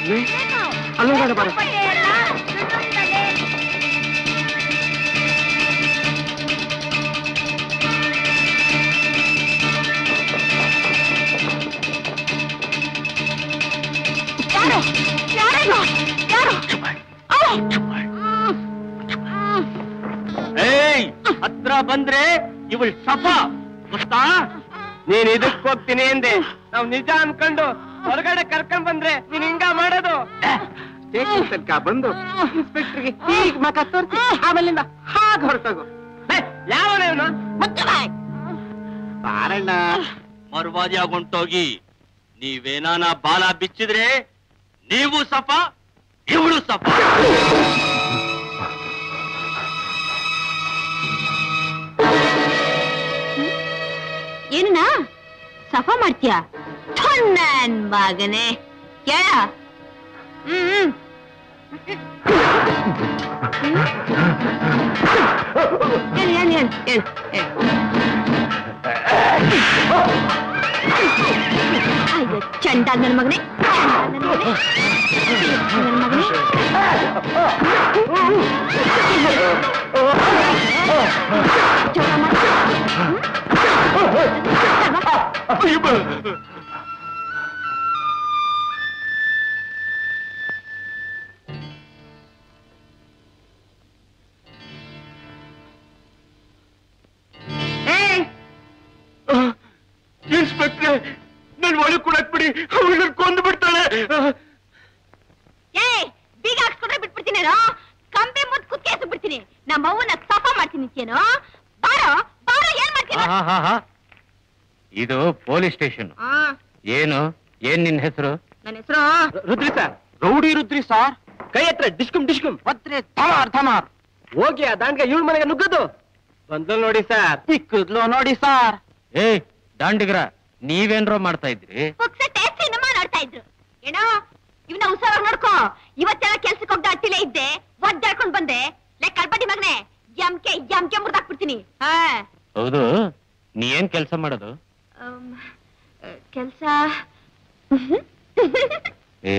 ಅಲ್ಲೋಗೋಣ ಬಾರ ಯಾರು ಯಾರೇನು ಯಾರು ಏಯ್ ಹತ್ರ ಬಂದ್ರೆ ಇವಳು ಸಫಾ ಗೊತ್ತಾ ನೀನ್ ಇದಕ್ ಹೋಗ್ತೀನಿ ಎಂದೆ ನಾವ್ ನಿಜ ಅನ್ಕೊಂಡು ಹೊರಗಡೆ ಕರ್ಕೊಂಡ್ ಬಂದ್ರೆ ನೀನ್ ಹಿಂಗ ಮಾಡೋದು ಸ್ಟೇಷನ್ ತನಕ ಬಂದು ಇನ್ಸ್ಪೆಕ್ಟರ್ಗೆ ಹೀಗ್ ಮಕ ತೋರಿಸಿ ಆಮೇಲಿಂದ ಹಾಗೆ ಹೊರಟೋಗು ಯಾವ ಬಾರಣ್ಣ ಮರ್ವಾದಿಯಾಗಿ ಹೊಂಟೋಗಿ ನೀವೇನಾನ ಬಾಲ ಬಿಚ್ಚಿದ್ರೆ ನೀವು ಸಫ ಇವಳು ಸಫ ಏನಣ್ಣ ಸಫಾ ಮಾಡ್ತೀಯ ಥು, ನನ್ ಮಗನೇ ಕೇಳ ಹ್ಮ್ ಹೇಳು ಹೇಳು ಹೇಳು ಹೇಳು ಅಯ್ಯೋ ಚಂಡ ನನ್ನ ಮಗನೇ ಚಂಡ ನನ್ ಮಗನೇ ನನ್ ಮಗನೇ ಜೋರ ಮಾಡು. ಇನ್ಸ್ಪೆಕ್ಟ್ರೆ ನನ್ ಒಳಗ್ ಕೊಡಕ್ ಬಿಡಿ ಅವಳು ಕೊಂದು ಬಿಡ್ತಾಳೆ ಏ ಬೀಗ ಹಾಕ್ಸ್ಕೊಂಡ್ರೆ ಬಿಟ್ಬಿಡ್ತೀನೇನೋ ಕಂಬಿ ಮುದ್ ಕುತ್ಕೇಸ್ ಬಿಡ್ತೀನಿ ನಮ್ಮ ಅವ್ವನ ಸಫಾ ಮಾಡ್ತೀನಿ ಅಂತೀಯೇನೋ ಬಾರೋ ಬಾರೋ ಏನ್ ಮಾಡ್ತೀನಿ ಇದು ಪೊಲೀಸ್ ಸ್ಟೇಷನ್ ಆ, ಏನು ಏನ್ ನಿನ್ ಹೆಸರು ನನ್ನ ಹೆಸರು Rudri sir rowdy Rudri sir ಕೈ ಹತ್ರ ಡಿಸ್ಕುಮ್ ಡಿಸ್ಕುಮ್ ಪತ್ರೆ ಥಮಾರ್ ಥಮಾರ್ ಹೋಗಿ ಆ ದಾಂಡ್ಗ ಇವಳ ಮನೆಗೆ ನುಗ್ಗದು ಬಂದಲ್ ನೋಡಿ ಸರ್ ಸಿಕ್ಕದ್ಲು ನೋಡಿ ಸಾರ್ ಏ ದಾಂಡಿಗ್ರ ನೀವೇನ್ರೋ ಮಾಡ್ತಾ ಇದ್ರಿ ಪುಕ್ಸಟ್ಟೆ ಸಿನಿಮಾ ನೋಡ್ತಾ ಇದ್ರು ಏನೋ ಇವನ ಹುಷಾರಾಗಿ ನೋಡ್ಕೋ ಇವತ್ತೆಲ್ಲ ಕೆಲ್ಸಕ್ಕೆ ಹೋಗ್ದ ಅಟ್ಟಿಲೇ ಇದ್ದೆ ಒದ್ದಾಡ್ಕೊಂಡ್ ಬಂದೆ ಲೇ ಕಳ್ಬಡ್ಡಿ ಮಗನೆ ಯಮ್ಕೆ ಯಮ್ಕೆ ಮುರ್ದಾಕ್ಬಿಡ್ತೀನಿ ಹಾ ಹೌದು ನೀ ಏನ್ ಕೆಲಸ ಮಾಡೋದು ಕೆಲ್ಸ ಏ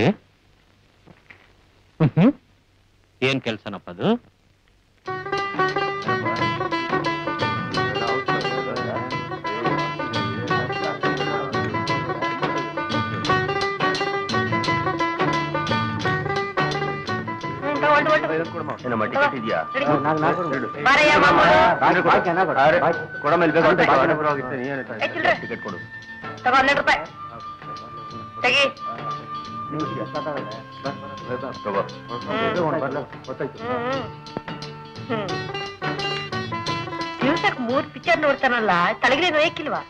ಹ್ಮ್. ಏನ್ ಕೆಲ್ಸನಪ್ಪ ಅದು ತಗೋ ಹನ್ನೆರಡು ರೂಪಾಯಿ ತೆಗಿ ದಿವ್ಸಕ್ ಮೂರ್ ಪಿಕ್ಚರ್ ನೋಡ್ತಾನಲ್ಲ ತಲೆಗೆ ನೋಯಕ್ಕಿಲ್ವಾ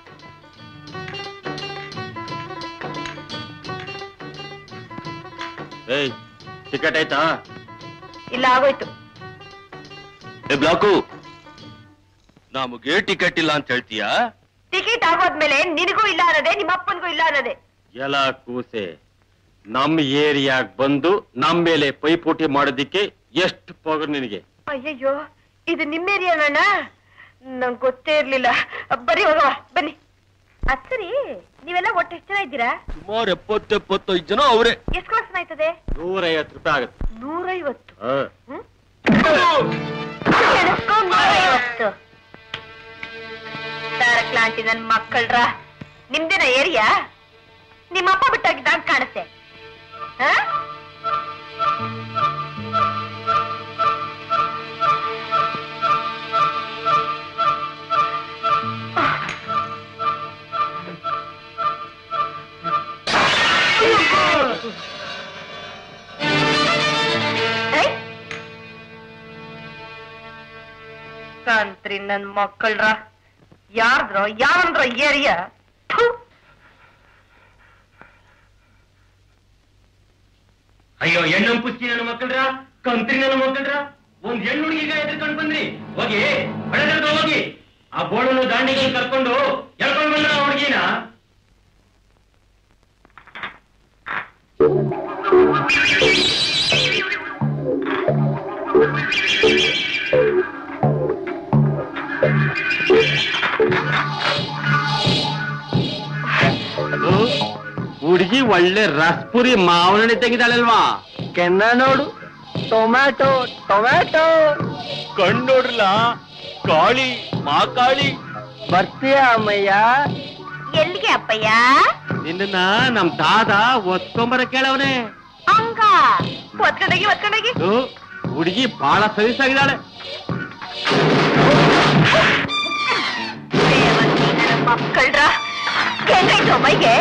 ಏಯ್ ಟಿಕೆಟ್ ಆಯ್ತಾ ಇಲ್ಲ ಆಗೋಯ್ತು ಏ ಬ್ಲಾಕು ನಮಗೆ ಟಿಕೆಟ್ ಇಲ್ಲ ಅಂತ ಹೇಳ್ತೀಯಾ ಟಿಕೆಟ್ ಆಗೋದ್ಮೇಲೆ ನಿನಗೂ ಇಲ್ಲ ಅನ್ನೋದೇ ನಿಮ್ಮ ಅಪ್ಪನಿಗೂ ಇಲ್ಲ ಅನ್ನೋದೇ ಎಲ್ಲ ಕೂಸೆ ನಮ್ ಏರಿಯಾಗ್ ಬಂದು ನಮ್ ಮೇಲೆ ಪೈಪೋಟಿ ಮಾಡೋದಿಕ್ಕೆ ಎಷ್ಟು ಪವರ್ ನಿನಗೆ ಅಯ್ಯಯ್ಯೋ ಇದು ನಿಮ್ಮೇರಿಯಾನ ನಂಗೆ ಗೊತ್ತೇ ಇರ್ಲಿಲ್ಲ ಬರೀ ಹೋಗವ ಬನ್ನಿ ಅದ್ ಸರಿ ನೀವೆಲ್ಲ ಒಟ್ಟು ಎಷ್ಟು ಜನ ಇದ್ದೀರಾ ಸುಮಾರು ಎಪ್ಪತ್ತೆಪ್ಪತ್ತೈದು ಜನ ಅವರೇ ಎಷ್ಟು ವರ್ಷ ಆಯ್ತದೆ ನೂರೈವತ್ತು ರೂಪಾಯಿ ಆಗುತ್ತೆ ನೂರೈವತ್ತು ಹಾ. ಹ್ಮ್? ಎಣಿಸ್ಕೊ ನೂರೈವತ್ತು ತಾರಕ್ಲಾಂಟಿ ನನ್ ಮಕ್ಕಳ್ರ ನಿಮ್ದೇನ ಏರಿಯಾ ನಿಮ್ಮಪ್ಪ ಬಿಟ್ಟಾಗಿದ್ದ ಅಂತ ಕಾಣುತ್ತೆ ಹ? ಏ? ಕಂತ್ರಿ ನನ್ ಮಕ್ಕಳ್ರ ಯಾರ್ದ್ರೋ ಯಾರಂದ್ರ ಏರಿಯಾ ಥು. ಅಯ್ಯೋ ಹೆಣ್ಣು ಪುಸ್ತಿ ನನ್ನ ಮಕ್ಕಳ್ರ ಕಂತ್ರಿ ನನ್ನ ಮಕ್ಕಳ್ರ ಒಂದ್ ಹೆಣ್ಣು ಹುಡುಗಿಗ ಎದ್ರಕೊಂಡ್ ಬಂದ್ರಿ ಹೋಗಿ ಹೊಡೆದ ಹೋಗಿ ಆ ಬೋಳನ್ನು ದಾಂಡಿಗೆ ಕರ್ಕೊಂಡು ಎಳ್ಕೊಂಡ್ ಬಂದ ಆ ಹುಡುಗಿನ ಹುಡುಗಿ ಹುಡುಗಿ ಒಳ್ಳೆ ರಸ್ಪುರಿ ಮಾವನಣಿ ತೆಗಿದಾಳಲ್ವಾ ಕೆನ್ನ ನೋಡು ಟೊಮ್ಯಾಟೊ ಟೊಮ್ಯಾಟೊ ಕಣ್ಣು ನೋಡ್ರಲ್ಲ ಕಾಳಿ ಮಾ ಕಾಳಿ ಬರ್ತೀಯ ಅಮ್ಮಯ್ಯ ಎಲ್ಲಿಗೆ ಅಪ್ಪಯ್ಯ ನಿನ್ನ ನಮ್ ದಾದ ಒತ್ಕೊಂಬರ ಕೇಳವನೆ ಹಂಗ ಒತ್ಕೊಂಡೋಗಿ ಒತ್ಕೊಂಡೋಗಿ ಹುಡುಗಿ ಬಹಳ ಸಲೀಸಾಗಿದ್ದಾಳೆ ಮಕ್ಕಳ್ರ ಹೆಂಗಾಯ್ತು ಮೈಗೆ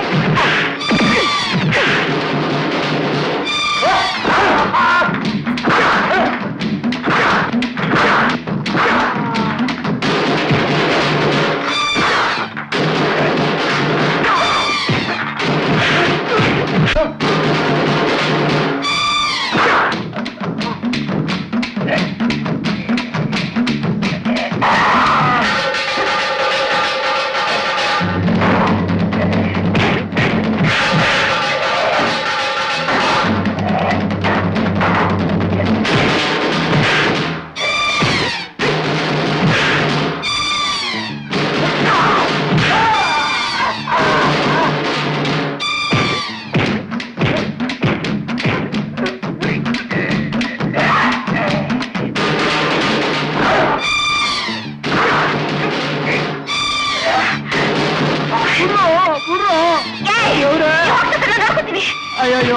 ಅಯ್ಯೋ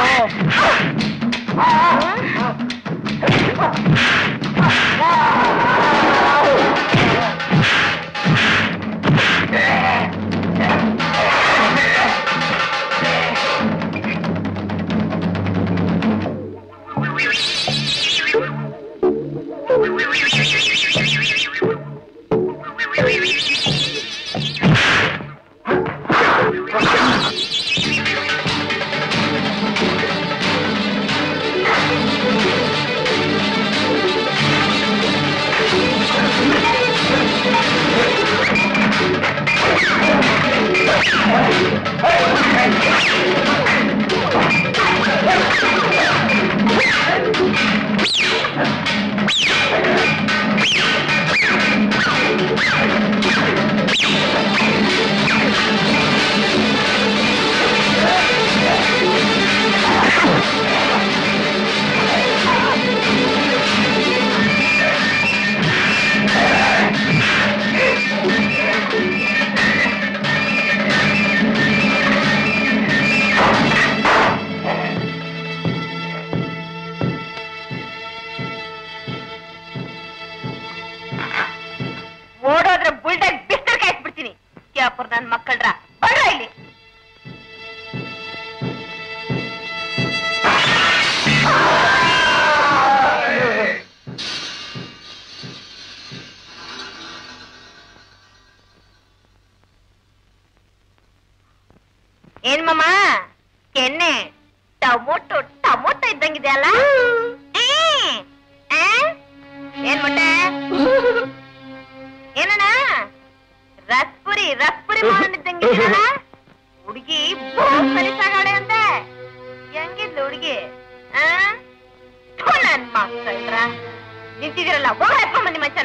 ಓಡೋದ್ರೆ ಬುಲ್ಡಾಗ್ ಬಿಸ್ತರ್ ಕಾಯಿಸ್ಬಿಡ್ತೀನಿ ಯಾಪುರ್ ನನ್ ಮಕ್ಕಳ್ರ ಬರ್ರ ಇಲ್ಲಿ ಏನ್ ಮಮ್ಮ ಎಣ್ಣೆ ಟೊಮೊಟೊ ಟೊಮೊಟೊ ಇದ್ದಂಗಿದೆ ಅಲ್ಲ ಏ, ಆ? ಏನ್ ಮೊಟ್ಟೆ ಏನಣ್ಣ ರಸ್ಪುರಿ ರಸ್ಪುರಿ ಮಾಡಿದ್ದಂಗಿದೆಯಲ್ಲ ಹುಡುಗಿ ಸಲಿಸಾಗಾಳೆ ಅಂದೆ ಹೆಂಗಿದ್ಲು ಹುಡುಗಿ ಆ ಥು, ನನ್ ಮಕ್ಕಳ್ರ ನಿಂತಿದಿರಲ್ಲ ಹೋಗ ಎತ್ಕೊಂಡ್ ಬನ್ನಿ ಮಚ್ಚನ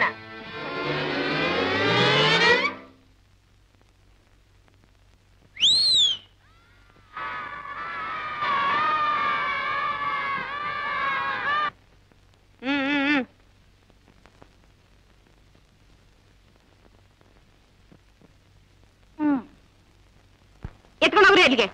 ಹ್ಮ್ ಹ್ಮ್ ಹ್ಮ್ ಹ್ಮ್ ಎತ್ಕೊಂಡೋಗ್ರಿ ಅಲ್ಲಿಗೆ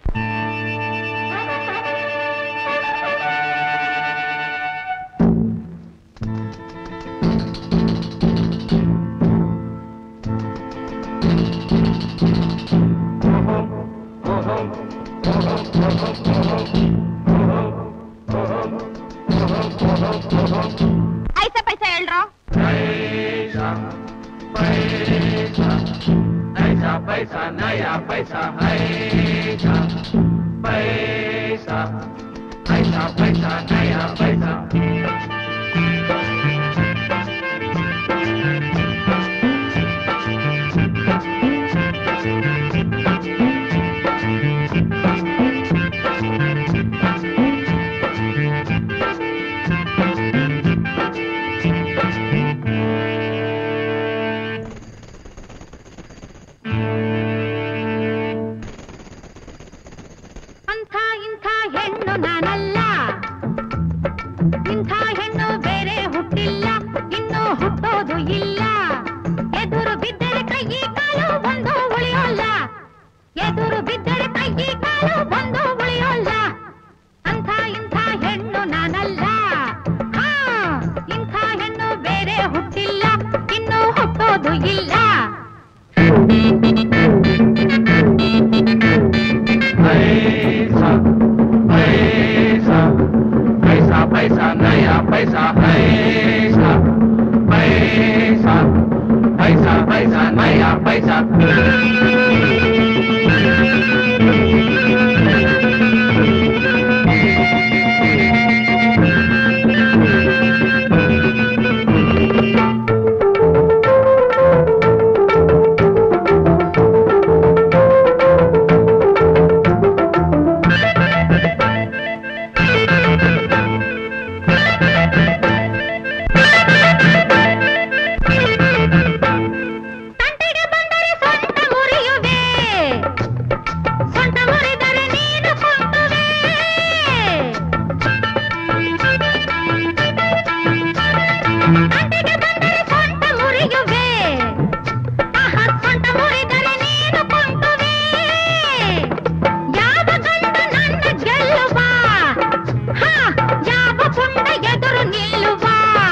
ಐಸ ಪೈಸ ಹೇಳ್ರೋ ಅಂಥ ನಾನಲ್ಲ ಇಂಥ ಹೆಣ್ಣು ಬೇರೆ ಹುಟ್ಟಿಲ್ಲ ಇನ್ನು ಹುಟ್ಟೋದು ಇಲ್ಲ ಎದುರು ಬಿದ್ದರೆ ಕೈ ಕಾಲು ಒಂದು ಉಳಿಯೋಲ್ಲ ಎದುರು ಬಿದ್ದರೆ ಕೈ ಕಾಲು ಒಂದು ಉಳಿಯೋಲ್ಲ ಅಂಥ ಇಂಥ ಹೆಣ್ಣು ನಾನಲ್ಲ ಹಾ ಇಂಥ ಹೆಣ್ಣು ಬೇರೆ ಹುಟ್ಟಿಲ್ಲ ಇನ್ನು ಹುಟ್ಟೋದು ಇಲ್ಲ पैसा पैसा पैसा पैसा नया पैसा पैसा पैसा पैसा पैसा नया पैसा ತಂಟೆಗೆ ಬಂದರೆ ಸೊಂಟ ಮುರಿಯುವೆ ಸೊಂಟ ಮುರಿದರೆ ನೀನು ಕುಂಟುವೆ ತಂಟೆಗೆ ಬಂದರೆ ಸೊಂಟ ಮುರಿಯುವೆ ಆಹಾ ಸೊಂಟ ಮುರಿದರೆ ನೀನು ಕುಂಟುವೆ ಯಾವ ಗಂಡ ನನ್ನ ಗೆಲ್ಲುವ ಹಾ ಯಾವ ಪುಂಡ ಎದುರು ನಿಲ್ಲುವ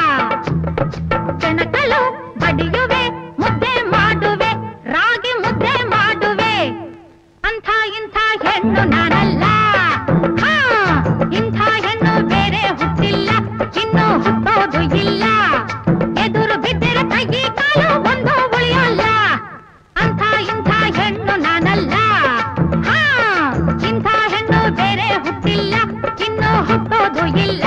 ಕೆಣಕಲು ಬಡಿಯುವೆ ಮುದ್ದೆ ಮಾಡುವೆ ರಾಗಿ ಮುದ್ದೆ ಮಾಡುವೆ ಅಂಥ ಇಂಥ ಹೆಣ್ಣು ನಾನಲ್ಲ ಹಾ ಇಂಥ ಹೆಣ್ಣು ಬೇರೆ ಹುಟ್ಟಿಲ್ಲ ಇನ್ನು ಹುಟ್ಟೋದು ಇಲ್ಲ ಎದುರು ಬಿದ್ದರೆ ಕೈ ಕಾಲು ಒಂದು ಉಳಿಯೋಲ್ಲ ಅಂಥ ಇಂಥ ಹೆಣ್ಣು ನಾನಲ್ಲ ಹಾ ಇಂಥ ಹೆಣ್ಣು ಬೇರೆ ಹುಟ್ಟಿಲ್ಲ ಇನ್ನು ಹುಟ್ಟೋದು ಇಲ್ಲ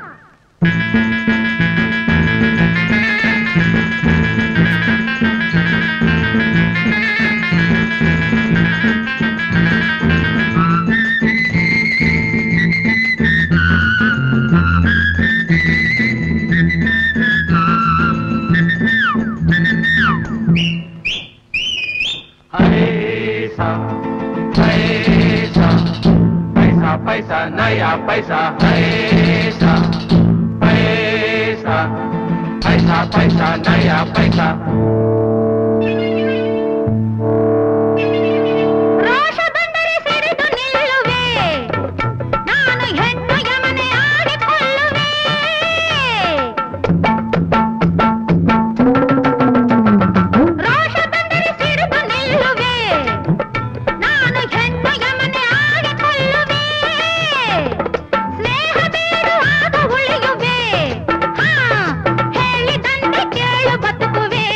पैसा पैसा पैसा पैसा नया पैसा पैसा पैसा पैसा पैसा नया पैसा ರೋಷ ಬಂದರೆ ಸಿಡಿದು ನಿಲ್ಲುವೆ ನಾನು ಹೆಣ್ಣು ಯಮನೆ ಆಡಿಕೊಳ್ಳುವೆ ರೋಷ ಬಂದರೆ ಸಿಡಿದು ನಿಲ್ಲುವೆ ನಾನು ಹೆಣ್ಣು ಯಮನೆ ಆಡಿಕೊಳ್ಳುವೆ ಸ್ನೇಹ ಬೇರು ಆಗ ಉಳಿಯುವೆ ಹಾ ಹೇಳಿದಂತೆ ಕೇಳು ಬದುಕುವೆ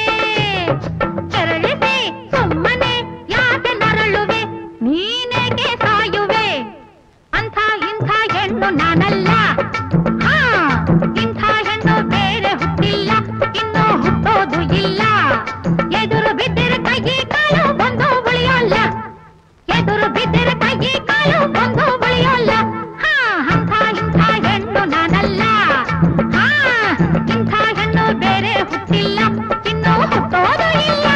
ಕೆರಳಿಸಿ ಸುಮ್ಮನೆ ಯಾಕೆ ನರಳುವೆ ನೀನೇಗೆ ಸಾಯುವೆ ಅಂಥ ಇಂಥ ಹೆಣ್ಣು ನಾನಲ್ಲ ಹಾ ಇಂಥ ಹೆಣ್ಣು ಬೇರೆ ಹುಟ್ಟಿಲ್ಲ ಇನ್ನು ಹುಟ್ಟೋದು ಇಲ್ಲ ಎದುರು ಬಿದ್ದರೆ ಕೈ ಕಾಲು ಒಂದು ಉಳಿಯೋಲ್ಲ ಎದುರು ಬಿದ್ದರೆ ಕೈ ಕಾಲು ಒಂದು ಉಳಿಯೋಲ್ಲ ಹಾ ಅಂಥ ಇಂಥ ಹೆಣ್ಣು ನಾನಲ್ಲ ಹಾ ಇಂಥ ಹೆಣ್ಣು ಬೇರೆ ಹುಟ್ಟಿಲ್ಲ ಇನ್ನು ಹುಟ್ಟೋದು ಇಲ್ಲ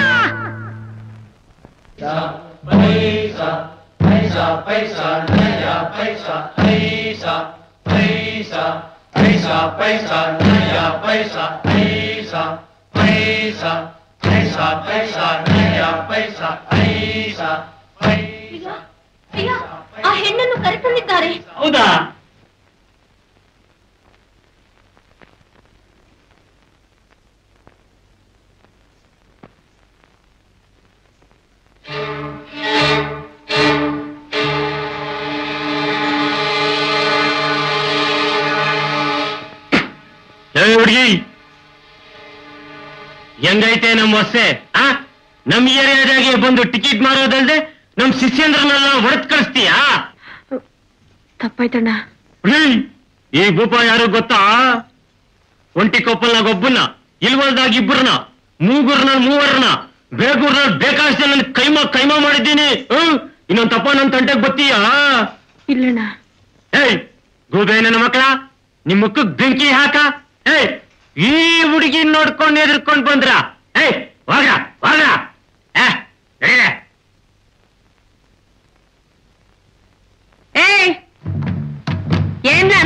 पैसा पैसा पैसा नया पैसा पैसा पैसा पैसा पैसा नया पैसा पैसा पैसा पैसा पैसा नया पैसा पैसा ಅಯ್ಯ ಅಯ್ಯ ಆ ಹೆಣ್ಣನ್ನು ಕರೆತಂದಿದ್ದಾರೆ ಹೌದಾ ಏ ಹುಡುಗಿ ಹೆಂಗೈತೆ ನಮ್ಮ ಹೊಸೆ ಆ ನಮ್ ಏರಿಯಾದಾಗೆ ಬಂದು ಟಿಕೆಟ್ ಮಾರೋದಲ್ದೆ ನಮ್ ಶಿಷ್ಯಂದ್ರನ್ನೆಲ್ಲ ಹೊಡೆದ್ ಕಳಿಸ್ತೀಯಾ ತಪ್ಪಾಯ್ತಣ್ಣ ಹುಡುಗಿ, ಈ ಭೂಪ ಯಾರು ಗೊತ್ತಾ ಒಂಟಿ ಕೊಪ್ಪಲ್ನಾಗ ಒಬ್ಬನ್ನ ಇಲ್ವಲ್ದಾಗ ಇಬ್ಬರನ್ನ ಮೂಗುರ್ನಲ್ಲಿ ಮೂವರನ್ನ ಬೇಗೂರ್ನಲ್ಲಿ ಬೇಕಾದಷ್ಟು ನನ್ನ ಕೈಮಾ ಕೈಮಾ ಮಾಡಿದ್ದೀನಿ ಹ್ಮ್ ಇನ್ನೊಂದ್ ತಪ್ಪ ನನ್ ತಂಟೆಗ್ ಗೊತ್ತೀಯಾ ಇಲ್ಲಣ್ಣ ಏಯ್ ಗೂಬೆ ನನ್ನ ಮಕ್ಕಳ ನಿಮ್ ಮುಖಕ್ ಬೆಂಕಿ ಹಾಕ ಏಯ್ ಈ ಹುಡುಗಿ ನೋಡ್ಕೊಂಡು ಎದ್ರಕೊಂಡ್ ಬಂದ್ರ ಏಯ್ ಹೋಗ್ರ ಹೋಗ್ರ ಏ, ನಡೀರಿ. ಏಯ್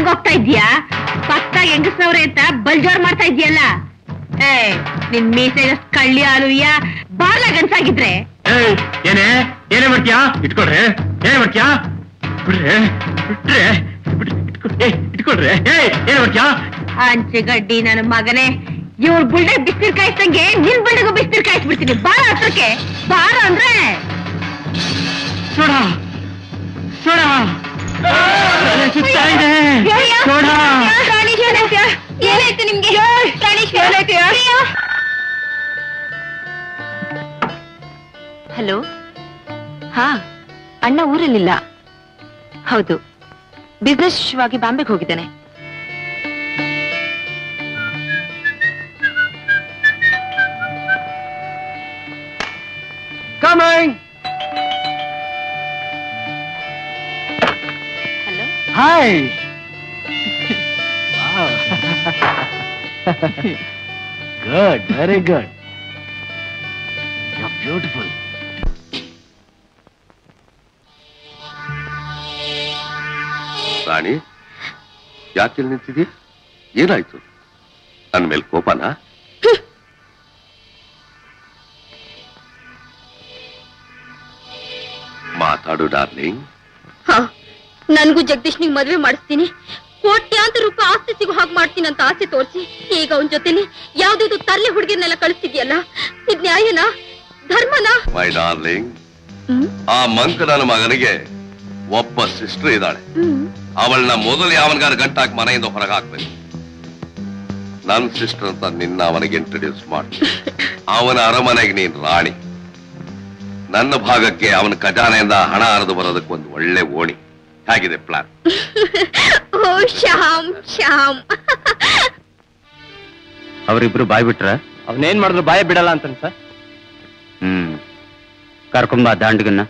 ಹಂಗ ಹೋಗ್ತಾ ಇದ್ಯಾ ಪಕ್ಕ ಹೆಂಗಸ್ನವ್ರೆ ಅಂತ ಬಲ್ಜೋರ್ ಮಾಡ್ತಾ ಇದ್ಯಲ್ಲ ಏ ನಿನ್ ಮೀಸೆಗೆ ಕಳ್ಳಿ ಹಾಲುಯ್ಯ ಬಾರ್ಲ ಗನ್ಸಾಗಿದ್ರೆ ಏಯ್ ಏನೇ ಏನೇ ಮಾಡ್ತೀಯಾ ಇಟ್ಕೊಳ್ರೆ ಏನೇ ಮಾಡ್ತೀಯಾ ಬಿಡ್ರೆ ಬಿಟ್ರೆ ಬಿಡ್- ಇಟ್ಕೊ- ಏಯ್ ಇಟ್ಕೊಳ್ರೆ ಏಯ್ ಏನೇ ಮಾಡ್ತೀಯಾ ಅಂಚೆಗಡ್ಡಿ ನನ್ನ ಮಗನೇ ಇವ್ರ ಬುಲ್ಡೆ ಬಿಸ್ನೀರ್ ಕಾಯಿಸ್ದಂಗೆ ನಿನ್ ಬುಲ್ಡೆಗೂ ಬಿಸ್ನೀರ್ ಕಾಯಿಸ್ಬಿಡ್ತೀನಿ ಬಾರ ಹತ್ರಕ್ಕೆ ಬಾರ ಅಂದ್ರೆ ನೋಡ ನೋಡ ಸುತ್ತಾ ಇದೆ ನೋಡ ಏನಾಯ್ತು ನಿಮ್ಗೆ ಹಲೋ ಹಾ ಅಣ್ಣ ಊರಲ್ಲಿಲ್ಲ ಹೌದು ಬಿಸ್ನೆಸ್ ವಿಷಯವಾಗಿ ಬಾಂಬೆಗೆ ಹೋಗಿದ್ದಾನೆ coming hello hi good very good you beautiful Rani ಯಾಕೆ ನಿಂತಿದ್ಯಾ ಏನಾಯ್ತು ನನ್ನ ಮೇಲೆ ಕೋಪನಾ ಮಾತಾಡು ಡಾರ್ಲಿಂಗ್ ಹಾ ನನ್ಗೂ ಜಗದೀಶ್ನಿಗೆ ಮದ್ವೆ ಮಾಡಿಸ್ತೀನಿ ಕೋಟ್ಯಾಂತರ ರೂಪಾಯಿ ಆಸ್ತಿ ಸಿಗೋ ಹಾಗೆ ಮಾಡ್ತೀನಿ ಅಂತ ಆಸೆ ತೋರಿಸಿ ಈಗ ಅವನ ಜೊತೆಲಿ ಯಾವ್ದು ತರ್ಲೆ ಹುಡುಗಿರ್ನೆಲ್ಲ ಕಳಿಸ್ತಿದ್ಯಲ್ಲ ಇದ್ ನ್ಯಾಯನಾ ಧರ್ಮನಾ ಮೈ ಡಾರ್ಲಿಂಗ್ ಹ್ಮ್ ಆ ಮಂಕ ನನ್ನ ಮಗನಿಗೆ ಒಬ್ಬ ಸಿಸ್ಟರ್ ಇದ್ದಾಳೆ ಹ್ಮ್ ಅವಳನ್ನ ಮೊದಲು ಯಾವನಿಗಾರ ಗಂಟಾಕಿ ಮನೆಯಿಂದ ಹೊರಗೆ ಹಾಕ್ಬೇಕು ನನ್ನ ಸಿಸ್ಟರ್ ಅಂತ ನಿನ್ನ ಅವನಿಗೆ ಇಂಟ್ರೊಡ್ಯೂಸ್ ಮಾಡ್ತೀನಿ ಅವನ ಅರಮನೆಗೆ ನೀನ್ ರಾಣಿ ನನ್ನ ಭಾಗಕ್ಕೆ ಅವನ ಖಜಾನೆಯಿಂದ ಹಣ ಹರಿದು ಬರೋದಕ್ಕೆ ಒಂದು ಒಳ್ಳೆ ಓಣಿ ಹೇಗಿದೆ ಪ್ಲಾನ್ ಓ ಶ್ಯಾಮ್ ಶ್ಯಾಮ್ ಅವರಿಬ್ರು ಬಾಯ್ ಬಿಟ್ರ ಅವನೇನ್ ಮಾಡಿದ್ರು ಬಾಯ ಬಿಡಲ್ಲ ಅಂತಾನೆ ಸರ್ ಹ್ಮ್ ಕರ್ಕೊಂಬ ದಾಂಡ್ಗನ್ನ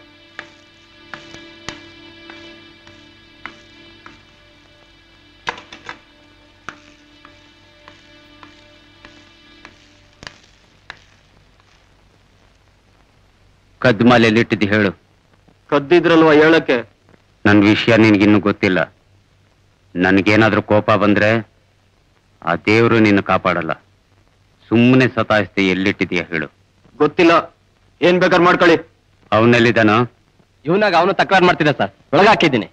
ಕದ್ದು ಮಾಲೆಯಲ್ಲಿಟ್ಟಿದ್ದು ಹೇಳು ಕದ್ದಿದ್ರಲ್ವಾ ಹೇಳಕ್ಕೆ ನನ್ನ ವಿಷಯ ನಿನ್ಗಿನ್ನೂ ಗೊತ್ತಿಲ್ಲ ನನಗೇನಾದ್ರೂ ಕೋಪ ಬಂದ್ರೆ ಆ ದೇವರು ನಿನ್ನ ಕಾಪಾಡಲ್ಲ ಸುಮ್ಮನೆ ಸತಾಯಿಸ್ತೆ ಎಲ್ಲಿಟ್ಟಿದೀಯ ಹೇಳು ಗೊತ್ತಿಲ್ಲ ಏನ್ ಬೇಕಾದ್ರೆ ಮಾಡ್ಕೊಳ್ಳಿ ಅವನಲ್ಲಿದ್ದಾನೋ ಇವನಾಗ ಅವನು ತಕರಾರು ಮಾಡ್ತಿದ್ದ ಸರ್ ಒಳಗೆ ಹಾಕಿದ್ದೀನಿ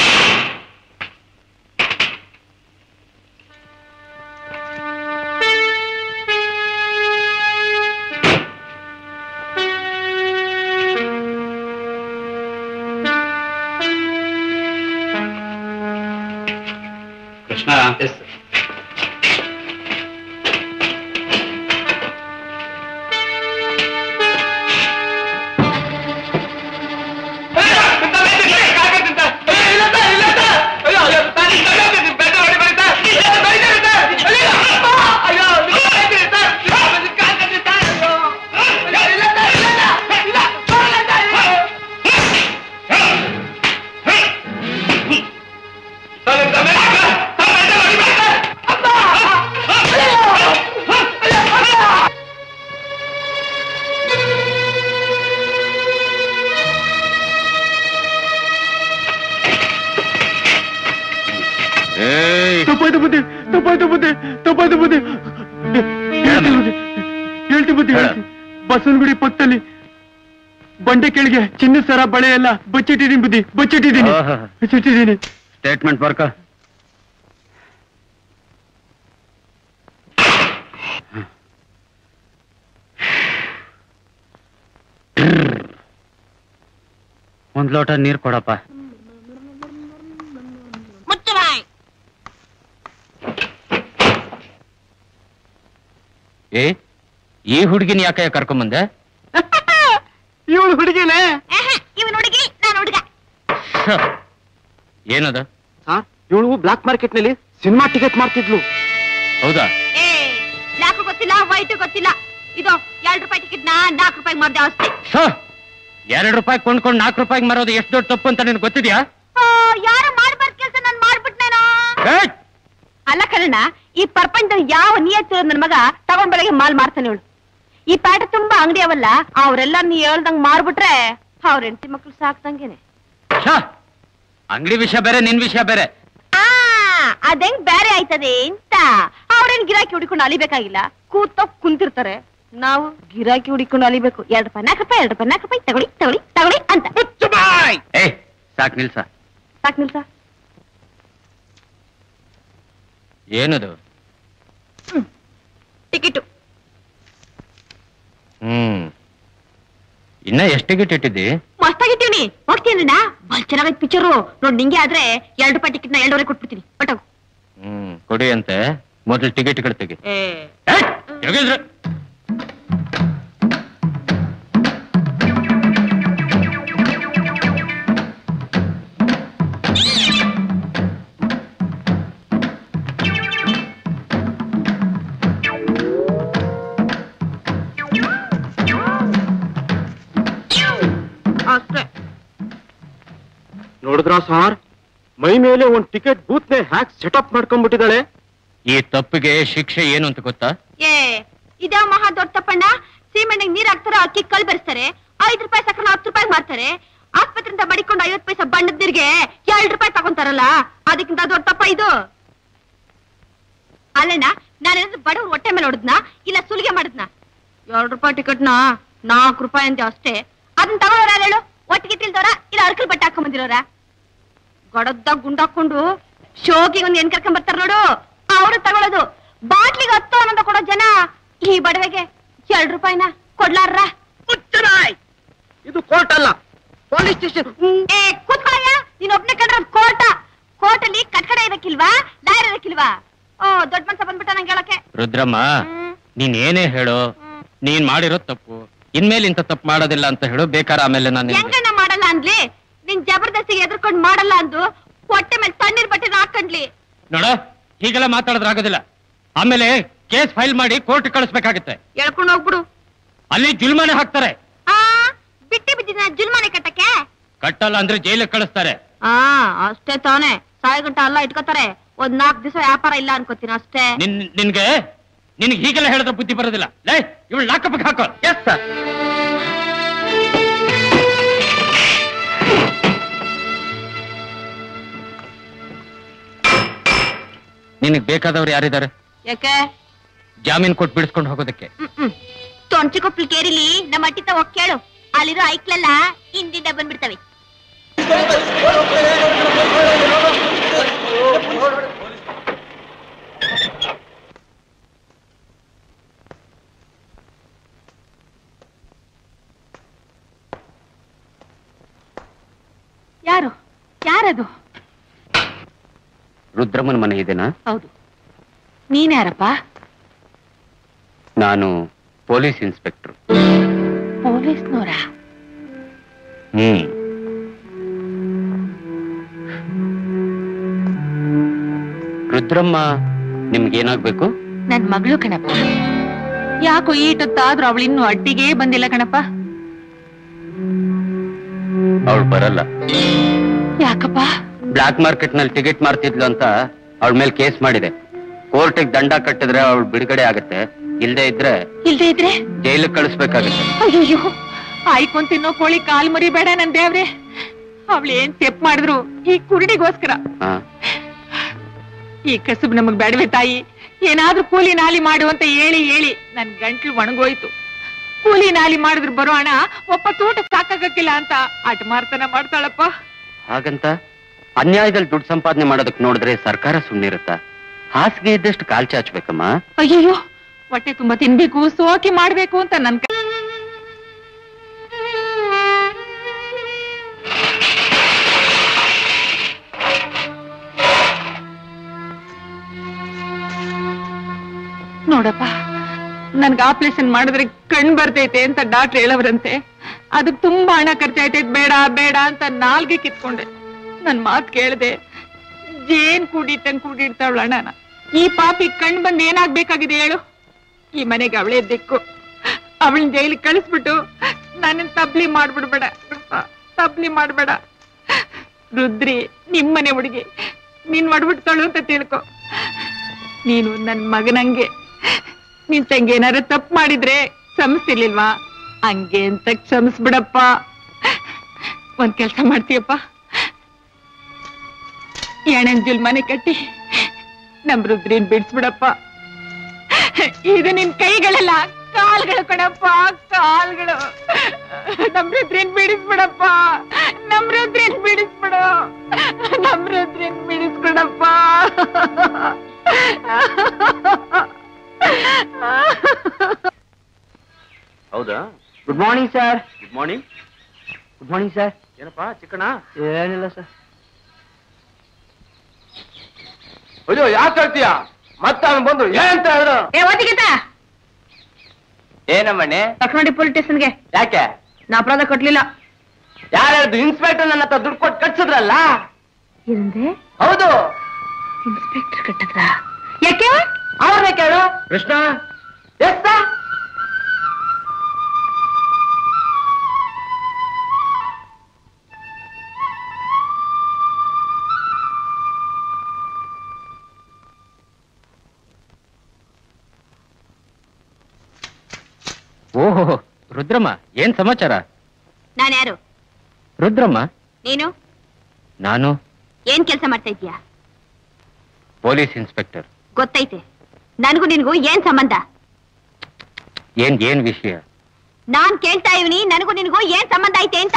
ಕೃಷ್ಣ ಏಯ್ ತಪ್ಪಾಯ್ತು ಬುದ್ಧಿ ತಪ್ಪಾಯ್ತು ಬುದ್ಧಿ ತಪ್ಪಾಯ್ತು ಬುದ್ಧಿ ಹೇಳ್ತೀನಿ ಬುದ್ಧಿ ಹೇಳ್ತೀನಿ ಬುದ್ಧಿ ಹೇಳ. ಹೇಳ್ತೀನಿ ಬಸವನಗುಡಿ ಪಕ್ಕದಲ್ಲಿ ಬಂಡೆ ಕೆಳಗೆ ಚಿನ್ನದ ಸರ ಬಳೆ ಎಲ್ಲ ಬಚ್ಚಿಟ್ಟಿದ್ದೀನಿ ಬುದ್ಧಿ ಬಚ್ಚಿಟ್ಟಿದ್ದೀನಿ ಆಹಾ. ಬಚ್ಚಿಟ್ಟಿದ್ದೀನಿ ಸ್ಟೇಟ್ಮೆಂಟ್ ಬರ್ಕ ಒಂದ್ ಲೋಟ ನೀರ್ ಕೊಡಪ್ಪ ಮುಚ್ಚು ಬಾಯ್ ಏ ಈ ಹುಡುಗಿನ ಯಾಕೆ ಕರ್ಕೊಂಬಂದೆ ಇವಳು ಹುಡುಗಿನೇ ಇವನ್ ಹುಡುಗಿ ನಾನು ಹುಡುಗ ಹ. ಏನದ ಇವಳು ಬ್ಲಾಕ್ ಮಾರ್ಕೆಟ್ ನಲ್ಲಿ ಸಿನಿಮಾ ಟಿಕೆಟ್ ಮಾಡ್ತಿದ್ಲು ಹೌದಾ ಏ ಬ್ಲಾಕ್ ಗೊತ್ತಿಲ್ಲ ವೈಟ್ ಗೊತ್ತಿಲ್ಲ ಇದು ಎರಡ್ ರೂಪಾಯಿ ಟಿಕೆಟ್ ನಾ ನಾಲ್ಕು ರೂಪಾಯಿ ಮಾಡ್ದೆ ಅಷ್ಟೇ ಹ. ಎರಡ್ ರೂಪಾಯಿ ಕೊಂಡ್ಕೊಂಡು ನಾಲ್ಕು ರೂಪಾಯಿಗೆ ಮಾರೋದು ಎಷ್ಟು ದೊಡ್ಡ ತಪ್ಪು ಅಂತ ನಿನ್ಗೆ ಗೊತ್ತಿದ್ಯಾ ಆ, ಯಾರು ಮಾಡ್ಬಾರ್ದು ಕೆಲಸ ನಾನ್ ಮಾಡ್ಬಿಟ್ನೇನೋ ಏಯ್! ಅಲ್ಲ ಕಣ ಈ ಪ್ರಪಂಚದಲ್ಲಿ ಯಾವ ನಿಯತ್ತಿರೋ ನನ್ ಮಗ ತಗೊಂಡ್ ಬೆಳಗ್ಗೆ ಮಾಲ್ ಮಾಡ್ತಾನೆ ಇವಳು ಈ ಪ್ಯಾಟ ತುಂಬಾ ಅಂಗಡಿ ಅವಲ್ಲ ಅವ್ರೆಲ್ಲ ನೀ ಹೇಳ್ದಂಗ್ ಮಾರ್ಬಿಟ್ರೆ ಅವ್ರ ಹೆಂಡತಿ ಮಕ್ಳು ಸಾಕ್ದಂಗೆನೆ ಛ! ಅಂಗಡಿ ವಿಷಯ ಬೇರೆ ನಿನ್ ವಿಷಯ ಬೇರೆ ಆ ಅದೆಂಗ್ ಬೇರೆ ಆಯ್ತದೆ ಅಂತ ಅವ್ರೇನ್ ಗಿರಾಕಿ ಹುಡಿಕೊಂಡು ಅಲಿಬೇಕಾಗಿಲ್ಲ ಕೂತ ಕುಂತಿರ್ತಾರೆ ನಾವು ಗಿರಾಕಿ ಹುಡಿಕೊಂಡು ಅಲಿಬೇಕು ಎರಡು ರೂಪಾಯಿ ನಾಲ್ಕು ರೂಪಾಯಿ ಎರಡು ರೂಪಾಯಿ ನಾಲ್ಕು ರೂಪಾಯಿ ತಗೊಳ್ಳಿ ತಗೊಳ್ಳಿ ತಗೊಳ್ಳಿ ಅಂತ ಮುಚ್ಚು ಬಾಯ್ ಏ ಸಾಕ್ ನಿಲ್ಸ ಸಾಕ್ ನಿಲ್ಸ ಏನದು ಟಿಕೆಟು ಹ್ಮ್ ಇನ್ನ ಎಷ್ಟು ಟಿಕೆಟ್ ಇಟ್ಟಿದ್ದಿ ಮಸ್ತಾಗಿಟ್ಟಿವ್ನಿ ಹೋಗ್ತೀನಣ್ಣ ಬಲ್ ಚೆನ್ನಾಗೈತ್ ಪಿಕ್ಚರು ನೋಡ್ ನಿಂಗೆ ಆದ್ರೆ ಎರಡು ರೂಪಾಯಿ ಟಿಕೆಟ್ ನ ಎರಡೂವರೆ ಕೊಟ್ಬಿಡ್ತೀನಿ ಹೊಟ್ಟೋಗು ಹ್ಮ್ ಕೊಡಿ ಅಂತೆ ಮೊದಲು ಟಿಕೆಟ್ಗಳು ತೆಗಿ ಏ ಏಯ್, ತೆಗೀದ್ರೆ. ಅಷ್ಟೇ ನೋಡಿದ್ರ ಸಾರ್ ಮೈ ಮೇಲೆ ಒಂದ್ ಟಿಕೆಟ್ ಬೂತ್ ನೇ ಹ್ಯಾಕ್ ಸೆಟಪ್ ಮಾಡ್ಕೊಂಡ್ಬಿಟ್ಟಿದ್ದಾಳೆ ಈ ತಪ್ಪಿಗೆ ಶಿಕ್ಷೆ ಏನು ಅಂತ ಗೊತ್ತಾ ಏ ಇದ್ಯಾವ ಮಹಾ ದೊಡ್ಡ ತಪ್ಪಣ್ಣ ಸೀಮೆಣ್ಣೆಗೆ ನೀರ್ ಹಾಕ್ತಾರ ಅಕ್ಕಿ ಕಲ್ ಬೆರೆಸ್ತಾರೆ ಐದ್ ರೂಪಾಯಿ ಸಕ್ಕರೆ ಹತ್ತು ರೂಪಾಯಿ ಮಾರ್ತಾರೆ ಆಸ್ಪತ್ರೆಯಿಂದ ಮಡಿಕೊಂಡು ಐವತ್ ಪೈಸೆ ಬಣ್ಣದ ನೀರ್ಗೆ ಎರಡ್ ರೂಪಾಯಿ ತಗೊಂತಾರಲ್ಲ ಅದಕ್ಕಿಂತ ದೊಡ್ಡ ತಪ್ಪ ಇದು ಅಲ್ಲೇನ ನಾನೇನಾದ್ರು ಬಡವ್ರ ಹೊಟ್ಟೆ ಮೇಲೆ ಹೊಡೆದ್ನ ಇಲ್ಲ ಸುಲಿಗೆ ಮಾಡಿದ್ನ ಎರಡ್ ರೂಪಾಯಿ ಟಿಕೆಟ್ನ ನಾಲ್ಕು ರೂಪಾಯಿ ಅಂತ ಅಷ್ಟೇ ಅದನ್ನ ತಗೊಳ್ಳೋರ ಹೇಳು ಒಟ್ಟಿಗೆ ತಿಳ್ದವ್ರ ಇಲ್ಲ ಅರ್ಕಲ್ ಬಟ್ಟೆ ಹಾಕೊಂಡ್ ಬಂದಿರೋರ ಗಡದ್ದಾಗ ಗುಂಡಾಕೊಂಡು ಶೋಕಿಗೆ ಒಂದ್ ಏನ್ ಕರ್ಕೊಂಡ್ ಬರ್ತಾರ ನೋಡು ಅವ್ರು ತಗೊಳ್ಳೋದು ಬಾಟ್ಲಿಗೆ ಹತ್ತು ಅನ್ನೋದ ಕೊಡೋ ಜನ ಈ ಬಡವೆಗೆ ಎರಡ್ ರೂಪಾಯಿನ ಕೊಡ್ಲಾರ ಮುಚ್ಚರಾಯ್ ಇದು ಕೋರ್ಟ್ ಅಲ್ಲ ಪೊಲೀಸ್ ಸ್ಟೇಷನ್ ಏ ಕೂತ್ಕೊಳ್ಳಯ್ಯ ನೀನ್ ಒಬ್ನೇ ಕಂಡ್ರೆ ಕೋಟ ಕೋರ್ಟಲ್ಲಿ ಕಟ್ಕಡೆ ಇರಕ್ಕಿಲ್ವಾ ಲಾಯರ್ ಇರಕ್ಕಿಲ್ವಾ ಓ ದೊಡ್ಡ ಮನ್ಸ ಬಂದ್ಬಿಟ್ಟ ನಂಗೆ ಹೇಳಕ್ಕೆ ರುದ್ರಮ್ಮ ಹ್ಮ್. ನೀನ್ ಏನೇ ಹೇಳು ನೀನ್ ಮಾಡಿರೋ ತಪ್ಪು ಇನ್ಮೇಲೆ ಇಂಥ ತಪ್ಪು ಮಾಡೋದಿಲ್ಲ ಅಂತ ಹೇಳು ಬೇಕಾರೆ ಆಮೇಲೆ ನಾನು ನಿನ್ಗೆ- ಹೆಂಗಣ್ಣ ಮಾಡಲ್ಲ ಅಂದ್ಲಿ ನಿನ್ ಜಬರ್ದಸ್ತಿಗೆ ಎದ್ರಕೊಂಡ್ ಮಾಡಲ್ಲ ಅಂದು ಹೊಟ್ಟೆ ಮೇಲೆ ತಣ್ಣೀರ್ ಬಟ್ಟೆ ಹಾಕೊಂಡ್ಲಿ ನೋಡ ಹೀಗೆಲ್ಲ ಮಾತಾಡಿದ್ರೆ ಆಗೋದಿಲ್ಲ ಆಮೇಲೆ ಕೇಸ್ ಫೈಲ್ ಮಾಡಿ ಕೋರ್ಟ್ ಕಳಿಸ್ಬೇಕಾಗತ್ತೆ ಎಳ್ಕೊಂಡ್ ಹೋಗ್ಬಿಡು ಅಲ್ಲಿ ಜುಲ್ಮಾನೆ ಹಾಕ್ತಾರೆ ಆ ಬಿಟ್ಟಿ ಬಿದ್ದಿನ ಜುಲ್ಮಾನೆ ಕಟ್ಟಕ್ಕೆ ಕಟ್ಟಲ್ಲ ಅಂದ್ರೆ ಜೈಲಿಗೆ ಕಳಿಸ್ತಾರೆ ಆ ಅಷ್ಟೇ ತಾನೇ ಸಾಯಿ ಗಂಟ ಅಲ್ಲ ಇಟ್ಕೋತಾರೆ ಒಂದ್ ನಾಲ್ಕು ದಿವಸ ವ್ಯಾಪಾರ ಇಲ್ಲ ಅನ್ಕೋತೀನಿ ಅಷ್ಟೇ ನಿನ್ ನಿನ್ಗೆ ನಿನ್ಗೆ ಹೀಗೆಲ್ಲ ಹೇಳಿದ್ರೆ ಬುದ್ಧಿ ಬರೋದಿಲ್ಲ ಲೇ ಇವಳು ಲಾಕಪ್ಗೆ ಹಾಕೋ ಎಸ್ ಸರ್ ನಿನಗ್ ಬೇಕಾದವ್ರು ಯಾರಿದ್ದಾರೆ ಯಾಕೆ ಜಾಮೀನ್ ಕೊಟ್ಟು ಬಿಡಿಸ್ಕೊಂಡು ಹೋಗೋದಕ್ಕೆ ತೊಂಚಿಕೊಪ್ಲಿ ಕೇರಿಲಿ ನಮ್ಮ ಅಟ್ಟಿ ತಗೋ ಕೇಳು ಅಲ್ಲಿರೋ ಐಕ್ಲೆಲ್ಲ ಹಿಂದಿಂದ ಬಂದ್ಬಿಡ್ತವೆ ಯಾರು ಯಾರದು ರುದ್ರಮ್ಮನ ಮನೆ ಇದೆನಾ ಹೌದು ನೀನ್ಯಾರಪ್ಪ ನಾನು ಪೊಲೀಸ್ ಇನ್ಸ್ಪೆಕ್ಟರ್ ಪೊಲೀಸ್ನವರ ಹ್ಮ್ ರುದ್ರಮ್ಮ ನಿಮ್ಗೇನಾಗ್ಬೇಕು ನನ್ ಮಗಳು ಕಣಪ್ಪ ಯಾಕೋ ಈಟೊತ್ತಾದ್ರೂ ಅವಳಿನ್ನೂ ಅಡ್ಡಿಗೆ ಬಂದಿಲ್ಲ ಕಣಪ್ಪ ಅವಳು ಬರಲ್ಲ ಯಾಕಪ್ಪ ಬ್ಲಾಕ್ ಮಾರ್ಕೆಟ್ ನಲ್ಲಿ ಟಿಕೆಟ್ ಮಾರ್ತಿದ್ಲು ಅಂತ ಅವಳ ಮೇಲೆ ಕೇಸ್ ಮಾಡಿದೆ ಕೋರ್ಟಿಗೆ ದಂಡ ಕಟ್ಟಿದ್ರೆ ಅವಳು ಬಿಡುಗಡೆ ಆಗತ್ತೆ ಇಲ್ದೇ ಇದ್ರೆ ಇಲ್ದೇ ಇದ್ರೆ ಜೈಲಿಗೆ ಕಳಿಸ್ಬೇಕಾಗತ್ತೆ ಅಯ್ಯೋ ಆಯ್ಕೊಂಡ್ ತಿನ್ನೋ ಕೋಳಿ ಕಾಲ್ ಮರಿಬೇಡ ನನ್ ದೇವ್ರೆ ಅವಳು ಏನ್ ತೆಪ್ ಮಾಡಿದ್ರು ಈ ಕುರುಡಿಗೋಸ್ಕರ ಹಾ ಈ ಕಸುಬು ನಮಗ್ ಬೇಡವೆ ತಾಯಿ ಏನಾದ್ರೂ ಕೂಲಿ ನಾಲಿ ಮಾಡು ಅಂತ ಹೇಳಿ ಹೇಳಿ ನನ್ ಗಂಟ್ಲು ಒಣಗೋಯ್ತು ಕೂಲಿ ನಾಲಿ ಮಾಡಿದ್ರು ಬರೋ ಹಣ ಒಪ್ಪ ತೋಟ ಸಾಕಾಗಕ್ಕಿಲ್ಲ ಅಂತ ಆಟ ಮಾರ್ತನ ಮಾಡ್ತಾಳಪ್ಪ ಹಾಗಂತ ಅನ್ಯಾಯದಲ್ಲಿ ದುಡ್ಡು ಸಂಪಾದನೆ ಮಾಡೋದಕ್ ನೋಡಿದ್ರೆ ಸರ್ಕಾರ ಸುಮ್ನಿರುತ್ತಾ ಹಾಸಿಗೆ ಇದ್ದಷ್ಟು ಕಾಲ್ ಚಾಚ್ಬೇಕಮ್ಮ ಅಯ್ಯಯ್ಯೋ ಹೊಟ್ಟೆ ತುಂಬಾ ತಿನ್ಬೇಕು ಸೋಕಿ ಮಾಡ್ಬೇಕು ಅಂತ ನನ್ ಕ- ನೋಡಪ್ಪ ನನ್ಗೆ ಆಪರೇಷನ್ ಮಾಡಿದ್ರೆ ಕಣ್ ಬರ್ತೈತೆ ಅಂತ ಡಾಕ್ಟರ್ ಹೇಳವ್ರಂತೆ ಅದಕ್ ತುಂಬಾ ಹಣ ಖರ್ಚಾಯ್ತೈತೆ ಬೇಡ ಬೇಡ ಅಂತ ನಾಲ್ಗೆ ಕಿತ್ಕೊಂಡೆ ನನ್ ಮಾತ್ ಕೇಳ್ದೆ ಜೇನ್ ಕೂಡಿಟ್ಟಂಗ್ ಕೂಡಿಡ್ತಾವಳ ಹಣನ ಈ ಪಾಪಿ ಕಣ್ ಬಂದ್ ಏನಾಗ್ಬೇಕಾಗಿದೆ ಹೇಳು ಈ ಮನೆಗೆ ಅವಳೇ ದಿಕ್ಕು ಅವಳನ್ನ ಜೈಲಿಗೆ ಕಳಿಸ್ಬಿಟ್ಟು ನನ್ನ ತಬ್ಲಿ ಮಾಡ್ಬಿಡ್ಬೇಡ ರೂಪ, ತಬ್ಲಿ ಮಾಡ್ಬೇಡ ರುದ್ರಿ ನಿಮ್ಮನೆ ಹುಡುಗಿ ನೀನ್ ಮಾಡ್ಬಿಡ್ತಾಳು ಅಂತ ತಿಳ್ಕೊ ನೀನು ನನ್ ಮಗನಂಗೆ ನಿನ್ ತಂಗಿ ಏನಾರು ತಪ್ಪು ಮಾಡಿದ್ರೆ ಕ್ಷಮಿಸ್ತಿರ್ಲಿಲ್ವಾ ಹಂಗೆ ಅಂತ ಕ್ಷಮಿಸ್ಬಿಡಪ್ಪ ಒಂದ್ ಕೆಲ್ಸ ಮಾಡ್ತೀಯಪ್ಪ ಎಣೆನ್ ಜುಲ್ ಮನೆ ಕಟ್ಟಿ ನಮ್ ರುದ್ರಿನ್ ಬಿಡ್ಸ್ಬಿಡಪ್ಪ ಇದು ನಿನ್ ಕೈಗಳಲ್ಲ ಕಾಲ್ಗಳು ಕಣಪ್ಪ ಕಾಲ್ಗಳು ನಮ್ ರುದ್ರಿನ್ ಬಿಡಿಸ್ಬಿಡಪ್ಪ ನಮ್ ರುದ್ರಿನ್ ಬಿಡಿಸ್ಬಿಡು ನಮ್ ರುದ್ರಿನ್ ಬಿಡಿಸ್ಬಿಡಪ್ಪ ಹೌದಾ good morning sir good morning good morning sir ಏನಪ್ಪಾ ಚಿಕ್ಕಣ್ಣ ಏನಿಲ್ಲ ಸರ್ ಅಯ್ಯೋ ಯಾಕೆ ಹೇಳ್ತೀಯ ಮತ್ತೆ ಅವನು ಬಂದು ಏನಂತ ಹೇಳಿದ್ರು ಏ ಓದಿಗಿತ ಏನಮ್ಮಣ್ಣೆ ತಕೊಂಡಿ ಪೊಲೀಸ್ ಸ್ಟೇಷನ್ಗೆ ಯಾಕೆ ನಾ ಅಪರಾಧ ಕಟ್ಲಿಲ್ಲ ಯಾರು ಹೇಳಿದ್ರು ಇನ್ಸ್ಪೆಕ್ಟರ್ ನನ್ನ ಹತ್ರ ದುಡ್ಡು ಕೊಟ್ಟು ಕಟ್ಸಿದ್ರಲ್ಲ ಏನಂದೆ ಹೌದು ಇನ್ಸ್ಪೆಕ್ಟರ್ ಕಟ್ಟದ್ರ ಯಾಕೆ ಅವ್ರನ್ನೇ ಕೇಳು ಕೃಷ್ಣ ಎಸ್ ಸರ್ ಓಹೋ ರುದ್ರಮ್ಮ ಏನ್ ಸಮಾಚಾರ ನಾನ್ಯಾರು ರುದ್ರಮ್ಮ ನೀನು ನಾನು ಏನ್ ಕೆಲಸ ಮಾಡ್ತಾ ಇದ್ಯಾ ಪೊಲೀಸ್ ಇನ್ಸ್ಪೆಕ್ಟರ್ ಗೊತ್ತೈತೆ ನನಗೂ ನಿನಗೂ ಏನ್ ಸಂಬಂಧ ಏನ್ ಏನ್ ವಿಷಯ ನಾನ್ ಕೇಳ್ತಾ ಇವನಿ ನನಗೂ ನಿನಗೂ ಏನ್ ಸಂಬಂಧ ಐತೆ ಅಂತ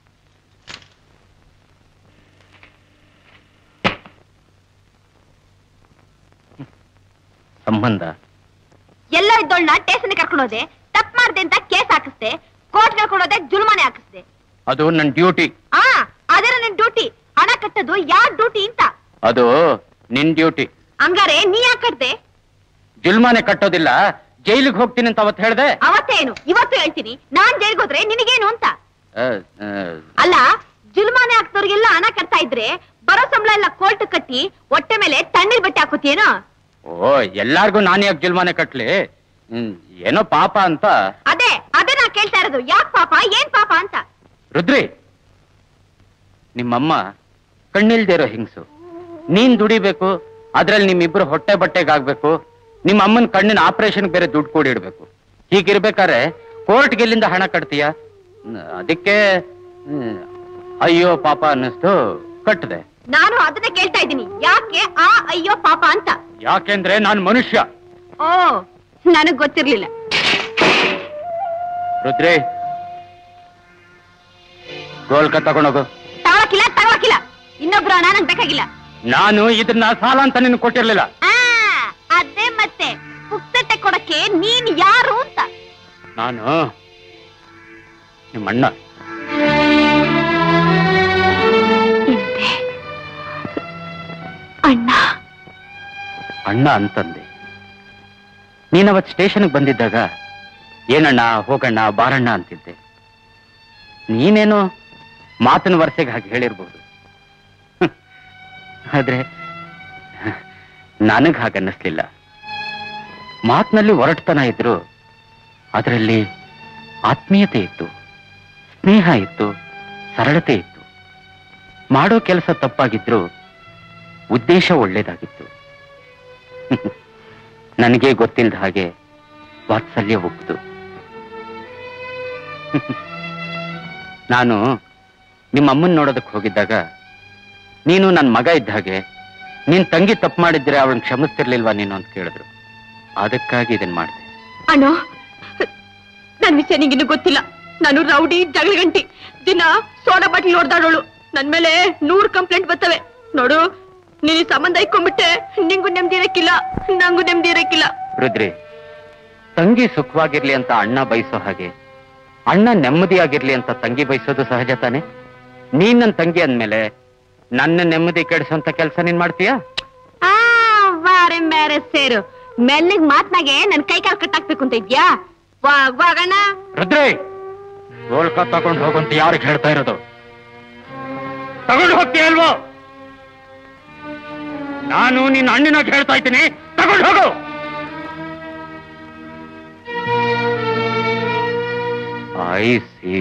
ಸಂಬಂಧ ಎಲ್ಲೋ ಇದ್ದೋಳ್ನ ಸ್ಟೇಷನ್ ಕರ್ಕೊಂಡು ಹೋದೆ ತಪ್ಪು ಮಾಡ್ದೆ ಅಂತ ಕೇಸ್ ಹಾಕಿಸ್ದೆ ಕೋರ್ಟ್ ಕರ್ಕೊಂಡೋದೆ ಜುಲ್ಮಾನೆ ಹಾಕಿಸ್ದೆ ಅದು ನನ್ನ ಡ್ಯೂಟಿ ಆ ಅದರ ನಿನ್ ಡ್ಯೂಟಿ ಹಣ ಕಟ್ಟೋದು ಯಾರ್ ಡ್ಯೂಟಿ ಅಂತ ಅದು ನಿನ್ ಡ್ಯೂಟಿ ಹಂಗಾರೆ ನೀ ಯಾಕೆ ಕಟ್ದೆ ಜುಲ್ಮಾನೆ ಕಟ್ಟೋದಿಲ್ಲ ಜೈಲಿಗೆ ಹೋಗ್ತೀನಿ ಅಂತ ಅವತ್ತು ಹೇಳ್ದೆ ಅವತ್ತೇನು ಇವತ್ತು ಹೇಳ್ತೀನಿ ನಾನ್ ಜೈಲ್ಗೆ ಹೋದ್ರೆ ನಿನಗೇನು ಅಂತ ಆ, ಆ, ಅಲ್ಲ ಜುಲ್ಮಾನೆ ಹಾಕ್ದವ್ರಿಗೆಲ್ಲ ಹಣ ಕಟ್ತಾ ಇದ್ರೆ ಬರೋ ಸಂಬಳ ಎಲ್ಲ ಕೋರ್ಟ್ ಕಟ್ಟಿ ಹೊಟ್ಟೆ ಮೇಲೆ ತಣ್ಣೀರ್ ಬಟ್ಟೆ ಹಾಕೋತಿಯೇನೋ ಓ ಎಲ್ಲಾರ್ಗು ನಾನು ಯಾಕೆ ಜುಲ್ಮಾನೆ ಕಟ್ಲಿ ಹ್ಮ್, ಏನೋ ಪಾಪ ಅಂತ ಅದೇ ಅದೇ ನಾ ಕೇಳ್ತಾ ಇರೋದು ಯಾಕ್ ಪಾಪ ಏನ್ ಪಾಪ ಅಂತ ರುದ್ರಿ ನಿಮ್ಮಮ್ಮ ಕಣ್ಣಿಲ್ದೇ ಇರೋ ಹಿಂಗ್ಸು ನೀನ್ ದುಡಿಬೇಕು ಅದ್ರಲ್ಲಿ ನಿಮ್ಮಿಬ್ರು ಹೊಟ್ಟೆ ಬಟ್ಟೆಗಾಗ್ಬೇಕು ನಿಮ್ಮ ಅಮ್ಮನ ಕಣ್ಣಿನ ಆಪರೇಷನ್ ಬೇರೆ ದುಡ್ಡು ಕೂಡಿಡ್ಬೇಕು ಹೀಗಿರ್ಬೇಕಾದ್ರೆ ಕೋರ್ಟ್ಗೆ ಎಲ್ಲಿಂದ ಹಣ ಕಟ್ತೀಯ ಹ್ಮ್, ಅದಕ್ಕೆ ಹ್ಮ್, ಅಯ್ಯೋ ಪಾಪ ಅನ್ನಿಸ್ತು ಕಟ್ಟದೆ ನಾನು ಅದನ್ನೇ ಕೇಳ್ತಾ ಇದ್ದೀನಿ ಯಾಕೆ ಆ ಅಯ್ಯೋ ಪಾಪ ಅಂತ ಯಾಕೆಂದ್ರೆ ನಾನು ಮನುಷ್ಯ ಓ ನನಗ್ ಗೊತ್ತಿರ್ಲಿಲ್ಲ ರುದ್ರಿ ಗೋಲ್ಕ ತಗೊಂಡೋಗು ತಗೊಳಕಿಲ್ಲ ತಗೊಳಕಿಲ್ಲ ಇನ್ನೊಬ್ರು ಹಣ ನಂಗ್ ಬೇಕಾಗಿಲ್ಲ ನಾನು ಇದನ್ನ ಸಾಲ ಅಂತ ನಿನ್ ಕೊಟ್ಟಿರ್ಲಿಲ್ಲ ಆ ಅದೇ ಮತ್ತೆ ಪುಕ್ಸಟ್ಟೆ ಕೊಡಕ್ಕೆ ನೀನ್ ಯಾರು ಅಂತ ನಾನು ನಿಮ್ಮಣ್ಣ ಎಂದೆ ಅಣ್ಣ ಅಣ್ಣ ಅಂತಂದೆ ನೀನವತ್ ಸ್ಟೇಷನ್ಗೆ ಬಂದಿದ್ದಾಗ ಏನಣ್ಣ ಹೋಗಣ್ಣ ಬಾರಣ್ಣ ಅಂತಿದ್ದೆ ನೀನೇನೋ ಮಾತಿನ ವರ್ಷಗೆ ಹಾಗೆ ಹೇಳಿರ್ಬೋದು ಹ್ಮ್. ಆದ್ರೆ ನನಗ್ ಹಾಗನ್ನಿಸ್ಲಿಲ್ಲ ಮಾತಿನಲ್ಲಿ ಒರಟತನ ಇದ್ರು ಅದರಲ್ಲಿ ಆತ್ಮೀಯತೆ ಇತ್ತು ಸ್ನೇಹ ಇತ್ತು ಸರಳತೆ ಇತ್ತು ಮಾಡೋ ಕೆಲಸ ತಪ್ಪಾಗಿದ್ರು ಉದ್ದೇಶ ಒಳ್ಳೇದಾಗಿತ್ತು ನನಗೆ ಗೊತ್ತಿಲ್ಲದ ಹಾಗೆ ವಾತ್ಸಲ್ಯ ಒಪ್ಪಿತು ನಾನು ನಿಮ್ಮ ಅಮ್ಮನ್ ನೋಡೋದಕ್ಕೆ ಹೋಗಿದ್ದಾಗ ನೀನು ನನ್ನ ಮಗ ಇದ್ದ ಹಾಗೆ ನಿನ್ ತಂಗಿ ತಪ್ಪು ಮಾಡಿದ್ರೆ ಅವಳನ್ನ ಕ್ಷಮಿಸ್ತಿರ್ಲಿಲ್ವಾ ನೀನು ಅಂತ ಕೇಳಿದ್ರು ಅದಕ್ಕಾಗಿ ಇದನ್ ಮಾಡಿದೆ ಅಣ್ಣ ನನ್ ವಿಷಯ ನಿಂಗಿನ್ನು ಗೊತ್ತಿಲ್ಲ ನಾನು ರೌಡಿ ಜಗಳಗಂಟಿ ದಿನ ಸೋಡಾ ಬಾಟ್ಲಿ ಹೊಡ್ದಾಡೋಳು ನನ್ ಮೇಲೆ ನೂರ್ ಕಂಪ್ಲೇಂಟ್ ಬರ್ತವೆ ನೋಡು ನೀನ್ ಈ ಸಂಬಂಧ ಇಕ್ಕೊಂಡ್ಬಿಟ್ಟೆ ನಿಂಗೂ ನೆಮ್ಮದಿ ಇರಕ್ಕಿಲ್ಲ ನಂಗೂ ನೆಮ್ಮದಿ ಇರಕ್ಕಿಲ್ಲ ರುದ್ರಿ ತಂಗಿ ಸುಖವಾಗಿರ್ಲಿ ಅಂತ ಅಣ್ಣ ಬಯಸೋ ಹಾಗೆ ಅಣ್ಣ ನೆಮ್ಮದಿಯಾಗಿರ್ಲಿ ಅಂತ ತಂಗಿ ಬಯಸೋದು ಸಹಜ ತಾನೆ ನೀನ್ ನನ್ ತಂಗಿ ಅಂದ್ಮೇಲೆ ನನ್ನ ನೆಮ್ಮದಿ ಕೆಡಿಸೋಂತ ಕೆಲಸ ನೀನ್ ಮಾಡ್ತೀಯಾ ಆ ವಾರೆ ಮೇರೆ ಸೇರು ಮೆಲ್ಲಿಗ್ ಮಾತ್ನಾಗೆ ನನ್ ಕೈ ಕಾಲ್ ಕಟ್ಟಾಕ್ಬೇಕು ಅಂತ ಇದ್ಯಾ ವಾಗ್ ವಾಗಣ್ಣ ರುದ್ರಿ ಗೋಲ್ಕ ತಗೊಂಡು ಹೋಗಂತ ಯಾರಿಗೆ ಹೇಳ್ತಾ ಇರೋದು ತಗೊಂಡು ಹೋಗ್ತೀಯ ಅಲ್ವೋ ನಾನು ನಿನ್ನ ಅಣ್ಣಿನಾಗ ಹೇಳ್ತಾ ಇದ್ದೀನಿ ತಗೊಂಡು ಹೋಗು ಐ ಸಿ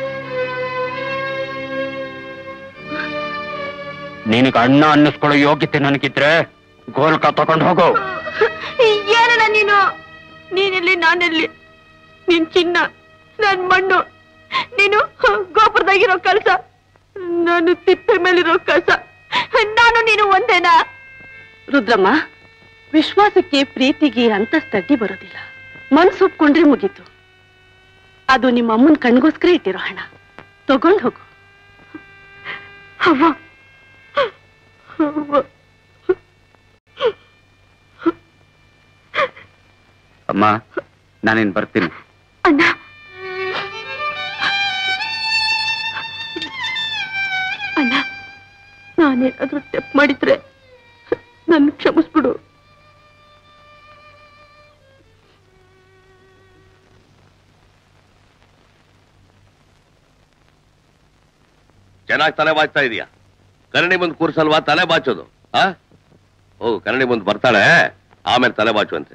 ನಿನಗೆ ಅಣ್ಣ ಅನ್ನಿಸ್ಕೊಳ್ಳೋ ಯೋಗ್ಯತೆ ನನಗಿದ್ರೆ ಗೋಲ್ಕ ತಗೊಂಡು ಹೋಗು ಏನಣ್ಣ ನೀನು ನೀನೆಲ್ಲಿ ನಾನೆಲ್ಲಿ ನಿನ್ ಚಿನ್ನ ನನ್ ಮಣ್ಣು ನೀನು ಗೋಪುರದಾಗಿರೋ ಕಳ್ಸ ನಾನು ತಿಪ್ಪೆ ಮೇಲಿರೋ ಕಳ್ಸ ನಾನು ನೀನು ಒಂದೇನಾ ರುದ್ರಮ್ಮ ವಿಶ್ವಾಸಕ್ಕೆ ಪ್ರೀತಿಗೆ ಅಂತಸ್ತಡ್ಡಿ ಬರೋದಿಲ್ಲ ಮನ್ಸು ಒಪ್ಕೊಂಡ್ರೆ ಮುಗೀತು ಅದು ನಿಮ್ಮ ಅಮ್ಮನ ಕಣ್ಗೋಸ್ಕರ ಇಟ್ಟಿರೋ ಹಣ ತಗೊಂಡ್ ಹೋಗು ಅವ್ವ ಅವ್ವ. ಅಮ್ಮ ನಾನಿನ್ ಬರ್ತೀನಿ ಅಣ್ಣ ಅಣ್ಣ ನಾನೇನಾದ್ರೂ ತಪ್ಪು ಮಾಡಿದ್ರೆ ನನ್ ಕ್ಷಮಿಸ್ಬಿಡು ಚೆನ್ನಾಗಿ ತಲೆ ಬಾಚ್ತಾ ಇದೀಯಾ ಕನ್ನಡಿ ಮುಂದೆ ಕೂರ್ಸಲ್ವಾ ತಲೆ ಬಾಚೋದು ಆ ಹೋಗು ಕನ್ನಡಿ ಮುಂದೆ ಬರ್ತಾಳೆ ಆಮೇಲೆ ತಲೆ ಬಾಚುವಂತೆ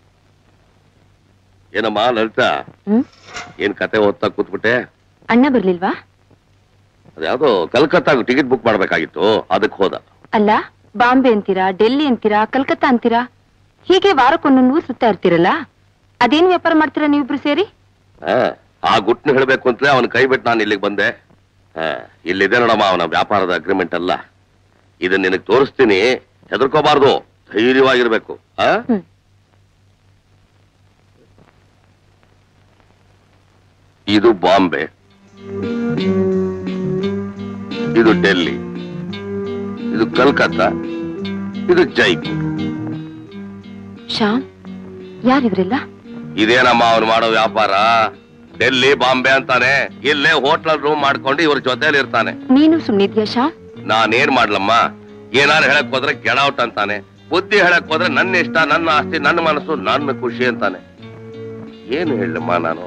ಏನಮ್ಮ ಲಲಿತಾ ಹ್ಮ್ ಏನ್ ಕತೆ ಓದ್ತಾ ಕೂತ್ಬಿಟ್ಟೆ ಅಣ್ಣ ಬರ್ಲಿಲ್ವಾ ಅದ್ಯಾವ್ದೋ ಕಲ್ಕತ್ತಾಗ ಟಿಕೆಟ್ ಬುಕ್ ಮಾಡ್ಬೇಕಾಗಿತ್ತು ಅದಕ್ಕೆ ಹೋದ ಅಲ್ಲ ಬಾಂಬೆ ಅಂತೀರಾ ಡೆಲ್ಲಿ ಅಂತೀರಾ ಕಲ್ಕತ್ತಾ ಅಂತೀರಾ ಹೀಗೆ ವಾರಕ್ಕೊಂದೊಂದು ಊರು ಸುತ್ತಾ ಇರ್ತೀರಲ್ಲ ಅದೇನ್ ವ್ಯಾಪಾರ ಮಾಡ್ತೀರಾ ನೀವಿಬ್ರು ಸೇರಿ ಆ, ಆ ಗುಟ್ನ ಹೇಳ್ಬೇಕು ಅಂತಲೇ ಅವನ ಕೈ ಬಿಟ್ಟು ನಾನು ಇಲ್ಲಿಗೆ ಬಂದೆ ಆ, ಇಲ್ಲಿದೆ ನೋಡಮ್ಮ ಅವನ ವ್ಯಾಪಾರದ ಅಗ್ರಿಮೆಂಟ್ ಅಲ್ಲ ಇದನ್ನ ನಿನಗೆ ತೋರಿಸ್ತೀನಿ ಹೆದರ್ಕೋಬಾರ್ದು ಧೈರ್ಯವಾಗಿರ್ಬೇಕು ಆ ಹ್ಮ್. ಇದು ಬಾಂಬೆ ಇದು ಡೆಲ್ಲಿ ಇದು ಕಲ್ಕತ್ತಾ ಇದು ಜೈಪುರ್ ಶ್ಯಾಮ್ ಯಾರಿವ್ರೆಲ್ಲ ಇದೇನಮ್ಮ ಅವ್ನು ಮಾಡೋ ವ್ಯಾಪಾರ ಡೆಲ್ಲಿ ಬಾಂಬೆ ಅಂತಾನೆ ಇಲ್ಲೇ ಹೋಟ್ಲಲ್ ರೂಮ್ ಮಾಡ್ಕೊಂಡು ಇವ್ರ ಜೊತೆಲಿ ಇರ್ತಾನೆ ನೀನು ಸುಮ್ನಿದ್ಯಾ ಶ್ಯಾಮ್ ನಾನೇನ್ ಮಾಡ್ಲಮ್ಮ ಏನಾರು ಹೇಳಕ್ ಹೋದ್ರೆ ಗೆಟ್ ಔಟ್ ಅಂತಾನೆ ಬುದ್ಧಿ ಹೇಳಕ್ ಹೋದ್ರೆ ನನ್ನ ಇಷ್ಟ ನನ್ನ ಆಸ್ತಿ ನನ್ನ ಮನಸ್ಸು ನನ್ನ ಖುಷಿ ಅಂತಾನೆ ಏನು ಹೇಳಮ್ಮ ನಾನು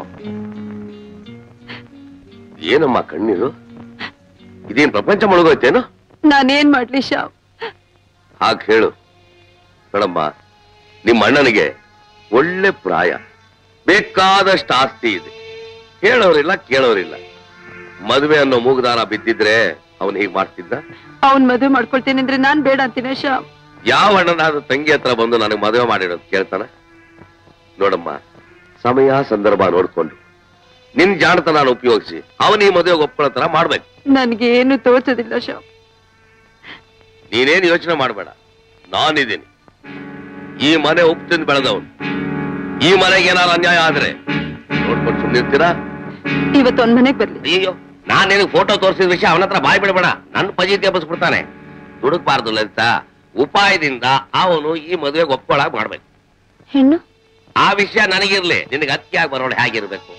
ಏನಮ್ಮ ಕಣ್ಣೀರು ಇದೇನ್ ಪ್ರಪಂಚ ಮುಳುಗೋಯ್ತೇನು ನಾನೇನ್ ಮಾಡ್ಲಿ ಶ್ಯಾಮ್ ಹಾಗೆ ಹೇಳು ನೋಡಮ್ಮ ನಿಮ್ಮ ಅಣ್ಣನಿಗೆ ಒಳ್ಳೆ ಪ್ರಾಯ ಬೇಕಾದಷ್ಟು ಆಸ್ತಿ ಇದೆ ಹೇಳೋರಿಲ್ಲ ಕೇಳೋರಿಲ್ಲ ಮದುವೆ ಅನ್ನೋ ಮೂಗುದಾರ ಬಿದ್ದಿದ್ರೆ ಅವನು ಹೀಗ್ ಮಾಡ್ತಿದ್ದ ಅವ್ನ್ ಮದುವೆ ಮಾಡ್ಕೊಳ್ತೀನಿ ಅಂದ್ರೆ ನಾನ್ ಬೇಡ ಅಂತೀನಿ ಶ್ಯಾಮ್ ಯಾವ ಅಣ್ಣನಾದ್ರೂ ತಂಗಿ ಹತ್ರ ಬಂದು ನನಗೆ ಮದುವೆ ಮಾಡಿರೋದು ಕೇಳ್ತಾನ ನೋಡಮ್ಮ ಸಮಯ ಸಂದರ್ಭ ನೋಡ್ಕೊಂಡು ನಿನ್ ಜಾಣತನ ಉಪಯೋಗಿಸಿ ಅವನ ಈ ಮದುವೆಗೆ ಒಪ್ಕೊಳ್ಳೋ ತರ ಮಾಡ್ಬೇಕು ನನ್ಗೇನು ತೋಚೋದಿಲ್ಲ ಶ್ಯಾಮ್ ನೀನೇನ್ ಯೋಚನೆ ಮಾಡಬೇಡ ನಾನಿದ್ದೀನಿ ಈ ಮನೆ ಉಪ್ಪು ತಿಂದು ಬೆಳೆದವನು ಈ ಮನೆಗೆ ಏನಾರು ಅನ್ಯಾಯ ಆದ್ರೆ ನೋಡ್ಕೊಂಡು ಸುಮ್ಮನಿರ್ತೀರಾ ಇವತ್ತು ಒಂದ್ ಮನೆಗ್ ಬರ್ಲಿ ಅಯ್ಯೋ ನಾನ್ ನಿನಗೆ ಫೋಟೋ ತೋರಿಸಿದ ವಿಷಯ ಅವನ ಹತ್ರ ಬಾಯ್ ಬಿಡಬೇಡ ನನ್ನ ಪಜೀತಿ ಎಬ್ಬಿಸ್ಬಿಡ್ತಾನೆ ದುಡುಕ್ಬಾರ್ದು ಲಲಿತಾ ಉಪಾಯದಿಂದ ಅವನು ಈ ಮದುವೆಗೆ ಒಪ್ಕೊಳಕ್ ಮಾಡ್ಬೇಕು ಹೆಣ್ಣು ಆ ವಿಷಯ ನನಗಿರ್ಲಿ ನಿನಗೆ ಅತ್ತಿಯಾಗಿ ಬರೋಣ ಹೇಗಿರ್ಬೇಕು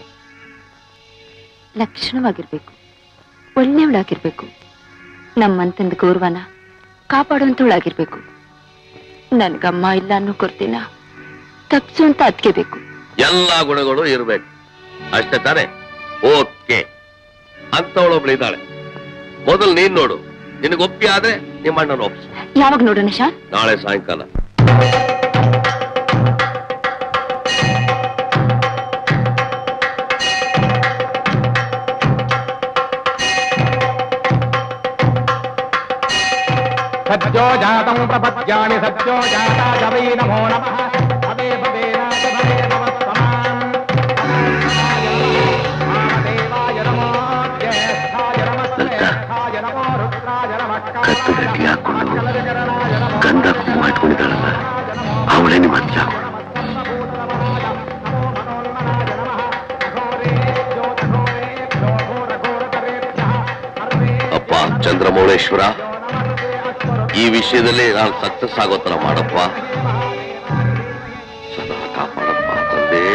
ಲಕ್ಷಣವಾಗಿರ್ಬೇಕು ಒಳ್ಳೆಯವಳಾಗಿರ್ಬೇಕು ನಮ್ಮಂತಂದ ಗೌರವನ ಕಾಪಾಡುವಂತವಳಾಗಿರ್ಬೇಕು ನನ್ಗಮ್ಮ ಇಲ್ಲ ಅನ್ನೋ ಕೊರ್ತಿನ ತಪ್ಸು ಅಂತ ಅದ್ಕೆ ಬೇಕು ಎಲ್ಲಾ ಗುಣಗಳು ಇರ್ಬೇಕು ಅಷ್ಟೇ ತಾನೆ ಓಕೆ ಅಂತವಳೊಬ್ಳು ಇದ್ದಾಳೆ ಮೊದಲು ನೀನ್ ನೋಡು ನಿನಗೆ ಒಪ್ಪಿ ಆದ್ರೆ ನಿಮ್ಮ ಅಣ್ಣನ ಒಪ್ಸು ಯಾವಾಗ ನೋಡೋಣ ಶಾನ್ ನಾಳೆ ಸಾಯಂಕಾಲ सद्यो जातं प्रपद्यानि सद्यो जाता वै नमो नमः भवे भवेनाथ भवे नमस्तमान् वामदेवाय नमो ज्येष्ठाय नमस्तेष्ठाय नमो रुद्राय नमः ಕತ್ತು ಗಟ್ಟಿ ಹಾಕೊಂಡು ಗಂಧ ಕುಂಕುಮ ಇಟ್ಕೊಂಡಿದ್ದಾಳಲ್ಲ ಅವಳೇ ನಿಮ್ಮ ಅಜ್ಜ ಅಪ್ಪ ಚಂದ್ರಮೌಳೇಶ್ವರ ಈ ವಿಷಯದಲ್ಲಿ ನಾನು ಸಕ್ಸಸ್ ಆಗೋ ತರ ಮಾಡಪ್ಪ ಸದಾ ಕಾಪಾಡಪ್ಪ ತಂದೆ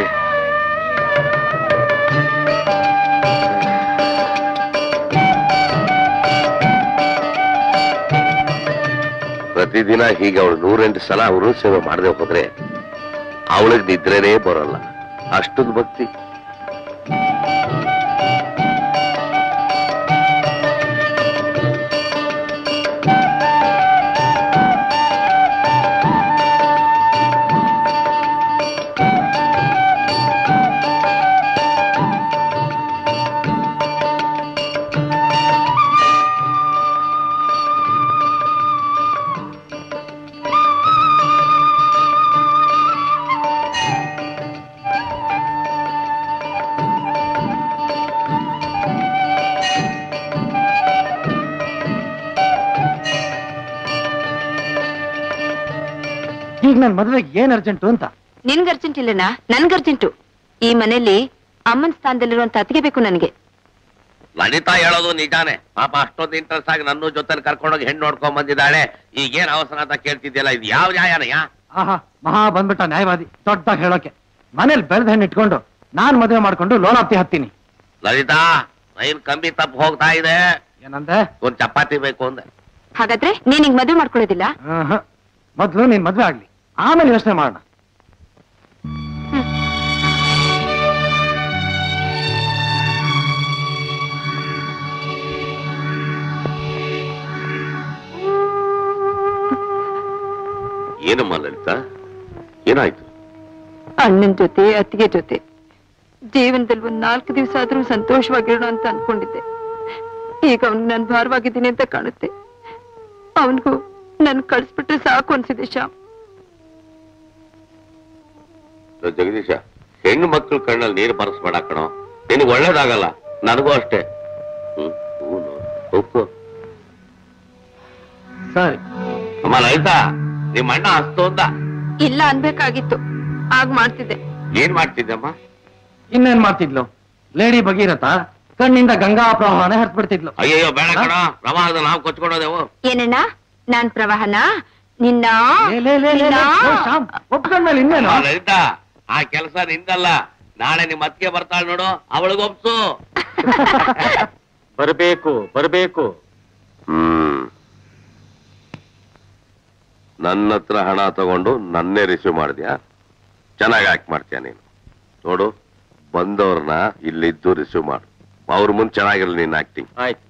ಪ್ರತಿದಿನ ಹೀಗೆ ಅವಳು ನೂರೆಂಟು ಸಲ ಅವರು ಸೇವೆ ಮಾಡದೆ ಹೋದ್ರೆ ಅವಳಿಗೆ ನಿದ್ರೆನೇ ಬರೋಲ್ಲ ಅಷ್ಟೊಂದು ಭಕ್ತಿ ಈಗ ನನ್ ಮದ್ವೆಗೆ ಏನ್ ಅರ್ಜೆಂಟು ಅಂತ ನಿನ್ಗೆ ಅರ್ಜೆಂಟ್ ಇಲ್ಲಣ್ಣ ನನ್ಗೆ ಅರ್ಜೆಂಟು ಈ ಮನೆಯಲ್ಲಿ ಅಮ್ಮನ ಸ್ಥಾನದಲ್ಲಿರುವಂತ ಅತಿಗೆ ಬೇಕು ನನಗೆ ಲಲಿತಾ ಹೇಳೋದು ನಿಜಾನೇ ಪಾಪ ಅಷ್ಟೊಂದು ಇಂಟ್ರೆಸ್ಟ್ ಆಗಿ ನನ್ನ ಜೊತೆ ಕರ್ಕೊಂಡೋಗಿ ಹೆಣ್ಣು ನೋಡ್ಕೊಂಡ್ ಬಂದಿದ್ದಾಳೆ ಈಗೇನ್ ಅವಸರ ಅಂತ ಕೇಳ್ತಿದ್ಯಲ್ಲ ಇದು ಯಾವ ನ್ಯಾಯನಯ್ಯ ಆಹಾ ಮಹಾ ಬಂದ್ಬಿಟ್ಟ ನ್ಯಾಯವಾದಿ ದೊಡ್ಡದಾಗಿ ಹೇಳೋಕೆ ಮನೇಲಿ ಬೆಳೆದ ಹೆಣ್ಣು ಇಟ್ಕೊಂಡು ನಾನ್ ಮದುವೆ ಮಾಡ್ಕೊಂಡು ಲೋಲಾಪ್ತಿ ಹತ್ತೀನಿ ಲಲಿತಾ ರೈಲ್ ಕಂಬಿ ತಪ್ಪು ಹೋಗ್ತಾ ಇದೆ ಏನಂದೆ ಒಂದ್ ಚಪಾತಿ ಬೇಕು ಅಂದೆ ಹಾಗಾದ್ರೆ ನೀನ್ ಹಿಂಗ್ ಮದುವೆ ಮಾಡ್ಕೊಳ್ಳೋದಿಲ್ಲ ಆಹಾ. ಮೊದ್ಲು ನೀನ್ ಮದ್ವೆ ಆಗ್ಲಿ ಆಮೇಲೆ ಯೋಚನೆ ಮಾಡೋಣ ಏನಮ್ಮ ಲಲಿತಾ ಏನಾಯ್ತು ಅಣ್ಣನ ಜೊತೆ ಅತ್ತಿಗೆ ಜೊತೆ ಜೀವನದಲ್ಲಿ ಒಂದ್ ನಾಲ್ಕು ದಿವಸ ಆದ್ರೂ ಸಂತೋಷವಾಗಿರೋಣ ಅಂತ ಅನ್ಕೊಂಡಿದ್ದೆ ಈಗ ಅವ್ನ್ ನನ್ ಭಾರವಾಗಿದ್ದೀನಿ ಅಂತ ಕಾಣುತ್ತೆ ಅವನಿಗೂ ನನ್ ಕಳ್ಸ್ಬಿಟ್ರೆ ಸಾಕು ಅನ್ಸಿದೆ ಶ್ಯಾಮ್ ಜಗದೀಶ ಹೆಣ್ಣು ಮಕ್ಕಳ ಕಣ್ಣಲ್ಲಿ ನೀರು ಬರೆಸ್ಬೇಡ ಕಣೋ ನಿನಗೆ ಒಳ್ಳೇದಾಗಲ್ಲ ನನಗೂ ಅಷ್ಟೇ ಹ್ಮ್ ಹೂನು, ಉಪ್ಪು ಸರಿ ಅಮ್ಮ ಲಲಿತಾ ನಿಮ್ಮ ಅಣ್ಣ ಅಸ್ತು ಅಂದ ಇಲ್ಲ ಅನ್ಬೇಕಾಗಿತ್ತು ಆಗ ಮಾಡ್ತಿದ್ದೆ ಏನ್ ಮಾಡ್ತಿದ್ದಮ್ಮ ಇನ್ನೇನ್ ಮಾಡ್ತಿದ್ಲು ಲೇಡಿ ಭಗೀರಥ ಕಣ್ಣಿಂದ ಗಂಗಾ ಪ್ರವಾಹನ ಹರಿಸ್ಬಿಡ್ತಿದ್ಲು ಅಯ್ಯಯ್ಯೋ ಬೇಡ ಕಣ ಪ್ರವಾಹದ ನಾವು ಕೊಚ್ಕೊಂಡೋದೆವು ಏನಣ್ಣ ನಾನ್ ಪ್ರವಾಹನ ನಿನ್ನ ಲೇ, ಲೇ, ಲೇ, ಲೇ, ಲೇ, ನಿನ್ನ- ಓ, ಶ್ಯಾಮ್, ಒಪ್ಕೊಂಡ್ಮೇಲೆ ಇನ್ನೇನು ಆ ಲಲಿತಾ ಆ ಕೆಲಸ ನಿಂದಲ್ಲ ನಾಳೆ ನಿಮ್ಮ ಅತ್ತಿಗೆ ಬರ್ತಾಳೆ ನೋಡು ಅವಳಿಗೊಪ್ಸು ಬರಬೇಕು ಬರಬೇಕು ಹ್ಮ್ ನನ್ನ ಹತ್ರ ಹಣ ತಗೊಂಡು ನನ್ನೇ ರಿಸೀವ್ ಮಾಡಿದ್ಯಾ ಚೆನ್ನಾಗಿ ಆಕ್ಟ್ ಮಾಡ್ತೀಯ ನೀನು ನೋಡು ಬಂದವ್ರನ್ನ ಇಲ್ಲಿದ್ದು ರಿಸೀವ್ ಮಾಡು ಅವ್ರ ಮುಂದೆ ಚೆನ್ನಾಗಿರಲಿ ನಿನ್ನ ಆಕ್ಟಿಂಗ್ ಆಯ್ತು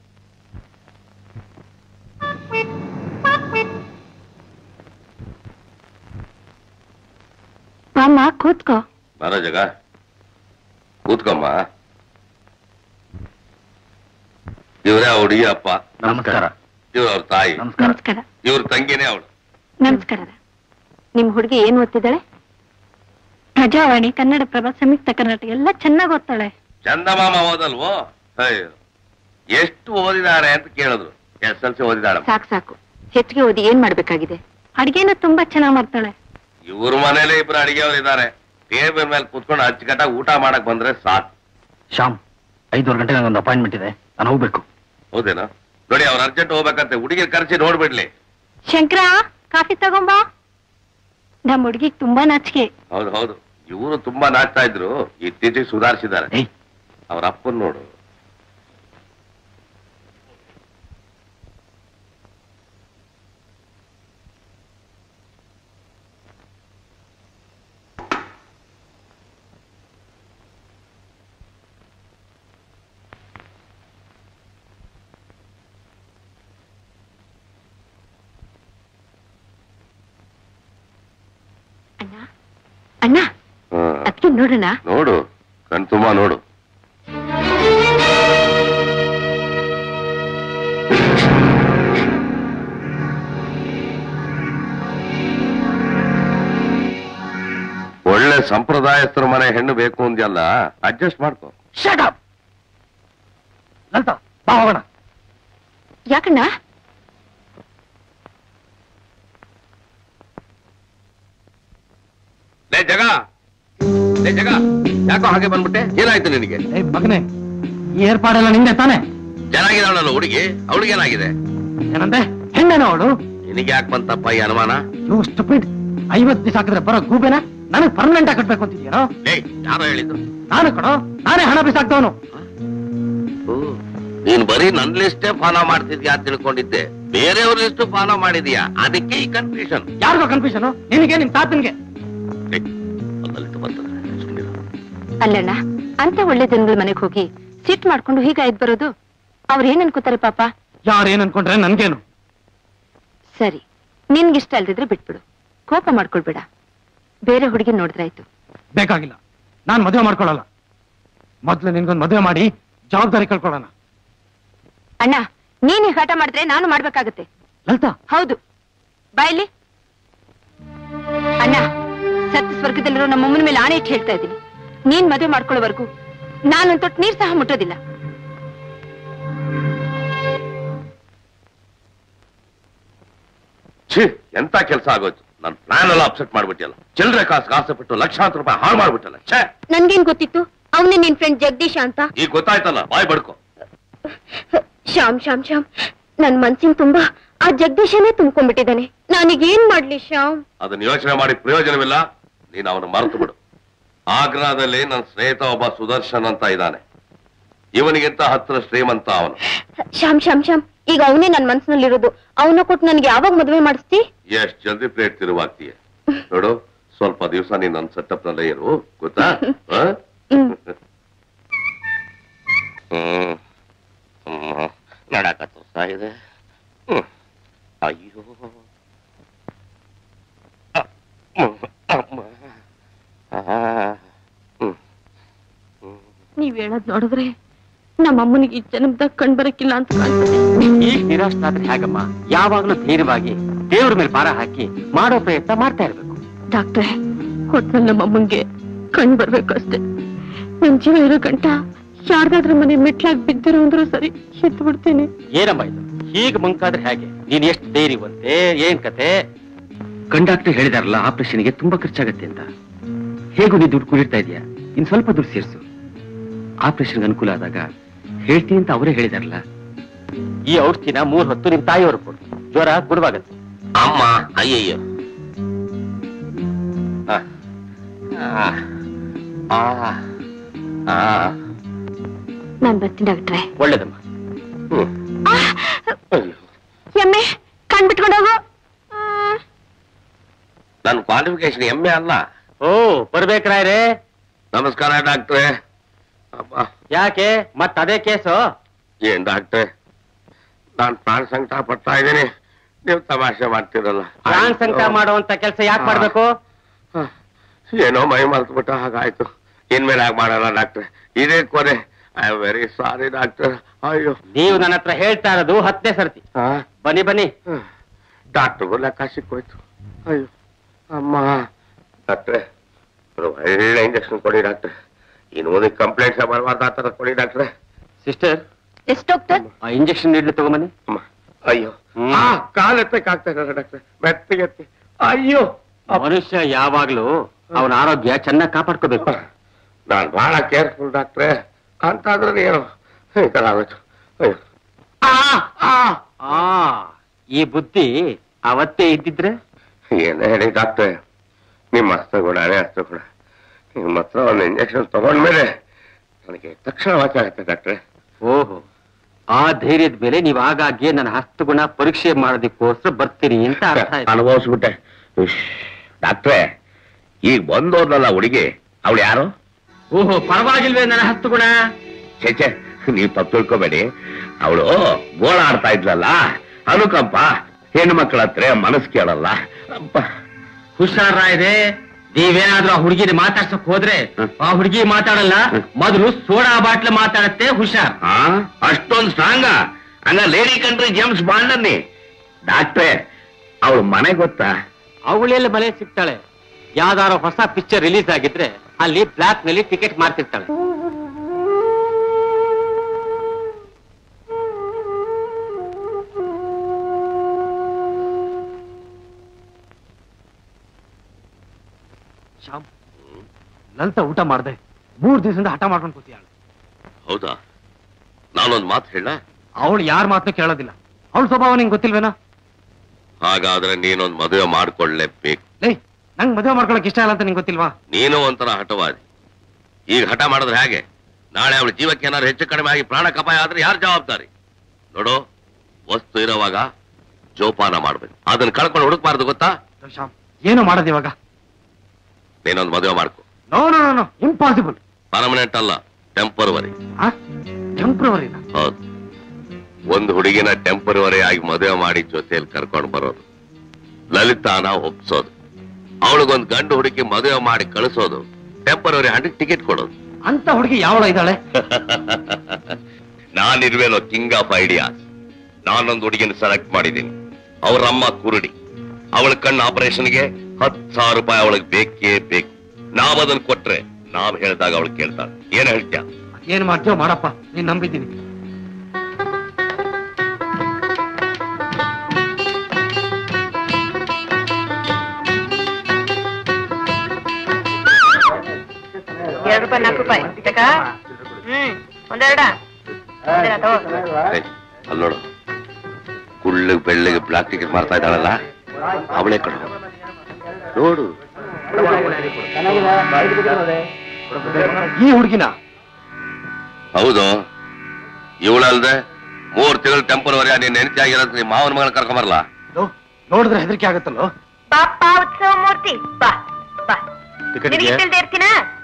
ಅಮ್ಮ ಕೂತ್ಕೋ ಬರ ಜಗ ಕೂತ್ಕೊಮ್ಮ ಇವ್ರೇ ಆ ಹುಡುಗಿ ಅಪ್ಪ ನಮಸ್ಕಾರ ಇವ್ರ ಅವ್ರ ತಾಯಿ ನಮಸ್ಕಾರ ನಮಸ್ಕಾರ ಇವ್ರ ತಂಗಿನೇ ಅವಳು ನಮಸ್ಕಾರ ನಿಮ್ ಹುಡುಗಿ ಏನ್ ಓದ್ತಿದ್ದಾಳೆ ಪ್ರಜಾವಾಣಿ ಕನ್ನಡ ಪ್ರಭ ಸಂಯುಕ್ತ ಕರ್ನಾಟಕ ಎಲ್ಲ ಚೆನ್ನಾಗಿ ಓದ್ತಾಳೆ ಚಂದಮಾಮ ಓದಲ್ವೋ ಅಯ್ಯೋ ಎಷ್ಟು ಓದಿದ್ದಾರೆ ಅಂತ ಕೇಳಿದ್ರು ಎಸ್ ಎಲ್ ಸಿ ಓದಿದಾಳ ಸಾಕು ಸಾಕು ಹೆಚ್ಚಿಗೆ ಓದಿ ಏನ್ ಮಾಡ್ಬೇಕಾಗಿದೆ ಅಡಿಗೆನ ತುಂಬಾ ಚೆನ್ನಾಗ್ ಮಾಡ್ತಾಳೆ ಇವ್ರ ಮನೇಲಿ ಇಬ್ರು ಅಡಿಗೆಯವ್ರು ಇದ್ದಾರೆ ಟೇಬಲ್ ಮೇಲೆ ಕುತ್ಕೊಂಡು ಅಚ್ಚುಕಟ್ಟಾಗಿ ಊಟ ಮಾಡಕ್ ಬಂದ್ರೆ ಸಾಕು ಶ್ಯಾಮ್ ಐದೂವರೆ ಗಂಟೆ ನನಗೊಂದು ಅಪಾಯಿಂಟ್ಮೆಂಟ್ ಇದೆ ನಾನು ಹೋಗ್ಬೇಕು ಹೌದೇನೋ ನೋಡಿ ಅವ್ರು ಅರ್ಜೆಂಟ್ ಹೋಗ್ಬೇಕಂತೆ ಹುಡುಗಿರ್ ಕರ್ಸಿ ನೋಡ್ಬಿಡ್ಲಿ ಶಂಕರ ಕಾಫಿ ತಗೊಂಬಾ ನಮ್ ಹುಡುಗಿಗ್ ತುಂಬಾ ನಾಚಿಕೆ ಹೌದು ಹೌದು ಇವರು ತುಂಬಾ ನಾಚ್ತಾ ಇದ್ರು ಇತ್ತೀಚೆಗೆ ಸುಧಾರಿಸಿದ್ದಾರೆ ಏಯ್ ಅವ್ರ ಅಪ್ಪನ್ ನೋಡು ಅಣ್ಣ ಅಣ್ಣ ಹ್ಮ್. ಅದಕ್ಕೆ ನೋಡೋಣ ನೋಡು ಕಣ್ ತುಂಬಾ ನೋಡು ಒಳ್ಳೆ ಸಂಪ್ರದಾಯಸ್ಥರ ಮನೆ ಹೆಣ್ಣು ಬೇಕು ಅಂದ್ಯಲ್ಲ ಅಡ್ಜಸ್ಟ್ ಮಾಡ್ಕೋ ಶಟ್ ಅಪ್ ಲಲಿತಾ ಬಾ ಹೋಗೋಣ ಯಾಕಣ್ಣ ಲೇ ಜಗ ಲೇ ಜಗ ಯಾಕೋ ಹಾಗೆ ಬಂದ್ಬಿಟ್ಟೆ ಏನಾಯ್ತು ನಿನಗೆ ಏ ಮಗನೇ ಈ ಏರ್ಪಾಡೆಲ್ಲ ನಿಂದೆ ತಾನೆ ಚೆನ್ನಾಗಿದ್ದಾಳಲ್ಲ ಹುಡುಗಿ ಅವಳಿಗೆ ಏನಾಗಿದೆ ಏನಂದೆ ಹೆಣ್ಣೇನೋ ಅವಳು ನಿನಗೆ ಯಾಕೆ ಬಂತಪ್ಪ ಈ ಅನುಮಾನ ಇವು ಸ್ಟುಪಿಡ್ ಐವತ್ ದಿವಸ ಹಾಕಿದ್ರೆ ಬರೋ ಗೂಬೆನ ನನಗ್ ಪರ್ಮನೆಂಟ್ ಆಗಿ ಕಟ್ಬೇಕು ಅಂತಿದ್ಯಾರೋ ಲೇ ಯಾರೋ ಹೇಳಿದ್ದು ನಾನು ಕಣೋ ನಾನೇ ಹಣ ಬಿಸಾಕ್ತವನು ಓ, ನೀನ್ ಬರೀ ನನ್ ಲಿಸ್ಟೇ ಫಾಲೋ ಮಾಡ್ತಿದ್ಯಾ ಅಂತ ತಿಳ್ಕೊಂಡಿದ್ದೆ ಬೇರೆಯವ್ರ ಲಿಸ್ಟ್ ಫಾಲೋ ಮಾಡಿದ್ಯಾ ಅದಕ್ಕೆ ಈ ಕನ್ಫ್ಯೂಷನ್ ಯಾರಿಗೋ ಕನ್ಫ್ಯೂಷನ್ ನಿನಗೆ ನಿಮ್ ತಾತನ್ಗೆ ಅಲ್ಲಣ್ಣ ಅಂತ ಒಳ್ಳೆ ಜನಗಳ ಮನೆಗೆ ಹೋಗಿ ಸಿಟ್ ಮಾಡ್ಕೊಂಡು ಹೀಗಾಯ್ತು ಬರೋದು ಅವ್ರ ಏನ್ ಅನ್ಕೋತಾರೆ ಪಾಪ ಯಾರು ಏನ್ ಅನ್ಕೊಂಡ್ರೆ ನನ್ಗೇನು ಸರಿ ನಿನ್ಗಿಷ್ಟ ಅಲ್ದಿದ್ರೆ ಬಿಟ್ಬಿಡು ಕೋಪ ಮಾಡ್ಕೊಳ್ಬೇಡ ಬೇರೆ ಹುಡುಗಿ ನೋಡಿದ್ರಾಯ್ತು ಬೇಕಾಗಿಲ್ಲ ನಾನ್ ಮದುವೆ ಮಾಡ್ಕೊಳ್ಳಲ್ಲ ಮೊದ್ಲು ನಿನ್ಗೊಂದ್ ಮದುವೆ ಮಾಡಿ ಜವಾಬ್ದಾರಿ ಕಳ್ಕೊಳ್ಳೋಣ ಅಣ್ಣ ನೀನ್ ಹೀಗ್ ಹಠ ಮಾಡಿದ್ರೆ ನಾನು ಮಾಡ್ಬೇಕಾಗತ್ತೆ ಲಲಿತಾ ಹೌದು ಬಾಯಲ್ಲಿ ಅಣ್ಣ ಸತ್ಯ ಸ್ವರ್ಗದಲ್ಲಿರೋ ನಮ್ಮ ಅಮ್ಮನ ಮೇಲೆ ಆಣೆ ಇಟ್ಟು ಹೇಳ್ತಾ ಇದ್ದೀನಿ ನೀನ್ ಮದುವೆ ಮಾಡ್ಕೊಳ್ಳೋವರೆಗೂ ನಾನು ತೊಟ್ಟು ನೀರ್ ಸಹ ಮುಟ್ಟೋದಿಲ್ಲ ಛೀ ಎಂತ ಕೆಲಸ ಆಗೋಯ್ತು ನನ್ ಪ್ಲಾನ್ ಎಲ್ಲ ಅಪ್ಸೆಟ್ ಮಾಡ್ಬಿಟ್ಟಿಯಲ್ಲ ಚಿಲ್ಲರೆ ಕಾಸು ಆಸೆ ಪಟ್ಟು ಲಕ್ಷಾಂತರ ರೂಪಾಯಿ ಹಾಳು ಮಾಡ್ಬಿಟ್ಟಲ್ಲ ಛೇ ನನ್ಗೇನ್ ಗೊತ್ತಿತ್ತು ಅವನೇ ನಿನ್ ಫ್ರೆಂಡ್ ಜಗದೀಶ ಅಂತ ಈಗ ಗೊತ್ತಾಯ್ತಲ್ಲ ಬಾಯ್ ಬಡ್ಕೊ ಶ್ಯಾಮ್ ಶ್ಯಾಮ್ ಶ್ಯಾಮ್ ನನ್ ಮನ್ಸಿನ್ ತುಂಬಾ ಆ ಜಗದೀಶನೇ ತುಂಬ್ಕೊಂಡ್ಬಿಟ್ಟಿದ್ದಾನೆ ನಾನೀಗೇನ್ ಮಾಡ್ಲಿ ಶ್ಯಾಮ್ ಅದನ್ನ ಯೋಚನೆ ಮಾಡಿ ಪ್ರಯೋಜನವಿಲ್ಲ ನೀನು ಅವನು ಮರೆತು ಬಿಡು ಆಗ್ರಾದಲ್ಲಿ ನನ್ನ ಸ್ನೇಹಿತ ಒಬ್ಬ ಸುದರ್ಶನ್ ಅಂತ ಇದ್ದಾನೆ ಇವನಿಗಿಂತ ಹತ್ತಿರ ಶ್ರೀಮಂತ ಅವನು ಶ್ಯಾಮ್ ಶ್ಯಾಮ್ ಶ್ಯಾಮ್ ಈಗ ಅವನೇ ನನ್ ಮನ್ಸಿನಲ್ಲಿರೋದು ಅವನ ಕೊಟ್ಟು ನನ್ಗೆ ಯಾವಾಗ ಮದ್ವೆ ಮಾಡಿಸ್ತಿ ಎಷ್ಟ್ ಜಲ್ದಿ ಪ್ಲೇಟ್ ತಿರುವಾಗ್ತೀಯ ನೋಡು ಸ್ವಲ್ಪ ದಿವಸ ನೀನ್ ನನ್ನ ಸೆಟಪ್ ನಲ್ಲೇ ಇರು ಗೊತ್ತಾ ಆ? ಹ್ಮ್. ಹ್ಮ್ ಹ್ಮ್. ನಡಕತ್ತು ಇದೆ ಹ್ಮ್. ಅಯ್ಯೋ ಅ, ಹ್ಮ್, ಅಮ್ಮ. ಆ, ಹ್ಮ್. ನೀವ್ ಹೇಳದ್ ನೋಡಿದ್ರೆ ನಮ್ಮ ಅಮ್ಮನಿಗೆ ಈ ಜನ್ಮದಾಗ ಕಣ್ ಬರಕ್ಕಿಲ್ಲ ಅಂತ ಕಾಣ್ತದೆ ಈ ನಿರಾಶನಾದ್ರೆ ಹೇಗಮ್ಮ ಯಾವಾಗ್ಲೂ ಧೈರ್ಯವಾಗಿ ದೇವ್ರ ಮೇಲೆ ಭಾರ ಹಾಕಿ ಮಾಡೋ ಪ್ರಯತ್ನ ಮಾಡ್ತಾ ಇರ್ಬೇಕು ಡಾಕ್ಟ್ರೆ ಒಟ್ನಲ್ಲಿ ನಮ್ಮ ಅಮ್ಮಂಗೆ ಕಣ್ ಬರ್ಬೇಕಷ್ಟೇ ನನ್ ಜೀವ ಇರೋ ಗಂಟ ಯಾರ್ದಾದ್ರ ಮನೆ ಮೆಟ್ಲಾಗ್ ಬಿದ್ದಿರೋ ಅಂದ್ರೂ ಸರಿ ಎದ್ದು ಬಿಡ್ತೇನೆ ಏನಮ್ಮ ಇದು ಹೀಗೆ ಮುಂಕಾದ್ರೆ ಹೇಗೆ ನೀನ್ ಎಷ್ಟು ಧೈರ್ಯವಂತೆ ಏನ್ ಕತೆ ಕಂಡಕ್ಟರ್ ಹೇಳಿದಾರಲ್ಲ ಆಪರೇಷನ್ಗೆ ತುಂಬಾ ಖರ್ಚಾಗತ್ತೆ ಅಂತ ಹೇಗೂ ನೀ ದುಡ್ಡು ಕೂಡಿರ್ತಾ ಇದೀಯಾ ಇನ್ ಸ್ವಲ್ಪ ದುಡ್ಡು ಸೇರ್ಸು ಆಪರೇಷನ್ಗೆ ಅನುಕೂಲ ಆದಾಗ ಹೇಳ್ತೀನಿ ಅಂತ ಅವರೇ ಹೇಳಿದಾರಲ್ಲ ಈ ಔಷಧಿನ ಮೂರ್ ಹೊತ್ತು ನಿಮ್ ತಾಯಿಯವರು ಕೊಡು ಜ್ವರ ಗುಣವಾಗತ್ತೆ ಅಮ್ಮ ಅಯ್ಯಯ್ಯೋ ಆ, ಆ, ಆ, ಆ, ನಾನ್ ಬರ್ತೀನಿ ಡಾಕ್ಟ್ರೆ ಒಳ್ಳೇದಮ್ಮ ಹ್ಮ್. ಅಯ್ಯೋ. ಎಮ್ಮೆ ಕಣ್ ಬಿಟ್ಕೊಂಡೋಗು ನನ್ನ ಕ್ವಾಲಿಫಿಕೇಶನ್ ಎಮ್ಮೆ ಅಲ್ಲ ಓ ಬರ್ಬೇಕ್ರಾಯ್ರೆ ನಮಸ್ಕಾರ ಡಾಕ್ಟ್ರೆ ಅಮ್ಮ ಯಾಕೆ ಮತ್ ಅದೇ ಕೇಸು ಏನ್ ಡಾಕ್ಟ್ರೆ ನಾನ್ ಪ್ರಾಣ ಸಂಕಟ ಪಡ್ತಾ ಇದ್ದೀನಿ ನೀವು ತಮಾಷೆ ಮಾಡ್ತಿರಲ್ಲ ಪ್ರಾಣ ಸಂಕಟ ಮಾಡುವಂತ ಕೆಲಸ ಯಾಕೆ ಮಾಡ್ಬೇಕು ಹ, ಏನೋ ಮೈ ಮರ್ತು ಬಿಟ್ಟ ಹಾಗಾಯ್ತು ಇನ್ಮೇಲೆ ಹಾಗೆ ಮಾಡಲ್ಲ ಡಾಕ್ಟ್ರೆ ಇದೇ ಕೊನೆ I am very sorry doctor ಅಯ್ಯೋ ನೀವು ನನ್ನ ಹತ್ರ ಹೇಳ್ತಾ ಇರೋದು ಹತ್ತನೇ ಸರ್ತಿ ಹಾ ಬನ್ನಿ ಬನ್ನಿ ಡಾಕ್ಟರ್ಗೂ ಲೆಕ್ಕ ಸಿಕ್ಕೋಯ್ತು ಅಯ್ಯೋ ಅಮ್ಮ ಡಾಕ್ಟ್ರೆ ಒಂದು ಒಳ್ಳೆ ಇಂಜೆಕ್ಷನ್ ಕೊಡಿ ಡಾಕ್ಟ್ರೆ ಇನ್ನು ಮುಂದೆ ಕಂಪ್ಲೇಂಟ್ಸ್ ಬರಬಾರ್ದು ಆ ಥರ ಕೊಡಿ ಡಾಕ್ಟ್ರೆ ಸಿಸ್ಟರ್ ಎಷ್ಟ್ ಡಾಕ್ಟರ್ ಆ ಇಂಜೆಕ್ಷನ್ ನೀಡ್ಲಿ ತಗೊಂಬನ್ನಿ ಅಮ್ಮ ಅಯ್ಯೋ ಹ್ಮ್. ಆ ಕಾಲ್ ಎತ್ತಕ್ಕೆ ಆಗ್ತಾ ಇಲ್ಲ ಡಾಕ್ಟ್ರೆ ಮೆತ್ತಗೆ ಎತ್ತಿ ಅಯ್ಯೋ ಅಪ್ಪ. ಮನುಷ್ಯ ಯಾವಾಗ್ಲೂ ಅವನ ಆರೋಗ್ಯ ಚೆನ್ನಾಗಿ ಕಾಪಾಡ್ಕೋಬೇಕು ನಾನ್ ಬಹಳ ಕೇರ್ಫುಲ್ ಡಾಕ್ಟ್ರೆ ಅಂತಾದ್ರೆ ಏನು ಈ ತರ ಆಗೋಯ್ತು ಅಯ್ಯೋ ಆ, ಆ. ಆ ಈ ಬುದ್ಧಿ ಅವತ್ತೇ ಇದ್ದಿದ್ರೆ ಏನ್ ಹೇಳಿ ಡಾಕ್ಟ್ರೆ ನಿಮ್ಮ ಹಸ್ತ ಗುಣ ಹಣೆ ಹಸ್ತ ಗುಣ ನಿಮ್ಮ ಹತ್ರ ಒಂದು ಇಂಜೆಕ್ಷನ್ ತಗೊಂಡ್ಮೇಲೆ ನನಗೆ ತಕ್ಷಣ ವಾಚ ಆಗುತ್ತೆ ಡಾಕ್ಟ್ರೆ ಓಹೋ ಆ ಧೈರ್ಯದ ಮೇಲೆ ನೀವು ಆಗಾಗ್ಗೆ ನನ್ನ ಹಸ್ತಗುಣ ಪರೀಕ್ಷೆ ಮಾಡೋದಕ್ಕೋಸ್ಕರ ಬರ್ತೀನಿ ಅಂತ ಅರ್ಥ ಆಯ್ತು ಅನುಭವಿಸ್ಬಿಟ್ಟೆ ಇಶ್. ಡಾಕ್ಟ್ರೆ ಈಗ ಬಂದೋದ್ನಲ್ಲ ಹುಡುಗಿ ಅವಳು ಯಾರು ಓಹೋ ಪರವಾಗಿಲ್ವೇ ನನ್ನ ಹಸ್ತಗುಣ ಚೇಚೆ ನೀವು ತಪ್ಪು ತಿಳ್ಕೊಬೇಡಿ ಅವಳು ಗೋಳ ಆಡ್ತಾ ಇದ್ಲಲ್ಲ ಅನುಕಂಪ ಹೆಣ್ಣು ಮಕ್ಕಳ ಹತ್ರ ಮನಸ್ಸು ಕೇಳಲ್ಲ ಅಪ್ಪ. ಹುಷಾರ ಇದೆ ನೀವೇನಾದ್ರೂ ಆ ಹುಡುಗಿನ ಮಾತಾಡ್ಸಕ್ ಹೋದ್ರೆ ಹ್ಮ್. ಆ ಹುಡುಗಿ ಮಾತಾಡಲ್ಲ ಮೊದಲು ಸೋಡಾ ಬಾಟ್ಲ್ ಮಾತಾಡತ್ತೆ ಹುಷಾರ್ ಆ ಅಷ್ಟೊಂದು ಸ್ಟ್ರಾಂಗ ಹಂಗ ಲೇಡಿ ಕಂಟ್ರಿ ಜೇಮ್ಸ್ ಬಾಂಡ್ ಅನ್ನಿ ಡಾಕ್ಟ್ರೆ ಅವಳು ಮನೆ ಗೊತ್ತಾ ಅವಳೆಲ್ಲ ಮನೆ ಸಿಗ್ತಾಳೆ ಯಾವ್ದಾರ ಹೊಸ ಪಿಕ್ಚರ್ ರಿಲೀಸ್ ಆಗಿದ್ರೆ ಅಲ್ಲಿ ಬ್ಲಾಕ್ ನಲ್ಲಿ ಟಿಕೆಟ್ ಮಾರ್ತಿರ್ತಾಳೆ ಶ್ಯಾಮ್ ಲಲಿತ ಊಟ ಮಾಡ್ದೆ ಮೂರ್ ದಿವಸದಿಂದ ಹಠ ಮಾಡ್ಕೊಂಡು ಕೂತಿಯಾಳ ಹೌದಾ ನಾನೊಂದು ಮಾತು ಹೇಳ ಅವಳು ಯಾರ ಮಾತನ್ನು ಕೇಳೋದಿಲ್ಲ ಅವಳ ಸ್ವಭಾವ ನಿಂಗೆ ಗೊತ್ತಿಲ್ವೇನೋ ಹಾಗಾದ್ರೆ ನೀನೊಂದು ಮದುವೆ ಮಾಡ್ಕೊಳ್ಳೇಬೇಕು ಲೇ ನಂಗೆ ಮದುವೆ ಮಾಡ್ಕೊಳಕ್ ಇಷ್ಟ ಇಲ್ಲ ಅಂತ ನಿಂಗೆ ಗೊತ್ತಿಲ್ವಾ ನೀನು ಒಂಥರ ಹಠವಾದಿ ಈಗ ಹಠ ಮಾಡಿದ್ರೆ ಹೇಗೆ ನಾಳೆ ಅವಳ ಜೀವಕ್ಕೆ ಏನಾದ್ರು ಹೆಚ್ಚು ಕಡಿಮೆ ಆಗಿ ಪ್ರಾಣಕ್ಕೆ ಅಪಾಯ ಆದ್ರೆ ಯಾರು ಜವಾಬ್ದಾರಿ ನೋಡು ವಸ್ತು ಇರೋವಾಗ ಜೋಪಾನ ಮಾಡ್ಬೇಕು ಅದನ್ನ ಕಳ್ಕೊಂಡು ಹುಡುಕ್ಬಾರ್ದು ಗೊತ್ತಾ ಶ್ಯಾಮ್ ಏನು ಮಾಡೋದು ಇವಾಗ ನೀನೊಂದು ಮದುವೆ ಮಾಡ್ಕೊ no no no impossible permanent ಅಲ್ಲ ಟೆಂಪರವರಿ ಟೆಂಪ್ರವರಿನ ಹೌದು ಒಂದು ಹುಡುಗಿನ ಟೆಂಪರವರಿ ಆಗಿ ಮದುವೆ ಮಾಡಿ ಜೊತೆಯಲ್ಲಿ ಕರ್ಕೊಂಡು ಬರೋದು ಲಲಿತಾನ ಒಪ್ಸೋದು ಅವಳಿಗೊಂದು ಗಂಡು ಹುಡುಗಿ ಮದುವೆ ಮಾಡಿ ಕಳಿಸೋದು ಟೆಂಪರವರಿ ಹಂಡಿಗೆ ಟಿಕೆಟ್ ಕೊಡೋದು ಅಂತ ಹುಡುಗಿ ಯಾವಳ ಇದ್ದಾಳೆ ನಾನಿರುವೇನೋ ಕಿಂಗ್ ಆಫ್ ಐಡಿಯಾಸ್ ನಾನೊಂದು ಹುಡುಗಿನ ಸೆಲೆಕ್ಟ್ ಮಾಡಿದ್ದೀನಿ ಅವ್ರ ಅಮ್ಮ ಕುರುಡಿ ಅವಳ ಕಣ್ಣು ಆಪರೇಷನ್ಗೆ ಹತ್ತು ಸಾವಿರ ರೂಪಾಯಿ ಅವಳಿಗೆ ಬೇಕೇ ಬೇಕು ನಾವ್ ಅದನ್ನ ಕೊಟ್ರೆ ನಾವ್ ಹೇಳ್ದಾಗ ಅವಳು ಕೇಳ್ತಾಳೆ ಏನ್ ಹೇಳ್ತ್ಯಾ ಏನ್ ಮಾಡ್ತೀವೋ ಮಾಡಪ್ಪ ನೀನ್ ನಂಬಿದ್ದೀನಿ ಎರಡು ರೂಪಾಯಿ ನಾಲ್ಕು ರೂಪಾಯಿ ಬೇಕಾ ಹ್ಮ್ ಒಂದೆರಡ ಒಂದೇನಾ ತಗೋ ಏಯ್, ಅಲ್ಲ್ ನೋಡು ಕುಳ್ಳಗ್ ಬೆಳ್ಳಗೆ ಬ್ಲಾಕ್ ಟಿಕೆಟ್ ಮಾಡ್ತಾ ಇದ್ದಾಳಲ್ಲ ಅವಳೇ ಕಣ ನೋಡು ಈ ಹುಡುಗಿನ ಹೌದು ಇವಳಲ್ದೆ ಮೂರ್ ತಿಂಗಳು ಟೆಂಪರವರಿ ನೀನ್ ನೆನಪಿ ಆಗಿರೋದು ನಿಮ್ಮ ಮಾವನ ಮಗನ ಕರ್ಕೊಂಬರಲ್ಲ ನೋಡಿದ್ರೆ ಹೆದರಿಕೆ ಆಗುತ್ತಲ್ಲೋ ಪಾಪ ಉತ್ಸವ ಮೂರ್ತಿ ಬಾ ಬಾ ನಿನಗೆ ಇಟ್ಟಿಲ್ದೆ ಇರ್ತೀನ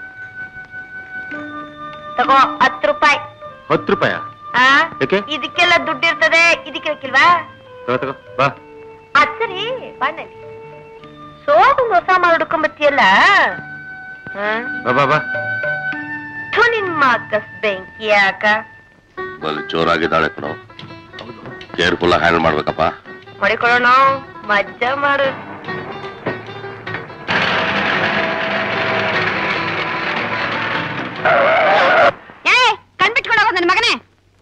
ತಗೋ ಹತ್ತು ರೂಪಾಯಿ ಹತ್ತು ರೂಪಾಯ ಆ ಯಾಕೆ? ಇದಕ್ಕೆಲ್ಲ ದುಡ್ಡು ಇರ್ತದೆ ಇದಕ್ಕೆ ಬೇಕಿಲ್ವಾ ತಗೋ ತಗೋ ಬಾ ಅದ್ ಸರಿ ಬಣ್ಣಲ್ಲಿ ಸೋದು ಹೊಸ ಮಾಲ್ ಹುಡ್ಕೊಂಬತ್ತಿಯಲ್ಲ ಬಾ ಬಾ ಬಾ ನಿಮ್ಮ ಅಕ್ಕಸ್ ಬೆಂಕಿ ಯಾಕ ಬಲ್ ಜೋರಾಗಿದ್ದಾಳೆ ಕಣೋ ಕೇರ್ಫುಲ್ ಹ್ಯಾಂಡಲ್ ಮಾಡ್ಬೇಕಪ್ಪ ಮಾಡಿಕೊಳ್ಳೋಣ ಮಜ್ಜಾ ಮಾಡು ಏ ಕಣ್ಬಿಟ್ಕೊಂಡು ಹೋಗೋದು ನನ್ನ ಮಗನೇ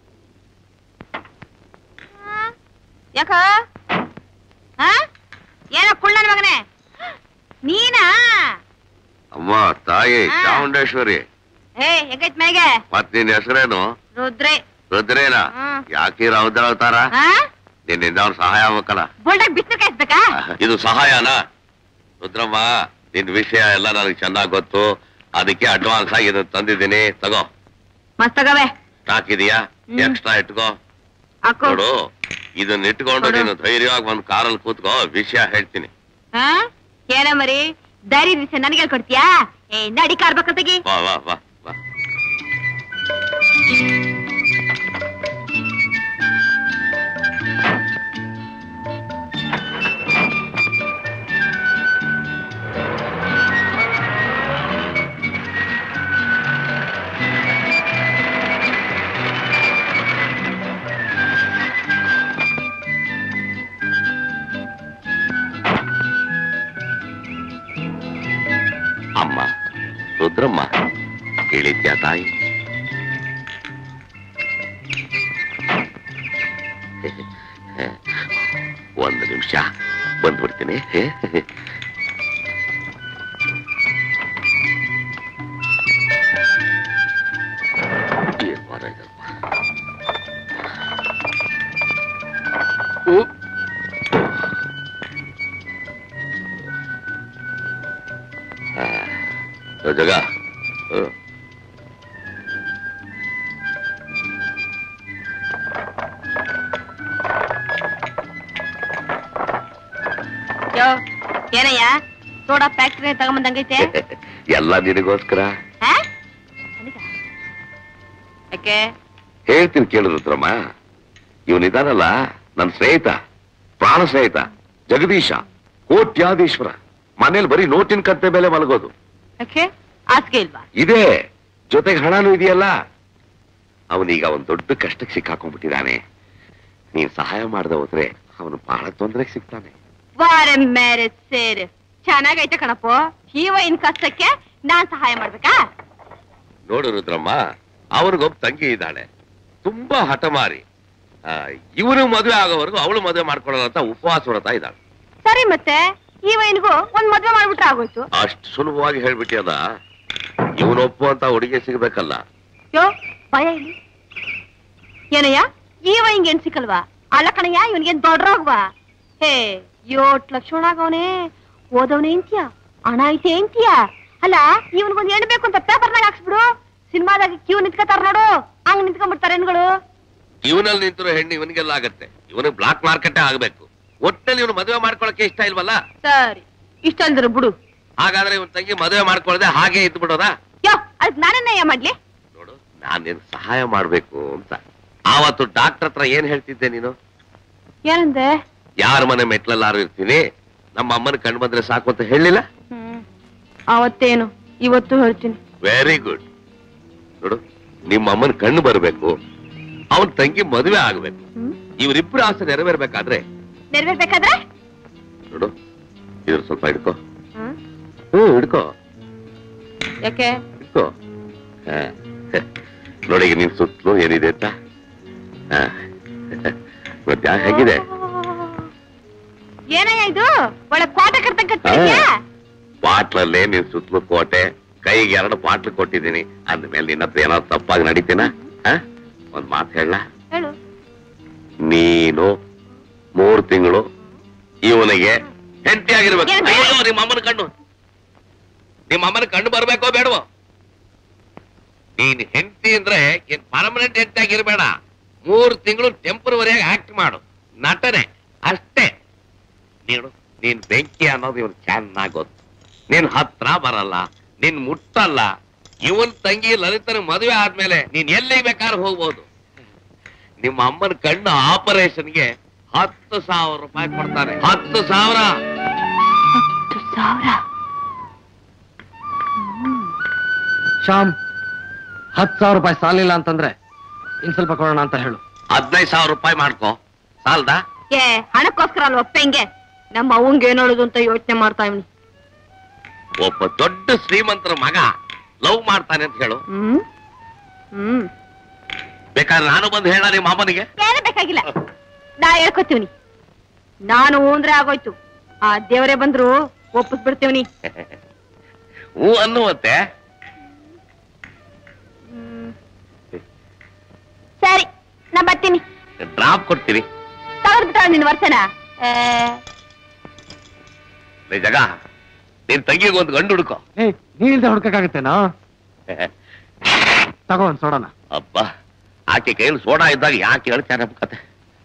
ಯಾಕ ಹಾ ಏನೋ ಕುಳ್ಳ ನನ್ ಮಗನೇ ನೀನಾ ಅಮ್ಮ ತಾಯಿ ಚಾಮುಂಡೇಶ್ವರಿ ಏ ಹೆಂಗೈತ್ ಮೈಗೆ ಮತ್ ನಿನ್ ಹೆಸರೇನು ರುದ್ರೇ ರುದ್ರೇನ ಹ್ಮ್. ಯಾಕೆ ರೌದ್ರ ಅವತಾರ ಹಾ ನಿನ್ನಿಂದ ಅವ್ನು ಸಹಾಯ ಆಗ್ಬೇಕಲ್ಲ ಬೋಲ್ಡಾಗ್ ಬಿಸ್ಲು ಕಾಯಿಸ್ಬೇಕಾ ಇದು ಸಹಾಯನಾ ರುದ್ರಮ್ಮ ನಿನ್ ವಿಷಯ ಎಲ್ಲ ನನಗೆ ಚೆನ್ನಾಗ್ ಗೊತ್ತು ಅದಕ್ಕೆ ಅಡ್ವಾನ್ಸ್ ಆಗಿ ಇದನ್ನ ತಂದಿದ್ದೀನಿ ತಗೋ ಮಸ್ತಗವೆ ಹಾಕಿದೀಯಾ ಹ್ಮ್. ಎಕ್ಸ್ಟ್ರಾ ಇಟ್ಕೋ ಹಾಕು ನೋಡು ಇದನ್ನ ಇಟ್ಕೊಂಡು ಕೊಡು. ನೀನು ಧೈರ್ಯವಾಗಿ ಒಂದ್ ಕಾರಲ್ಲಿ ಕೂತ್ಕೋ ವಿಷಯ ಹೇಳ್ತೀನಿ ಹಾ ಏನ ಮರಿ ಧೈರ್ಯ ವಿಷಯ ನನಗೆ ಕೊಡ್ತೀಯಾ ಏ ನಡಿ ಕಾರ್ ತೆಗಿ ವಾ ವಾ ವಾ ವಾ ಅಮ್ಮ ರುದ್ರಮ್ಮ ಹೇಳಿದ್ಯಾ ತಾಯಿ ಒಂದು ನಿಮಿಷ ಬಂದ್ಬಿಡ್ತೀನಿ ಏನ್ ಮಾಡೋದಪ್ಪ? ಉ. ಆ, ಜಗ ಹ್ಮ್ ಯೋ ಏನಯ್ಯ ಸೋಡಾ ಫ್ಯಾಕ್ಟ್ರಿ ತಗೊಂಬಂದಂಗೈತೆ ಎಲ್ಲ ನಿನಗೋಸ್ಕರ ಹಾ ನನಗ? ಯಾಕೆ ಹೇಳ್ತೀನಿ ಕೇಳು ರುದ್ರಮ್ಮ ಇವನಿದಾನಲ್ಲ ನನ್ನ ಸ್ನೇಹಿತ ಪ್ರಾಣ ಸ್ನೇಹಿತ ಜಗದೀಶ ಕೋಟ್ಯಾಧೀಶ್ವರ ಮನೇಲಿ ಬರೀ ನೋಟಿನ ಕತ್ತೆ ಮೇಲೆ ಮಲಗೋದು ಯಾಕೆ ಆಸ್ಕೆ ಇಲ್ವಾ ಇದೆ ಜೊತೆಗೆ ಹಣನೂ ಇದೆಯಲ್ಲ ಅವನೀಗ ಒಂದ್ ದೊಡ್ಡ ಕಷ್ಟಕ್ಕೆ ಸಿಕ್ಕಾಕೊಂಡ್ಬಿಟ್ಟಿದ್ದಾನೆ ನೀನ್ ಸಹಾಯ ಮಾಡದೆ ಹೋದ್ರೆ ಅವನು ಬಹಳ ತೊಂದರೆಗೆ ಸಿಗ್ತಾನೆ ವಾರೆ ಮೇರೆ ಸೇರ್ ಚೆನ್ನಾಗೈತೆ ಕಣಪ್ಪ ಹೀರೋಯಿನ್ ಕಷ್ಟಕ್ಕೆ ನಾನ್ ಸಹಾಯ ಮಾಡ್ಬೇಕಾ ನೋಡು ರುದ್ರಮ್ಮ ಅವನಿಗೊಬ್ಬ ತಂಗಿ ಇದ್ದಾಳೆ ತುಂಬಾ ಹಠಮಾರಿ ಇವನು ಮದುವೆ ಆಗೋವರೆಗೂ ಅವಳು ಮದುವೆ ಮಾಡ್ಕೊಳ್ಳೋಣ ಅಂತ ಉಪವಾಸ ವ್ರತ ಇದ್ದಾಳೆ ಸರಿ ಮತ್ತೆ ಹೀರೋಯಿನ್ಗೂ ಒಂದ್ ಮದ್ವೆ ಮಾಡ್ಬಿಟ್ರೆ ಆಗೋಯ್ತು ಅಷ್ಟು ಸುಲಭವಾಗಿ ಹೇಳ್ಬಿಟ್ಟಿಯದ ಇವನೊಪ್ಪು ಅಂತ ಹುಡುಗಿ ಸಿಗ್ಬೇಕಲ್ಲ ಯೋ ಭಯ ಇಲ್ಲಿ ಏನಯ್ಯ ಹೀರೋಯಿನ್ಗೆ ಏನ್ ಸಿಕ್ಕಲ್ವಾ ಅಲ್ಲ ಕಣಯ್ಯ ಇವನ್ಗೇನ್ ದೊಡ್ಡರೋಗ್ವಾ ಹೇ ಯೋಟ್ ಲಕ್ಷಣ ಆಗವನೇ ಓದವನೇ ಅಂತೀಯ ಹಣ ಐತೆ ಅಂತೀಯ ಅಲ್ಲ ಇವನ್ಗೊಂದ್ ಹೆಣ್ಣು ಬೇಕು ಅಂತ ಪೇಪರ್ನಾಗ ಹಾಕ್ಸ್ಬಿಡು ಸಿನಿಮಾದಾಗ ಕ್ಯೂ ನಿಂತ್ಕೋತಾರ ನೋಡು ಹಂಗ್ ನಿಂತ್ಕೊಂಡ್ಬಿಡ್ತಾರೆ ಹೆಣ್ಗಳು ಇವನಲ್ಲಿ ನಿಂತಿರೋ ಹೆಣ್ಣು ಇವನಿಗೆಲ್ಲ ಆಗತ್ತೆ ಇವನಿಗೆ ಬ್ಲಾಕ್ ಮಾರ್ಕೆಟ್ ಆಗ್ಬೇಕು ಒಟ್ಟಲ್ಲಿ ಇವನು ಮದುವೆ ಮಾಡ್ಕೊಳಕ್ಕೆ ಇಷ್ಟ ಇಲ್ವಲ್ಲ ಸರಿ ಇಷ್ಟ ಅಂದ್ರು ಬಿಡು ಹಾಗಾದ್ರೆ ಇವನ್ ತಂಗಿ ಮದುವೆ ಮಾಡ್ಕೊಳ್ಳದೆ ಹಾಗೆ ಇದ್ದು ಬಿಡೋದಾ ಯೋ ಅದಕ್ ನಾನೇನಯ್ಯ ಮಾಡ್ಲಿ ನೋಡು ನಾನ್ ನಿನ್ ಸಹಾಯ ಮಾಡ್ಬೇಕು ಅಂತ ಆವತ್ತು ಡಾಕ್ಟರ್ ಹತ್ರ ಏನ್ ಹೇಳ್ತಿದ್ದೆ ನೀನು ಏನಂದೆ ಯಾರ ಮನೆ ಮೆಟ್ಲಲ್ಲಾರು ಇರ್ತೀನಿ ನಮ್ಮ ಅಮ್ಮನ ಕಣ್ ಬಂದ್ರೆ ಸಾಕು ಅಂತ ಹೇಳಿಲ್ಲ ಹ್ಮ್ ಅವತ್ತೇನು ಇವತ್ತು ಹೇಳ್ತೀನಿ ವೆರಿ ಗುಡ್ ನೋಡು ನಿಮ್ಮ ಅಮ್ಮನ ಕಣ್ಣು ಬರ್ಬೇಕು ಅವನ್ ತಂಗಿ ಮದುವೆ ಆಗ್ಬೇಕು ಹ್ಮ್ ಇವರಿಬ್ರು ಆಸೆ ನೆರವೇರ್ಬೇಕಾದ್ರೆ ನೆರವೇರ್ಬೇಕಾದ್ರೆ ನೋಡು ಇದ್ರ ಸ್ವಲ್ಪ ಹಿಡ್ಕೋ ಹ್ಮ್ ಹ್ಮ್ ಹಿಡ್ಕೋ ಯಾಕೆ ಹಿಡ್ಕೋ ಹಾ. ನೋಡಿ ಈಗ ನಿನ್ ಸುತ್ತಲೂ ಏನಿದೆ ಅಂತ ಹಾ. ಮತ್ತೆ ಹೇಗಿದೆ ಏನಯ್ಯ ಇದು ಒಳ್ಳೆ ಕೋಟೆ ಕರ್ತಂಗ್ ಕಟ್ಬಿಟ್ಟಿದ್ಯಾ ಬಾಟ್ಲಲ್ಲೇ ನಿನ್ ಸುತ್ತಲೂ ಕೋಟೆ ಕೈಗೆ ಎರಡು ಬಾಟ್ಲು ಕೊಟ್ಟಿದ್ದೀನಿ ಅಂದ್ಮೇಲೆ ನಿನ್ನ ಹತ್ರ ಏನಾದ್ರು ತಪ್ಪಾಗಿ ನಡೀತೀನ ಒಂದ್ ಮಾತು ಹೇಳ ಹೇಳು ನೀನು ಮೂರ್ ತಿಂಗಳು ಇವನಿಗೆ ಹೆಂಡತಿ ಆಗಿರ್ಬೇಕು ಏನು? ಅಯ್ಯೋ ನಿಮ್ಮ ಅಮ್ಮನ ಕಣ್ಣು ನಿಮ್ಮ ಅಮ್ಮನ ಕಣ್ಣು ಬರ್ಬೇಕೋ ಬೇಡವೋ ನೀನ್ ಹೆಂಡತಿ ಅಂದ್ರೆ ಏನ್ ಪರ್ಮನೆಂಟ್ ಹೆಂಡತಿ ಆಗಿರ್ಬೇಡ ಮೂರ್ ತಿಂಗಳು ಟೆಂಪರವರಿಯಾಗಿ ಆಕ್ಟ್ ಮಾಡು ನಟನೆ ಅಷ್ಟೇ ನೀನು ನೀನ್ ಬೆಂಕಿ ಅನ್ನೋದು ಇವ್ನು ಚೆನ್ನಾಗ್ ಗೊತ್ತು ನೀನ್ ಹತ್ರ ಬರಲ್ಲ ನೀನ್ ಮುಟ್ಟಲ್ಲ ಇವನ್ ತಂಗಿ ಲಲಿತನ ಮದುವೆ ಆದ್ಮೇಲೆ ನೀನ್ ಎಲ್ಲಿಗೆ ಬೇಕಾದ್ರೆ ಹೋಗ್ಬೋದು ನಿಮ್ಮ ಅಮ್ಮನ ಕಣ್ಣು ಆಪರೇಷನ್ಗೆ ಹತ್ತು ಸಾವಿರ ರೂಪಾಯಿ ಕೊಡ್ತಾನೆ ಹತ್ತು ಸಾವಿರ ಹತ್ತು ಸಾವಿರ ಶ್ಯಾಮ್ ಹತ್ತು ಸಾವಿರ ರೂಪಾಯಿ ಸಾಲಿಲ್ಲ ಅಂತಂದ್ರೆ ಇನ್ ಸ್ವಲ್ಪ ಕೊಡೋಣ ಅಂತ ಹೇಳು ಹದಿನೈದು ಸಾವಿರ ರೂಪಾಯಿ ಮಾಡ್ಕೋ ಸಾಲ್ದಾ ಏ ಹಣಕ್ಕೋಸ್ಕರ ಅಲ್ವ ಅಪ್ಪಂಗೆ ನಮ್ಮ ಅವಂಗೆ ಏನ್ ಹೇಳುದು ಅಂತ ಯೋಚನೆ ಮಾಡ್ತಾ ಇವ್ನಿ ಒಬ್ಬ ದೊಡ್ಡ ಶ್ರೀಮಂತರ ಮಗ ಲವ್ ಮಾಡ್ತಾನೆ ಅಂತ ಹೇಳು ಹ್ಮ್ ಹ್ಮ್ ಬೇಕಾದ್ರೆ ನಾನು ಬಂದು ಹೇಳ ನಿಮ್ಮ ಅಮ್ಮನಿಗೆ ಏನು ಬೇಕಾಗಿಲ್ಲ ನಾ ಹೇಳ್ಕೊತೀವ್ನಿ ನಾನು ಅಂದ್ರೆ ಆಗೋಯ್ತು ಆ ದೇವರೇ ಬಂದ್ರು ಒಪ್ಪಿಸ್ಬಿಡ್ತೀವ್ನಿ ಹೂ ಅನ್ನುವಂತೆ ಸರಿ ನಾ ಬರ್ತೀನಿ ಡ್ರಾಪ್ ಕೊಡ್ತೀವಿ ತಗೊಂಡ್ಬಿಟ್ಟ ನಿನ್ ವರ್ಷನ ಜಗ ನಿನ್ ತಂಗಿಗೆ ಒಂದು ಗಂಡು ಹುಡುಕೋ ಏ ನೀ ಇಲ್ದೆ ಹುಡ್ಕಕ್ಕಾಗತ್ತೇನೋ ತಗೋ ಒಂದ್ ಸೋಡನ ಅಬ್ಬ ಆಕೆ ಕೈಯಲ್ಲಿ ಸೋಡಾ ಇದ್ದಾಗ ಯಾಕೆ ಹೇಳ್ತಾರೆ ಕತೆ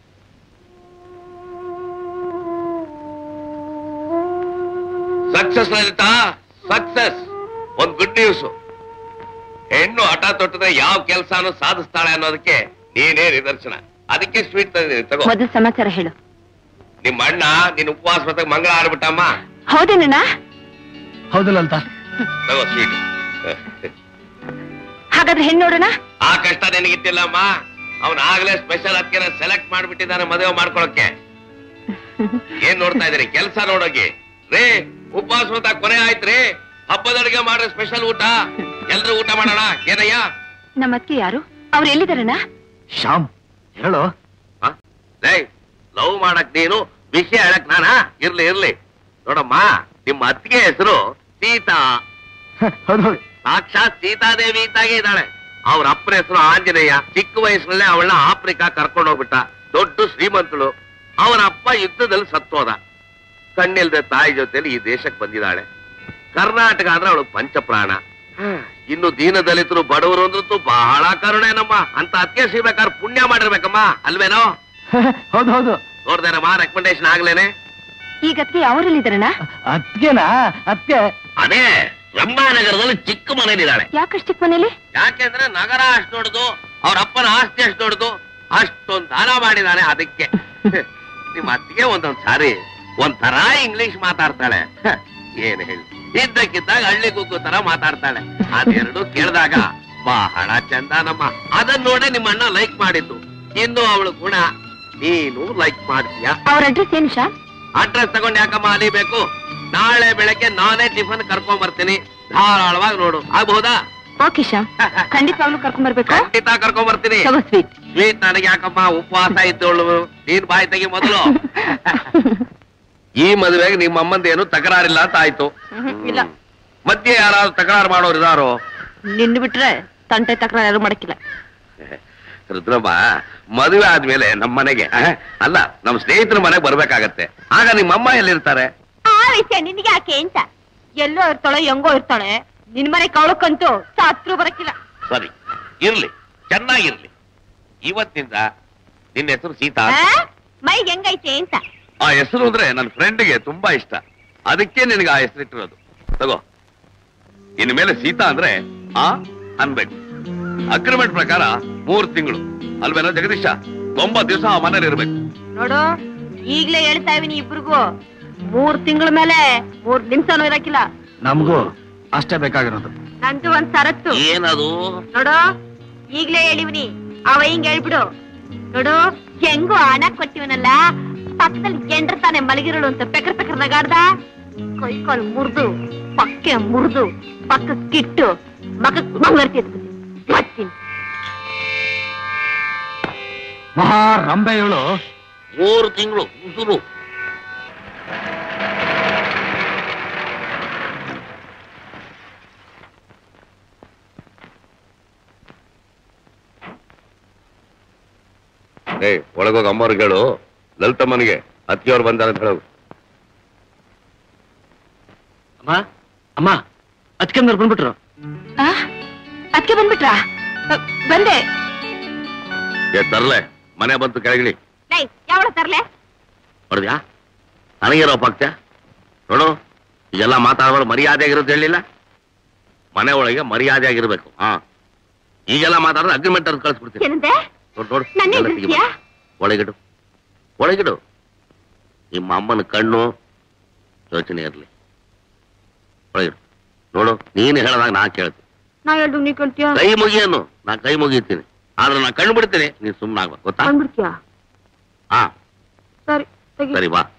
ಸಕ್ಸಸ್ ಲಲಿತಾ ಸಕ್ಸಸ್ ಒಂದ್ ಗುಡ್ ನ್ಯೂಸ್ ಹೆಣ್ಣು ಹಠ ತೊಟ್ಟಿದ್ರೆ ಯಾವ ಕೆಲಸನೂ ಸಾಧಿಸ್ತಾಳೆ ಅನ್ನೋದಕ್ಕೆ ನೀನೇ ನಿದರ್ಶನ ಅದಕ್ಕೆ ಸ್ವೀಟ್ ತಂದಿದ್ದೀನಿ ತಗೋ ಮೊದಲು ಸಮಾಚಾರ ಹೇಳು ನಿಮ್ಮ ಅಣ್ಣ ನಿನ್ ಉಪವಾಸ ಹೊತ್ತಾಗ ಮಂಗಳ ಆಡ್ಬಿಟ್ಟಮ್ಮ ಹೌದೇನಣ್ಣ ಹೌದಿಲ್ಲ ಅಂತ ತಗೋ ಸ್ವೀಟ್ ಹಾಗಾದ್ರೆ ಹೆಣ್ಣು ನೋಡೋಣ ಆ ಕಷ್ಟ ನಿನಗಿತ್ತಿಲ್ಲಮ್ಮ ಅವನ್ ಆಗ್ಲೇ ಸ್ಪೆಷಲ್ ಅದಕ್ಕೆ ಸೆಲೆಕ್ಟ್ ಮಾಡ್ಬಿಟ್ಟಿದ್ದಾನೆ ಮದುವೆ ಮಾಡ್ಕೊಳಕ್ಕೆ ಏನ್ ನೋಡ್ತಾ ಇದೀರಿ ಕೆಲ್ಸ ನೋಡೋಗಿ ರೇ ಉಪವಾಸ ಹೊತ್ತ ಕೊನೆ ಆಯ್ತ್ರಿ ಹಬ್ಬದ ಅಡಿಗೆ ಮಾಡ್ರೆ ಸ್ಪೆಷಲ್ ಊಟ ಎಲ್ರು ಊಟ ಮಾಡೋಣ ಏನಯ್ಯ ನಮ್ಮ ಅತ್ತೆ ಯಾರು ಅವ್ರು ಎಲ್ಲಿದಾರಣ್ಣ ಶ್ಯಾಮ್ ಹೇಳು ಲೇ ಲವ್ ಮಾಡಕ್ ನೀನು ವಿಷಯ ಹೇಳಕ್ ನಾನಾ ಇರ್ಲಿ ಇರ್ಲಿ ನೋಡಮ್ಮ ನಿಮ್ಮ ಅತ್ತಿಗೆ ಹೆಸರು ಸೀತಾ ಹೌದು ಹೌದು ಸಾಕ್ಷಾತ್ ಸೀತಾದೇವಿ ಇದ್ದಾಗೆ ಇದ್ದಾಳೆ ಅವ್ರ ಅಪ್ಪನ ಹೆಸರು ಆಂಜನೇಯ ಚಿಕ್ಕ ವಯಸ್ಸಿನಲ್ಲೇ ಅವಳನ್ನ ಆಫ್ರಿಕಾ ಕರ್ಕೊಂಡು ಹೋಗ್ಬಿಟ್ಟ ದೊಡ್ಡ ಶ್ರೀಮಂತಳು ಅವನ ಅಪ್ಪ ಯುದ್ಧದಲ್ಲಿ ಸತ್ತೋದ ಕಣ್ಣಿಲ್ದೆ ತಾಯಿ ಜೊತೆಲಿ ಈ ದೇಶಕ್ಕೆ ಬಂದಿದ್ದಾಳೆ ಕರ್ನಾಟಕ ಅಂದ್ರೆ ಅವಳು ಪಂಚಪ್ರಾಣ ಇನ್ನು ದೀನ ದಲಿತರು ಬಡವರು ಅಂದ್ರೂ ಬಹಳ ಕರುಣೆ ನಮ್ಮ ಅಂತ ಅತ್ಗೆ ಸಿಗ್ಬೇಕಾದ್ರೆ ಪುಣ್ಯ ಮಾಡಿರ್ಬೇಕಮ್ಮ ಅಲ್ವೇನೋ ಹೌದು ಹೌದು ನೋಡ್ದೇನಮ್ಮ ರೆಕಮೆಂಡೇಶನ್ ಆಗ್ಲೇನೆ ಈಗ ಅತ್ತೆ ಅವರೆಲ್ಲಿದಾರಣ್ಣ ಅದ್ಗೆನಾ ಅದ್ಗೆ ಅದೇ ರಂಭಾನಗರದಲ್ಲಿ ಚಿಕ್ಕ ಮನೇಲಿದ್ದಾಳೆ ಯಾಕಷ್ಟು ಚಿಕ್ಕ ಮನೇಲಿ ಯಾಕೆಂದ್ರೆ ನಗರ ಅಷ್ಟು ದೊಡ್ಡದು ಅವ್ರ ಅಪ್ಪನ ಆಸ್ತಿ ಅಷ್ಟು ದೊಡ್ಡದು ಅಷ್ಟೊಂದ್ ದಾನ ಮಾಡಿದಾನೆ ಅದಕ್ಕೆ ನಿಮ್ಮ ಅತ್ತಿಗೆ ಒಂದೊಂದ್ ಸಾರಿ ಒಂಥರ ಇಂಗ್ಲಿಷ್ ಮಾತಾಡ್ತಾಳೆ ಹ, ಏನ್ ಹೇಳಿ ಇದ್ದಕ್ಕಿದ್ದಾಗ ಹಳ್ಳಿ ಗುಗ್ಗು ತರ ಮಾತಾಡ್ತಾಳೆ ಅದೆರಡು ಕೇಳಿದಾಗ ಬಹಳ ಚಂದ ನಮ್ಮ ಅದನ್ನ ನೋಡೇ ನಿಮ್ಮ ಅಣ್ಣ ಲೈಕ್ ಮಾಡಿದ್ದು ಇನ್ನು ಅವಳು ಗುಣ ನೀನು ಲೈಕ್ ಮಾಡ್ತೀಯ ಅವ್ರ ಅಡ್ರೆಸ್ ಏನು ಶಾ ಅಡ್ರೆಸ್ ತಗೊಂಡ್ ಯಾಕಮ್ಮ ಅಲಿಬೇಕು ನಾಳೆ ಬೆಳಗ್ಗೆ ನಾನೇ ಟಿಫನ್ ಕರ್ಕೊಂಡ್ ಬರ್ತೀನಿ ಧಾರಾಳವಾಗಿ ನೋಡು ಆಗ್ಬಹುದಾ ಓಕೆ ಶ್ಯಾಮ್ ಖಂಡಿತವಾಗ್ಲೂ ಕರ್ಕೊಂಡ್ ಬರ್ಬೇಕು ಖಂಡಿತ ಕರ್ಕೊಂಡ್ ಬರ್ತೀನಿ ತಗೋ ಸ್ವೀಟ್ ಸ್ವೀಟ್ ನನಗೆ ಯಾಕಮ್ಮ ಉಪವಾಸ ಇದ್ದವಳು ನೀನ್ ಬಾಯಿ ತೆಗಿ ಮೊದಲು ಈ ಮದುವೆಗೆ ನಿಮ್ಮ ಅಮ್ಮಂದ ಏನು ತಕರಾರಿಲ್ಲ ಅಂತ ಆಯ್ತು ಇಲ್ಲ ಮಧ್ಯೆ ಯಾರಾದ್ರೂ ತಕರಾರು ಮಾಡೋರು ಇದಾರೋ ನಿನ್ನ ಬಿಟ್ರೆ ತಂಟೆ ತಕ್ರಾರು ಯಾರು ಮಾಡಕ್ಕಿಲ್ಲ ರುದ್ರಮ್ಮ ಮದುವೆ ಆದ್ಮೇಲೆ ನಮ್ಮ ಮನೆಗೆ ಆ, ಅಲ್ಲ ನಮ್ಮ ಸ್ನೇಹಿತರ ಮನೆಗೆ ಬರ್ಬೇಕಾಗತ್ತೆ ಆಗ ನಿಮ್ಮ ಅಮ್ಮ ಎಲ್ಲಿರ್ತಾರೆ ಆ ವಿಷಯ ನಿನಗೆ ಯಾಕೆ ಅಂತ ಎಲ್ಲೋ ಇರ್ತಾಳೆ ಹೆಂಗೋ ಇರ್ತಾಳೆ ನಿನ್ ಮನೆ ಕವಳಕ್ಕಂತೂ ಸಾತ್ರು ಬರಕ್ಕಿಲ್ಲ ಸರಿ ಇರ್ಲಿ ಚೆನ್ನಾಗಿರ್ಲಿ ಇವತ್ತಿಂದ ನಿನ್ನ ಹೆಸರು ಸೀತಾ ಆ? ಮೈ ಹೆಂಗೈತೆ ಅಂತ ಆ ಹೆಸರು ಅಂದ್ರೆ ನನ್ನ ಫ್ರೆಂಡ್ಗೆ ತುಂಬಾ ಇಷ್ಟ ಅದಕ್ಕೆ ನಿನಗೆ ಆ ಹೆಸರಿಟ್ಟಿರೋದು ತಗೋ ಇನ್ ಮೇಲೆ ಸೀತಾ ಅಂದ್ರೆ ಆ ಅನ್ಬೇಕು ಅಗ್ರಿಮೆಂಟ್ ಪ್ರಕಾರ ಮೂರ್ ತಿಂಗಳು ಅಲ್ವೇನೋ ಜಗದೀಶ ತೊಂಬತ್ ದಿವಸ ಆ ಮನೇಲಿ ಇರ್ಬೇಕು ನೋಡು ಈಗ್ಲೇ ಹೇಳ್ತಾ ಇದೀನಿ ಇಬ್ರಿಗೂ ಮೂರ್ ತಿಂಗಳ ಮೇಲೆ ಮೂರ್ ನಿಮಿಷನೂ ಇರಕ್ಕಿಲ್ಲ ನಮಗೂ ಅಷ್ಟೇ ಬೇಕಾಗಿರೋದು ನಂದು ಒಂದ್ ಸರತ್ತು ಏನದು ನೋಡು ಈಗ್ಲೇ ಹೇಳಿವ್ನಿ ಅವ ಹಿಂಗ್ ಹೇಳ್ಬಿಡು ನೋಡು ಹೆಂಗು ಹಣ ಕೊಟ್ಟಿವನಲ್ಲ ಪಕ್ಕದಲ್ಲಿ ಎಂಡ್ರ ತಾನೆ ಮಲಗಿರೋಳು ಅಂತ ಪೆಕರ್ ಪೆಕರ್ ನಗಾಡ್ದ ಕೈ ಕಾಲ್ ಮುರಿದು ಪಕ್ಕೆ ಮುರಿದು ಪಕ್ಕ ಕಿಟ್ಟು ಮಗಕ್ ಮಂಗರ್ತಿ ಬರ್ತೀನಿ ಮಹಾ ರಂಬೆಯವಳು ಮೂರು ತಿಂಗಳು ಉಸುರು ಏ ಒಳಗೋಗ ಅಮ್ಮವ್ರಿಗೆ ಹೇಳು ಲಲಿತಮ್ಮನಿಗೆ ಅತ್ತಿಯವ್ರು ಬಂದಾರ ಅಂತ ಹೇಳು ಅಮ್ಮ ಅಮ್ಮ ಅದಕ್ಕೆ ಬಂದ್ಬಿಟ್ರು ಅದಕ್ಕೆ ಬಂದ್ಬಿಟ್ರಾ ಅ, ಬಂದೆ ಏ ತರ್ಲೆ ಮನೆ ಬಂತು ಕೆಳಗಿಳಿ ಲೈ ಯಾವಳ ತರ್ಲೆ ಹೊಡೆದ್ಯಾ ನನಗೇನೋ ಪಕ್ಷ ನೋಡು ಈಗೆಲ್ಲ ಮಾತಾಡೋರು ಮರ್ಯಾದೆಯಾಗಿರೋದು ಹೇಳಿಲ್ಲ ಮನೆ ಒಳಗೆ ಮರ್ಯಾದೆಯಾಗಿರ್ಬೇಕು ಹಾ ಈಗೆಲ್ಲ ಮಾತಾಡಿದ್ರೆ ಅಗ್ರಿಮೆಂಟ್ ಅಂತ ಕಳಿಸ್ಬಿಡ್ತೀನಿ ಏನಂದೆ ನೋಡು ನೋಡು ನನ್ನ ಎಲ್ಲ ಎದುರಿಸ್ತೀಯಾ? ತೆಗಿಬೇಕು. ಒಳಗಿಡು ಒಳಗಿಡು ನಿಮ್ಮ ಅಮ್ಮನ ಕಣ್ಣು ಯೋಚನೆ ಇರಲಿ ಒಳಗಿಡು ನೋಡು ನೀನು ಹೇಳದಾಗ ನಾ ಕೇಳ್ತೀನಿ ನಾ ಹೇಳ್ದು ನೀ ಕೇಳ್ತೀಯ ಕೈ ಮುಗಿಯನ್ನು ನಾ ಕೈ ಮುಗಿತೀನಿ ಆದ್ರೆ ನಾ ಕಣ್ಣು ಬಿಡ್ತೀನಿ ನೀನ್ ಸುಮ್ಮನೆ ಆಗ್ಬೇಕು ಗೊತ್ತಾ ಬಂದ್ಬಿಡ್ತೀಯ ಹಾ ಸರಿ ತೆಗಿ ಸರಿ ಬಾ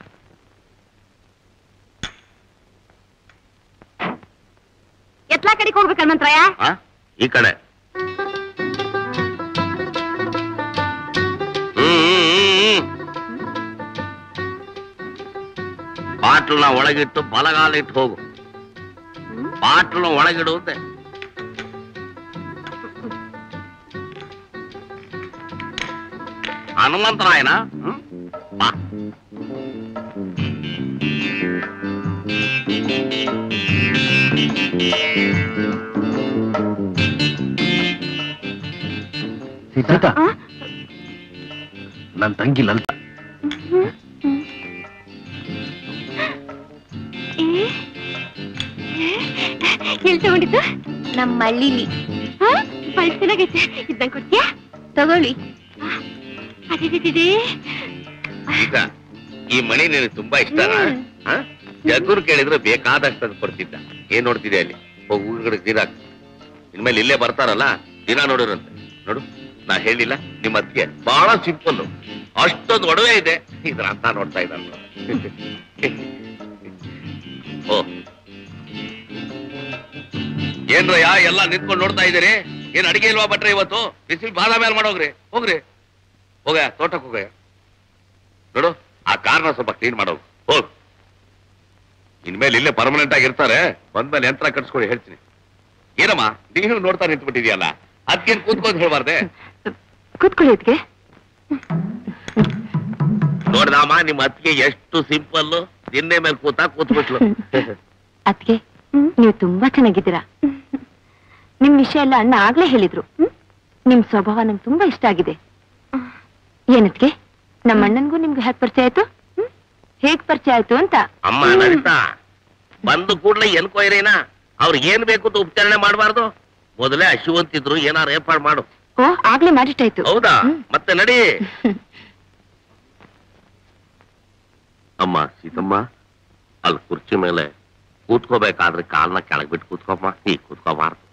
ಎತ್ಲಾ ಕಡೆಗೆ ಹೋಗ್ಬೇಕು ಹನುಮಂತರಾಯ ಹಾ ಈ ಕಡೆ ಹ್ಮ್, ಹ್ಮ್, ಹ್ಮ್, ಹ್ಮ್. ಬಾಟ್ಲನ್ನ ಒಳಗಿಟ್ಟು ಬಲಗಾಲ ಇಟ್ಟು ಹೋಗು ಬಾಟ್ಲನ್ನ ಒಳಗಿಡು ಅಂತೆ ಹನುಮಂತರಾಯನ ಹ್ಮ್? ಬಾ ಸೀತಾ ಆ? ನನ್ ತಂಗಿ ಲಲಿತ ಎಲ್ಲಿ ತಗೊಂಡಿದ್ದು ನಮ್ಮ ಹಳ್ಳಿಲಿ ಬಹಳ ಚೆನ್ನಾಗೈತೆ ಇದ್ದಂಗೆ ಕೊಡ್ತೀಯಾ ತಗೊಳ್ಳಿ ಅದೇ ಈಗ ಈ ಮಣಿ ನಿನಗೆ ತುಂಬಾ ಇಷ್ಟನಾ ಜಗ್ಗುರು ಕೇಳಿದ್ರೆ ಬೇಕಾದಷ್ಟು ಅದು ಕೊಡ್ತಿದ್ದ ಏನ್ ನೋಡ್ತಿದ್ದೆ ಅಲ್ಲಿ ಹೋಗಿ ಊರುಗಡೆ ದಿನ ಇನ್ಮೇಲೆ ಇಲ್ಲೇ ಬರ್ತಾರಲ್ಲ ದಿನ ನೋಡಿರಂತೆ ನೋಡು ನಾ ಹೇಳಿಲ್ಲ ನಿಮ್ಮ ಅತ್ತಿಗೆ ಬಹಳ ಸಿಂಪಲ್ ಅಷ್ಟೊಂದು ಒಡವೆ ಇದೆ ಇದ್ರ ಅಂತ ನೋಡ್ತಾ ಇದ್ದಾರ ಓ ಏನ್ರಯ್ಯ ಎಲ್ಲ ನಿಂತ್ಕೊಂಡು ನೋಡ್ತಾ ಇದ್ದೀರಿ ಏನ್ ಅಡಿಗೆ ಇಲ್ವಾ ಭಟ್ರೆ ಇವತ್ತು ಬಿಸಿಲು ಬಾದ ಮೇಲೆ ಮಾಡೋಗ್ರಿ ಹೋಗ್ರಿ ಹೋಗ ತೋಟಕ್ಕೆ ಹೋಗ ನೋಡು ಆ ಕಾರ್ನ ಸ್ವಲ್ಪ ಕ್ಲೀನ್ ಮಾಡೋದು ಹೋಗ್ ಇನ್ಮೇಲೆ ಇಲ್ಲೇ ಪರ್ಮನೆಂಟ್ ಆಗಿ ಇರ್ತಾರೆ ಬಂದ್ಮೇಲೆ ಯಂತ್ರ ಕಟ್ಸ್ಕೊಳ್ಳಿ ಹೇಳ್ತೀನಿ ಏನಮ್ಮ ನೀನು ನೋಡ್ತಾ ನಿಂತ್ಬಿಟ್ಟಿದ್ಯಲ್ಲ ಅದಕ್ಕೇನ್ ಕೂತ್ಕೊಂಡು ಹೇಳ್ಬಾರ್ದೆ ಕೂತ್ಕೊಳ್ಳಿ ಅದಕ್ಕೆ ನೋಡ್ದಮ್ಮ ನಿಮ್ಮ ಅತ್ತಿಗೆ ಎಷ್ಟು ಸಿಂಪಲ್ ನಿನ್ನೆ ಮೇಲೆ ಕೂತಾ ಕೂತ್ಬಿಟ್ಲು ಅದಕ್ಕೆ ನೀವು ತುಂಬಾ ಚೆನ್ನಾಗಿದ್ದೀರಾ ನಿಮ್ ವಿಷಯ ಎಲ್ಲ ಅಣ್ಣ ಆಗ್ಲೇ ಹೇಳಿದ್ರು ನಿಮ್ ಸ್ವಭಾವ ನಂಗೆ ತುಂಬಾ ಇಷ್ಟ ಆಗಿದೆ ಏನತ್ಗೆ ನಮ್ಮ ಅಣ್ಣನ್ಗೂ ನಿಮ್ಗೆ ಹೇಗ್ ಪರಿಚಯ ಆಯ್ತು ಹ್ಮ್? ಹೇಗ್ ಪರಿಚಯ ಆಯ್ತು ಅಂತ ಅಮ್ಮ ಲಲಿತಾ ಬಂದು ಕೂಡ್ಲೆ ಎನ್ಕೊಯ್ರೇನಾ ಅವ್ರಿಗೆ ಏನ್ ಬೇಕು ಅಂತ ಉಪಚಾರಣೆ ಮಾಡಬಾರ್ದು ಮೊದಲೇ ಹಸಿವಂತಿದ್ರು ಏನಾರು ಏರ್ಪಾಡು ಮಾಡು ಓ ಆಗ್ಲೇ ಮಾಡಿಟ್ಟಾಯ್ತು ಹೌದಾ ಹ್ಮ್. ಮತ್ತೆ ನಡಿ ಅಮ್ಮ ಸೀತಮ್ಮ ಅಲ್ಲಿ ಕುರ್ಚಿ ಮೇಲೆ ಕೂತ್ಕೋಬೇಕಾದ್ರೆ ಕಾಲ್ನ ಕೆಳಗ್ ಬಿಟ್ಟು ಕೂತ್ಕೊಮ್ಮ ಈ ಕೂತ್ಕೋಬಾರ್ದು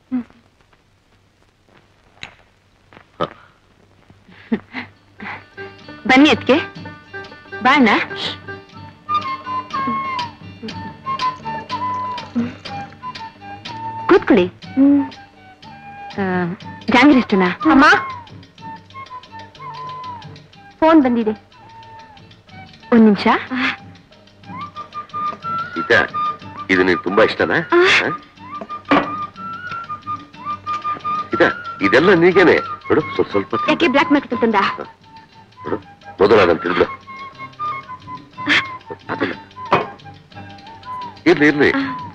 ಬನ್ನಿ ಅದಕ್ಕೆ ಬಾಣ ಕೂತ್ಕೊಳ್ಳಿ ಆ, ಜಾಂಗ್ರಿ ಇಷ್ಟನಾ ಅಮ್ಮ ಫೋನ್ ಬಂದಿದೆ ಒಂದ್ ನಿಮಿಷ ಸೀತಾ ಇದು ನೀನ್ ತುಂಬಾ ಇಷ್ಟನಾ ಹ? ಸೀತಾ ಇದೆಲ್ಲ ನೀಗೇನೆ ನೋಡು ಸ್ವಲ್ಪ ಸ್ವಲ್ಪ ತಿನ್ನು. ಯಾಕೆ ಬ್ಲಾಕ್ ಮಾರ್ಕೆಟ್ ತಂದ ನೋಡು ಮೊದಲು ಅದನ್ನ ತಿಳ್ದು ಅದನ್ನ ಇರ್ಲಿ ಇರ್ಲಿ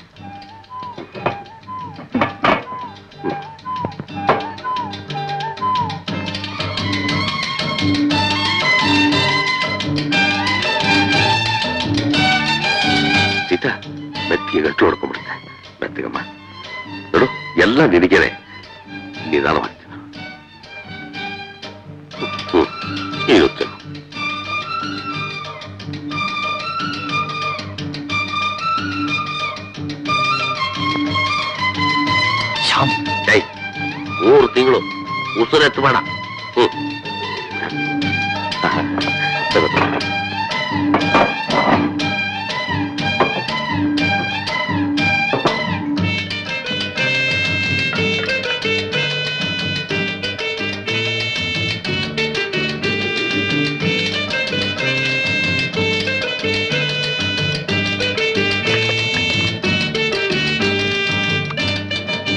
ಸೀತಾ ಮೆತ್ತಿಗೆ ಗಂಟು ಹೊಡ್ಕೊಂಡ್ಬಿಡುತ್ತೆ ಮೆತ್ತಿಗಮ್ಮ ನೋಡು ಎಲ್ಲ ನಿನಗೇನೆ ನಿಧಾನವಾಗ್ತೀನಿ ಹ್ಮ್ ಈಗ ಚೆಲ್ಲು. ಶ್ಯಾಮ್ ಏಯ್ ಮೂರು ತಿಂಗಳು ಉಸಿರೆತ್ತು ಬೇಡ ಹ್ಮ್ ತಗೋ, ತಗೋ.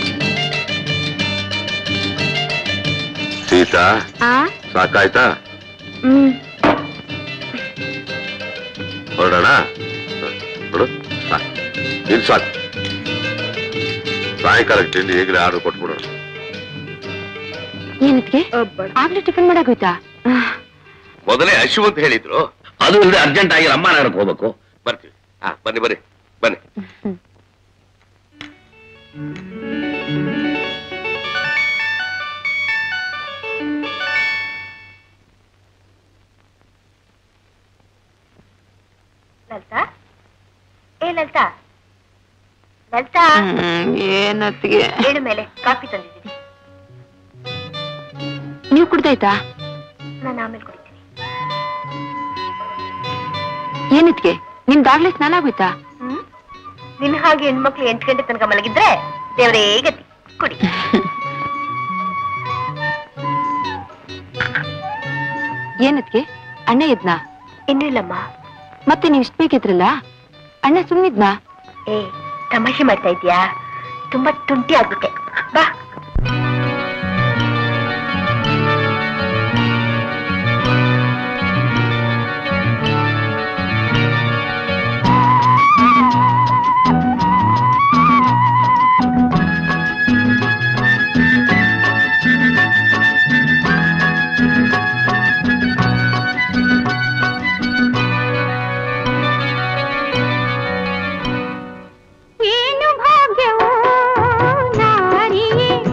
ಸೀತಾ ಆ ಸಾಕಾಯ್ತಾ ಹ್ಮ್ ಹೊರಡೋಣ ನೋಡು ಸಾಕು ನಿನ್ ಸಾಕು ಸಾಯಂಕಾಲಕ್ಕೆ ತಿಂಡಿ ಈಗಲೇ ಆರ್ಡರ್ ಕೊಟ್ಬಿಡೋಣ ಏನಕ್ಕೆ ಆಗ್ಲೇ ಟಿಫನ್ ಮಾಡಾಗೋಯ್ತಾ ಮೊದಲೇ ಹಶು ಅಂತ ಹೇಳಿದ್ರು ಅದು ಇಲ್ಲದೆ ಅರ್ಜೆಂಟ್ ಆಗಿ ಅಮ್ಮನಗರಕ್ಕೆ ಹೋಗ್ಬೇಕು ಬರ್ತೀವಿ ಹಾ ಬನ್ನಿ ಬನ್ನಿ ಬನ್ನಿ ಲಲಿತಾ ಏ ಲಲಿತಾ ಲಲಿತಾ ಏನತ್ತಿಗೆ ಹೇಳು ಮೇಲೆ ಕಾಫಿ ತಂದಿದ್ದೀನಿ ನೀವು ಕುಡ್ದಾಯ್ತಾ ನಾನು ಆಮೇಲೆ ಕುಡಿತೀನಿ ಏನಿದ್ಗೆ ನಿಮ್ದಾಗ್ಲೇ ಸ್ನಾನ ಆಗೋಯ್ತಾ ಹ್ಮ್ ನಿನ್ನ ಹಾಗೆ ಹೆಣ್ಮಕ್ಳು ಎಂಟು ಗಂಟೆ ತನಕ ಮಲಗಿದ್ರೆ ದೇವರೇ ಗತಿ ಕುಡಿ ಏನದ್ಗೆ ಅಣ್ಣ ಇದ್ನಾ ಇನ್ನೂ ಇಲ್ಲಮ್ಮ ಮತ್ತೆ ನೀವು ಇಷ್ಟ ಬೇಕಿದ್ರಲ್ಲ ಅಣ್ಣ ಸುಮ್ನಿದ್ನಾ ಏ ತಮಾಷೆ ಮಾಡ್ತಾ ಇದ್ಯಾ ತುಂಬಾ ತುಂಟಿ ಆಗ್ಬಿಟ್ಟೆ ಬಾ ಏನು ಭಾಗ್ಯವೋ ನಾರಿಯೇ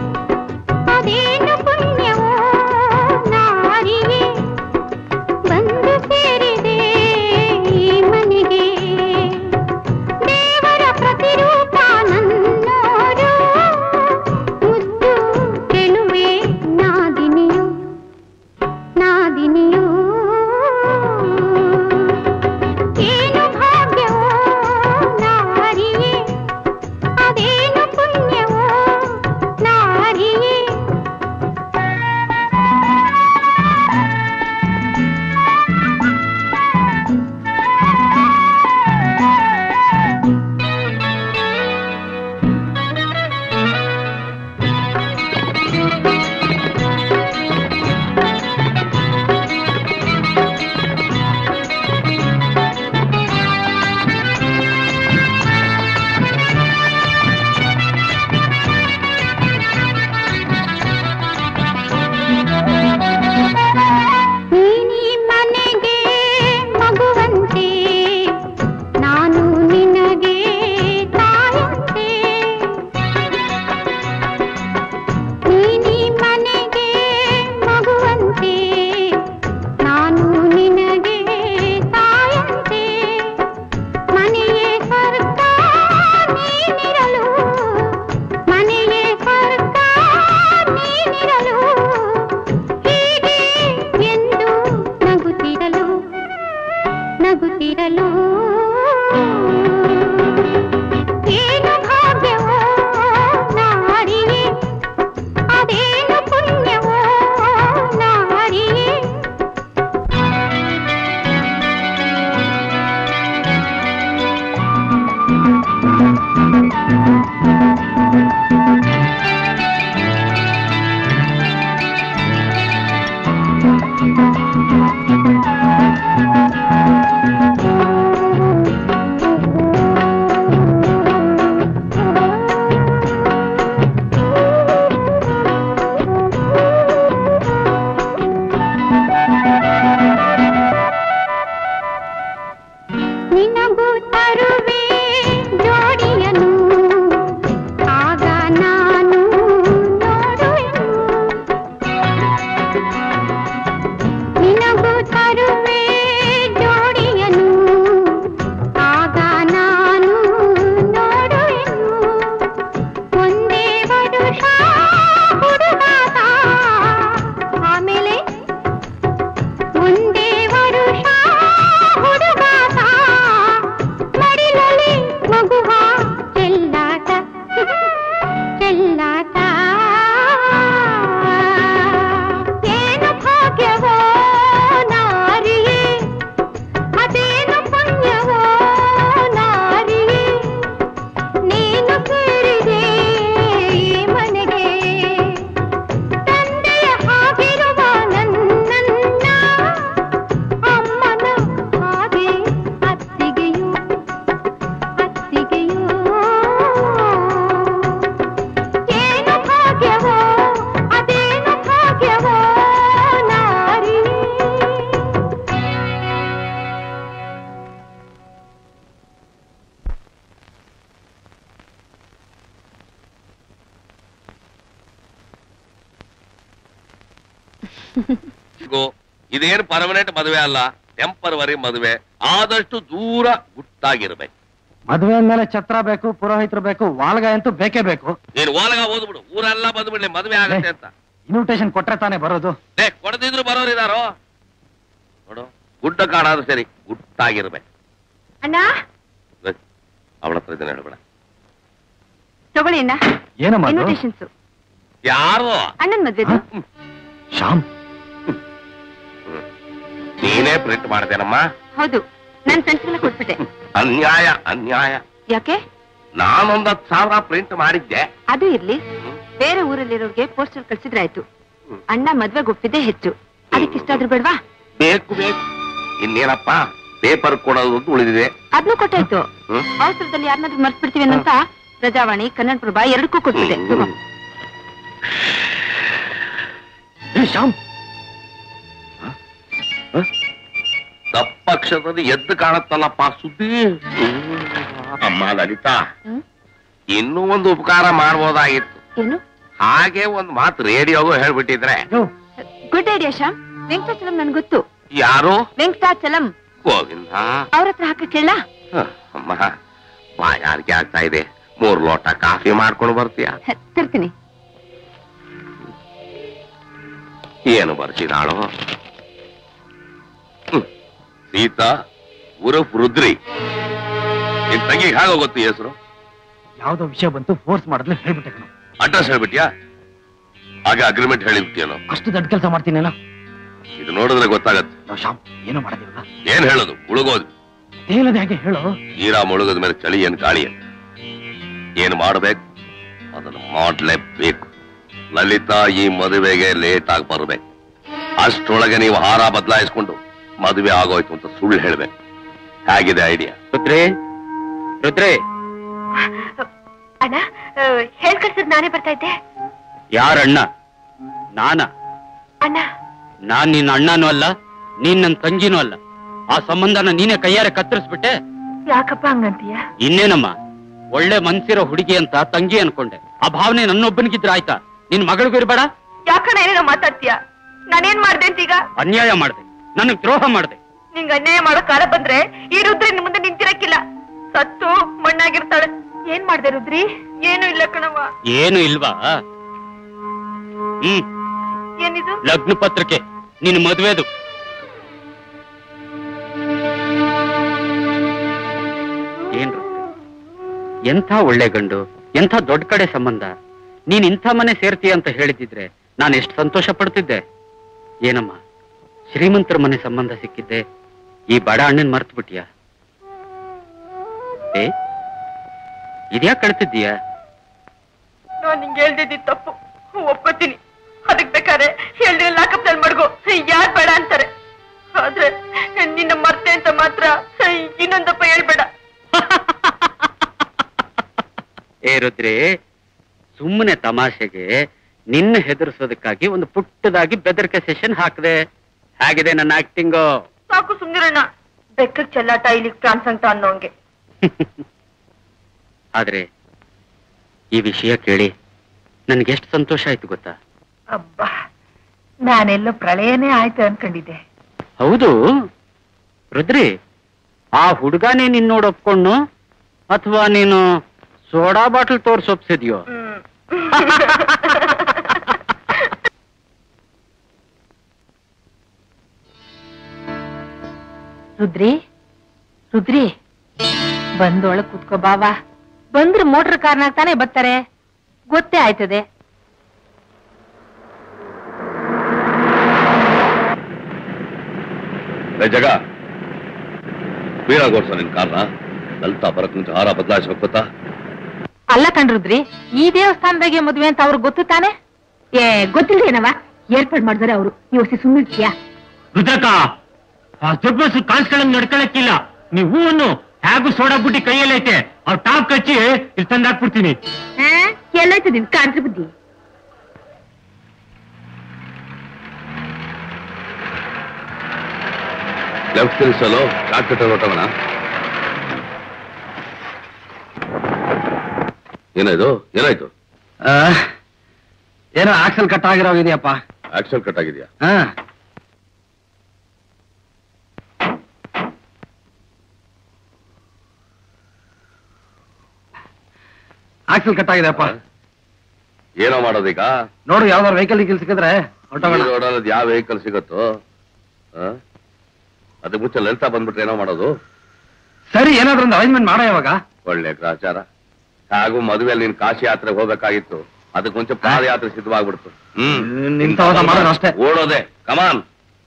ಇಗೋ ಇದೇನು ಪರ್ಮನೆಂಟ್ ಮದುವೆ ಅಲ್ಲ ಟೆಂಪರವರಿ ಮದುವೆ ಆದಷ್ಟು ದೂರ ಗುಟ್ಟಾಗಿರ್ಬೇಕು ಮದುವೆ ಮೇಲೆ ಛತ್ರ ಬೇಕು ಪುರೋಹಿತರು ಬೇಕು ವಾಲ್ಗ ಅಂತೂ ಬೇಕೇ ಬೇಕು ನೀನು ಓಲಗ ಓದ್ಬಿಡು ಊರೆಲ್ಲ ಬಂದ್ಬಿಡ್ಲಿ ಮದುವೆ ಆಗತ್ತೆ ಅಂತ ಇನ್ವಿಟೇಷನ್ ಕೊಟ್ರೆ ತಾನೇ ಬರೋದು ಲೇ ಕೊಡದಿದ್ರು ಬರೋರಿದಾರೋ ನೋಡು ಗುಡ್ಡ ಕಾಣಾದ್ರು ಸರಿ ಗುಟ್ಟಾಗಿರ್ಬೇಕು ಅಣ್ಣ ಅವಳ ಹತ್ರ ಇದನ್ನ ಹೇಳ್ಬೇಡ ತಗೊಳ್ಳಿ ಅಣ್ಣ ಏನಮ್ಮ ಅದು? ಇನ್ವಿಟೇಷನ್ಸ್ ಯಾರು ಅಣ್ಣನ್ ಮದ್ವೆದು ಶ್ಯಾಮ್ ನೀನೇ ಪ್ರಿಂಟ್ ಮಾಡ್ತೇನಮ್ಮ ಹೌದು ನನ್ ಫ್ರೆಂಡ್ಸ್ ಎಲ್ಲ ಕೊಟ್ಬಿಟ್ಟೆ ಅನ್ಯಾಯ ಅನ್ಯಾಯ ಯಾಕೆ ನಾನೊಂದ್ ಹತ್ತು ಸಾವಿರ ಪ್ರಿಂಟ್ ಮಾಡಿದ್ದೆ ಅದು ಇರ್ಲಿ ಬೇರೆ ಊರಲ್ಲಿರೋರ್ಗೆ ಪೋಸ್ಟರ್ ಕಳ್ಸಿದ್ರಾಯ್ತು ಅಣ್ಣ ಮದ್ವೆಗೆ ಒಪ್ಪಿದ್ದೆ ಹೆಚ್ಚು ಅದಕ್ಕೆ ಇಷ್ಟಾದ್ರೂ ಬೇಡ್ವಾ ಬೇಕು ಬೇಕು ಇನ್ನೇನಪ್ಪ ಪೇಪರ್ ಕೊಡೋದು ಅಂತ ಉಳಿದಿದೆ ಅದ್ನೂ ಕೊಟ್ಟಾಯ್ತು ಹ್ಮ್. ಅವಸರದಲ್ಲಿ ಯಾರನ್ನಾದ್ರೂ ಮರ್ತ್ಬಿಡ್ತೀವಿ ಅಂತ ಪ್ರಜಾವಾಣಿ ಕನ್ನಡ ಪ್ರಭಾ ಎರಡಕ್ಕೂ ಕೊಟ್ಬಿಟ್ಟೆ ತಗೋ. ಏ ಶ್ಯಾಮ್ ತಪ್ಪಕ್ಷರದಲ್ಲಿ ಎದ್ದು ಕಾಣತ್ತಲ್ಲಪ್ಪ ಸುದ್ದಿ ಅಮ್ಮ ಲಲಿತಾ ಹ್ಮ್? ಇನ್ನೂ ಒಂದು ಉಪಕಾರ ಮಾಡ್ಬೋದಾಗಿತ್ತು ಏನು ಹಾಗೆ ಒಂದ್ ಮಾತು ರೇಡಿಯೋಗೂ ಹೇಳ್ಬಿಟ್ಟಿದ್ರೆ ಗುಡ್ ಐಡಿಯಾ ಶ್ಯಾಮ್ ವೆಂಕಟಾಚಲಂ ನನ್ ಗೊತ್ತು ಯಾರು ವೆಂಕಟಾಚಲಂ ಗೋವಿಂದ ಅವ್ರ ಹತ್ರ ಹಾಕ ಕೇಳ ಹ, ಅಮ್ಮ ಬಾಯಾರಿಕೆ ಆಗ್ತಾ ಇದೆ ಮೂರ್ ಲೋಟ ಕಾಫಿ ಮಾಡ್ಕೊಂಡು ಬರ್ತೀಯ ತರ್ತೀನಿ ಏನು ಬರ್ಸಿದಾಳು ಹ್ಮ್. ಸೀತಾ ಉರಫ್ ರುದ್ರಿ ನಿನ್ ತಂಗಿಗೆ ಹಾಗೆ ಗೊತ್ತು ಹೆಸರು ಯಾವ್ದೋ ವಿಷಯ ಬಂತು ಫೋರ್ಸ್ ಮಾಡಿದ್ಲು ಹೇಳ್ಬಿಟ್ಟೆ ಕಣೋ. ಅಡ್ರೆಸ್ ಹೇಳ್ಬಿಟ್ಯಾ ಹಾಗೆ ಅಗ್ರಿಮೆಂಟ್ ಹೇಳಿಬಿಟ್ಟಿಯೇನೋ ಅಷ್ಟು ದೊಡ್ಡ ಕೆಲಸ ಮಾಡ್ತೀನೇನೋ ಇದು ನೋಡಿದ್ರೆ ಗೊತ್ತಾಗತ್ತೆ ನಾವು ಶ್ಯಾಮ್ ಏನೋ ಮಾಡೋದಿಲ್ಲ ಏನ್ ಹೇಳೋದು ಮುಳುಗೋದು ತೇಲದ ಹೇಗೆ ಹೇಳು ತೀರಾ ಮುಳುಗದ ಮೇಲೆ ಚಳಿ ಏನ್ ಗಾಳಿ ಏನ್ ಏನ್ ಮಾಡ್ಬೇಕು ಅದನ್ನು ಮಾಡ್ಲೇಬೇಕು ಲಲಿತಾ ಈ ಮದುವೆಗೆ ಲೇಟ್ ಆಗಿ ಬರ್ಬೇಕು ಅಷ್ಟರೊಳಗೆ ನೀವು ಹಾರ ಬದಲಾಯಿಸ್ಕೊಂಡು ಮದುವೆ ಆಗೋಯ್ತು ಅಂತ ಸುಳ್ಳು ಹೇಳ್ಬೇಕು ಹೇಗಿದೆ ಐಡಿಯಾ ರುದ್ರೇ ರುದ್ರೇ ಅಣ್ಣ ಹೇಳ್ ಕಳ್ಸಿದ್ ನಾನೇ ಬರ್ತಾ ಇದ್ದೆ ಯಾರಣ್ಣ ನಾನ ಅಣ್ಣ ನಾನ್ ನಿನ್ನ ಅಣ್ಣನೂ ಅಲ್ಲ ನೀನ್ ನನ್ ತಂಗಿನೂ ಅಲ್ಲ ಆ ಸಂಬಂಧನ ನೀನೇ ಕೈಯಾರೆ ಕತ್ತರಿಸ್ಬಿಟ್ಟೆ ಯಾಕಪ್ಪ ಹಂಗಂತೀಯ ಇನ್ನೇನಮ್ಮ ಒಳ್ಳೆ ಮನ್ಸಿರೋ ಹುಡುಗಿ ಅಂತ ತಂಗಿ ಅನ್ಕೊಂಡೆ ಆ ಭಾವನೆ ನನ್ನೊಬ್ಬನಿಗಿದ್ರೆ ಆಯ್ತಾ ನಿನ್ ಮಗಳಿಗೂ ಇರ್ಬೇಡ ಯಾಕಣ್ಣ ಏನೇನೋ ಮಾತಾಡ್ತೀಯ ನಾನೇನ್ ಮಾಡ್ದೆ ಅಂತೀಗ ಅನ್ಯಾಯ ಮಾಡ್ದೆ ನನಗ್ ದ್ರೋಹ ಮಾಡ್ದೆ ನಿಂಗ್ ಅನ್ಯಾಯ ಮಾಡೋ ಕಾಲ ಬಂದ್ರೆ ಈ ರುದ್ರಿ ನಿಮ್ ಮುಂದೆ ನಿಂತಿರಕ್ಕಿಲ್ಲ ಸತ್ತು ಮಣ್ಣಾಗಿರ್ತಾಳೆ ಏನ್ ಮಾಡ್ದೆ ರುದ್ರಿ ಏನು ಇಲ್ಲ ಕಣವ್ವ ಏನು ಇಲ್ವಾ ಹ್ಮ್ ಏನಿದು ಲಗ್ನ ಪತ್ರಿಕೆ ನಿನ್ ಮದ್ವೆದು ಏನ್ ರುದ್ರಿ? ಎಂಥ ಒಳ್ಳೆ ಗಂಡು ಎಂಥ ದೊಡ್ಡ ಕಡೆ ಸಂಬಂಧ ನೀನ್ ಇಂಥ ಮನೆ ಸೇರ್ತೀಯ ಅಂತ ಹೇಳಿದಿದ್ರೆ ನಾನು ಎಷ್ಟು ಸಂತೋಷ ಪಡ್ತಿದ್ದೆ ಏನಮ್ಮ ಶ್ರೀಮಂತರ ಮನೆ ಸಂಬಂಧ ಸಿಕ್ಕಿದ್ದೆ ಈ ಬಡ ಅಣ್ಣನ್ ಮರ್ತು ಬಿಟ್ಟಿಯ ಏ ಇದ್ಯಾಕ್ ಕಳ್ತಿದ್ದೀಯ ನಾನ್ ನಿಂಗೆ ಹೇಳ್ದಿದ್ದಿ ತಪ್ಪು ಒಪ್ಕೋತೀನಿ ಅದಕ್ ಬೇಕಾದ್ರೆ ಹೇಳ್ದಿರ ಲಾಕಪ್ನಲ್ಲಿ ಮಡ್ಗೋ ಯಾರ್ ಬೇಡ ಅಂತಾರೆ ಆದ್ರೆ ನಿನ್ನ ಮರ್ತೆ ಅಂತ ಮಾತ್ರ ಇನ್ನೊಂದಪ್ಪ ಹೇಳ್ಬೇಡ ಏ ರುದ್ರಿ ಸುಮ್ಮನೆ ತಮಾಷೆಗೆ ನಿನ್ನ ಹೆದರ್ಸೋದಕ್ಕಾಗಿ ಒಂದು ಪುಟ್ಟದಾಗಿ ಬೆದರಿಕೆ ಸೆಷನ್ ಹಾಕಿದೆ ಹೇಗಿದೆ ನನ್ನ ಆಕ್ಟಿಂಗು ಸಾಕು ಸುಮ್ನಿರಣ್ಣ ಬೆಕ್ಕಕ್ ಚೆಲ್ಲಾಟ ಇಲ್ಲಿ ಕಾಣ್ಸಂತ ಅನ್ನೋಂಗೆ ಆದ್ರೆ ಈ ವಿಷಯ ಕೇಳಿ ನನ್ಗೆಷ್ಟು ಸಂತೋಷ ಆಯ್ತು ಗೊತ್ತಾ ಅಬ್ಬಾ ನಾನೆಲ್ಲೋ ಪ್ರಳಯನೇ ಆಯ್ತು ಅನ್ಕೊಂಡಿದ್ದೆ ಹೌದು ರುದ್ರಿ ಆ ಹುಡುಗನೇ ನಿನ್ ನೋಡ್ ಒಪ್ಕೊಂಡು ಅಥವಾ ನೀನು ಸೋಡಾ ಬಾಟಲ್ ತೋರ್ಸ್ ಒಪ್ಸಿದ್ಯೋ ರುದ್ರಿ ರುದ್ರಿ ಬಂದೊಳಗ್ ಕುತ್ಕೋ ಬಾವಾ ಬಂದ್ರೆ ಮೋಟರ್ ಕಾರ್ನಾಗ ತಾನೇ ಬರ್ತಾರೆ ಗೊತ್ತೇ ಆಯ್ತದೆ ಏ ಜಗ ವೀರ ಗೋಡ್ಸ ನಿನ್ ಕಾರ್ನ ಲಲಿತಾ ಬರಕ್ ಮುಂಚೆ ಹಾರ ಬದಲಾಯಿಸ್ಬೇಕು ಗೊತ್ತಾ ಅಲ್ಲ ಕಣ್ರುದ್ರಿ ಈ ದೇವಸ್ಥಾನದಾಗೆ ಮದ್ವೆ ಅಂತ ಅವ್ರಿಗೆ ಗೊತ್ತು ತಾನೆ ಏ ಗೊತ್ತಿಲ್ದೇನವ ಏರ್ಪಾಡ್ ಮಾಡಿದ್ರೆ ಅವರು ಯೋಸಿ ಸುಮ್ಮಿರ್ತೀಯಾ ರುದ್ರಕ್ಕ ಆ ದೊಡ್ಡ ಬಸ್ಸು ಕಾಣಿಸ್ಕೊಳಂಗ್ ನಡ್ಕೊಳಕ್ಕಿಲ್ಲ ನೀವು ಹೂವನ್ನು ಹೇಗೂ ಸೋಡಾ ಬುಡ್ಡಿ ಕೈಯಲ್ಲೈತೆ ಅವ್ರ ಟಾಪ್ ಕಚ್ಚಿ ಇಲ್ಲಿ ತಂದಾಕ್ಬಿಡ್ತೀನಿ ಎಲ್ಲೈತೆ ನಿನ್ ಕಾಂಟ್ರಿ ಬುದ್ಧಿ ಲೆಫ್ಟ್ ತಿರ್ಸಲು ಶಾರ್ಟ್ ಕಟ್ ಹೊಟ್ಟವನ ಏನಾಯ್ತು ಏನಾಯ್ತು ಏನೋ ಆಕ್ಸಲ್ ಕಟ್ ಆಗಿರೋಗಿದೆಯಪ್ಪ ಆಕ್ಸಲ್ ಕಟ್ ಆಗಿದ್ಯಾ ಹಾ ಆಕ್ಸಲ್ ಕಟ್ ಆಗಿದೆ ಅಪ್ಪ ಏನೋ ಮಾಡೋದೀಗ ನೋಡು ಯಾವ್ದಾದ್ರು ವೆಹಿಕಲ್ ಗಿಲ್ ಸಿಕ್ಕಿದ್ರೆ ಹೊರಟೋಗೋಣ ರೋಡಲ್ಲಿ ಯಾವ ವೆಹಿಕಲ್ ಸಿಗುತ್ತೋ ಆ? ಅದಕ್ಕೆ ಮುಂಚೆ ಲಲಿತಾ ಬಂದ್ಬಿಟ್ರೆ ಏನೋ ಮಾಡೋದು ಸರಿ ಏನಾದ್ರೂ ಒಂದು ಅರೇಂಜ್ಮೆಂಟ್ ಮಾಡೋ ಇವಾಗ ಒಳ್ಳೆ ಗ್ರಾಚಾರ ಹಾಗೂ ಮದುವೆಯಲ್ಲಿ ನೀನ್ ಕಾಶಿ ಯಾತ್ರೆಗೆ ಹೋಗ್ಬೇಕಾಗಿತ್ತು ಅದಕ್ಕೆ ಮುಂಚೆ ಪಾದಯಾತ್ರೆ ಸಿದ್ಧವಾಗ್ಬಿಡ್ತು ಹ್ಮ್ ನಿಂತವದ ಮಾಡೋದು ಅಷ್ಟೇ ಓಡೋದೆ ಕಮಾನ್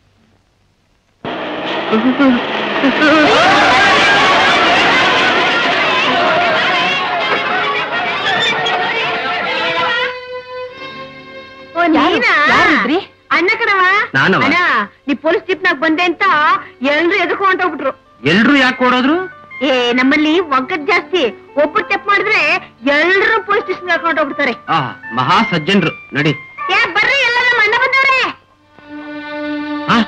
ಓ, ನೀನಾ? ಯಾರಿದ್ರಿ? ಅಣ್ಣ ಕಣವ ನಾನವ? ಅಣ್ಣ ನೀ ಪೊಲೀಸ್ ಜೀಪ್ನಾಗ ಬಂದೆ ಅಂತ ಎಲ್ರು ಎದುರ್ಕೊ ಹೊಂಟೋಗ್ಬಿಟ್ರು ಎಲ್ರು ಯಾಕೆ ಓಡೋದ್ರು ಏ ನಮ್ಮಲ್ಲಿ ಒಗ್ಗದ್ ಜಾಸ್ತಿ ಒಬ್ಬರು ತೆಪ್ ಮಾಡಿದ್ರೆ ಎಲ್ರು ಪೊಲೀಸ್ ಸ್ಟೇಷನ್ ಕರ್ಕೊಂಡು ಹೋಗ್ಬಿಡ್ತಾರೆ ಆ ಮಹಾ ಸಜ್ಜನ್ರು ನಡಿ ಏ ಬರ್ರಿ ಎಲ್ಲ ನಮ್ಮ ಅಣ್ಣ ಬಂದವ್ರೆ ಆ?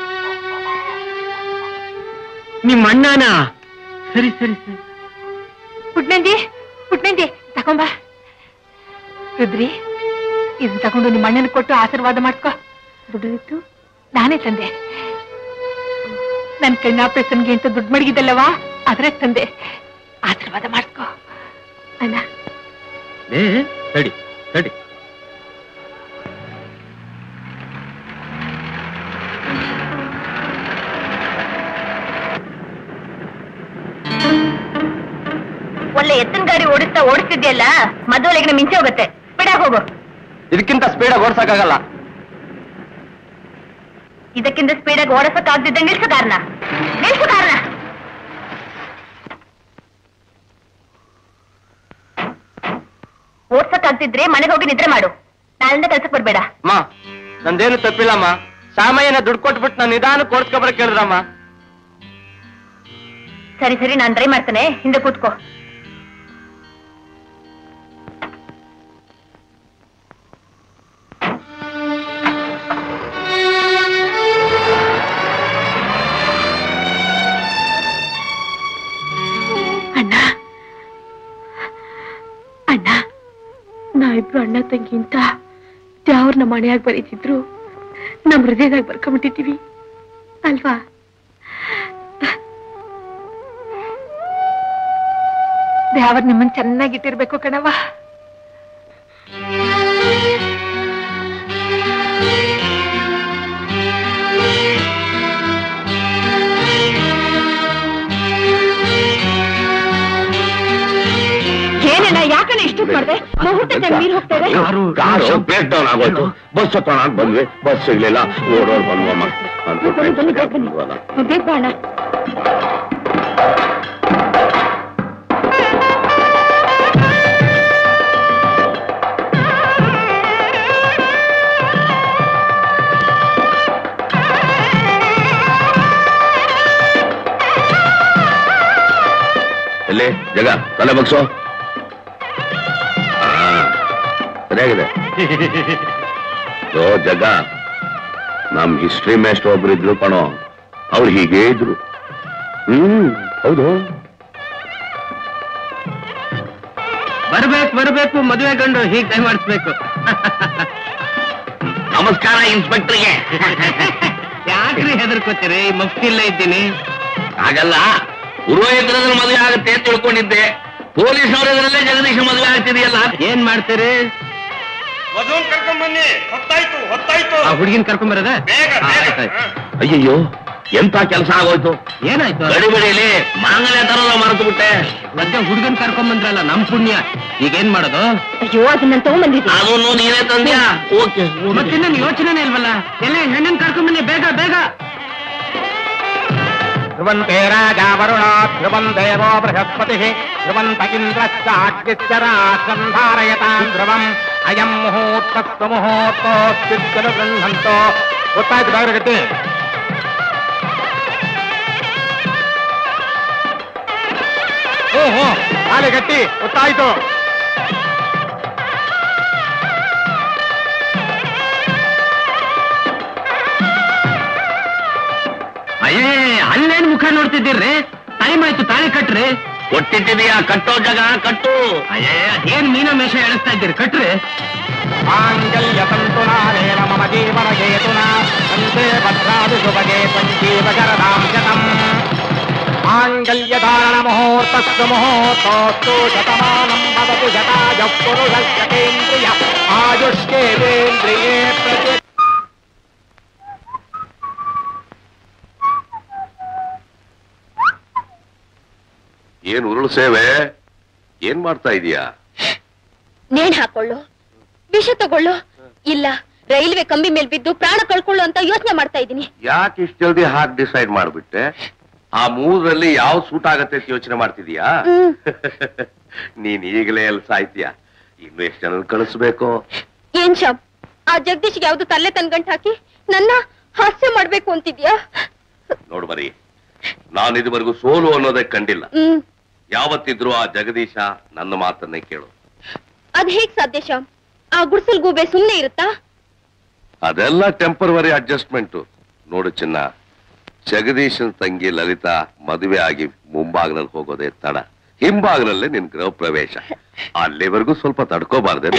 ನಿಮ್ಮ ಅಣ್ಣನ ಸರಿ ಸರಿ ಸರಿ ಪುಟ್ನಂಜಿ ಪುಟ್ನಂಜಿ ತಕೊಂಬ ರುದ್ರಿ ಇದನ್ನ ತಗೊಂಡು ನಿಮ್ಮ ಅಣ್ಣನ ಕೊಟ್ಟು ಆಶೀರ್ವಾದ ಮಾಡ್ಕೊ ದುಡ್ಡು ನಾನೇ ತಂದೆ ನನ್ ಕಣ್ಣ ಆಪರೇಷನ್ಗೆ ಅಂತ ದುಡ್ಡು ಮಡಗಿದ್ದಲ್ಲವಾ ಅದ್ರೆ ತಂದೆ ಆಶೀರ್ವಾದ ಮಾಡ್ಕೊ ಅಣ್ಣ ಏ ತಡಿ ತಡಿ ಒಳ್ಳೆ ಎತ್ತಿನ ಗಾಡಿ ಓಡಿಸ್ತಾ ಓಡಿಸ್ತಿದ್ಯಲ್ಲ ಮದುವೆಗೆ ಮಿಂಚೆ ಹೋಗುತ್ತೆ ಬಿಡಾಗ ಹೋಗು ಇದಕ್ಕಿಂತ ಸ್ಪೀಡಾಗಿ ಓಡ್ಸಕ್ಕಾಗಲ್ಲ ಇದಕ್ಕಿಂತ ಸ್ಪೀಡಾಗಿ ಓಡಿಸಕ್ ಆಗ್ದಿದ್ದಂಗೆ ನಿಲ್ಸು ಕಾರಣ ನಿಲ್ಸು ಕಾರಣ ಓಡ್ಸಕ್ ಆಗ್ತಿದ್ರೆ ಮನೆಗೆ ಹೋಗಿ ನಿದ್ರೆ ಮಾಡು ನಾಳಿಂದ ಕೆಲ್ಸಕ್ಕೆ ಬರ್ಬೇಡ ಅಮ್ಮ ನಂದೇನು ತಪ್ಪಿಲ್ಲಮ್ಮ ಸಾಮಯ್ಯನ ದುಡ್ಡು ಕೊಟ್ಬಿಟ್ಟು ನಾನು ನಿಧಾನಕ್ಕೆ ಓಡಿಸ್ಕೊಬರಕ್ ಕೇಳಿದ್ರಮ್ಮ ಸರಿ ಸರಿ ನಾನ್ ಟ್ರೈ ಮಾಡ್ತೇನೆ ಹಿಂದೆ ಕೂತ್ಕೋ ಅಣ್ಣ ಅಣ್ಣ ನಾವಿಬ್ರು ಅಣ್ಣ ತಂಗಿ ಅಂತ ಯಾವ್ರ ನಮ್ಮ ಮನೆಯಾಗ ಬರೀತಿದ್ರು ನಮ್ ಹೃದಯದಾಗ ಬರ್ಕೊಂಬಿಟ್ಟಿದ್ದೀವಿ ಅಲ್ವಾ ದೇವರ್ ನಿಮ್ಮನ್ ಚೆನ್ನಾಗಿಟ್ಟಿರ್ಬೇಕು ಕಣವ ಏನಣ್ಣ ಯಾಕಣ್ಣ ಇಷ್ಟು ಮಾಡಿದೆ ಮುಹೂರ್ತ ಟೈಮ್ ಮೀರ್ ಹೋಗ್ತಾ ಇದೆ ಕಾರು ಬ್ರೇಕ್ ಡೌನ್ ಆಗೋಯ್ತು ಬಸ್ ಹತ್ತೋಣ ಬಂದ್ವಿ ಬಸ್ ಸಿಗ್ಲಿಲ್ಲ ಓಡೋಡ್ ಬಂದ್ವಮ್ಮ ಅಂತೂ ಬನ್ನಿ, ಬನ್ನಿ, time ಬನ್ನಿ. ಬಂದ್ವಲ್ಲ. ಬೇಗ ಬಾ ಅಣ್ಣ ಎಲ್ಲಿ ಜಗ ತಲೆ ಬಗ್ಸು ಆ, ಸರಿಯಾಗಿದೆ ಓ ಜಗ ನಮ್ ಹಿಸ್ಟ್ರಿ ಮೇಸ್ಟರ್ ಒಬ್ರು ಇದ್ರು ಕಣೋ ಅವ್ರು ಹೀಗೆ ಇದ್ರು ಹ್ಮ್ ಹೌದು ಬರ್ಬೇಕು ಬರ್ಬೇಕು ಮದುವೆ ಗಂಡು ಹೀಗೆ ಕೈ ಮಾಡಿಸ್ಬೇಕು ನಮಸ್ಕಾರ ಇನ್ಸ್ಪೆಕ್ಟರ್ಗೆ ಯಾಕ್ರಿ ಹೆದರ್ಕೋತೀರಿ ಮಫ್ತಿಲ್ಲೇ ಇದ್ದೀನಿ ಹಾಗಲ್ಲ ಪುರೋಹಿತರದ್ರ ಮದುವೆ ಆಗುತ್ತೆ ಅಂತ ತಿಳ್ಕೊಂಡಿದ್ದೆ ಪೊಲೀಸ್ ಅವರದ್ರಲ್ಲೇ ಜಗದೀಶ ಮದುವೆ ಆಗ್ತಿದೆಯಲ್ಲ ಏನ್ ಮಾಡ್ತೀರಿ ಮದುವನ್ ಕರ್ಕೊಂಡ್ ಬನ್ನಿ ಹೊತ್ತಾಯ್ತು ಹೊತ್ತಾಯ್ತು ಆ ಹುಡುಗಿನ ಕರ್ಕೊಂಡ್ ಬರೋದ ಬೇಗ, ಬೇಗ. ಅಯ್ಯಯ್ಯೋ ಎಂತ ಕೆಲಸ ಆಗೋಯ್ತು ಏನಾಯ್ತು ಗಡಿಬಿಡಿಲಿ ಮಾಂಗಲ್ಯ ತರೋದ ಮರೆತು ಬಿಟ್ಟೆ ಸದ್ಯ ಹುಡುಗನ್ ಕರ್ಕೊಂಡ್ ಬಂದ್ರಲ್ಲ ನಮ್ ಪುಣ್ಯ ಈಗೇನ್ ಮಾಡೋದು ಅಯ್ಯೋ ಅದನ್ನ ತಗೊಂಡ್ಬಂದಿದ್ದೀನಿ ಅದನ್ನು ನೀನೇ ತಂದ್ಯಾ ಓಕೆ ಮತ್ತೆ ನನ್ ಯೋಚನೆನೇ ಇಲ್ವಲ್ಲ ಎಲ್ಲ ಹೆಣ್ಣನ್ ಕರ್ಕೊಂಡ್ ಬನ್ನಿ ಬೇಗ ಬೇಗ ಧ್ರುವಂತೆ ರಾಜ ವರುಣ ಧ್ರುವಂ ದೇವೋ ಬೃಹಸ್ಪತಿ ಧ್ರುವಂತ ಇಂದ್ರಶ್ಚಾಗ್ನಿಶ್ಚರಾಸಂಧಾರಯತಾಂ ಧ್ರುವಂ ಅಯಂ ಮುಹೂರ್ತಸ್ತು ಮುಹೂರ್ತೋಸ್ತಿದ್ದನು ಗೃಹಂತೋ ಗೊತ್ತಾಯ್ತು ಬೇರೆ ಗತಿ ಹ್ಞೂ ಹ್ಞೂ ಹಾಲೆ ಗಟ್ಟಿ ಗೊತ್ತಾಯ್ತು ಅಯ್ಯೇ ಅಲ್ಲೇನ್ ಮುಖ ನೋಡ್ತಿದ್ದೀರ್ರಿ ಟೈಮ್ ಆಯ್ತು ತಾಳಿ ಕಟ್ರಿ ಕೊಟ್ಟಿದ್ದೀಯಾ ಕಟ್ಟೋ ಜಾಗ ಕಟ್ಟು ಅಯ್ಯೇ ಏನ್ ಮೀನ ಮೇಷ ಎಳಿಸ್ತಾ ಇದ್ದೀರಿ ಕಟ್ರಿ माङ्गल्यतन्तुनानेन मम जीवनहेतुना वन्दे भद्रादिशुभगे सञ्जीव शरदां शतम् माङ्गल्यधारणमुहूर्तस्तु मुहूर्तोऽस्तु शतमानं भवतु शतायः पुरुषस्य केन्द्रिय आयुष्केन्द्रिये प्रति ಏನ್ ಉರುಳು ಸೇವೆ ಏನ್ ಮಾಡ್ತಾ ಇದೀಯಾ ನೇಣ್ ಹಾಕೊಳ್ಳು ವಿಷ ತಗೊಳ್ಳು ಇಲ್ಲ ರೈಲ್ವೆ ಕಂಬಿ ಮೇಲ್ ಬಿದ್ದು ಪ್ರಾಣ ಕಳ್ಕೊಳ್ಳು ಅಂತ ಯೋಚನೆ ಮಾಡ್ತಾ ಇದ್ದೀನಿ ಯಾಕೆ ಇಷ್ಟು ಜಲ್ದಿ ಹಾಗೆ ಡಿಸೈಡ್ ಮಾಡ್ಬಿಟ್ಟೆ ಆ ಮೂರಲ್ಲಿ ಯಾವ ಸೂಟ್ ಆಗತ್ತೆ ಅಂತ ಯೋಚನೆ ಮಾಡ್ತಿದೀಯಾ ಹ್ಮ್. ನೀನ್ ಈಗಲೇ ಎಲ್ಲಿ ಸಾಯ್ತೀಯ ಇನ್ನು ಎಷ್ಟು ಜನ ಕಳಿಸ್ಬೇಕು ಏನ್ ಶಾಮ್ ಆ ಜಗದೀಶ್ಗೆ ಯಾವ್ದು ತಲ್ಲೆ ತನ್ಗಂಟ್ ಹಾಕಿ ನನ್ನ ಹಾಸ್ಯ ಮಾಡ್ಬೇಕು ಅಂತಿದ್ಯಾ ನೋಡು ಬರೀ ನಾನು ಇದುವರೆಗೂ ಸೋಲು ಅನ್ನೋದೇ ಕಂಡಿಲ್ಲ ಹ್ಮ್ ಯಾವತ್ತಿದ್ರು ಆ ಜಗದೀಶ ನನ್ನ ಮಾತನ್ನೇ ಕೇಳು ಅದ್ ಹೇಗ್ ಸಾಧ್ಯ ಶಾಮ್ ಆ ಗುಡ್ಸಲ್ ಗೂಬೆ ಸುಮ್ನೆ ಇರುತ್ತಾ ಅದೆಲ್ಲ ಟೆಂಪರವರಿ ಅಡ್ಜಸ್ಟ್ಮೆಂಟ್ ನೋಡು ಚಿನ್ನ ಜಗದೀಶನ್ ತಂಗಿ ಲಲಿತಾ ಮದುವೆ ಆಗಿ ಮುಂಬಾಗ್ನಲ್ಲಿ ಹೋಗೋದೇ ತಡ ಹಿಂಬಾಗ್ನಲ್ಲೇ ನಿನ್ ಗೃಹ ಪ್ರವೇಶ ಅಲ್ಲಿವರೆಗೂ ಸ್ವಲ್ಪ ತಡ್ಕೋಬಾರ್ದೆ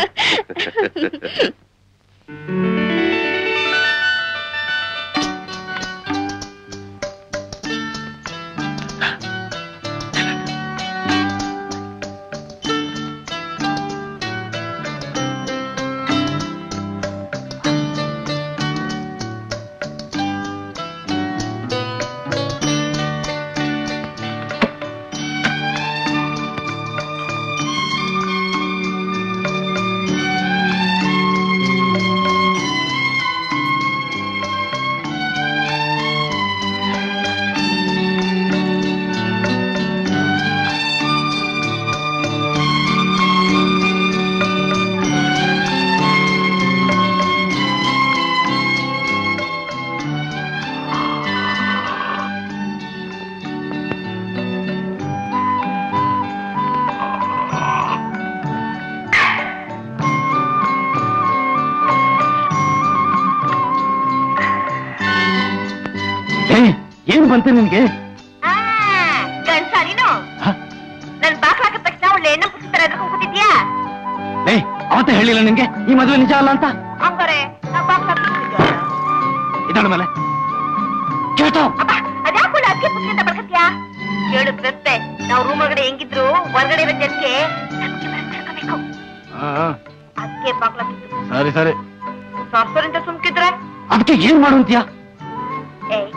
ಏ ಏನ್ ಬಂತೆ ನಿನ್ಗೆ ಗಂಡ್ಸ ನೀನು ನನ್ ಬಾಕ್ಲ ಹಾಕಿದ ತಕ್ಷಣ ಒಳ್ಳೆ ಎಣ್ಣೆ ಪುಸ್ತಕ ಎದ್ಕೊಂಡು ಕೂತಿದ್ಯಾ ಏ ಅವತ್ತೇ ಹೇಳಿಲ್ಲ ನಿನ್ಗೆ ಈ ಮದುವೆ ನಿಜ ಅಲ್ಲ ಅಂತ ಹಂಗಾರೆ ನಾ ಬಾಕ್ಲ ಹಾಕಿದ್ಯಾ ಇದಳ ಮೇಲೆ ಕೇಳ್ತಾವ್ ಅಪ್ಪ ಅದ್ಯಾಕುಳ್ಳ ಅದಕ್ಕೆ ಪುಸ್ತಕ ಅಂತ ಬರ್ಕತ್ಯಾ ಕೇಳು ಪ್ರಶ್ನೆ ನಾವು ರೂಮ್ ಒಳಗಡೆ ಹೆಂಗಿದ್ರು ಹೊರಗಡೆ ಇರೋ ಜನಕ್ಕೆ ನಮ್ಗೆ ಬರ್ಬೇಕು ಅದಕ್ಕೆ ಬಾಕ್ಲ ಹಾಕಿದ್ದು ಸರಿ ಸರಿ ಸಾಫ್ಟ್ವೇರ್ ಸುಮ್ಕಿದ್ರೆ ಅದಕ್ಕೆ ಏನ್ ಮಾಡುವಂತೀಯ ಏಯ್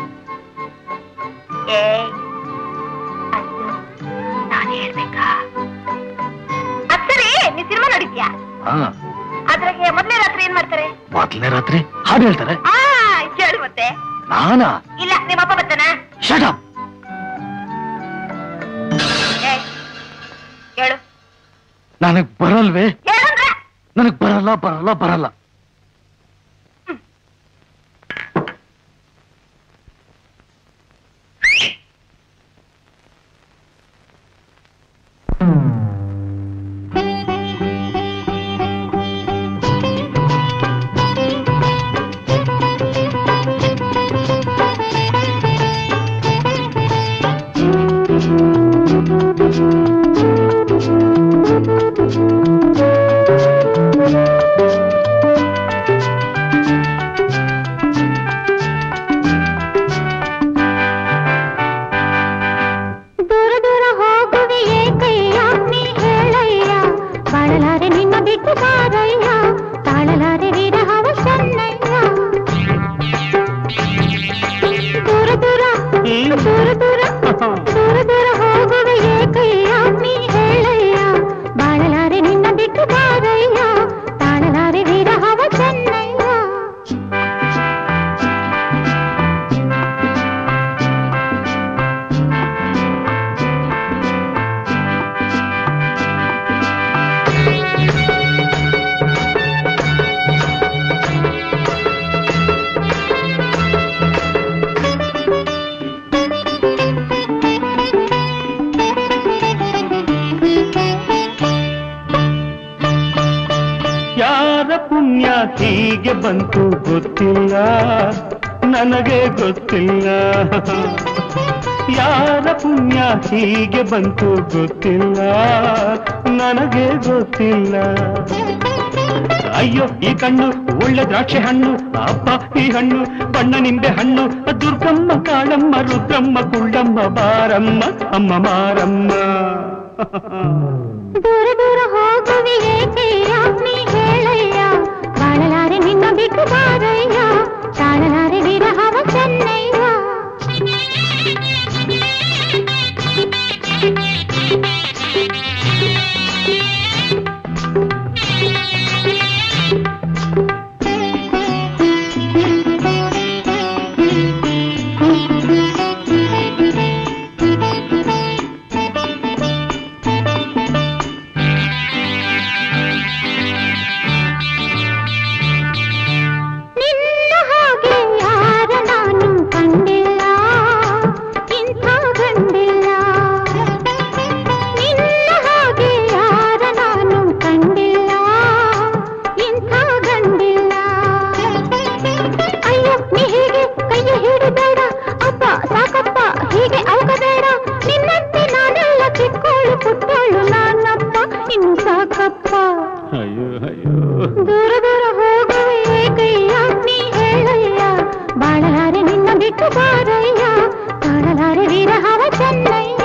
ಏಯ್ ಅದು ನಾನು ಹೇಳ್ಬೇಕಾ ಅದ್ ಸರಿ ನೀ ಸಿನಿಮಾ ನೋಡಿದ್ಯಾ ಅದ್ರಾಗೆ ಮೊದಲನೇ ರಾತ್ರಿ ಏನ್ ಮಾಡ್ತಾರೆ ಮೊದಲನೇ ರಾತ್ರಿ ಹಾಡು ಹೇಳ್ತಾರೆ ಆ ಹೇಳು ಮತ್ತೆ ನಾನಾ ಇಲ್ಲ ನಿಮ್ಮಪ್ಪ ಬರ್ತಾನ ಶಟ್ ಅಪ್ ಏಯ್ ಹೇಳು ನನಗ್ ಬರಲ್ವೇ ಹೇಳಂದ್ರೆ ನನಗ್ ಬರಲ್ಲ ಬರಲ್ಲ ಬರಲ್ಲ ದೂರ ದೂರ ಹೋಗುವೆ ಏಕಯ್ಯ ನೀ ಹೇಳಯ್ಯ ಬಾಳಲಾರೆ ನಿನ್ನ ಬಿಟ್ಟು ಬಾರಯ್ಯ ತಾಳಲಾರೆ ವಿರಹವ ಚೆನ್ನಯ್ಯ ದೂರ ದೂರ ದೂರ ದೂರ ದೂರ ದೂರ ಹೋಗುವೆ ಏಕಯ್ಯ ನೀ ಹೇಳಯ್ಯ ಬಾಳಲಾರೆ ನಿನ್ನ ಬಿಟ್ಟು ಬಾರಯ್ಯ ತಾಳಲಾರೆ ವಿರಹವ ಚೆನ್ನಯ್ಯ ಯಾರ ಪುಣ್ಯ ಹೀಗೆ ಬಂತು ಗೊತ್ತಿಲ್ಲ ನನಗೆ ಗೊತ್ತಿಲ್ಲ ಯಾರ ಪುಣ್ಯ ಹೀಗೆ ಬಂತು ಗೊತ್ತಿಲ್ಲ ನನಗೆ ಗೊತ್ತಿಲ್ಲ ಅಯ್ಯೋ ಈ ಕಣ್ಣು ಒಳ್ಳೆ ದ್ರಾಕ್ಷಿ ಹಣ್ಣು ಅಪ್ಪ ಈ ಹಣ್ಣು ಬಣ್ಣ ನಿಂಬೆ ಹಣ್ಣು ದುರ್ಗಮ್ಮ ಕಾಳಮ್ಮ ರುದ್ರಮ್ಮ ಕುಳ್ಳಮ್ಮ ಬಾರಮ್ಮ ಅಮ್ಮ ಮಾರಮ್ಮ ದೂರ ದೂರ ಹೋಗುವೆ ಏಕೆಯ ನೀ ಹೇಳಯ್ಯ ಬಾಳಲಾರೆ ನಿನ್ನ ಬಿಟ್ಟು ಬಾರಯ್ಯ ತಾಳಲಾರೆ ವಿರಹವ ಚೆನ್ನಯ್ಯ ನಿನ್ನ ಹಾಗೆ ಯಾರ ನಾನು ಕಂಡಿಲ್ಲ ಇಂಥ ಗಂಡಿಲ್ಲ ನಿನ್ನ ಹಾಗೆ ಯಾರ ನಾನು ಕಂಡಿಲ್ಲ ಇಂಥ ಗಂಡಿಲ್ಲ ಅಯ್ಯೋ ನೀ ಹೀಗೆ ಕೈಯ ಹಿಡಿಬೇಡ ಅಪ್ಪ ಸಾಕಪ್ಪ ಹೀಗೆ ಅವಕಬೇಡ ನಿನ್ನಂತೆ ನಾನೆಲ್ಲ ಚಿಕ್ಕೋಳು ಪುಟ್ಟೋಳು ನಾನಪ್ಪ ಇನ್ನು ಸಾಕಪ್ಪ ಅಯ್ಯೋ ಅಯ್ಯೋ ದೂರ ದೂರ ಹೋಗುವೆ ಏಕಯ್ಯ ನೀ ಹೇಳಯ್ಯ ಬಾಳಲಾರೆ ನಿನ್ನ ಬಿಟ್ಟು ಬಾರಯ್ಯ ತಾಳಲಾರೆ ವಿರಹವ ಚೆನ್ನಯ್ಯ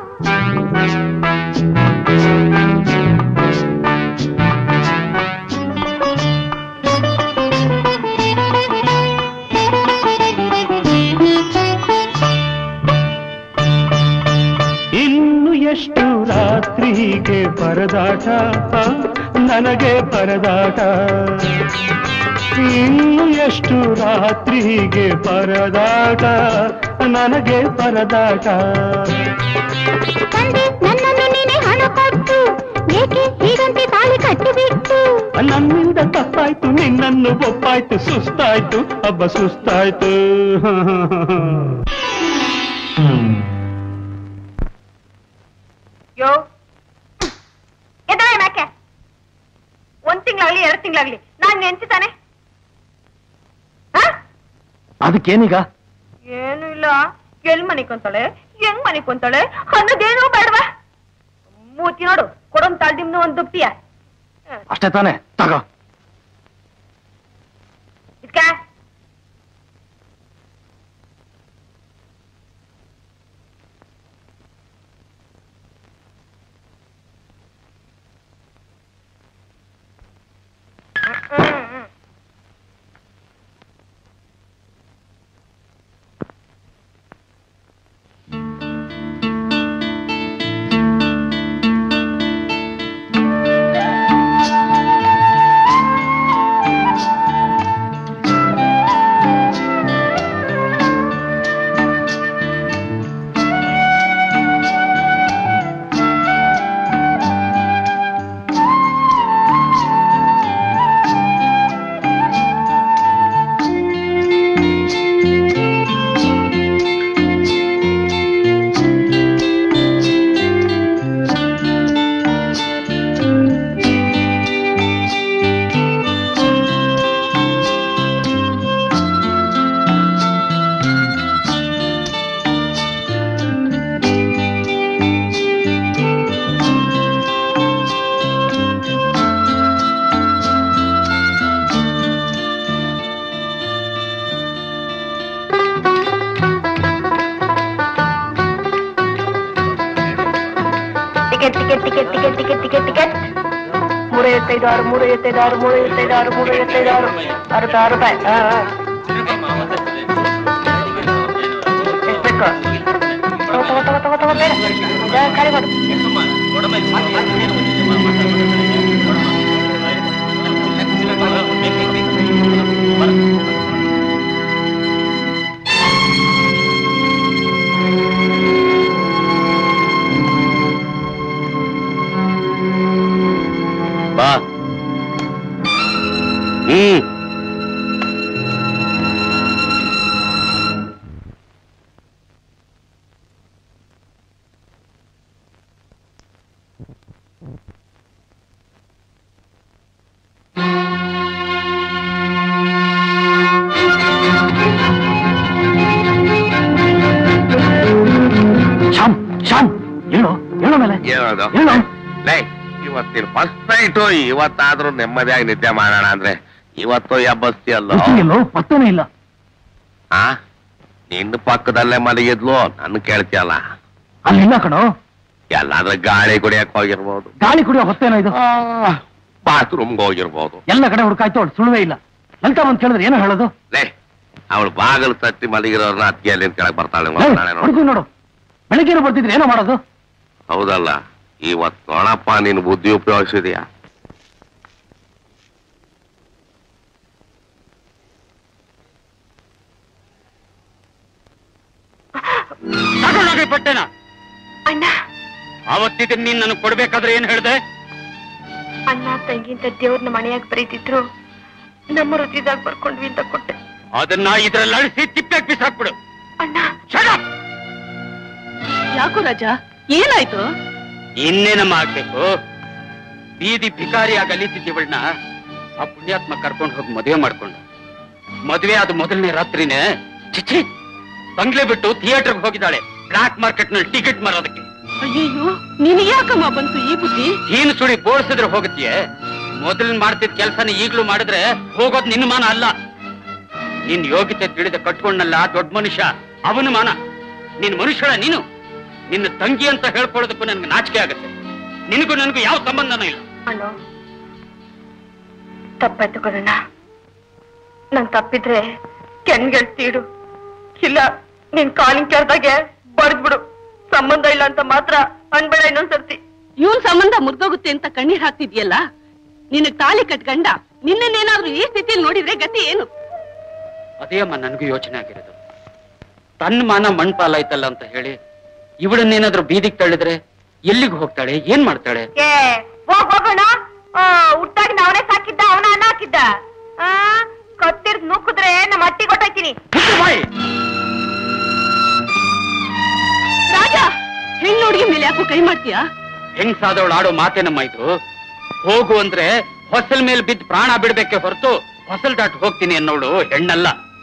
ಇನ್ನು ಎಷ್ಟು ರಾತ್ರಿಗೆ ಪರದಾಟ ನನಗೆ ಪರದಾಟ ಇನ್ನು ಎಷ್ಟು ರಾತ್ರಿಗೆ ಪರದಾಟ ನನಗೆ ಪರದಾಟ ತಂದೆ ನನ್ನನ್ನು ನೀನೆ ಹಣ ಕೊಟ್ಟು ಏಕೆ ಹೀಗಂತೆ ತಾಳಿ ಕಟ್ಟಿಬಿಟ್ಟು ನನ್ನಿಂದ ತಪ್ಪಾಯ್ತು ನಿನ್ನನ್ನು ಒಪ್ಪಾಯ್ತು ಸುಸ್ತಾಯ್ತು ಹಬ್ಬ ಸುಸ್ತಾಯ್ತು ಯೋ ಎದ್ದೇಳ ಯಾಕೆ ಒಂದ್ ತಿಂಗ್ಳಾಗ್ಲಿ ಎರಡ್ ತಿಂಗ್ಳಾಗ್ಲಿ ನಾನ್ ನೆನ್ಸಿತಾನೆ ಅದಕ್ಕೇನೀಗ ಏನು ಇಲ್ಲ ಎಲ್ ಮನಿಕೊಂತಾಳೆ ಹೆಂಗ್ ಮನಿಕೊಂತಾಳೆ ಅನ್ನೋದೇನೋ ಬೇಡವಾ ಮೂತಿ ನೋಡು ಕೊಡೊಂದ್ ತಾಳ್ದಿಮ್ನು ಒಂದ್ ದುಪ್ಪಿಯ ಅಷ್ಟೇ ತಾನೇ ತಗೋ ಇದ್ಕ ticket ticket ticket ticket ticket ticket ticket ಮೂರು ಐವತ್ತೈದು ಆರು ಮೂರು ಐವತ್ತೈದು ಆರು ಮೂರು ಐವತ್ತೈದು ಆರು ಮೂರು ಐವತ್ತೈದು ಆರು ಆರು ರೂಪಾಯಿ ಆರು ರೂಪಾಯಿ ಹಾ ಹಾ ಎಷ್ಟ್ ಬೇಕು ತಗೋ ತಗೋ ತಗೋ ತಗೋ ತಗೋ ಬೇಡ ಜಾಗ ಖಾಲಿ ಮಾಡು ಬಾ ಹ್ಮ್ ಶ್ಯಾಮ್ ಶ್ಯಾಮ್ ಹೇಳು ಹೇಳು ಮೇಲೆ ಏನದು ಹೇಳು ಲೇ ಇವತ್ತಿನ ಫಸ್ಟ್ ನೈಟು ಇವತ್ತಾದ್ರೂ ನೆಮ್ಮದಿಯಾಗಿ ನಿದ್ದೆ ಮಾಡೋಣ ಅಂದ್ರೆ ಇವತ್ತು ಎಬ್ಬಸ್ತಿ ಅಲ್ಲ ಎಲ್ಲೋ ಪತ್ತನೇ ಇಲ್ಲ ಆ ನಿನ್ನ ಪಕ್ಕದಲ್ಲೇ ಮಲಗಿದ್ಲು ನನ್ನ ಕೇಳ್ತಿಯಲ್ಲ ಅಲ್ಲಿಲ್ಲ ಕಣೋ ಎಲ್ಲಾದ್ರೂ ಗಾಳಿ ಕುಡಿಯಕ್ ಹೋಗಿರ್ಬೋದು ಗಾಳಿ ಕುಡಿಯೋ ಹೊತ್ತೇನೋ ಇದು ಬಾತ್ರೂಮ್ಗೆ ಹೋಗಿರ್ಬೋದು ಎಲ್ಲ ಕಡೆ ಹುಡುಕಾಯ್ತು ಅವಳು ಸುಳುವೇ ಇಲ್ಲ ಲಲಿತಾ ಬಂದ್ ಕೇಳಿದ್ರೆ ಏನೋ ಹೇಳೋದು ಲೇ ಅವಳು ಬಾಗಿಲು ತಟ್ಟಿ ಮಲಗಿರೋರ್ನ ಅತ್ತಿಗೆ ಅಲ್ಲಿ ಕೆಳಗೆ ಬರ್ತಾಳೆ ಏಯ್, ನಾಳೆ ನೋಡು ಹುಡುಗಿ ನೋಡು ಬೆಳಗ್ಗೆ ಬರ್ತಿದ್ರೆ ಏನೋ ಮಾಡೋದು ಹೌದಲ್ಲ ಇವತ್ ನೋಡಪ್ಪ ನೀನು ಬುದ್ಧಿ ಉಪಯೋಗಿಸಿದ್ಯಾ ತಗೊಂಡೋಗಿ ಬಟ್ಟೆನ ಅಣ್ಣ ಆವತ್ತಿದ್ದನ್ ನೀನ್ ನನಗೆ ಕೊಡ್ಬೇಕಾದ್ರೆ ಏನ್ ಹೇಳ್ದೆ ಅಣ್ಣ ತಂಗಿ ಅಂತ ದೇವ್ರನ್ನ ಮನೆಯಾಗ ಬರೀತಿದ್ರು ನಮ್ಮ ಹೃದಯದಾಗ ಬರ್ಕೊಂಡ್ವಿ ಅಂತ ಕೊಟ್ಟೆ ಅದನ್ನ ಇದ್ರಲ್ಲಿ ಅಳಿಸಿ ತಿಪ್ಪೆಗೆ ಬಿಸಾಕ್ಬಿಡು ಅಣ್ಣ ಯಾಕೋ ರಾಜ ಏನಾಯ್ತು ಇನ್ನೇನಮ್ಮ ಆಗ್ಬೇಕು ಬೀದಿ ಭಿಕಾರಿಯಾಗಿ ಅಲಿತಿದ್ದೀವಳ್ನ ಆ ಪುಣ್ಯಾತ್ಮ ಕರ್ಕೊಂಡು ಹೋಗಿ ಮದುವೆ ಮಾಡ್ಕೊಂಡು ಮದುವೆ ಆದ ಮೊದಲನೇ ರಾತ್ರಿನೇ ಚಿಚ್ಚಿ ಬಂಗ್ಲೆ ಬಿಟ್ಟು ಥಿಯೇಟರ್ಗೆ ಹೋಗಿದ್ದಾಳೆ ಬ್ಲಾಕ್ ಮಾರ್ಕೆಟ್ ನಲ್ಲಿ ಟಿಕೆಟ್ ಮಾರೋದಕ್ಕೆ ಅಯ್ಯಯ್ಯೋ ನಿನ್ ಯಾಕಮ್ಮ ಬಂತು ಈ ಬುದ್ಧಿ ನೀನು ಸುಳಿ ಬೋಳ್ಸಿದ್ರೆ ಹೋಗತ್ತೀಯ ಮೊದಲು ಮಾಡ್ತಿದ್ ಕೆಲಸನ ಈಗ್ಲೂ ಮಾಡಿದ್ರೆ ಹೋಗೋದ್ ನಿನ್ನ ಮಾನ ಅಲ್ಲ ನಿನ್ ಯೋಗ್ಯತೆ ತಿಳಿದ ಕಟ್ಕೊಂಡಲ್ಲ ದೊಡ್ಡ ಮನುಷ್ಯ ಅವನ ಮಾನ ನಿನ್ ಮನುಷ್ಯಳ ನೀನು ನಿನ್ನ ತಂಗಿ ಅಂತ ಹೇಳ್ಕೊಳ್ಳೋದಕ್ಕೂ ನನ್ಗೆ ನಾಚಿಕೆ ಆಗುತ್ತೆ ನಿನಗೂ ನನಗೂ ಯಾವ ಸಂಬಂಧನೂ ಇಲ್ಲ ಅಣ್ಣ ತಪ್ಪಾಯ್ತು ಕಣಣ್ಣ ನಾನ್ ತಪ್ಪಿದ್ರೆ ಕೆನ್ಗೆಳ್ತೀಡು ಇಲ್ಲ ನಿನ್ ಕಾಲಿಂಗ್ ಕೇಳ್ದಾಗೆ ಬಡ್ದ್ಬಿಡು ಸಂಬಂಧ ಇಲ್ಲ ಅಂತ ಮಾತ್ರ ಅನ್ಬೇಡ ಇನ್ನೊಂದ್ಸರ್ತಿ ಇವನ್ ಸಂಬಂಧ ಮುರಿದೋಗುತ್ತೆ ಅಂತ ಕಣ್ಣೀರ್ ಹಾಕ್ತಿದ್ಯಲ್ಲ ನಿನಗ್ ತಾಳಿ ಕಟ್ಗಂಡ ನಿನ್ನೇನಾದ್ರೂ ಈ ಸ್ಥಿತಿಯಲ್ಲಿ ನೋಡಿದ್ರೆ ಗತಿ ಏನು ಅದೇ ಅಮ್ಮ ನನಗೂ ಯೋಚನೆ ಆಗಿರೋದು ತನ್ನ ಮಾನ ಮಣ್ಪಾಲಾಯ್ತಲ್ಲ ಅಂತ ಹೇಳಿ ಇವಳನ್ನೇನಾದ್ರೂ ಬೀದಿಗೆ ತಳ್ಳಿದ್ರೆ ಎಲ್ಲಿಗೆ ಹೋಗ್ತಾಳೆ ಏನ್ ಮಾಡ್ತಾಳೆ ಏ ಹೋಗ್ ಹೋಗೋಣ ಹುಟ್ಟಾಗಿ ನಾವನೇ ಸಾಕಿದ್ದ ಅವನ ಅನ್ನ ಹಾಕಿದ್ದ ಆ ಕತ್ತಿರ್ದ್ ನೂಕಿದ್ರೆ ನಮ್ಮ ಅಟ್ಟಿ ಕೊಟ್ಟಾಕಿನಿ ರಾಜ ಹೆಣ್ಣು ಹುಡುಗಿ ಮೇಲೆ ಯಾಕೋ ಕೈ ಮಾಡ್ತೀಯಾ ಹೆಂಗ್ಸಾದವಳು ಆಡೋ ಮಾತೇನಮ್ಮ ಇದು ಹೋಗು ಅಂದ್ರೆ ಹೊಸಲ್ ಮೇಲೆ ಬಿದ್ದು ಪ್ರಾಣ ಬಿಡ್ಬೇಕೆ ಹೊರತು ಹೊಸಲ್ ದಾಟ್ ಹೋಗ್ತೀನಿ ಅನ್ನೋಳು ಹೆಣ್ಣಲ್ಲ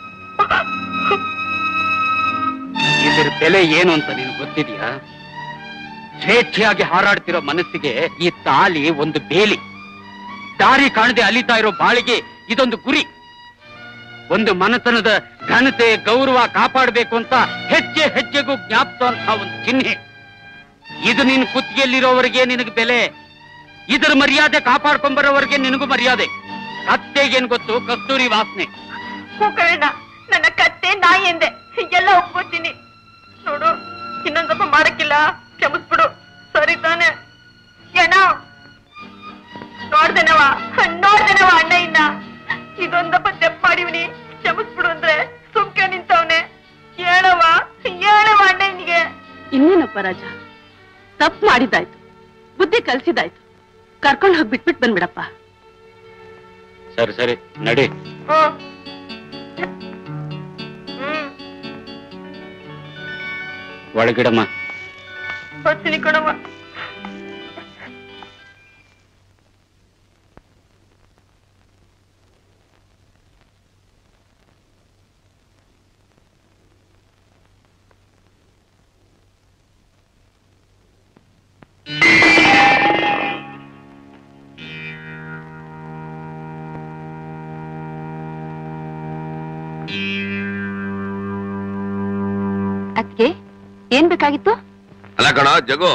ಇದ್ರ ಬೆಲೆ ಏನು ಅಂತ ನಿನಗೆ ಗೊತ್ತಿದ್ಯಾ ಸ್ವೇಚ್ಛೆಯಾಗಿ ಹಾರಾಡ್ತಿರೋ ಮನಸ್ಸಿಗೆ ಈ ತಾಲಿ ಒಂದು ಬೇಲಿ ದಾರಿ ಕಾಣದೆ ಅಲಿತಾ ಇರೋ ಬಾಳಿಗೆ ಇದೊಂದು ಗುರಿ ಒಂದು ಮನತನದ ಘನತೆ ಗೌರವ ಕಾಪಾಡಬೇಕು ಅಂತ ಹೆಜ್ಜೆ ಹೆಜ್ಜೆಗೂ ಜ್ಞಾಪಿಸುವಂತಹ ಒಂದು ಚಿಹ್ನೆ ಇದು ನಿನ್ ಕುತ್ತಿಗೆಯಲ್ಲಿರೋವರೆಗೆ ನಿನಗೆ ಬೆಲೆ ಇದರ ಮರ್ಯಾದೆ ಕಾಪಾಡ್ಕೊಂಬರೋವರೆಗೆ ನಿನಗೂ ಮರ್ಯಾದೆ ಕತ್ತೆಗೇನ್ ಗೊತ್ತು ಕಸ್ತೂರಿ ವಾಸನೆ ಕೂಕಣ್ಣ ನನ್ನ ಕತ್ತೆ ನಾಯಿ ಎಂದೆ ಎಲ್ಲ ಒಪ್ಕೋತೀನಿ ನೋಡು ಇನ್ನೊಂದ್ ಸ್ವಲ್ಪ ಮಾಡಕ್ಕಿಲ್ಲ ಕ್ಷಮಿಸ್ಬಿಡು ಸರಿ ತಾನೆ ಏನ ನೋಡ್ದೇನವ ನೋಡ್ದೇನವ ಅಣ್ಣ ಇನ್ನ ಇದೊಂದಪ್ಪ ತೆಪ್ಪ ಮಾಡಿವ್ನಿ ಕ್ಷಮಿಸ್ಬಿಡು ಅಂದ್ರೆ ಸುಮ್ಕೆ ನಿಂತವನೆ ಹೇಳವ ಹೇಳವ ಅಣ್ಣ ಇನ್ಗೆ ಇನ್ನೇನಪ್ಪ ರಾಜ ತಪ್ಪು ಮಾಡಿದ್ದಾಯ್ತು ಬುದ್ಧಿ ಕಲ್ಸಿದಾಯ್ತು ಕರ್ಕೊಂಡು ಹೋಗಿ ಬಿಟ್ಬಿಟ್ ಬಂದ್ಬಿಡಪ್ಪ ಸರಿ ಸರಿ ನಡಿ ಹ್ಮ್ ಹ್ಮ್ ಒಳಗಿಡಮ್ಮ ಬರ್ತೀನಿ ಕಣವ ಅದ್ಕೆ ಏನ್ ಬೇಕಾಗಿತ್ತು ಅಲ್ಲ ಕಣ ಜಗು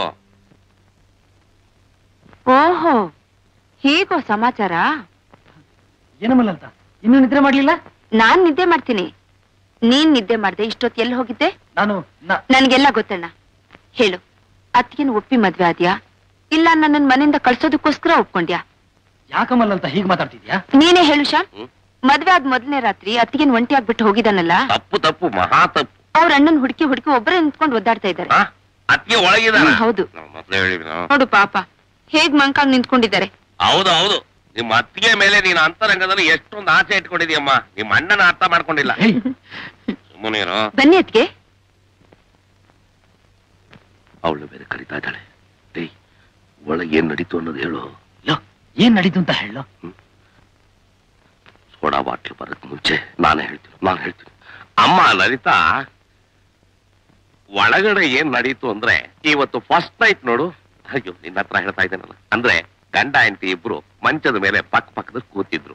ಓಹೋ ಹೀಗೋ ಸಮಾಚಾರ ಏನಮ್ಮಲ್ಲ ಅಂತ ಇನ್ನೂ ನಿದ್ರೆ ಮಾಡ್ಲಿಲ್ಲ ನಾನ್ ನಿದ್ದೆ ಮಾಡ್ತೀನಿ ನೀನ್ ನಿದ್ದೆ ಮಾಡ್ದೆ ಇಷ್ಟೊತ್ತು ಎಲ್ಲಿ ಹೋಗಿದ್ದೆ ನಾನು ನ- ನನ್ಗೆಲ್ಲ ಗೊತ್ತಣ್ಣ ಹೇಳು ಅತ್ತಿಗೆನ್ ಒಪ್ಪಿ ಮದ್ವೆ ಆದ್ಯಾ ಇಲ್ಲ ನನ್ನ ಮನೆಯಿಂದ ಕಳ್ಸೋದಕ್ಕೋಸ್ಕರ ಒಪ್ಕೊಂಡ್ಯಾ ಯಾಕಮ್ಮಲ್ಲ ಅಂತ ಹೀಗ್ ಮಾತಾಡ್ತಿದ್ಯಾ ನೀನೇ ಹೇಳು ಶ್ಯಾಮ್ ಹ್ಮ್. ಮದ್ವೆ ಆದ್ ಮೊದಲನೇ ರಾತ್ರಿ ಅತ್ತಿಗೆನ್ ಒಂಟಿ ಆಗ್ಬಿಟ್ಟು ಹೋಗಿದಾನಲ್ಲ ತಪ್ಪು ತಪ್ಪು ಮಹಾ ತಪ್ಪು ಅವ್ರ ಅಣ್ಣನ್ ಹುಡುಕಿ ಹುಡುಕಿ ಒಬ್ಬರೇ ನಿಂತ್ಕೊಂಡು ಒದ್ದಾಡ್ತಾ ಇದ್ದಾರೆ ಆ? ಅತ್ತಿಗೆ ಒಳಗಿದಾನ ಹ್ಮ್, ಹೌದು. ಮೊದ್ಲೇ ಹೇಳಿವಿ ನಾವು ನೋಡು ಪಾಪ ಹೇಗ್ ಮಂಕಾಗ್ ನಿಂತ್ಕೊಂಡಿದ್ದಾರೆ ಹೌದು ಹೌದು ನಿಮ್ಮ ಅತ್ತಿಗೆ ಮೇಲೆ ನೀನು ಅಂತರಂಗದಲ್ಲಿ ಎಷ್ಟೊಂದು ಆಸೆ ಇಟ್ಕೊಂಡಿದೀಯಮ್ಮ ನಿಮ್ಮ ಅಣ್ಣನ ಅರ್ಥ ಮಾಡ್ಕೊಂಡಿಲ್ಲ ಏಯ್, ಸುಮ್ಮನೇನು ಬನ್ನಿ ಅತ್ಗೆ ಅವಳು ಬೇರೆ ಕರಿತಾ ಇದ್ದಾಳೆ ಏಯ್ ಒಳಗೆ ಏನ್ ನಡೀತು ಅನ್ನೋದು ಹೇಳು ಲೋ, ಏನ್ ನಡೀತು ಅಂತ ಹೇಳು ಸೋಡಾ ಬಾಟ್ಲು ಬರಕ್ ಮುಂಚೆ ನಾನೇ ಹೇಳ್ತೀನಿ ನಾನು ಹೇಳ್ತೀನಿ ಅಮ್ಮ ಲಲಿತಾ ಒಳಗಡೆ ಏನ್ ನಡೀತು ಅಂದ್ರೆ ಇವತ್ತು ಫಸ್ಟ್ ನೈಟ್ ನೋಡು ಅಯ್ಯೋ ನಿನ್ನ ಹತ್ರ ಹೇಳ್ತಾ ಇದ್ದೇನಲ್ಲ ಅಂದ್ರೆ ಗಂಡ ಹೆಂಡತಿ ಇಬ್ರು ಮಂಚದ ಮೇಲೆ ಪಕ್ಕ ಪಕ್ಕದಲ್ಲಿ ಕೂತಿದ್ರು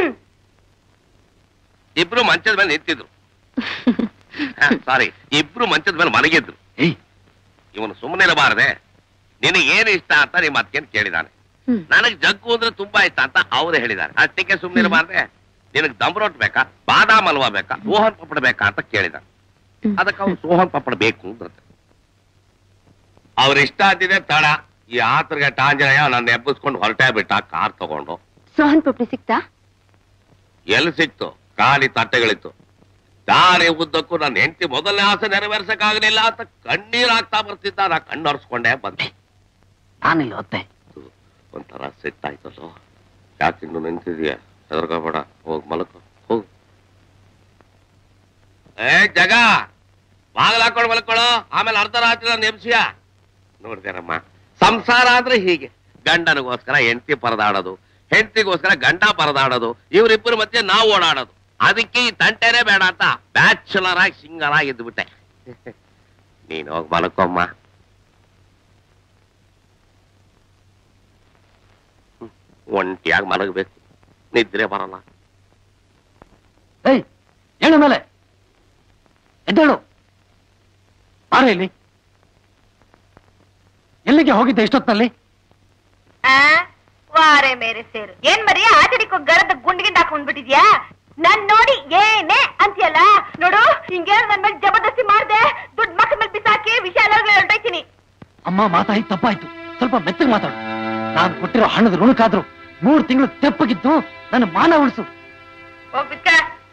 ಇಬ್ರು ಮಂಚದ ಮೇಲೆ ನಿಂತಿದ್ರು ಸಾರಿ ಇಬ್ರು ಮಂಚದ ಮೇಲೆ ಮಲಗಿದ್ರು ಏಯ್ ಇವನು ಸುಮ್ಮನೆ ಇರಬಾರದೆ ನಿನಗೆ ಏನು ಇಷ್ಟ ಅಂತ ನಿಮ್ಮ ಅತ್ತೆಯನ್ನು ಕೇಳಿದಾನೆ ಹ್ಮ್. ನನಗ್ ಜಗ್ಗು ಅಂದ್ರೆ ತುಂಬಾ ಇಷ್ಟ ಅಂತ ಅವರೇ ಹೇಳಿದ್ದಾರೆ ಅಷ್ಟಕ್ಕೆ ಸುಮ್ಮನೆ ಇರಬಾರ್ದೆ ನಿನಗ್ ದಮ್ ರೋಟ್ ಬೇಕಾ ಬಾದಾಮ್ ಹಲ್ವಾ ಬೇಕಾ ಸೋಹನ್ ಪಪ್ಪಡ ಬೇಕಾ ಅಂತ ಕೇಳಿದ ಹ್ಮ್. ಅದಕ್ಕೆ ಅವ್ನು ಸೋಹನ್ ಪಪ್ಪಡ ಬೇಕು ಅಂತ ಅವ್ರ ಇಷ್ಟ ಆದಿದೆ ತಡ ಈ ಆತರ್ಗೆ ಟಾಂಜನಯ್ಯ ನನ್ನ ಎಬ್ಬಿಸ್ಕೊಂಡು ಹೊರಟೇ ಬಿಟ್ಟ ಕಾರ್ ತಗೊಂಡು ಸೋಹನ್ ಪುಪ್ರಿ ಸಿಕ್ತಾ ಎಲ್ಲಿ ಸಿಕ್ತು ಖಾಲಿ ತಟ್ಟೆಗಳಿತ್ತು ದಾರಿ ಉದ್ದಕ್ಕೂ ನನ್ನ ಹೆಂಡತಿ ಮೊದಲನೇ ಆಸೆ ನೆರವೇರ್ಸಕ್ಕಾಗಲಿಲ್ಲ ಅಂತ ಕಣ್ಣೀರ್ ಆಗ್ತಾ ಬರ್ತಿದ್ದ ನಾ ಕಣ್ಣು ಒರೆಸ್ಕೊಂಡೆ ಬಂದೆ ನಾನಿಲ್ಲ ಹೊತ್ತೆ ಒಂಥರ ಸೆಟ್ ಆಯ್ತಲ್ಲೋ ಯಾಕೆ ಇನ್ನು ನಿಂತಿದ್ಯಾ ಹೆದರ್ಕೋಬೇಡ ಹೋಗ್ ಮಲಕೋ ಹೋಗ್ ಏ ಜಗ ಬಾಗಿಲು ಹಾಕೊಂಡು ಮಲ್ಕೊಳ್ಳೋ ಆಮೇಲೆ ಅರ್ಧ ರಾತ್ರಿ ನಾನು ಎಬ್ಸಿಯ ನೋಡ್ದೇನಮ್ಮ ಸಂಸಾರ ಅಂದ್ರೆ ಹೀಗೆ ಗಂಡನಿಗೋಸ್ಕರ ಹೆಂಡತಿ ಪರದಾಡೋದು ಹೆಂಡತಿಗೋಸ್ಕರ ಗಂಡ ಪರದಾಡೋದು ಇವರಿಬ್ಬರ ಮಧ್ಯೆ ನಾವು ಓಡಾಡೋದು ಅದಕ್ಕೆ ಈ ತಂಟೆನೇ ಬೇಡ ಅಂತ ಬ್ಯಾಚುಲರ್ ಆಗಿ ಸಿಂಗಲ್ ಆಗಿ ಇದ್ಬಿಟ್ಟೆ ನೀನ್ ಹೋಗಿ ಮಲ್ಕೊಮ್ಮ ಒಂಟಿಯಾಗಿ ಮಲಗಬೇಕು ನಿದ್ರೆ ಬರಲ್ಲ ಏಯ್ ಹೇಳು ಮೇಲೆ ಎದ್ದೇಳು ಬಾರ ಇಲ್ಲಿ ಎಲ್ಲಿಗೆ ಹೋಗಿದ್ದೆ ಇಷ್ಟೊತ್ತಿನಲ್ಲಿ ವಾರೆ ಮೇರೆ ಸೇರು ಏನ್ ಮರಿ ಆಚರಿಕೋ ಗರದ ಗುಂಡ್ಗಿಂಡ್ ಹಾಕೊಂಡ್ಬಿಟ್ಟಿದ್ಯಾ ನನ್ ನೋಡಿ ಏನೇ ಅಂತೀಯಲ್ಲ ನೋಡು ಹಿಂಗೆ ನನ್ ಮೇಲೆ ಜಬರ್ದಸ್ತಿ ಮಾಡ್ದೆ ದುಡ್ಡು ಮಕ್ಕ ಮೇಲೆ ಬಿಸಾಕಿ ವಿಷಯ ಎಲ್ಲ ಹೊರಟೈತೀನಿ ಅಮ್ಮ ಮಾತಾಡಿ ತಪ್ಪಾಯ್ತು ಸ್ವಲ್ಪ ಮೆತ್ತಗೆ ಮಾತಾಡು ನಾನು ಕೊಟ್ಟಿರೋ ಹಣದ ಋಣಕ್ಕಾದ್ರು ಮೂರು ತಿಂಗಳು ತೆಪ್ಪಗಿದ್ದು ನನ್ನ ಮಾನ ಉಳಿಸು ಹೋಗ್ಬಿಟ್ಟ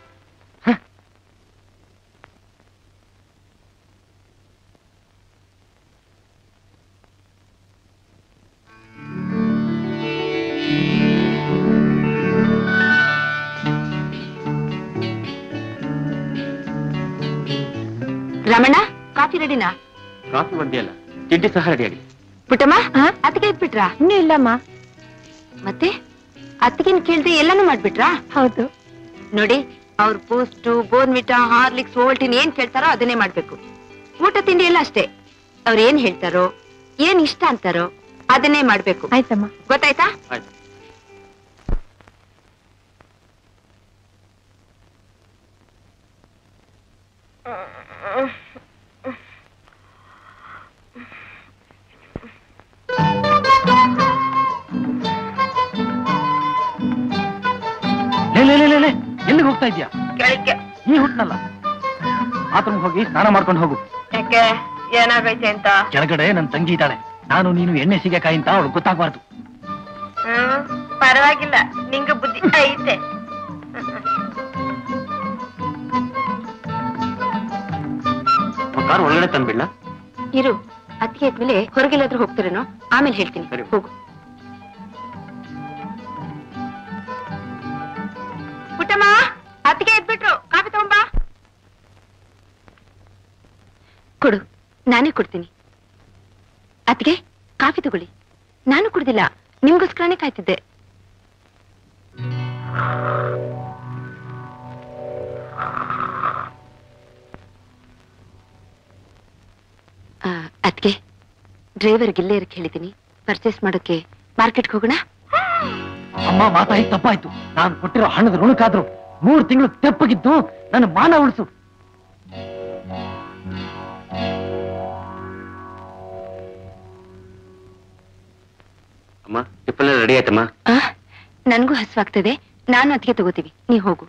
ರಮಣ ಕಾಫಿ ರೆಡಿನಾ ಕಾಫಿ ಒಂದೇ ಅಲ್ಲ ತಿಂಡಿ ಸಹ ರೆಡಿಯಾಗಿ ಪುಟ್ಟಮ್ಮ ಅತ್ತಿಗೆ ಇಟ್ಬಿಟ್ರಾ ಇನ್ನೂ ಇಲ್ಲಮ್ಮ ಮತ್ತೆ ಅತ್ತಿಗೆನ್ ಕೇಳ್ದೆ ಎಲ್ಲಾನು ಮಾಡ್ಬಿಟ್ರಾ ಹೌದು ನೋಡಿ ಅವ್ರ ಬೂಸ್ಟ್ ಬೋರ್ನ್ವಿಟಾ ಹಾರ್ಲಿಕ್ಸ್ ಓಲ್ಟಿನ್ ಏನ್ ಕೇಳ್ತಾರೋ ಅದನ್ನೇ ಮಾಡ್ಬೇಕು ಊಟ ತಿಂಡಿ ಎಲ್ಲ ಅಷ್ಟೇ ಅವ್ರ ಏನ್ ಹೇಳ್ತಾರೋ ಏನ್ ಇಷ್ಟ ಅಂತಾರೋ ಅದನ್ನೇ ಮಾಡ್ಬೇಕು ಆಯ್ತಮ್ಮ ಗೊತ್ತಾಯ್ತಾ ಆಯ್ತು ಲೇ ಲೇ ಲೇ, ಲೇ ಲೇ ಎಲ್ಲಿಗೆ ಹೋಗ್ತಾ ಇದ್ಯಾ ಕೆಳಕ್ಕೆ ಈ ಹುಟ್ನಲ್ಲ ಬಾತ್ರೂಮ್ ಹೋಗಿ ಸ್ನಾನ ಮಾಡ್ಕೊಂಡು ಹೋಗು ಯಾಕೆ ಏನಾಗೈತೆ ಅಂತ ಕೆಳಗಡೆ ನನ್ನ ತಂಗಿ ಇದ್ದಾಳೆ ನಾನು ನೀನು ಎಣ್ಣೆ ಸಿಗಕಾಯಿ ಅಂತ ಅವಳು ಗೊತ್ತಾಗ್ಬಾರ್ದು ಹ್ಮ್ ಪರವಾಗಿಲ್ಲ ನಿಂಗ ಬುದ್ಧಿ ಐತೆ ಕಾರ್ ಒಳಗಡೆ ತಂದ್ಬಿಡ್ಲ ಇರು ಅತ್ತಿಗೆ ಆದ್ಮೇಲೆ ಹೊರಗೆಲ್ಲಾದ್ರೂ ಹೋಗ್ತಾರೇನೋ ಆಮೇಲೆ ಹೇಳ್ತೀನಿ ಸರಿ. ಹೋಗು ಪುಟ್ಟಮ್ಮ ಅತ್ತಿಗೆ ಎದ್ಬಿಟ್ರು ಕಾಫಿ ತಗೊಂಬಾ ಕೊಡು ನಾನೇ ಕೊಡ್ತೀನಿ ಅತ್ತಿಗೆ ಕಾಫಿ ತಗೊಳ್ಳಿ ನಾನು ಕುಡ್ದಿಲ್ಲ ನಿಮ್ಗೋಸ್ಕರನೇ ಕಾಯ್ತಿದ್ದೆ ಆ, ಅದ್ಕೆ ಡ್ರೈವರ್ಗೆ ಇಲ್ಲೇ ಇರಕ್ಕೆ ಹೇಳಿದ್ದೀನಿ ಪರ್ಚೇಸ್ ಮಾಡೋಕೆ ಮಾರ್ಕೆಟ್ಗೆ ಹೋಗೋಣ ಅಮ್ಮ ಮಾತಾಡಿ ತಪ್ಪಾಯ್ತು ನಾನು ಕೊಟ್ಟಿರೋ ಹಣದ ಋಣಕ್ಕಾದ್ರು ಮೂರು ತಿಂಗಳು ತೆಪ್ಪಗಿದ್ದು ನನ್ನ ಮಾನ ಉಳಿಸು ಅಮ್ಮ ಟಿಪ್ಪಲ್ ರೆಡಿ ಆಯ್ತಮ್ಮ ಆ, ನನ್ಗೂ ಹಸುವಾಗ್ತದೆ ನಾನು ಅದಕ್ಕೆ ತಗೋತೀವಿ ನೀ ಹೋಗು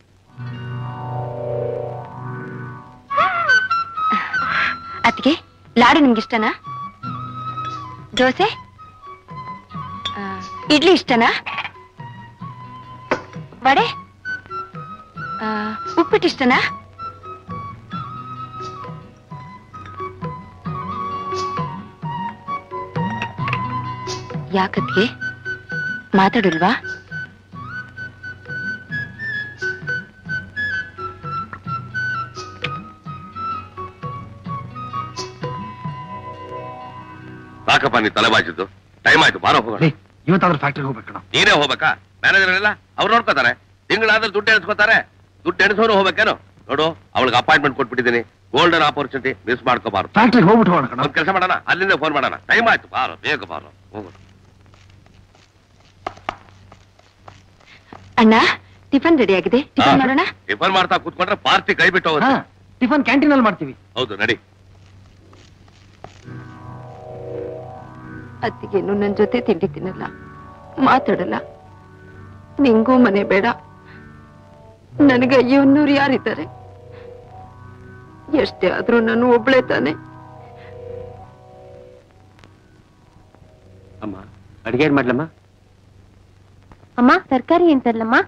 ಅತ್ತಿಗೆ ಲಾಡು ನಿಮ್ಗಿಷ್ಟನಾ ದೋಸೆ ಆ, ಇಡ್ಲಿ ಇಷ್ಟನಾ ವಡೆ ಆ, ಉಪ್ಪಿಟ್ಟು ಇಷ್ಟನಾ ಯಾಕತ್ಗೆ ಮಾತಾಡಲ್ವಾ ಸಾಕಪ್ಪ ನೀ ತಲೆ ಬಾಚಿದ್ದು ಟೈಮ್ ಆಯ್ತು ಬಾರೋ ಹೋಗೋಣ ಲೇ, ಇವತ್ತಾದ್ರೂ ಫ್ಯಾಕ್ಟ್ರಿಗೆ ಹೋಗ್ಬೇಕು ಕಣ ನೀನೇ ಹೋಗ್ಬೇಕಾ ಮ್ಯಾನೇಜರ್ ಎಲ್ಲ ಅವ್ರು ನೋಡ್ಕೋತಾರೆ ತಿಂಗಳಾದ್ರೆ ದುಡ್ಡು ಎಣಿಸ್ಕೋತಾರೆ ದುಡ್ಡು ಎಣಿಸೋರು ಹೋಗ್ಬೇಕೇನು ನೋಡು ಅವಳಿಗೆ ಅಪಾಯಿಂಟ್ಮೆಂಟ್ ಕೊಟ್ಬಿಟ್ಟಿದ್ದೀನಿ ಗೋಲ್ಡನ್ ಆಪರ್ಚುನಿಟಿ ಮಿಸ್ ಮಾಡ್ಕೋಬಾರ್ದು ಫ್ಯಾಕ್ಟ್ರಿಗೆ ಹೋಗ್ಬಿಟ್ಟು ಹೋಗೋಣ ಕಣ ಒಂದ್ ಕೆಲಸ ಮಾಡೋಣ ಅಲ್ಲಿಂದ ಫೋನ್ ಮಾಡೋಣ ಟೈಮ್ ಆಯ್ತು ಬಾರೋ ಬೇಗ ಬಾರೋ ಹೋಗೋಣ ಅಣ್ಣ ಟಿಫನ್ ರೆಡಿ ಆಗಿದೆ ಟಿಫನ್ ಮಾಡೋಣ ಟಿಫನ್ ಮಾಡ್ತಾ ಕೂತ್ಕೊಂಡ್ರೆ ಪಾರ್ಟಿ ಕೈ ಬಿಟ್ಟು ಹೋಗುತ್ತೆ ಹಾ ಟಿಫನ್ ಕ್ಯಾಂಟೀನ್ ಅಲ್ಲಿ ಮಾಡ್ತೀವಿ ಹೌದು ನಡಿ ಅತ್ತಿಗೇನು ನನ್ ಜೊತೆ ತಿಂಡಿ ತಿನ್ನಲ್ಲ ಮಾತಾಡಲ್ಲ ನಿಂಗೂ ಮನೆ ಬೇಡ ನನಗೆ ಅಯ್ಯೋನ್ನೂರು ಯಾರಿದ್ದಾರೆ ಎಷ್ಟೇ ಆದ್ರೂ ನಾನು ಒಬ್ಳೆ ತಾನೆ ಅಮ್ಮ ಅಡಿಗೆ ಏನ್ ಮಾಡ್ಲಮ್ಮ ಅಮ್ಮ ತರಕಾರಿ ಎಂತಲ್ಲಮ್ಮ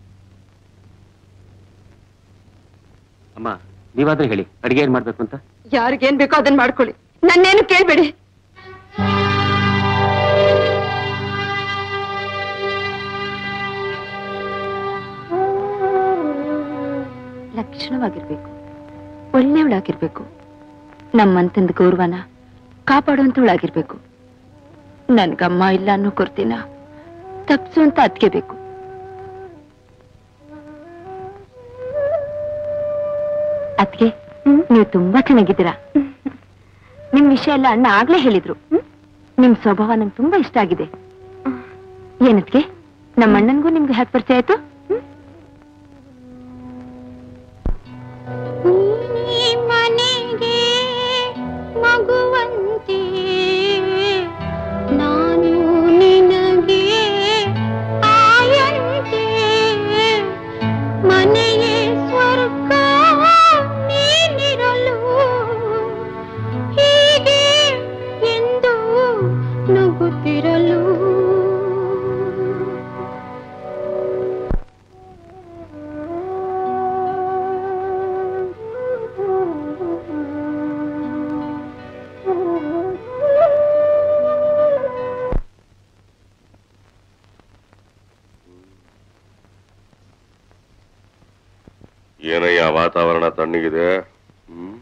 ಅಮ್ಮ ನೀವಾದ್ರೂ ಹೇಳಿ ಅಡಿಗೆ ಏನ್ ಮಾಡ್ಬೇಕು ಅಂತ ಯಾರಿಗೇನ್ ಬೇಕೋ ಅದನ್ನ ಮಾಡ್ಕೊಳ್ಳಿ ನನ್ನೇನು ಕೇಳ್ಬೇಡಿ ಲಕ್ಷಣವಾಗಿರ್ಬೇಕು ಒಳ್ಳೆಯವಳಾಗಿರ್ಬೇಕು ನಮ್ಮಂತಂದ ಗೌರವನ ಕಾಪಾಡುವಂತವಳಾಗಿರ್ಬೇಕು ನನ್ಗಮ್ಮ ಇಲ್ಲ ಅನ್ನೋ ಕೊರ್ತಿನ ತಪ್ಸು ಅಂತ ಅದ್ಕೆ ಬೇಕು ಅದ್ಗೆ ನೀವು ತುಂಬಾ ಚೆನ್ನಾಗಿದ್ದೀರಾ ನಿಮ್ ವಿಷಯ ಎಲ್ಲ ಅಣ್ಣ ಆಗ್ಲೇ ಹೇಳಿದ್ರು ನಿಮ್ ಸ್ವಭಾವ ನಂಗೆ ತುಂಬಾ ಇಷ್ಟ ಆಗಿದೆ ಏನದ್ಗೆ ನಮ್ಮ ಅಣ್ಣನ್ಗೂ ನಿಮ್ಗೆ ಹ್ಯಾಕ್ ಪರಿಚಯ ಆಯ್ತು ಮನೆಗೆ ಮಗುವಂತೆ ನಾನು ನಿನಗೆ ಆಯಂತೆ ಮನೆಯೇ ಸ್ವರ್ಗ ನೀನಿರಲು ಹೀಗೆ ಎಂದು ನಗುತ್ತಿರಲು ಏನಯ್ಯ ವಾತಾವರಣ ತಣ್ಣಗಿದೆ ಹ್ಮ್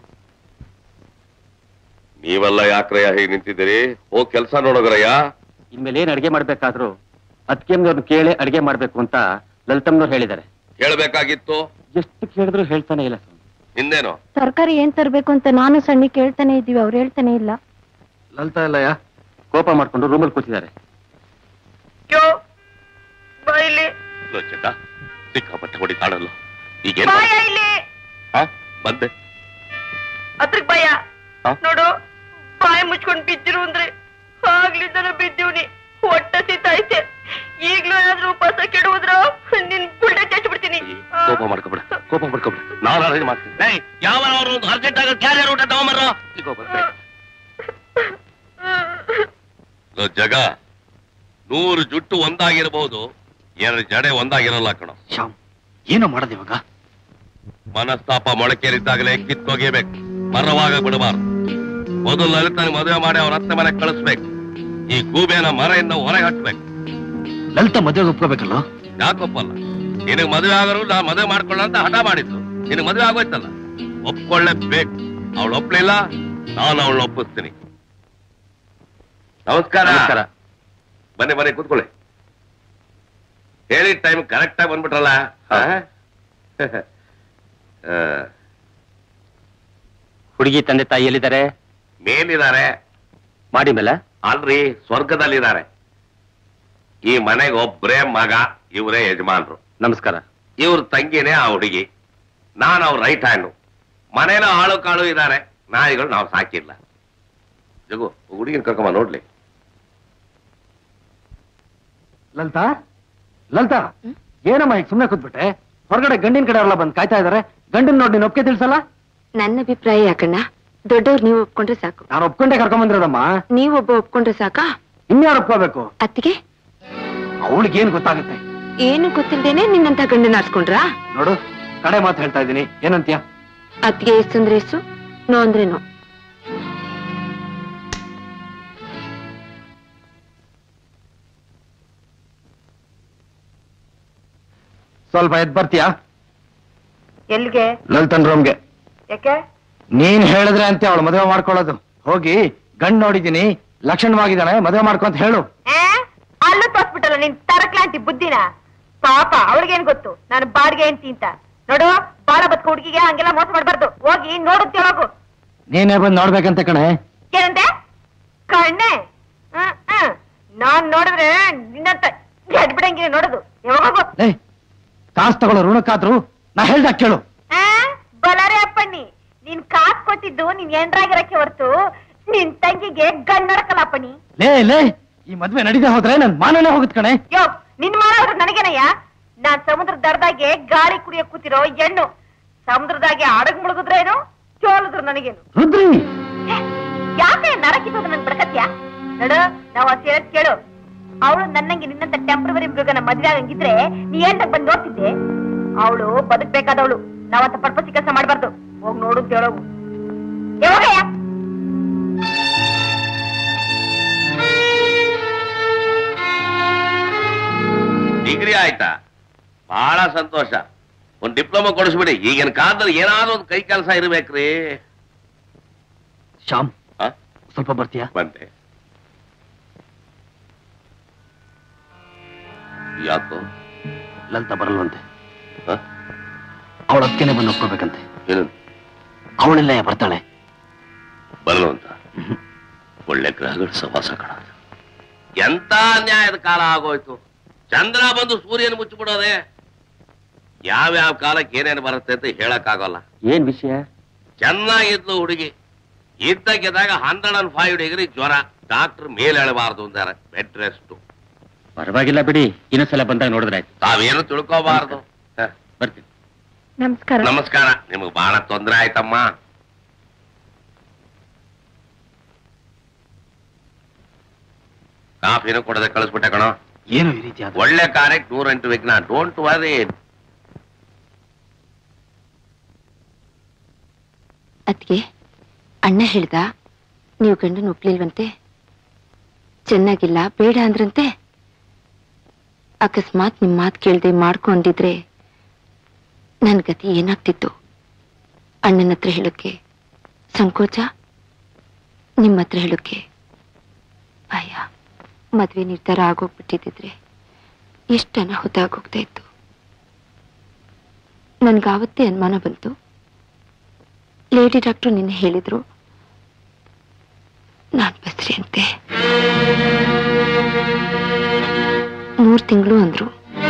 ನೀವೆಲ್ಲ ಯಾಕ್ರಯ್ಯ ಹೀಗೆ ನಿಂತಿದ್ದೀರಿ ಹೋಗ್ ಕೆಲ್ಸ ನೋಡೋಗ್ರಯ್ಯ ಇನ್ಮೇಲೆ ಏನ್ ಅಡಿಗೆ ಮಾಡ್ಬೇಕಾದ್ರೂ ಅದ್ಕೆಮ್ನವ್ರನ್ನ ಕೇಳಿ ಅಡಿಗೆ ಮಾಡ್ಬೇಕು ಅಂತ ಲಲಿತಮ್ನವ್ರು ಹೇಳಿದ್ದಾರೆ ಹೇಳ್ಬೇಕಾಗಿತ್ತು ಎಷ್ಟು ಕೇಳಿದ್ರು ಹೇಳ್ತಾನೆ ಇಲ್ಲ ಸ್ವಾಮಿ. ಹಿಂದೇನು ತರಕಾರಿ ಏನ್ ತರ್ಬೇಕು ಅಂತ ನಾನು ಸಣ್ಣ ಕೇಳ್ತಾನೆ ಇದೀವಿ ಅವ್ರು ಹೇಳ್ತಾನೆ ಇಲ್ಲ ಲಲಿತಾ ಇಲ್ಲಯ್ಯ ಕೋಪ ಮಾಡ್ಕೊಂಡು ರೂಮಲ್ಲಿ ಕೂತಿದ್ದಾರೆ ಲೋಚಕ ಸಿಕ್ಕಾಪಟ್ಟೆ ಹೊಡಿತಾಳಲ್ಲ ಈಗೇನು ಹಾ ಬಂದೆ ಅದ್ರಕ್ ಭಯ ಹಾ? ನೋಡು ಬಾಯಿ ಮುಚ್ಕೊಂಡ್ ಬಿದ್ದಿರು ಅಂದ್ರೆ ಆಗ್ಲಿಂದನ ಬಿದ್ದೀವ್ನಿ ಹೊಟ್ಟೆ ಸಿತಾಯ್ತೆ ಈಗ್ಲೂ ಏನಾದ್ರೂ ಉಪವಾಸ ಕೆಡುವುದ್ರ ನಿನ್ ಗುಳ್ಳೆ ಬಿಡ್ತೀನಿ ಈ ಕೋಪ ಮಾಡ್ಕೊಬಿಡ ಕೋಪ ಮಾಡ್ಕೊಬಿಡ ನಾನು ಅರೇಂಜ್ ಮಾಡ್ತೀನಿ ಯಾವ ಒಂದು ಅರ್ಜೆಂಟ್ ಆಗ ಕ್ಯಾರಿಯರ್ ಊಟ ತಗೊಂಬರ್ರ ಜಗ ನೂರು ಜುಟ್ಟು ಒಂದಾಗಿರಬಹುದು ಎರಡು ಜಡೆ ಒಂದಾಗಿರಲ್ಲ ಕಣ ಶ್ಯಾಮ್ ಏನೋ ಮಾಡೋದು ಇವಾಗ ಮನಸ್ತಾಪ ಮೊಳಕೇರಿದ್ದಾಗಲೇ ಕಿತ್ತೊಗೆಬೇಕು ಮರವಾಗ ಬಿಡಬಾರ್ದು ಮೊದಲು ಲಲಿತನಿಗೆ ಮದುವೆ ಮಾಡಿ ಅವ್ರ ಅತ್ತೆ ಮನೆಗೆ ಕಳಿಸ್ಬೇಕು ಈ ಗೂಬೆನ ಮರೆಯಿಂದ ಹೊರಗೆ ಹಟ್ಬೇಕು ಲಲಿತಾ ಮದುವೆಗೆ ಒಪ್ಕೋಬೇಕಲ್ಲ ಯಾಕೊಪ್ಪಲ್ಲ ನಿನಗ್ ಮದುವೆ ಆಗರು ನಾ ಮದುವೆ ಮಾಡ್ಕೊಳ್ಳ ಅಂತ ಹಠ ಮಾಡಿದ್ದು ನಿನಗ್ ಮದುವೆ ಆಗೋಯ್ತಲ್ಲ ಒಪ್ಕೊಳ್ಳೇಬೇಕು ಅವಳು ಒಪ್ಲಿಲ್ಲ ನಾನು ಅವಳನ್ನ ಒಪ್ಪಿಸ್ತೀನಿ ನಮಸ್ಕಾರ ನಮಸ್ಕಾರ. ಬನ್ನಿ ಬನ್ನಿ ಕೂತ್ಕೊಳ್ಳಿ ಹೇಳಿದ ಟೈಮ್ ಕರೆಕ್ಟ್ ಆಗಿ ಬಂದ್ಬಿಟ್ರಲ್ಲ ಆ? ಆ, ಹುಡುಗಿ ತಂದೆ ತಾಯಿ ಎಲ್ಲಿದ್ದಾರೆ ಮೇಲಿದ್ದಾರೆ ಮಾಡಿ ಮೇಲೆ ಅಲ್ರಿ ಸ್ವರ್ಗದಲ್ಲಿದ್ದಾರೆ ಈ ಮನೆಗೆ ಒಬ್ರೇ ಮಗ ಇವರೇ ಯಜಮಾನ್ರು ನಮಸ್ಕಾರ ಇವ್ರ ತಂಗಿನೇ ಆ ಹುಡುಗಿ ನಾನು ಅವ್ರ ರೈಟ್ ಹ್ಯಾಂಡು ಮನೇನ ಆಳು ಕಾಳು ಇದ್ದಾರೆ ನಾಯಿಗಳು ನಾವು ಸಾಕಿಲ್ಲ ಜಗು ಹುಡುಗಿನ ಕರ್ಕೊಂಬ ನೋಡ್ಲಿ ಲಲಿತಾ ಲಲಿತಾ ಏನಮ್ಮ ಈಗ ಸುಮ್ಮನೆ ಕೂತ್ಬಿಟ್ಟೆ ಹೊರಗಡೆ ಗಂಡಿನ ಕಡೆ ಅವರೆಲ್ಲ ಬಂದು ಕಾಯ್ತಾ ಇದಾರೆ ಗಂಡನ್ ನೋಡಿ ನೀನ್ ಒಪ್ಕೆ ತಿಳ್ಸಲ್ಲ ನನ್ನ ಅಭಿಪ್ರಾಯ ಯಾಕಣ್ಣ ದೊಡ್ಡವ್ರು ನೀವು ಒಪ್ಕೊಂಡ್ರೆ ಸಾಕು ನಾನು ಒಪ್ಕೊಂಡೆ ಕರ್ಕೊಂಡ್ ಬಂದಿರೋದಮ್ಮ ನೀವೊಬ್ಬ ಒಪ್ಕೊಂಡ್ರೆ ಸಾಕಾ ಇನ್ಯಾರು ಒಪ್ಕೋಬೇಕು ಅತ್ತಿಗೆ ಅವಳಿಗೆ ಏನ್ ಗೊತ್ತಾಗುತ್ತೆ ಏನು ಗೊತ್ತಿಲ್ದೇನೆ ನಿನ್ನಂತ ಗಂಡನ ಆರ್ಸ್ಕೊಂಡ್ರಾ ನೋಡು ಕಡೆ ಮಾತು ಹೇಳ್ತಾ ಇದ್ದೀನಿ ಏನಂತ್ಯ ಅತ್ತಿಗೆ ಎಸ್ ಅಂದ್ರೆ ಎಸ್ಸು ನೋ ಅಂದ್ರೆ ನೋ ಸ್ವಲ್ಪ ಎದ್ ಬರ್ತೀಯಾ ಎಲ್ಲಿಗೆ ಲಲಿತನ್ ರೂಮ್ಗೆ ಯಾಕೆ ನೀನ್ ಹೇಳಿದ್ರೆ ಅಂತ ಅವಳು ಮದುವೆ ಮಾಡ್ಕೊಳ್ಳೋದು ಹೋಗಿ ಗಂಡ್ ನೋಡಿದೀನಿ ಲಕ್ಷಣವಾಗಿದ್ದಾನೆ ಮದುವೆ ಮಾಡ್ಕೊಂತ ಹೇಳು ಅಲ್ಲೂ ತೋರ್ಸ್ಬಿಟ್ಟಲ್ಲ ನಿನ್ ತರಕ್ಲಾಂತಿ ಬುದ್ಧಿನ ಪಾಪ ಅವ್ಳಿಗೇನ್ ಗೊತ್ತು ನಾನು ಬಾಡಿಗೆ ಹೆಂಡ್ತಿ ಅಂತ ನೋಡು ಬಾಳ ಬದುಕು ಹುಡುಗಿಗೆ ಹಂಗೆಲ್ಲ ಮೋಸ ಮಾಡ್ಬಾರ್ದು ಹೋಗಿ ನೋಡುತ್ತೆ ಹೋಗು ನೀನೇ ಬಂದ್ ನೋಡ್ಬೇಕಂತ ಕಣೆ ಏನಂತೆ ಕಣ್ಣೆ ಹ್ಮ್, ಹ್ಮ್. ನಾನ್ ನೋಡಿದ್ರೆ ನಿನ್ನಂತ ಬಿಡಂಗಿನ ನೋಡುದು ಯಾವಾಗ ಹೋಗು ಏಯ್ ಕಾಸು ತಗೊಳ್ಳೋ ಋಣಕ್ಕಾದ್ರು ನಾ ಹೇಳ್ದಾಗ ಕೇಳು ಆ? ಬಲಾರೆ ಅಪ್ಪಣ್ಣಿ ನೀನ್ ಕಾಸ್ ಕೊಟ್ಟಿದ್ದು ನೀನ್ ಎಂಡ್ರಾಗಿರಕ್ಕೆ ಹೊರ್ತು ನಿನ್ ತಂಗಿಗೆ ಗಂಡಡಕಲ್ಲ ಅಪ್ಪಣ್ಣಿ ಲೇ ಲೇ ಈ ಮದ್ವೆ ನಡೀದೆ ಹೋದ್ರೆ ನನ್ ಮಾನನೇ ಹೋಗುತ್ ಕಣೆ ಯೋ ನಿನ್ ಮಾಡೋರು ನನಗೇನಯ್ಯ ನಾನ್ ಸಮುದ್ರದ ದಡದಾಗೆ ಗಾಳಿ ಕುಡಿಯ ಕೂತಿರೋ ಹೆಣ್ಣು ಸಮುದ್ರದಾಗೆ ಅಡಗ್ ಮುಳುಗುದ್ರೇನು ಚೋಲಿದ್ರು ನನಗೇನು ರುದ್ರಿ ಛೆ, ಯಾಕೆ ನರಕಿಸೋದು ನನ್ ಬಿಡಕತ್ಯ ನೋಡು ನಾವ್ ಆ ಸೇರತ್ ಕೇಳು ಅವಳು ನನ್ನಂಗೆ ನಿನ್ನಂತ ಟೆಂಪ್ರವರಿ ಮೃಗನ ಮದ್ವೆ ಆಗಂಗಿದ್ರೆ ನೀ ಏನ್ ಬಂದ್ ನೋಡ್ತಿದ್ದೆ ಅವಳು ಬದುಕ್ಬೇಕಾದವಳು ನಾವಂತ ಪರ್ಪಸಿ ಕೆಲಸ ಮಾಡ್ಬಾರ್ದು ಹೋಗ್ ನೋಡು ಅಂತ ಹೇಳೋಗು ಏ, ಹೋಗಯ್ಯ ಡಿಗ್ರಿ ಆಯ್ತಾ ಬಹಳ ಸಂತೋಷ ಒಂದ್ ಡಿಪ್ಲೊಮಾ ಕೊಡಿಸ್ಬಿಡಿ ಈಗಿನ ಕಾಲದಲ್ಲಿ ಏನಾದ್ರೂ ಒಂದು ಕೈ ಕೆಲಸ ಇರ್ಬೇಕ್ರಿ ಶ್ಯಾಮ್ ಆ? ಸ್ವಲ್ಪ ಬರ್ತೀಯಾ ಬಂದೆ ಯಾಕೋ ಲಲಿತಾ ಬರಲ್ವಂತೆ ಆ? ಅವಳ ಅದಕ್ಕೇನೆ ಬಂದು ಒಪ್ಕೋಬೇಕಂತೆ ಏನು ಅವಳೆಲ್ಲ ಬರ್ತಾಳೆ ಬರಲ್ವಂತ ಒಳ್ಳೆ ಗ್ರಹಗಳ ಸವಾಸ ಕಣ ಎಂತ ಅನ್ಯಾಯದ ಕಾಲ ಆಗೋಯ್ತು ಚಂದ್ರ ಬಂದು ಸೂರ್ಯನ ಮುಚ್ಚಿಬಿಡೋದೆ ಯಾವ್ಯಾವ ಕಾಲಕ್ಕೆ ಏನೇನು ಬರುತ್ತೆ ಅಂತ ಹೇಳಕ್ಕಾಗಲ್ಲ ಏನ್ ವಿಷಯ ಚೆನ್ನಾಗಿದ್ಲು ಹುಡುಗಿ ಇದ್ದಕ್ಕಿದ್ದಾಗ ಹಂಡ್ರೆಡ್ ಅಂಡ್ ಫೈವ್ ಡಿಗ್ರಿ ಜ್ವರ ಡಾಕ್ಟರ್ ಮೇಲೆ ಎಳಬಾರ್ದು ಅಂತಾರೆ ಬೆಡ್ ರೆಸ್ಟ್ ಪರವಾಗಿಲ್ಲ ಬಿಡಿ ಇನ್ನೊಂದ್ಸಲ ಬಂದಾಗ ನೋಡಿದ್ರಾಯ್ತು ತಾವೇನು ತಿಳ್ಕೋಬಾರ್ದು ಹ, ಬರ್ತೀನಿ ನಮಸ್ಕಾರ ನಮಸ್ಕಾರ ನಿಮಗ್ ಬಹಳ ತೊಂದ್ರೆ ಆಯ್ತಮ್ಮ ಕಾಫಿನೂ ಕೊಡದೆ ಕಳಿಸ್ಬಿಟ್ಟೆ ಕಣೋ ಏನು ಈ ರೀತಿ ಆದ್ರೆ ಒಳ್ಳೆ ಕಾರ್ಯಕ್ಕೆ ನೂರೆಂಟು ವಿಘ್ನ ಡೋಂಟ್ ವರಿ ಅದ್ಗೆ ಅಣ್ಣ ಹೇಳ್ದ ನೀವು ಗಂಡನ ಒಪ್ಲಿಲ್ವಂತೆ ಚೆನ್ನಾಗಿಲ್ಲ ಬೇಡ ಅಂದ್ರಂತೆ ಅಕಸ್ಮಾತ್ ನಿಮ್ ಮಾತು ಕೇಳ್ದೆ ಮಾಡ್ಕೊಂಡಿದ್ರೆ ನನ್ ಗತಿ ಏನಾಗ್ತಿತ್ತು ಅಣ್ಣನ ಹತ್ರ ಹೇಳೋಕೆ ಸಂಕೋಚ ನಿಮ್ಮ ಹತ್ರ ಹೇಳೋಕೆ ಭಯ ಮದ್ವೆ ನಿರ್ಧಾರ ಆಗೋಗ್ಬಿಟ್ಟಿದ್ರೆ ಎಷ್ಟು ಅನಾಹುತ ಆಗೋಗ್ತಾ ಇತ್ತು ನನ್ಗಾವತ್ತೇ ಅನುಮಾನ ಬಂತು ಲೇಡಿ ಡಾಕ್ಟ್ರು ನಿನ್ನೆ ಹೇಳಿದ್ರು ನಾನ್ ಬಸ್ರಿ ಅಂತೆ ಮೂರ್ ತಿಂಗಳು ಅಂದ್ರು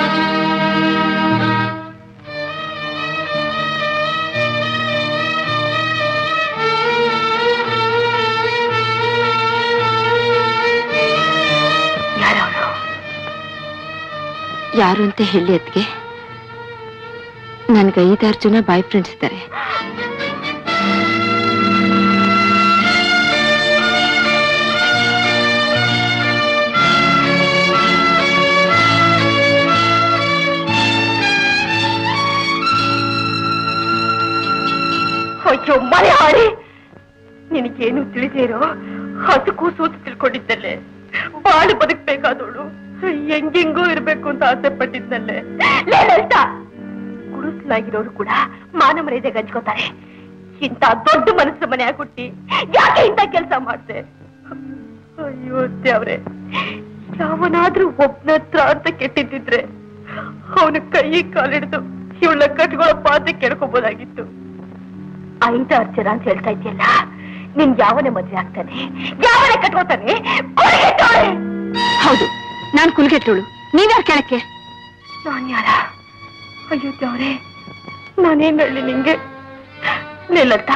ಯಾರು ಅಂತ ಹೇಳಿ ಅದ್ಗೆ ನನ್ಗೆ ಐದಾರು ಜನ ಬಾಯ್ ಫ್ರೆಂಡ್ಸ್ ಇದ್ದಾರೆ ಅಯ್ಯೋ ಮನೆ ಹಾಡಿ ನಿನಗೇನು ತಿಳಿದಿರೋ ಹಸುಕು ಸೂತು ತಿಳ್ಕೊಂಡಿದ್ದಲ್ಲೇ ಬಾಳು ಬದುಕ್ಬೇಕಾದವಳು ಹೆಂಗೆಂಗೋ ಇರ್ಬೇಕು ಅಂತ ಆಸೆ ಪಟ್ಟಿದ್ನಲ್ಲೇ ಲೇಲಂತ ಗುಡಿಸ್ಲಾಗಿರೋರು ಕೂಡ ಮಾನ ಮರ್ಯಾದೆ ಗಂಚ್ಕೋತಾರೆ ಇಂತ ದೊಡ್ಡ ಮನಸ್ಸು ಮನೆ ಹುಟ್ಟಿ ಯಾಕೆ ಇಂತ ಕೆಲಸ ಮಾಡ್ದೆ ಅಯ್ಯೋ ದೇವ್ರೆ ಯಾವನಾದ್ರೂ ಒಬ್ನತ್ರ ಅಂತ ಕೆಟ್ಟಿದ್ದಿದ್ರೆ ಅವನ ಕೈ ಕಾಲಿಡ್ದು ಇವಳ ಕಟ್ಕೊಳ್ಳೋ ಪಾತ್ರ ಕೇಳ್ಕೊಬೋದಾಗಿತ್ತು ಐದಾರು ಜನ ಅಂತ ಹೇಳ್ತಾ ಇದೆಯಲ್ಲ ನಿನ್ ಯಾವನೇ ಮದ್ವೆ ಆಗ್ತಾನೆ ಯಾವನೇ ಕಟ್ಕೋತಾನೆ ಕೊನೆಗೆಟ್ಟವ್ಳೆ. ಹೌದು ನಾನ್ ಕುಲ್ಗೆಟ್ಟೋಳು ನೀವ್ಯಾರು ಕೇಳಕ್ಕೆ ನಾನ್ ಯಾರ ಅಯ್ಯೋ ದೇವ್ರೆ ನಾನೇನ್ ಹೇಳಿ ನಿಂಗೆ ನಿಲ್ಲತ್ತ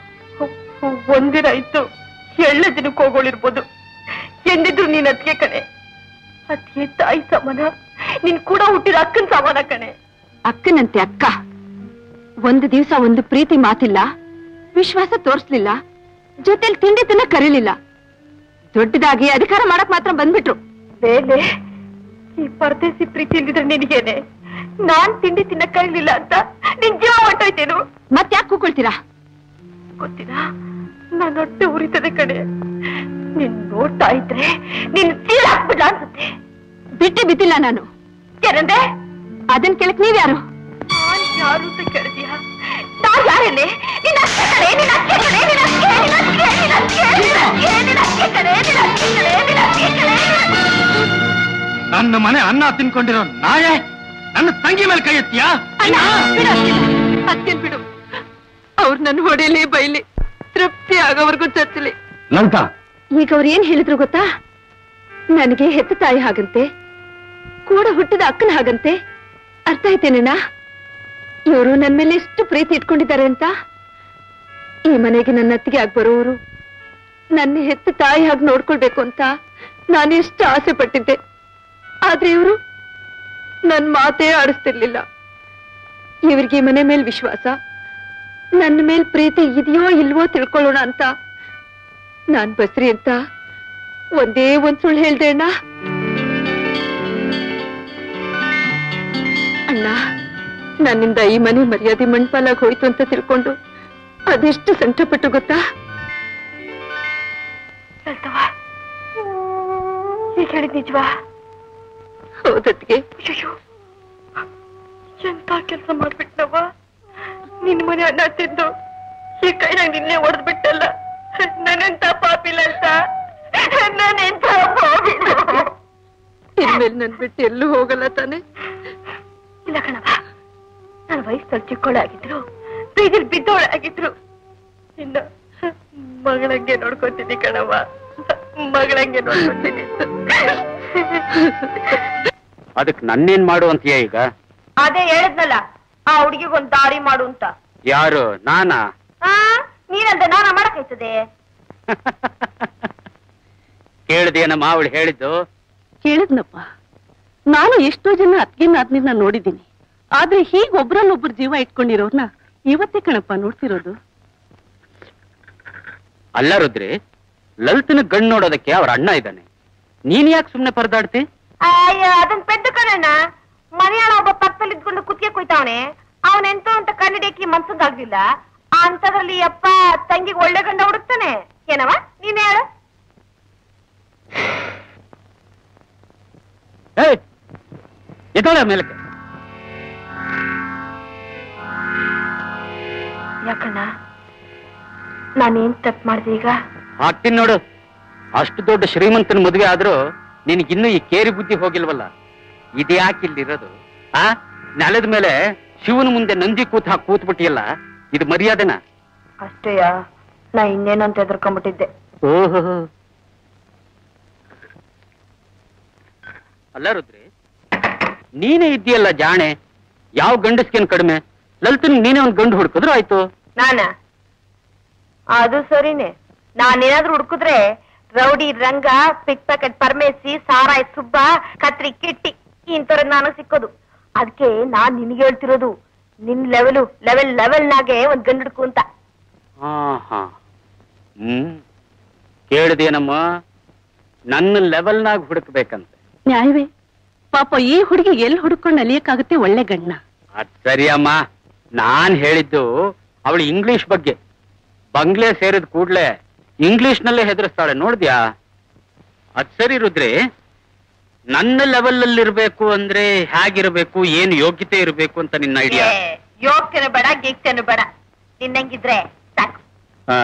ಒಂದಿನ ಇತ್ತು ಎಳ್ಳೆ ದಿನಕ್ಕೆ ಹೋಗೋಳಿರ್ಬೋದು ಎಂದಿದ್ರು ನೀನ್ ಅತ್ತಿಗೆ ಕಣೆ ಅತ್ತಿಗೆ ತಾಯಿ ಸಮಾನ ನೀನ್ ಕೂಡ ಹುಟ್ಟಿದ ಅಕ್ಕನ್ ಸಮಾನ ಕಣೆ ಅಕ್ಕನಂತೆ ಅಕ್ಕ ಒಂದು ದಿವಸ ಒಂದು ಪ್ರೀತಿ ಮಾತಿಲ್ಲ ವಿಶ್ವಾಸ ತೋರಿಸ್ಲಿಲ್ಲ ಜೊತೆಲಿ ತಿಂಡಿ ತಿನ್ನ ಕರೀಲಿಲ್ಲ ದೊಡ್ಡದಾಗಿ ಅಧಿಕಾರ ಮಾಡಕ್ ಮಾತ್ರ ಬಂದ್ಬಿಟ್ರು ಬೇಲೆ ಈ ಪರದೇಸಿ ಪ್ರೀತಿ ಇಲ್ದಿದ್ರೆ ನಿನಗೇನೆ ನಾನ್ ತಿಂಡಿ ತಿನ್ನಕ್ ಕೈಲಿಲ್ಲ ಅಂತ ನಿನ್ ಜೀವ ಹೊಟ್ಟೋಯ್ತೇನು ಮತ್ತ್ಯಾಕ್ ಕೂಕೊಳ್ತೀರಾ ಗೊತ್ತಿಲ್ಲ ನನ್ನ ಹೊಟ್ಟೆ ಉರಿತದೆ ಕಡೆ ನಿನ್ ನೋಡ್ತಾ ಇದ್ರೆ ನಿನ್ ಸೀಳಾಕ್ಬಿಡ್ಲ ಅನ್ಸುತ್ತೆ ಬಿಟ್ಟೆ ಬಿದ್ದಿಲ್ಲ ನಾನು ಏನಂದೆ ಅದನ್ ಕೇಳಕ್ ನೀವ್ಯಾರು ನಾನ್ ಯಾರು ಅಂತ ಕೇಳಿದ್ಯಾ ನಾನ್ ಯಾರೇನೆ ನಿನ್ನ ಅತ್ತೆ ಕಣೆ, ನಿನ್ನ ಅತ್ತೆ ಕಣೆ, ನಿನ್ನ ಅತ್ತೆ, ನಿನ್ನ ಅತ್ತೆ, ನಿನ್ನ ಅತ್ತೆ, ನಿನ್ನ ಅತ್ತೆ, ನಿನ್ನ ಅತ್ತೆ ಕಣೆ, ನಿನ್ನ ಅತ್ತೆ ಕಣೆ, ನಿನ್ನ ಅತ್ತೆ ಕಣೆ, ನಿನ್ನ ಅತ್ತೆ. ನನ್ನ ಮನೆ ಅನ್ನ ತಿನ್ಕೊಂಡಿರೋ ನಾಯೇ ನನ್ನ ತಂಗಿ ಮೇಲೆ ಕೈ ಎತ್ತೀಯಾ ಅಣ್ಣ, ಬಿಡು ಅತ್ತಿನ. ಅತ್ತಿನ್ ಬಿಡು ಅವ್ರು ನನ್ನ ಹೊಡೆಯಲಿ ಬೈಲಿ ತೃಪ್ತಿ ಆಗೋವರೆಗೂ ಚಚ್ಚಲಿ ಲಲಿತಾ ಈಗ ಅವ್ರು ಏನ್ ಹೇಳಿದ್ರು ಗೊತ್ತಾ ನನಗೆ ಹೆತ್ತ ತಾಯಿ ಹಾಗಂತೆ ಕೂಡ ಹುಟ್ಟಿದ ಅಕ್ಕನ ಹಾಗಂತೆ ಅರ್ಥ ಆಯ್ತೇನಣ್ಣ ಇವರು ನನ್ ಮೇಲೆ ಎಷ್ಟು ಪ್ರೀತಿ ಇಟ್ಕೊಂಡಿದ್ದಾರೆ ಅಂತ ಈ ಮನೆಗೆ ನನ್ನ ಅತ್ತಿಗೆ ಆಗಿ ಬರೋರು ನನ್ನ ಹೆತ್ತ ತಾಯಿ ಹಾಗೆ ನೋಡ್ಕೊಳ್ಬೇಕು ಅಂತ ನಾನು ಎಷ್ಟು ಆಸೆ ಪಟ್ಟಿದ್ದೆ ಆದ್ರೆ ಇವರು ನನ್ ಮಾತೇ ಆಡಿಸ್ತಿರ್ಲಿಲ್ಲ ಇವ್ರಿಗೆ ಈ ಮನೆ ಮೇಲೆ ವಿಶ್ವಾಸ ನನ್ನ ಮೇಲ್ ಪ್ರೀತಿ ಇದೆಯೋ ಇಲ್ವೋ ತಿಳ್ಕೊಳ್ಳೋಣ ಅಂತ ನಾನ್ ಬಸ್ರಿ ಅಂತ ಒಂದೇ ಒಂದ್ ಸುಳ್ಳು ಹೇಳ್ದೆ ಅಣ್ಣ ಅಣ್ಣ ನನ್ನಿಂದ ಈ ಮನೆ ಮರ್ಯಾದೆ ಮಣ್ಪಾಲಾಗ್ ಹೋಯ್ತು ಅಂತ ತಿಳ್ಕೊಂಡು ಅದೆಷ್ಟು ಸಂಕಟಪಟ್ಟು ಗೊತ್ತಾ ಈಗ ಹೇಳಿದ್ ನಿಜವಾ ಹೌದತ್ಗೆ ಎಂತ ಕೆಲಸ ಮಾಡ್ಬಿಟ್ನವ ನಿನ್ ಮನೆ ಅಣ್ಣ ತಿಂದು ಈ ಕೈ ನಂಗೆ ನಿನ್ನೆ ಹೊಡೆದ್ ಬಿಟ್ಟಲ್ಲ ನಾನೆಂತ ಪಾಪಿಲ್ಲ ಅಂತ ನಾನೆಂತ ಪಾಪಿಲ್ಲ ಇನ್ಮೇಲೆ ನನ್ ಬಿಟ್ಟು ಎಲ್ಲೂ ಹೋಗಲ್ಲ ತಾನೆ ಇಲ್ಲ ಕಣವ ನನ್ನ ವಯಸ್ಸಲ್ಲಿ ಚಿಕ್ಕೋಳಾಗಿದ್ರು ಬೀದಿಲ್ ಬಿದ್ದೋಳಾಗಿದ್ರು ಇನ್ನು ಮಗಳಂಗೆ ನೋಡ್ಕೊತೀನಿ ಕಣವ ಮಗಳಂಗೆ ನೋಡ್ಕೊತೀನಿ ಅದಕ್ಕೆ ನನ್ನೇನ್ ಮಾಡು ಅಂತೀಯ ಈಗ ಅದೇ ಹೇಳಿದ್ನಲ್ಲ ಆ ಹುಡುಗಿಗೊಂದ್ ದಾರಿ ಮಾಡು ಅಂತ ಯಾರು ನಾನಾ ಆ ನೀನಂತ ನಾನ ಮಾಡಕ್ಕಾಯ್ತದೆ ಕೇಳಿದೇನಮ್ಮ ಅವಳು ಹೇಳಿದ್ದು ಕೇಳಿದ್ನಪ್ಪ ನಾನು ಎಷ್ಟೋ ಜನ ಅತ್ಗೆನ ಆದ್ನಿನ ನೋಡಿದ್ದೀನಿ ಆದ್ರೆ ಹೀಗ್ ಒಬ್ರಲ್ಲೊಬ್ರು ಜೀವ ಇಟ್ಕೊಂಡಿರೋರ್ನ ಇವತ್ತೇ ಕಣಪ್ಪ ನೋಡ್ತಿರೋದು ಅಲ್ಲ ರುದ್ರಿ ಲಲಿತನ ಗಂಡ್ ನೋಡೋದಕ್ಕೆ ಅವ್ರ ಅಣ್ಣ ಇದ್ದಾನೆ ನೀನ್ ಯಾಕೆ ಸುಮ್ನೆ ಪರದಾಡ್ತಿ ಅಯ್ಯ ಅದನ್ ಪೆದ್ದು ಕಣಣ್ಣ ಮನೆಯಾಳ ಒಬ್ಬ ಪಕ್ಕದಲ್ಲಿ ಇದ್ಕೊಂಡು ಕುತ್ತಿಗೆ ಕೊಯ್ತಾವನೆ ಅವನೆಂತ ಅಂತ ಕನ್ನಡಿಯಕ್ಕೆ ಮನ್ಸಂಗಾಗ್ಲಿಲ್ಲ ಅಂತದ್ರಲ್ಲಿ ಅಪ್ಪ ತಂಗಿಗೆ ಒಳ್ಳೆ ಗಂಡ ಹುಡುಕ್ತಾನೆ ಏನವ ನೀನ್ ಹೇಳು ಏಯ್ ಎದ್ದಾಳೆ ಮೇಲಕ್ಕೆ ಯಾಕಣ್ಣ ನಾನೇನ್ ತಪ್ಪು ಮಾಡ್ದೆ ಈಗ ಹಾಕ್ತೀನಿ ನೋಡು ಅಷ್ಟು ದೊಡ್ಡ ಶ್ರೀಮಂತನ ಮದುವೆ ಆದ್ರೂ ನಿನಗಿನ್ನೂ ಈ ಕೇರಿ ಬುದ್ಧಿ ಹೋಗಿಲ್ವಲ್ಲ ಇದ್ಯಾಕೆ ಇಲ್ಲಿರೋದು ಆ ನೆಲದ ಮೇಲೆ ಶಿವನ ಮುಂದೆ ನಂದಿ ಕೂತ್ ಹಾಕಿ ಕೂತ್ ಬಿಟ್ಟಿಯಲ್ಲ ಇದು ಮರ್ಯಾದೆನಾ ಅಷ್ಟೇಯ ನಾ ಇನ್ನೇನಂತ ಎದ್ರಕೊಂಡ್ಬಿಟ್ಟಿದ್ದೆ ಓಹೋ ಅಲ್ಲ ರುದ್ರಿ ನೀನೇ ಇದ್ದೀಯಲ್ಲ ಜಾಣೆ ಯಾವ ಗಂಡಸ್ಗೇನ್ ಕಡಿಮೆ ಲಲಿತನ್ ನೀನೇ ಒಂದ್ ಗಂಡು ಹುಡುಕಿದ್ರು ಆಯ್ತು ನಾನ ಅದು ಸರಿನೇ ನಾನೇನಾದ್ರೂ ಹುಡುಕಿದ್ರೆ rowdy Ranga pickpocket Paramesi ಸಾರಾಯ್ ಸುಬ್ಬ ಕತ್ರಿ ಕಿಟ್ಟಿ ಇಂಥವ್ರ ನಾನು ಸಿಕ್ಕೋದು ಅದಕ್ಕೆ ನಾನ್ ನಿನ್ಗೆ ಹೇಳ್ತಿರೋದು ನಿನ್ ಲೆವೆಲು ಲೆವೆಲ್ ಲೆವೆಲ್ನಾಗೆ ಒಂದ್ ಗಂಡು ಹುಡುಕು ಅಂತ ಹಾ ಹಾ ಹ್ಮ್ ಕೇಳಿದೇನಮ್ಮ ನನ್ನ ಲೆವೆಲ್ನಾಗ ಹುಡುಕ್ಬೇಕಂತೆ ನ್ಯಾಯವೇ ಪಾಪ ಈ ಹುಡುಗಿ ಎಲ್ಲಿ ಹುಡುಕೊಂಡು ಅಲಿಯಕ್ಕಾಗುತ್ತೆ ಒಳ್ಳೆ ಗಂಡ ಅದ್ ಸರಿ ಅಮ್ಮ ನಾನ್ ಹೇಳಿದ್ದು ಅವಳು ಇಂಗ್ಲಿಷ್ ಬಗ್ಗೆ ಬಂಗ್ಲೆ ಸೇರಿದ ಕೂಡ್ಲೆ ಇಂಗ್ಲಿಷ್ ನಲ್ಲೇ ಹೆದರ್ಸ್ತಾಳೆ ನೋಡ್ದ್ಯಾ ಅದ್ ಸರಿ ರುದ್ರಿ ನನ್ನ ಲೆವೆಲ್ ಅಲ್ಲಿ ಇರ್ಬೇಕು ಅಂದ್ರೆ ಹೇಗಿರ್ಬೇಕು ಏನ್ ಯೋಗ್ಯತೆ ಇರ್ಬೇಕು ಅಂತ ನಿನ್ನ ಐಡಿಯಾ ಏ, ಯೋಗ್ಯನು ಬೇಡ ಗೀಗ್ತೇನು ಬೇಡ ನಿನ್ನಂಗಿದ್ರೆ ಸಾಕು ಹಾ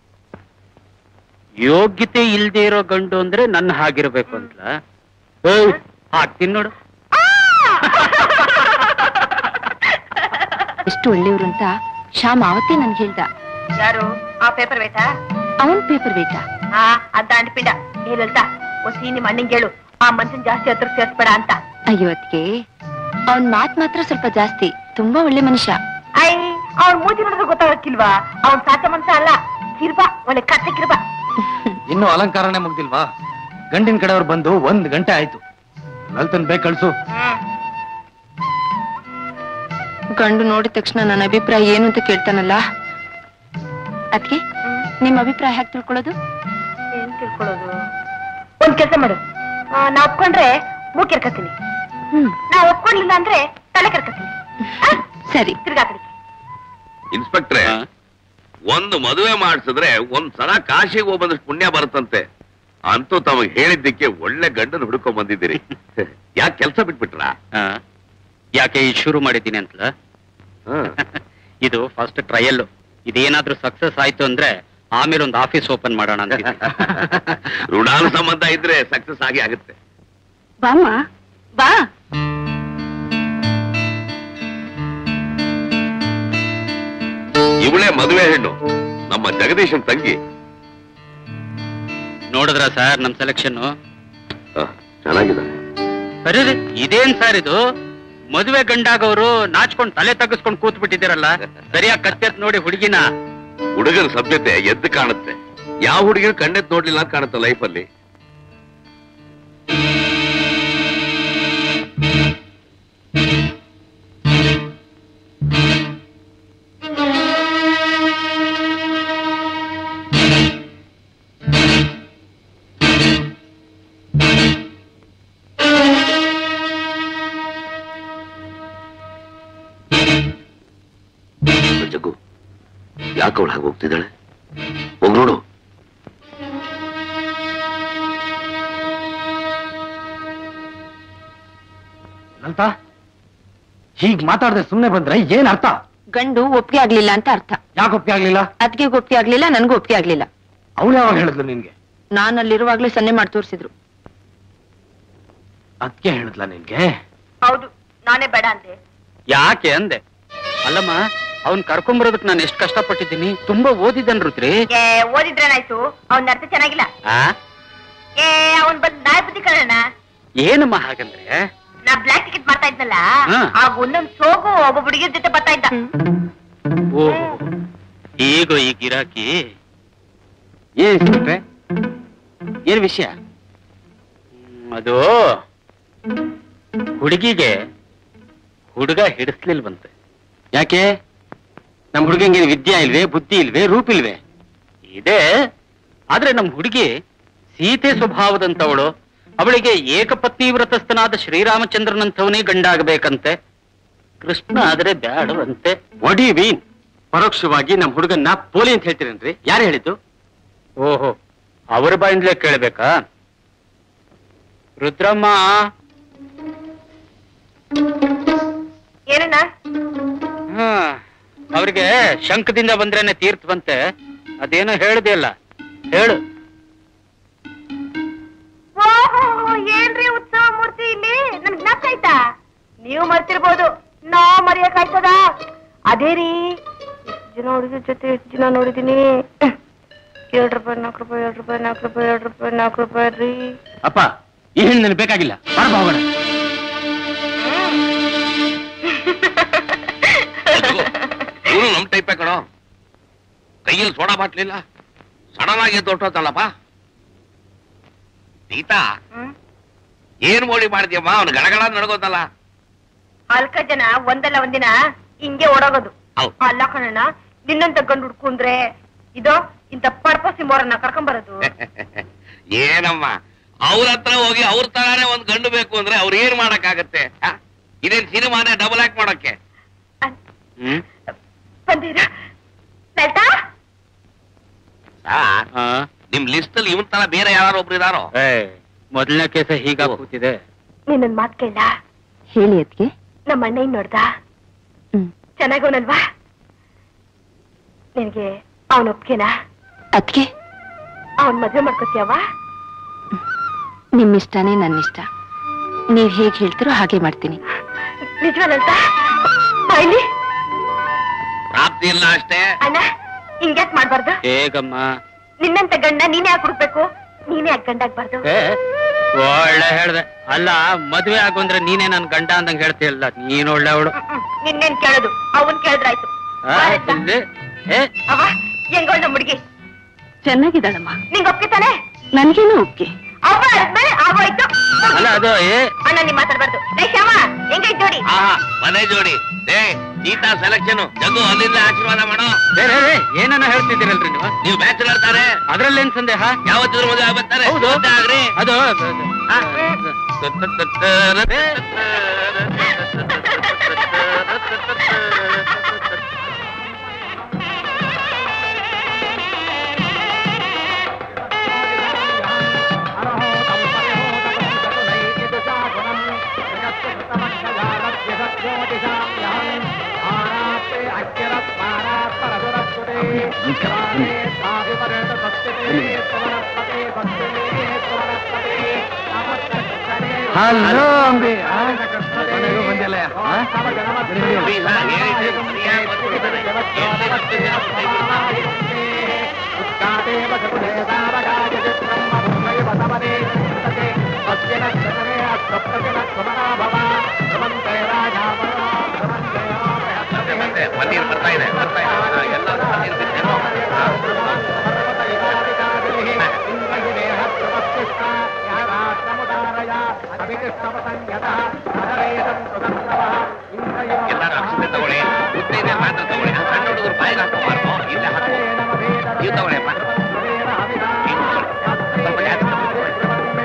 ಯೋಗ್ಯತೆ ಇಲ್ದೇ ಇರೋ ಗಂಡು ಅಂದ್ರೆ ನನ್ನ ಹಾಗಿರ್ಬೇಕು ಅಂತ ಹಾಕ್ತೀನಿ ನೋಡು ಎಷ್ಟು ಒಳ್ಳೆಯವರು ಅಂತ ಶ್ಯಾಮ್ ಅವತ್ತೇ ನನ್ಗೆ ಹೇಳ್ದ ಯಾರು ಆ ಪೇಪರ್ ವೇಟಾ ಅವನ್ ಪೇಪರ್ ಬೇಕಾ ಆ ಅದ್ ದಾಂಡ್ಪಿಂಡ ಹೇಳಲ್ತ ಒಸಿ ನಿಮ್ಮ ಅಣ್ಣಂಗೆ ಹೇಳು ಆ ಮನ್ಸನ್ ಜಾಸ್ತಿ ಹತ್ರ ಸೇರ್ಸ್ಬೇಡ ಅಂತ ಅಯ್ಯೋ ಅದ್ಕೆ ಅವನ್ ಮಾತ್ ಮಾತ್ರ ಸ್ವಲ್ಪ ಜಾಸ್ತಿ ತುಂಬಾ ಒಳ್ಳೆ ಮನುಷ್ಯ ಐ ಅವ್ನ್ ಮೂತಿ ನೋಡಿದ್ರೆ ಗೊತ್ತಾಗಕ್ಕಿಲ್ವಾ ಅವ್ನ್ ಸಾಚ ಮನ್ಸ ಅಲ್ಲ ಕಿರ್ಬಾ ಒಳ್ಳೆ ಕತ್ತೆ ಕಿರ್ಬಾ ಇನ್ನು ಅಲಂಕಾರನೇ ಮುಗ್ದಿಲ್ವಾ ಗಂಡಿನ ಕಡೆಯವ್ರು ಬಂದು ಒಂದ್ ಗಂಟೆ ಆಯ್ತು ಲಲ್ತನ್ ಬೇಗ ಕಳ್ಸು ಗಂಡು ನೋಡಿದ ತಕ್ಷಣ ನನ್ನ ಅಭಿಪ್ರಾಯ ಏನು ಅಂತ ಕೇಳ್ತಾನಲ್ಲ ಅದ್ಕೆ ನಿಮ್ ಅಭಿಪ್ರಾಯ ಹೇಗೆ ತಿಳ್ಕೊಳ್ಳೋದು ಏನ್ ತಿಳ್ಕೊಳ್ಳೋದು ಒಂದ್ ಕೆಲ್ಸ ಮಾಡು ಆ, ನಾ ಒಪ್ಕೊಂಡ್ರೆ ಮೂಗ್ ಕೆರ್ಕತ್ತೀನಿ ಹ್ಮ್ ನಾ ಒಪ್ಕೊಂಡ್ಲಿಲ್ಲ ಅಂದ್ರೆ ತಲೆ ಕೆರ್ಕತ್ತೀನಿ ಸರಿ ತಿರ್ಗಾ ಕಡೆ ಇನ್ಸ್ಪೆಕ್ಟ್ರೆ ಹಾ? ಒಂದು ಮದುವೆ ಮಾಡಿಸಿದ್ರೆ ಒಂದ್ ಸಲ ಕಾಶಿಗೆ ಹೋಗ್ಬಂದಷ್ಟು ಪುಣ್ಯ ಬರುತ್ತಂತೆ ಅಂತೂ ತಮಗೆ ಹೇಳಿದ್ದಕ್ಕೆ ಒಳ್ಳೆ ಗಂಡನ ಹುಡ್ಕೊಂಡ್ ಬಂದಿದ್ದೀರಿ ಯಾಕೆ ಕೆಲಸ ಬಿಟ್ಬಿಟ್ರಾ ಹಾ? ಯಾಕೆ ಇದು ಶುರು ಮಾಡಿದ್ದೀನಿ ಅಂತಲ ಹ್ಮ್. ಇದು ಫಸ್ಟ್ ಟ್ರಯಲ್ ಇದೇನಾದ್ರೂ ಸಕ್ಸಸ್ ಆಯ್ತು ಅಂದ್ರೆ ಆಮೇಲೆ ಒಂದು ಆಫೀಸ್ ಓಪನ್ ಮಾಡೋಣ ಅಂತ ಋಣಾನು ಸಂಬಂಧ ಇದ್ರೆ ಸಕ್ಸಸ್ ಆಗಿ ಆಗುತ್ತೆ ಬಾಮ್ಮ ಬಾ ಇವಳೇ ಮದುವೆ ಹೆಣ್ಣು ನಮ್ಮ ಜಗದೀಶನ್ ತಂಗಿ ನೋಡಿದ್ರ ಸರ್ ನಮ್ ಸೆಲೆಕ್ಷನ್ ಆ, ಚೆನ್ನಾಗಿದೆ ಅರೆ ಇದೇನ್ ಸರ್ ಇದು ಮದುವೆ ಗಂಡಾಗವ್ರು ನಾಚ್ಕೊಂಡ್ ತಲೆ ತಗ್ಗಿಸ್ಕೊಂಡ್ ಕೂತ್ ಬಿಟ್ಟಿದ್ದೀರಲ್ಲ ಸರಿಯಾಗಿ ಕತ್ತೆತ್ ನೋಡಿ ಹುಡುಗಿನ ಹುಡುಗನ ಸಭ್ಯತೆ ಎದ್ದು ಕಾಣುತ್ತೆ ಯಾವ ಹುಡುಗಿನ ಕಣ್ಣೆತ್ ನೋಡ್ಲಿಲ್ಲ ಅಂತ ಕಾಣುತ್ತೆ ಲೈಫಲ್ಲಿ ಜಗ್ಗು ಯಾಕೆ ಅವಳು ಹಾಗೆ ಹೋಗ್ತಿದ್ದಾಳೆ ಹೋಗ್ ನೋಡು ಲಲಿತಾ ಹೀಗ್ ಮಾತಾಡದೆ ಸುಮ್ನೆ ಬಂದ್ರೆ ಏನ್ ಅರ್ಥ ಗಂಡು ಒಪ್ಪಿಗೆ ಆಗ್ಲಿಲ್ಲ ಅಂತ ಅರ್ಥ ಯಾಕೆ ಒಪ್ಪಿಗೆ ಆಗ್ಲಿಲ್ಲ ಅದಕ್ಕೆ ಒಪ್ಪಿಗೆ ಆಗ್ಲಿಲ್ಲ ನನ್ಗೂ ಒಪ್ಪಿಗೆ ಆಗ್ಲಿಲ್ಲ ಅವಳು ಯಾವಾಗ ಹೇಳಿದ್ಲು ನಿನ್ಗೆ ನಾನು ಅಲ್ಲಿರುವಾಗ್ಲೇ ಸನ್ನೆ ಮಾಡಿ ತೋರಿಸಿದ್ರು ಅದಕ್ಕೆ ಹೇಳಿದ್ಲ ನಿನ್ಗೆ ಹೌದು ನಾನೇ ಬೇಡ ಅಂದೆ ಯಾಕೆ ಅಂದೆ ಅಲ್ಲಮ್ಮ ಅವ್ನ್ ಕರ್ಕೊಂಬರೋದಕ್ ನಾನು ಎಷ್ಟು ಕಷ್ಟಪಟ್ಟಿದ್ದೀನಿ ತುಂಬಾ ಓದಿದ್ದನ್ ರುದ್ರಿ ಏ ಓದಿದ್ರೇನಾಯ್ತು ಅವನ್ ಅರ್ಥ ಚೆನ್ನಾಗಿಲ್ಲ ಆ ಏ ಅವನ್ ಬಂದ್ ನಾಳೆ ಬುದ್ಧಿ ಕಣ ಏನಮ್ಮ ಹಾಗಂದ್ರೆ ನಾ ಬ್ಲಾಕ್ ಟಿಕೆಟ್ ಮಾಡ್ತಾ ಇದ್ನಲ್ಲ ಹಾ. ಆಗ ಒಂದೊಂದ್ ಸೋಗು ಒಬ್ಬ ಹುಡುಗಿರ್ ಜೊತೆ ಬರ್ತಾ ಇದ್ದ ಓಹೋ ಈಗ ಈ ಗಿರಾಕಿ ಏನ್ ಇನ್ಸ್ಪೆಕ್ಟ್ರೆ ಏನ್ ವಿಷಯ ಹ್ಮ್, ಅದು ಹುಡುಗಿಗೆ ಹುಡುಗ ಹಿಡಿಸ್ಲಿಲ್ವಂತೆ ಯಾಕೆ ನಮ್ ಹುಡುಗಂಗೆ ವಿದ್ಯೆ ಇಲ್ವೇ ಬುದ್ಧಿ ಇಲ್ವೇ ರೂಪ ಇಲ್ವೇ ಇದೆ ಆದ್ರೆ ನಮ್ ಹುಡುಗಿ ಸೀತೆ ಸ್ವಭಾವದಂತವಳು ಅವಳಿಗೆ ಏಕಪತ್ನಿ ವ್ರತಸ್ಥನಾದ ಶ್ರೀರಾಮಚಂದ್ರನಂಥವನೇ ಗಂಡಾಗಬೇಕಂತೆ ಕೃಷ್ಣ ಆದ್ರೆ ಬ್ಯಾಡವಂತೆ ಒಡಿ ವೀನ್ ಪರೋಕ್ಷವಾಗಿ ನಮ್ ಹುಡುಗನ್ನ ಪೋಲಿ ಅಂತ ಹೇಳ್ತೀರೇನ್ರಿ ಯಾರು ಹೇಳಿದ್ದು ಓಹೋ ಅವ್ರ ಬಾಯಿಂದಲೇ ಕೇಳ್ಬೇಕಾ ರುದ್ರಮ್ಮ ಏನಣ್ಣ ಹಾ ಅವ್ರಿಗೆ ಶಂಕದಿಂದ ಬಂದ್ರೇನೆ ತೀರ್ಥವಂತೆ ಅದೇನೋ ಹೇಳ್ದೆ ಅಲ್ಲ ಹೇಳು ಓಹೋ ಏನ್ರಿ ಉತ್ಸವ ಮೂರ್ತಿ ಇಲ್ಲಿ ನಮ್ಗ್ ಜ್ಞಾಪಕ ಆಯ್ತಾ ನೀವು ಮರ್ತಿರ್ಬೋದು ನಾವ್ ಮರೆಯಕ್ ಆಯ್ತದ ಅದೇ ರೀ ಎಷ್ಟ್ ಜನ ಹುಡುಗಿ ಜೊತೆ ಎಷ್ಟ್ ಜನ ನೋಡಿದೀನಿ ಎರಡ್ ರೂಪಾಯಿ ನಾಲ್ಕು ರೂಪಾಯಿ ಎರಡ್ ರೂಪಾಯಿ ನಾಲ್ಕು ರೂಪಾಯಿ ಎರಡ್ ರೂಪಾಯಿ ನಾಲ್ಕು ರೂಪಾಯಿ ರೀ ಅಪ್ಪ ಈ ಹೆಣ್ಣು ನನಗೆ ಬೇಕಾಗಿಲ್ಲ ಬಾರಪ್ಪ ಹೋಗೋಣ ಇವನು ನಮ್ ಟೈಪೇ ಕಣೋ ಕೈಯಲ್ಲಿ ಸೋಡಾ ಬಾಟ್ಲಿಲ್ಲ ಸಡನ್ ಆಗಿ ದೊಡ್ಡೋತಲ್ಲಪ್ಪ ಸೀತಾ ಹ್ಮ್ ಏನ್ ಮೋಡಿ ಮಾಡ್ತೀಯಮ್ಮ ಅವ್ನು ಗಡಗಡ ನಡ್ಕೋತಲ್ಲ ಅಲ್ಕ ಜನ ಒಂದಲ್ಲ ಒಂದಿನ ಹಿಂಗೆ ಓಡೋಗೋದು ಹೌದ್. ಅಲ್ಲ ಕಣಣ್ಣ ನಿನ್ನಂತ ಗಂಡು ಹುಡ್ಕುಂದ್ರೆ ಇದೋ ಇಂತ ಪರ್ಪಸಿ ಮೋರನ್ನ ಕರ್ಕೊಂಬರೋದು ಏನಮ್ಮ ಅವ್ರ ಹತ್ರ ಹೋಗಿ ಅವ್ರ ತರಾನೇ ಒಂದ್ ಗಂಡು ಬೇಕು ಅಂದ್ರೆ ಅವ್ರ ಏನ್ ಮಾಡಕ್ಕಾಗತ್ತೆ ಆ? ಇದೇನ್ ಸಿನಿಮಾನೇ ಡಬಲ್ ಆಕ್ಟ್ ಮಾಡಕ್ಕೆ ಹ್ಮ್ ಬಂದೀರಾ ಲಲಿತಾ ಸಾರ್ ಆ? ನಿಮ್ ಲಿಸ್ಟ್ ಅಲ್ಲಿ ಇವನ್ ತರ ಬೇರೆ ಯಾರು ಒಬ್ರು ಇದಾರೋ ಏ, ಮೊದಲನೇ ಕೇಸ ಹೀಗ ಕೂತಿದೆ ನಿನ್ನನ್ ಮಾತ್ ಕೇಳ ಹೇಳಿ ಅದಕ್ಕೆ ನಮ್ಮ ಅಣ್ಣ ಇನ್ ನೋಡ್ದ ಹ್ಮ್ ಚೆನ್ನಾಗೋನಲ್ವಾ ನಿನಗೆ ಅವನ ಒಪ್ಗೆನಾ ಅದಕ್ಕೆ ಅವನ್ ಮದ್ವೆ ಮಾಡ್ಕೊತೀಯವ ನಿಮ್ಮಿಷ್ಟನೇ ನನ್ನಿಷ್ಟ ನೀವ್ ಹೇಗ್ ಹೇಳ್ತೀರೋ ಹಾಗೆ ಮಾಡ್ತೀನಿ ನಿಜವನಂತ ಬಾಯ್ಲಿ ಪ್ರಾಪ್ತಿ ಇಲ್ಲ ಅಷ್ಟೇ ಅಣ್ಣ ಹಿಂಗ್ಯಾಕ್ ಮಾಡ್ಬಾರ್ದು ಹೇಗಮ್ಮ ನಿನ್ನಂತ ಗಂಡ ನೀನೇ ಯಾಕೆ ಹುಡ್ಬೇಕು ನೀನೇ ಯಾಕೆ ಗಂಡಾಗ್ಬಾರ್ದು ಏ, ಒಳ್ಳೆ ಹೇಳ್ದೆ ಅಲ್ಲ ಮದ್ವೆ ಆಗು ಅಂದ್ರೆ ನೀನೇ ನನ್ ಗಂಡ ಅಂದಂಗ್ ಹೇಳ್ತೀಯಲ್ಲ ನೀನ್ ಒಳ್ಳೆ ಅವಳು ಹ್ಮ್, ಹ್ಮ್. ನಿನ್ನೇನ್ ಕೇಳೋದು ಅವನ್ ಕೇಳಿದ್ರಾಯ್ತು ಏ ಅವ ಹೆಂಗೋಳ್ ನಮ್ಮ ಹುಡುಗಿ ಚೆನ್ನಾಗಿದ್ದಾಳಮ್ಮ ನಿಂಗ್ ಒಪ್ಗೆ ತಾನೆ ನನ್ಗೇನು ಒಪ್ಗೆ ಅವ್ವ ಅದ್ಮೇಲೆ ಆಗೋಯ್ತು ಅಲ್ಲ ಅದು ಏ ಅಣ್ಣ ನೀ ಮಾತಾಡ್ಬಾರ್ದು ಲೇ ಶ್ಯಾಮ ಹೆಂಗೈತ್ ಜೋಡಿ ಆಹಾ ಮನೆ ಜೋಡಿ ಏ ಸೀತಾ ಸೆಲೆಕ್ಷನ್ ಜಗ್ಗು ಅಲ್ಲಿಂದ ಆಶೀರ್ವಾದ ಮಾಡೋ ರೇ, ರೇ, ರೇ, ಏನನ್ನ ಹೇಳ್ತಿದ್ದೀರಲ್ರಿ ನೀವು ನೀವು ಬ್ಯಾಚುಲರ್ ತಾರೆ ಅದ್ರಲ್ಲೇನ್ ಸಂದೇಹ ಯಾವತ್ತಿದ್ರು ಮದುವೆ ಆಗ್ಬರ್ತಾರೆ ಹೌದು. ಮದ್ವೆ ಆಗ್ರಿ ಅದು ಆ? ಹಲೋ ಅಂಬಿ ಆ? ಮನೆಗೂ ಬಂದಿಲ್ಲ ಆ? ಬೀಗ ಹೇಳಿದ್ರೆ ಸರಿಯಾಗಿ ಬಂದ್ಬಿಟ್ಟಿದ್ದಾರೆ. ಇದೆ ಪನ್ನೀರ್ ಬರ್ತಾ ಇದೆ ಬರ್ತಾ ಇದೆ ಹಾ, ಎಲ್ಲರೂ ಪನ್ನೀರ್ ತಿನ್ನೇನು? ಹಾ. ಎಲ್ಲರೂ ಅಕ್ಷತೆ ತಗೊಳ್ಳಿ ಮುದ್ದೆ ಇದೆ ಮಾತ್ರ ತಗೊಳ್ಳಿ ಆ ಸಣ್ಣ ಹುಡುಗರು ಬಾಯಿಗೆ ಹಾಕೋಬಾರ್ದು ಇಲ್ಲೇ ಹಾಕೋ ನೀವು ತಗೊಳ್ಳಿಯಪ್ಪ ನೀವು ತಗೊಳ್ಳಿ. ಸ್ವಲ್ಪ ಜಾಸ್ತಿ ತಗೊಳ್ಳಿ.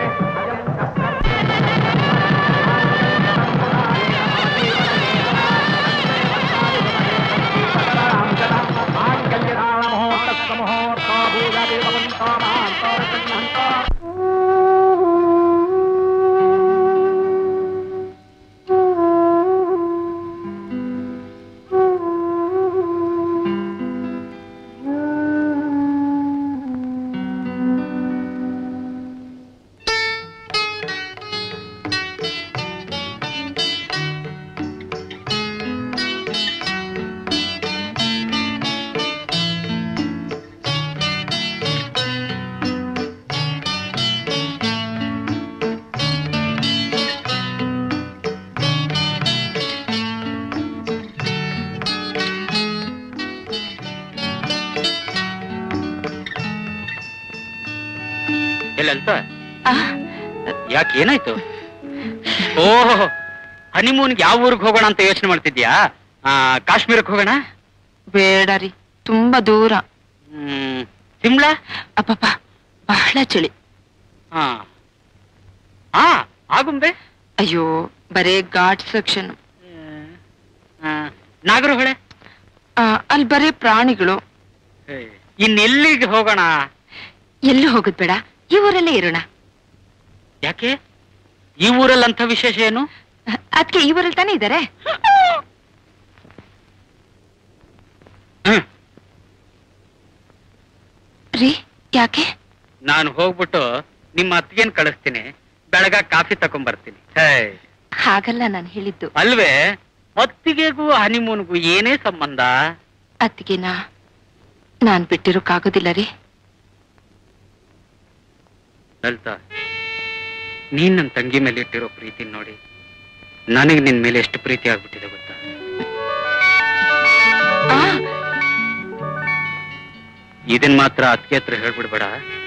ಎಲ್ಲಂತ ಯಾಕೆ ಏನಾಯ್ತು ಓಹ್ ಹನಿಮೂನ್ಗೆ ಯಾವ ಊರಿಗೆ ಹೋಗೋಣ ಅಂತ ಯೋಚನೆ ಮಾಡ್ತಿದ್ಯಾ ಆ, ಕಾಶ್ಮೀರಕ್ಕೆ ಹೋಗೋಣ ಬೇಡ ರೀ ತುಂಬಾ ದೂರ ಹ್ಮ್ ಸಿಮ್ಲಾ ಅಪ್ಪಪ್ಪ ಬಹಳ ಚಳಿ ಹಾ ಹಾ ಆಗುಂಬೆ ಅಯ್ಯೋ ಬರೇ ಘಾಟ್ ಸೆಕ್ಷನ್ ಆ, ನಾಗರಹೊಳೆ ಅಲ್ಲಿ ಬರೇ ಪ್ರಾಣಿಗಳು ಇನ್ನೆಲ್ಲಿಗೆ ಹೋಗೋಣ ಎಲ್ಲೂ ಹೋಗುದ್ ಬೇಡ ಈ ಊರಲ್ಲೇ ಇರೋಣ ಯಾಕೆ ಈ ಊರಲ್ಲಿ ಅಂತ ವಿಶೇಷ ಏನು ಅದಕ್ಕೆ ಈ ಊರಲ್ಲಿ ತಾನೇ ಇದ್ದಾರೆ ಹ್ಮ್ ರೀ ಯಾಕೆ ನಾನು ಹೋಗ್ಬಿಟ್ಟು ನಿಮ್ಮ ಅತ್ತಿಗೆನ್ ಕಳಿಸ್ತೀನಿ ಬೆಳಗ ಕಾಫಿ ತಕೊಂಡ್ಬರ್ತೀನಿ ಹೇ ಹಾಗಲ್ಲ ನಾನು ಹೇಳಿದ್ದು ಅಲ್ವೇ ಅತ್ತಿಗೆಗೂ ಹನಿಮೂನ್ಗೂ ಏನೇ ಸಂಬಂಧ ಅತ್ತಿಗೆನಾ ನಾನ್ ಬಿಟ್ಟಿರೋಕ್ಕಾಗೋದಿಲ್ಲ ರೀ ಲಲಿತಾ ನೀನ್ ನನ್ನ ತಂಗಿ ಮೇಲೆ ಇಟ್ಟಿರೋ ಪ್ರೀತಿ ನೋಡಿ ನನಗೆ ನಿನ್ ಮೇಲೆ ಎಷ್ಟು ಪ್ರೀತಿ ಆಗ್ಬಿಟ್ಟಿದೆ ಗೊತ್ತಾ ಆ ಇದನ್ ಮಾತ್ರ ಅತ್ತಿಗೆ ಹತ್ರ ಹೇಳ್ಬಿಡ್ಬೇಡ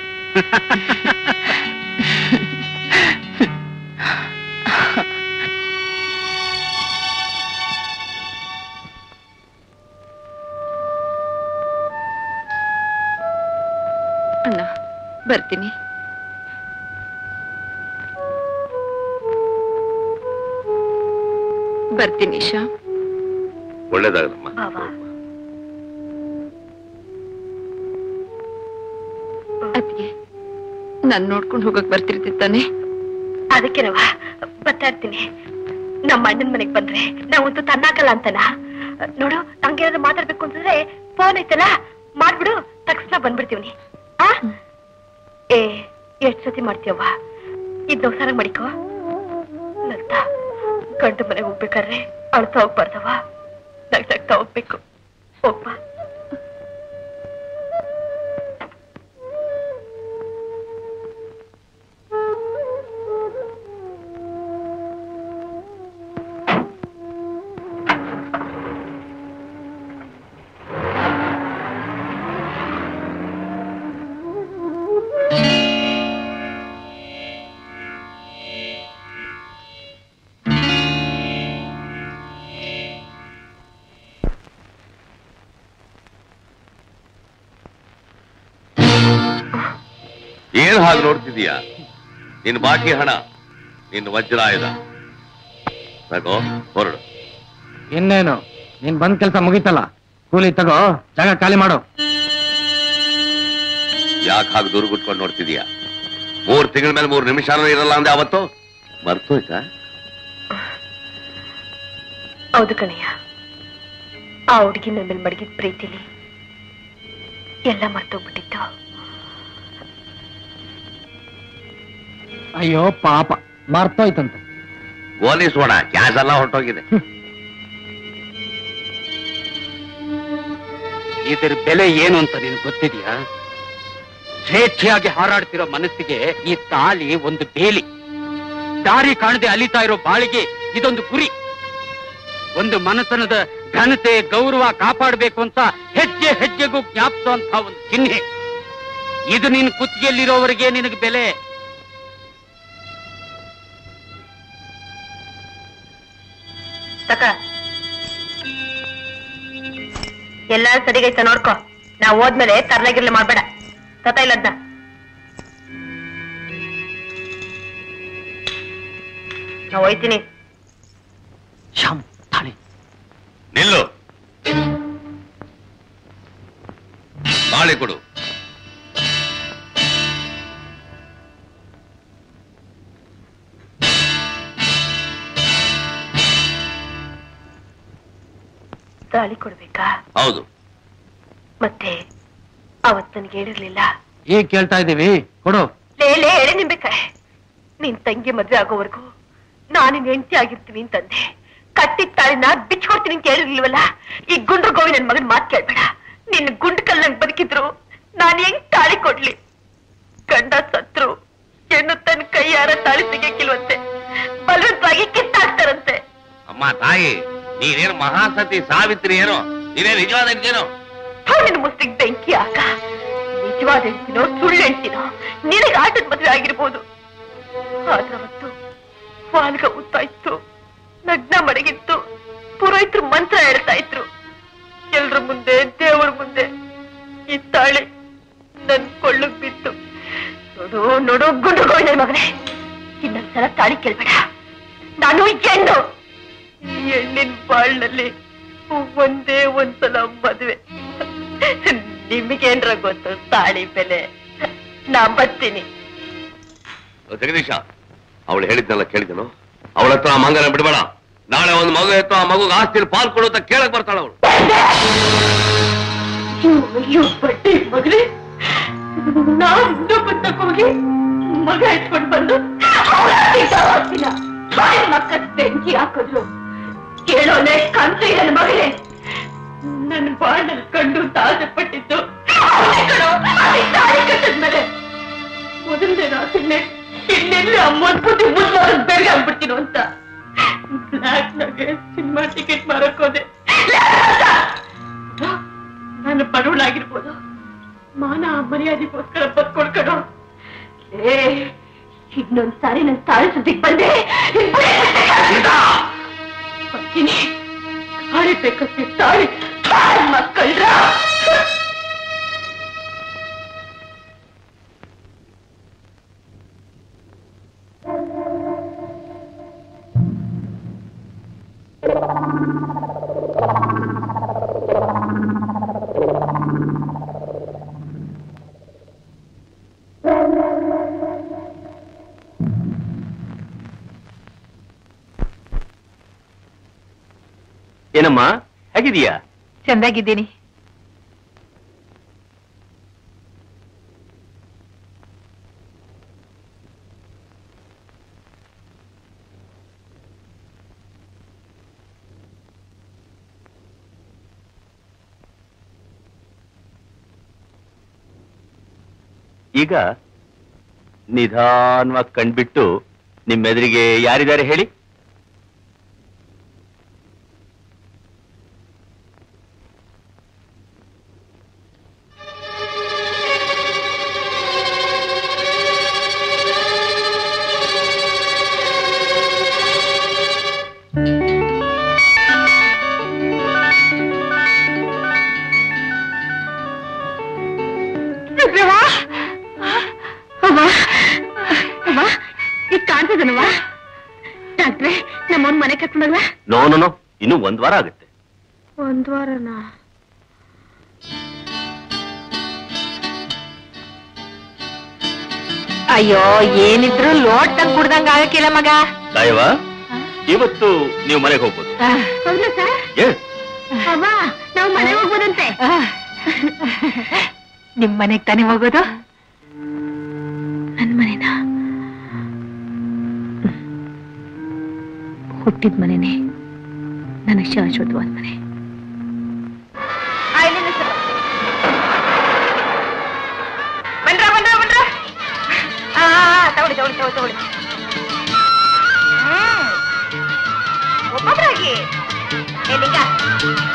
ಅಣ್ಣ ಬರ್ತೀನಿ ಬರ್ತೀನಿ ಇಶಾ ಒಳ್ಳೇದಾಗಲಮ್ಮ ಅತ್ತಿಗೆ ನಾನ್ ನೋಡ್ಕೊಂಡು ಹೋಗಕ್ ಬರ್ತಿರ್ತಿತ್ತಾನೆ ಅದಕ್ಕೆನವ ಬರ್ತಾ ಇರ್ತೀನಿ ನಮ್ಮ ಅಣ್ಣನ ಮನೆಗ್ ಬಂದ್ರೆ ನಾವಂತೂ ತನ್ನಾಕಲ್ಲ ಅಂತನ ನೋಡು ನಂಗೇನಾದ್ರು ಮಾತಾಡ್ಬೇಕು ಅಂತಂದ್ರೆ ಫೋನ್ ಐತಲ್ಲ ಮಾಡ್ಬಿಡು ತಕ್ಷಣ ಬಂದ್ಬಿಡ್ತೀವಿ ಆ ಏ ಎಷ್ಟ್ ಸತಿ ಮಾಡ್ತೀಯವ್ವ ಇದ್ ನೌಸಾರ ಮಾಡಿಕೋ ಲಲಿತಾ ಗಂಡು ಮನೆಗೆ ಹೋಗ್ಬೇಕಾದ್ರೆ ಅಳ್ತಾ ಹೋಗ್ಬಾರ್ದವ ನಗ್ನಗ್ತಾ ಹೋಗ್ಬೇಕು ಹೋಗ್ಬಾ ಏನ್ ಹಾಗೆ ನೋಡ್ತಿದೀಯ ನಿನ್ ಬಾಕಿ ಹಣ ನಿನ್ ವಜ್ರಾಯುಧ ತಗೋ ಹೊರಡು ಇನ್ನೇನು ನೀನ್ ಬಂದ್ ಕೆಲ್ಸ ಮುಗೀತಲ್ಲ ಕೂಲಿ ತಗೋ ಜಾಗ ಖಾಲಿ ಮಾಡು ಯಾಕೆ ಹಾಗೆ ದೂರ ಗುಟ್ಕೊಂಡು ನೋಡ್ತಿದೀಯ ಮೂರ್ ತಿಂಗಳ ಮೇಲೆ ಮೂರ್ ನಿಮಿಷನೂ ಇರಲ್ಲ ಅಂದೆ ಅವತ್ತು ಮರ್ತೋಯ್ತಾ ಹೌದು ಕಣಯ್ಯ ಆ ಹುಡುಗಿ ನನ್ನ ಮೇಲೆ ಮಡಗಿದ ಪ್ರೀತಿಲಿ ಎಲ್ಲ ಮರ್ತೋಗ್ಬಿಟ್ಟಿತ್ತು ಅಯ್ಯೋ ಪಾಪ ಮರ್ತೋಯ್ತಂತೆ ಹೋಲಿಸೋಣ ಗ್ಯಾಸ್ ಎಲ್ಲ ಹೊರಟೋಗಿದೆ ಇದ್ರ ಬೆಲೆ ಏನು ಅಂತ ನಿನ್ಗೆ ಗೊತ್ತಿದ್ಯಾ ಸ್ವೇಚ್ಛೆಯಾಗಿ ಹಾರಾಡ್ತಿರೋ ಮನಸ್ಸಿಗೆ ಈ ತಾಳಿ ಒಂದು ಬೇಲಿ ದಾರಿ ಕಾಣದೆ ಅಲಿತಾ ಇರೋ ಬಾಳಿಗೆ ಇದೊಂದು ಗುರಿ ಒಂದು ಮನತನದ ಘನತೆ ಗೌರವ ಕಾಪಾಡಬೇಕು ಅಂತ ಹೆಜ್ಜೆ ಹೆಜ್ಜೆಗೂ ಜ್ಞಾಪಿಸುವಂತ ಒಂದು ಚಿಹ್ನೆ ಇದು ನಿನ್ ಕುತ್ತಿಗೆಯಲ್ಲಿರೋವರೆಗೆ ನಿನಗೆ ಬೆಲೆ ತಕ ಎಲ್ಲ ಸರಿಗೈತ ನೋಡ್ಕೊ ನಾವ್ ಹೋದ್ಮೇಲೆ ತರ್ಲಾಗಿರ್ಲಿ ಮಾಡ್ಬೇಡ ತತ ಇಲ್ಲದ್ನ ನಾ ಹೋಯ್ತೀನಿ ಶ್ಯಾಮ್ ತಾಳಿ ನಿಲ್ಲು ತಾಳಿ ಕೊಡು ತಾಳಿ ಕೊಡ್ಬೇಕಾ ಹೌದು ಮತ್ತೆ ಅವತ್ ನನ್ಗೆ ಹೇಳಿರ್ಲಿಲ್ಲ ಈಗ ಕೇಳ್ತಾ ಇದ್ದೀವಿ ಕೊಡು ಲೇ ಲೇ ಎಳೆ ನಿಂಬೇಕಾಯ್ ನಿನ್ ತಂಗಿ ಮದ್ವೆ ಆಗೋವರೆಗೂ ನಾನು ನಿನ್ ಹೆಂಡತಿ ಆಗಿರ್ತೀನಿ ಅಂತಂದೆ ಕಟ್ಟಿದ ತಾಳಿನ ಬಿಚ್ಕೊಡ್ತೀನಿ ಅಂತ ಹೇಳಿರ್ಲಿಲ್ವಲ್ಲ ಈ ಗುಂಡ್ರು ಗೋವಿ ನನ್ ಮಗನ್ ಮಾತ್ ಕೇಳ್ಬೇಡ ನಿನ್ ಗುಂಡ್ ಕಲ್ ನಂಗ್ ಬದುಕಿದ್ರು ನಾನ್ ಹೆಂಗ್ ತಾಳಿ ಕೊಡ್ಲಿ ಗಂಡ ಸತ್ರು ಹೆಣ್ಣು ತನ್ನ ಕೈಯಾರ ತಾಳಿ ಸಿಗಕ್ಕಿಲ್ವಂತೆ ಬಲವಂತವಾಗಿ ಕಿತ್ತಾಕ್ತಾರಂತೆ ಅಮ್ಮ ತಾಯಿ ನೀನೇನು ಮಹಾಸತಿ ಸಾವಿತ್ರಿ ಏನೋ ನೀನೇ ನಿಜವಾದ ಏನೋ ನಿನ್ ಮುಸ್ತಿಗ್ ಬೆಂಕಿ ಹಾಕ ನಿಜವಾದ ಹೆಂಡ್ತಿನೋ ಸುಳ್ಳು ಹೆಂಡ್ತಿನೋ ನಿನಗೆ ಆಟದ ಮದ್ವೆ ಆಗಿರ್ಬೋದು ಆದ್ರೆ ಅವತ್ತು ವಾಲ್ಗ ಊದ್ತಾ ಇತ್ತು ನಗ್ನ ಮಡಗಿತ್ತು ಪುರೋಹಿತರು ಮಂತ್ರ ಹೇಳ್ತಾ ಇದ್ರು ಎಲ್ರ ಮುಂದೆ ದೇವರ ಮುಂದೆ ಈ ತಾಳಿ ನನ್ ಕೊಳ್ಳಗ್ ಬಿತ್ತು ನೋಡು ನೋಡು ಗುಂಡು ಗೋವಿನ ಮಗನೇ ಇನ್ನೊಂದ್ಸಲ ತಾಳಿ ಕೇಳ್ಬೇಡ ನಾನು ಹೆಣ್ಣು ಈ ಹೆಣ್ಣಿನ ಬಾಳ್ನಲ್ಲಿ ಒಂದೇ ಒಂದ್ಸಲ ಮದುವೆ ನಿಮಗೇನ್ರ ಗೊತ್ತು ತಾಳಿ ಬೆಲೆ ನಾ ಬರ್ತೀನಿ ಜಗದೀಶ ಅವಳು ಹೇಳಿದ್ನೆಲ್ಲ ಕೇಳಿದನು ಅವಳ ಹತ್ರ ಆ ಮಂಗನ ಬಿಡಬೇಡ ನಾಳೆ ಒಂದು ಮಗು ಎತ್ತು ಆ ಮಗುಗೆ ಆಸ್ತಿಲಿ ಪಾಲ್ ಕೊಡು ಅಂತ ಕೇಳಕ್ ಬರ್ತಾಳ ಅವಳು ಅಯ್ಯೋ ಬಡ್ಡಿ ಮಗನೇ ನಾನು ಇನ್ನೊಬ್ಬ ತಗೋಗಿ ಮಗ ಎತ್ಕೊಂಡು ಬಂದು ಅವಳ ಬಾಯಿ ಮಕ್ಕ ಬೆಂಕಿ ಹಾಕಿದ್ರು ಕೇಳೋನೆ ಕಂತು ನನ್ನ ಮಗನೇ ನನ್ನ ಬಾಳಲ್ಲಿ ಕಂಡು ತಾಜ ಪಟ್ಟಿದ್ದು ಅವನೇ ಕಣೋ, ಅದಕ್ಕೆ ತಾಳಿ ಕಟ್ಟಿದ್ಮೇಲೆ ಮೊದಲನೇ ರಾತ್ರಿನೇ ಇನ್ನೆಲ್ಲಿ ಅಮ್ಮನ ಬುದ್ಧಿ ಮುಚ್ಚೋದು ಬೇಗ ಆಗ್ಬಿಡ್ತೀನೋ ಅಂತ ಬ್ಲ್ಯಾಕ್ ನಾಗೆ ಸಿನಿಮಾ ಟಿಕೆಟ್ ಮಾರಕ್ ಹೋದೆ ನಾನು ಬಡವಳಾಗಿರ್ಬೋದು ಮಾನ ಮರ್ಯಾದೆಗೋಸ್ಕರ ಬದ್ಕೊಳ್ಕಣೋ ಏ ಇನ್ನೊಂದ್ಸಾರಿ ನನ್ ತಾಳಿ ಸುದ್ದಿಗ್ ಬಂದೆ ಬರ್ತೀನಿ ತಾಳಿ ಬೇಕಂತೆ ತಾಳಿ ತಾಳಿ ಮಕ್ಕಳ್ರ ಏನಮ್ಮ ಹೇಗಿದೀಯಾ ಚಂದಾಗಿದ್ದೀನಿ ಈಗ ನಿಧಾನವಾಗಿ ಕಣ್ಬಿಟ್ಟು ನಿಮ್ಮೆದುರಿಗೆ ಯಾರಿದ್ದಾರೆ ಹೇಳಿ ಅವ್ವ ಅವ್ವ ಈಗ ಕಾಣ್ತದನವ್ವ ಡಾಕ್ಟ್ರೆ ನಮ್ಮವ್ನ ಮನೆ ಕರ್ಕೊಂಡಲ್ವಾ ನೋ ನೋ ನೋ ಇನ್ನು ಒಂದ್ ವಾರ ಆಗುತ್ತೆ ಒಂದ್ ವಾರನಾ ಅಯ್ಯೋ ಏನಿದ್ರು ಲೋಟಂಗ್ ಕುಡ್ದಂಗ ಆಗಕ್ಕಿಲ್ಲ ಮಗ ದಯವ ಇವತ್ತು ನೀವು ಮನೆಗೆ ಹೋಗ್ಬೋದು ಹೌದಾ ಸರ್ ಎಸ್ ಅವ್ವ ನಾವು ಮನೆಗೆ ಹೋಗ್ಬೋದಂತೆ ನಿಮ್ ಮನೆಗ್ ತಾನೇ ಹೋಗೋದು ನನ್ ಮನೆನಾ ಹುಟ್ಟಿದ ಮನೆನೇ ನನಗೆ ಶಾಶ್ವತವಾದ ಮನೆ ಬಂದ್ರ ಬಂದ್ರ ಬಂದ್ರ ಆ ತಗೊಳ್ಳಿ ತಗೊಳ್ಳಿ ತಗೊಳ್ಳಿ ತಗೊಳ್ಳಿ ಹ್ಮ್ ಒಬ್ಬೊಬ್ರಾಗಿ ಏ ಲಿಂಗ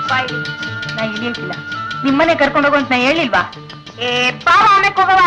ಬಾಯ್ಲಿ ನಾ ಇಳಿಯಕ್ಕಿಲ್ಲ ನಿಮ್ಮನೆ ಕರ್ಕೊಂಡು ಹೋಗು ಅಂತ ನಾ ಹೇಳಿಲ್ವಾ ಏ ಬಾವ ಆಮೇಲೆ ಹೋಗವ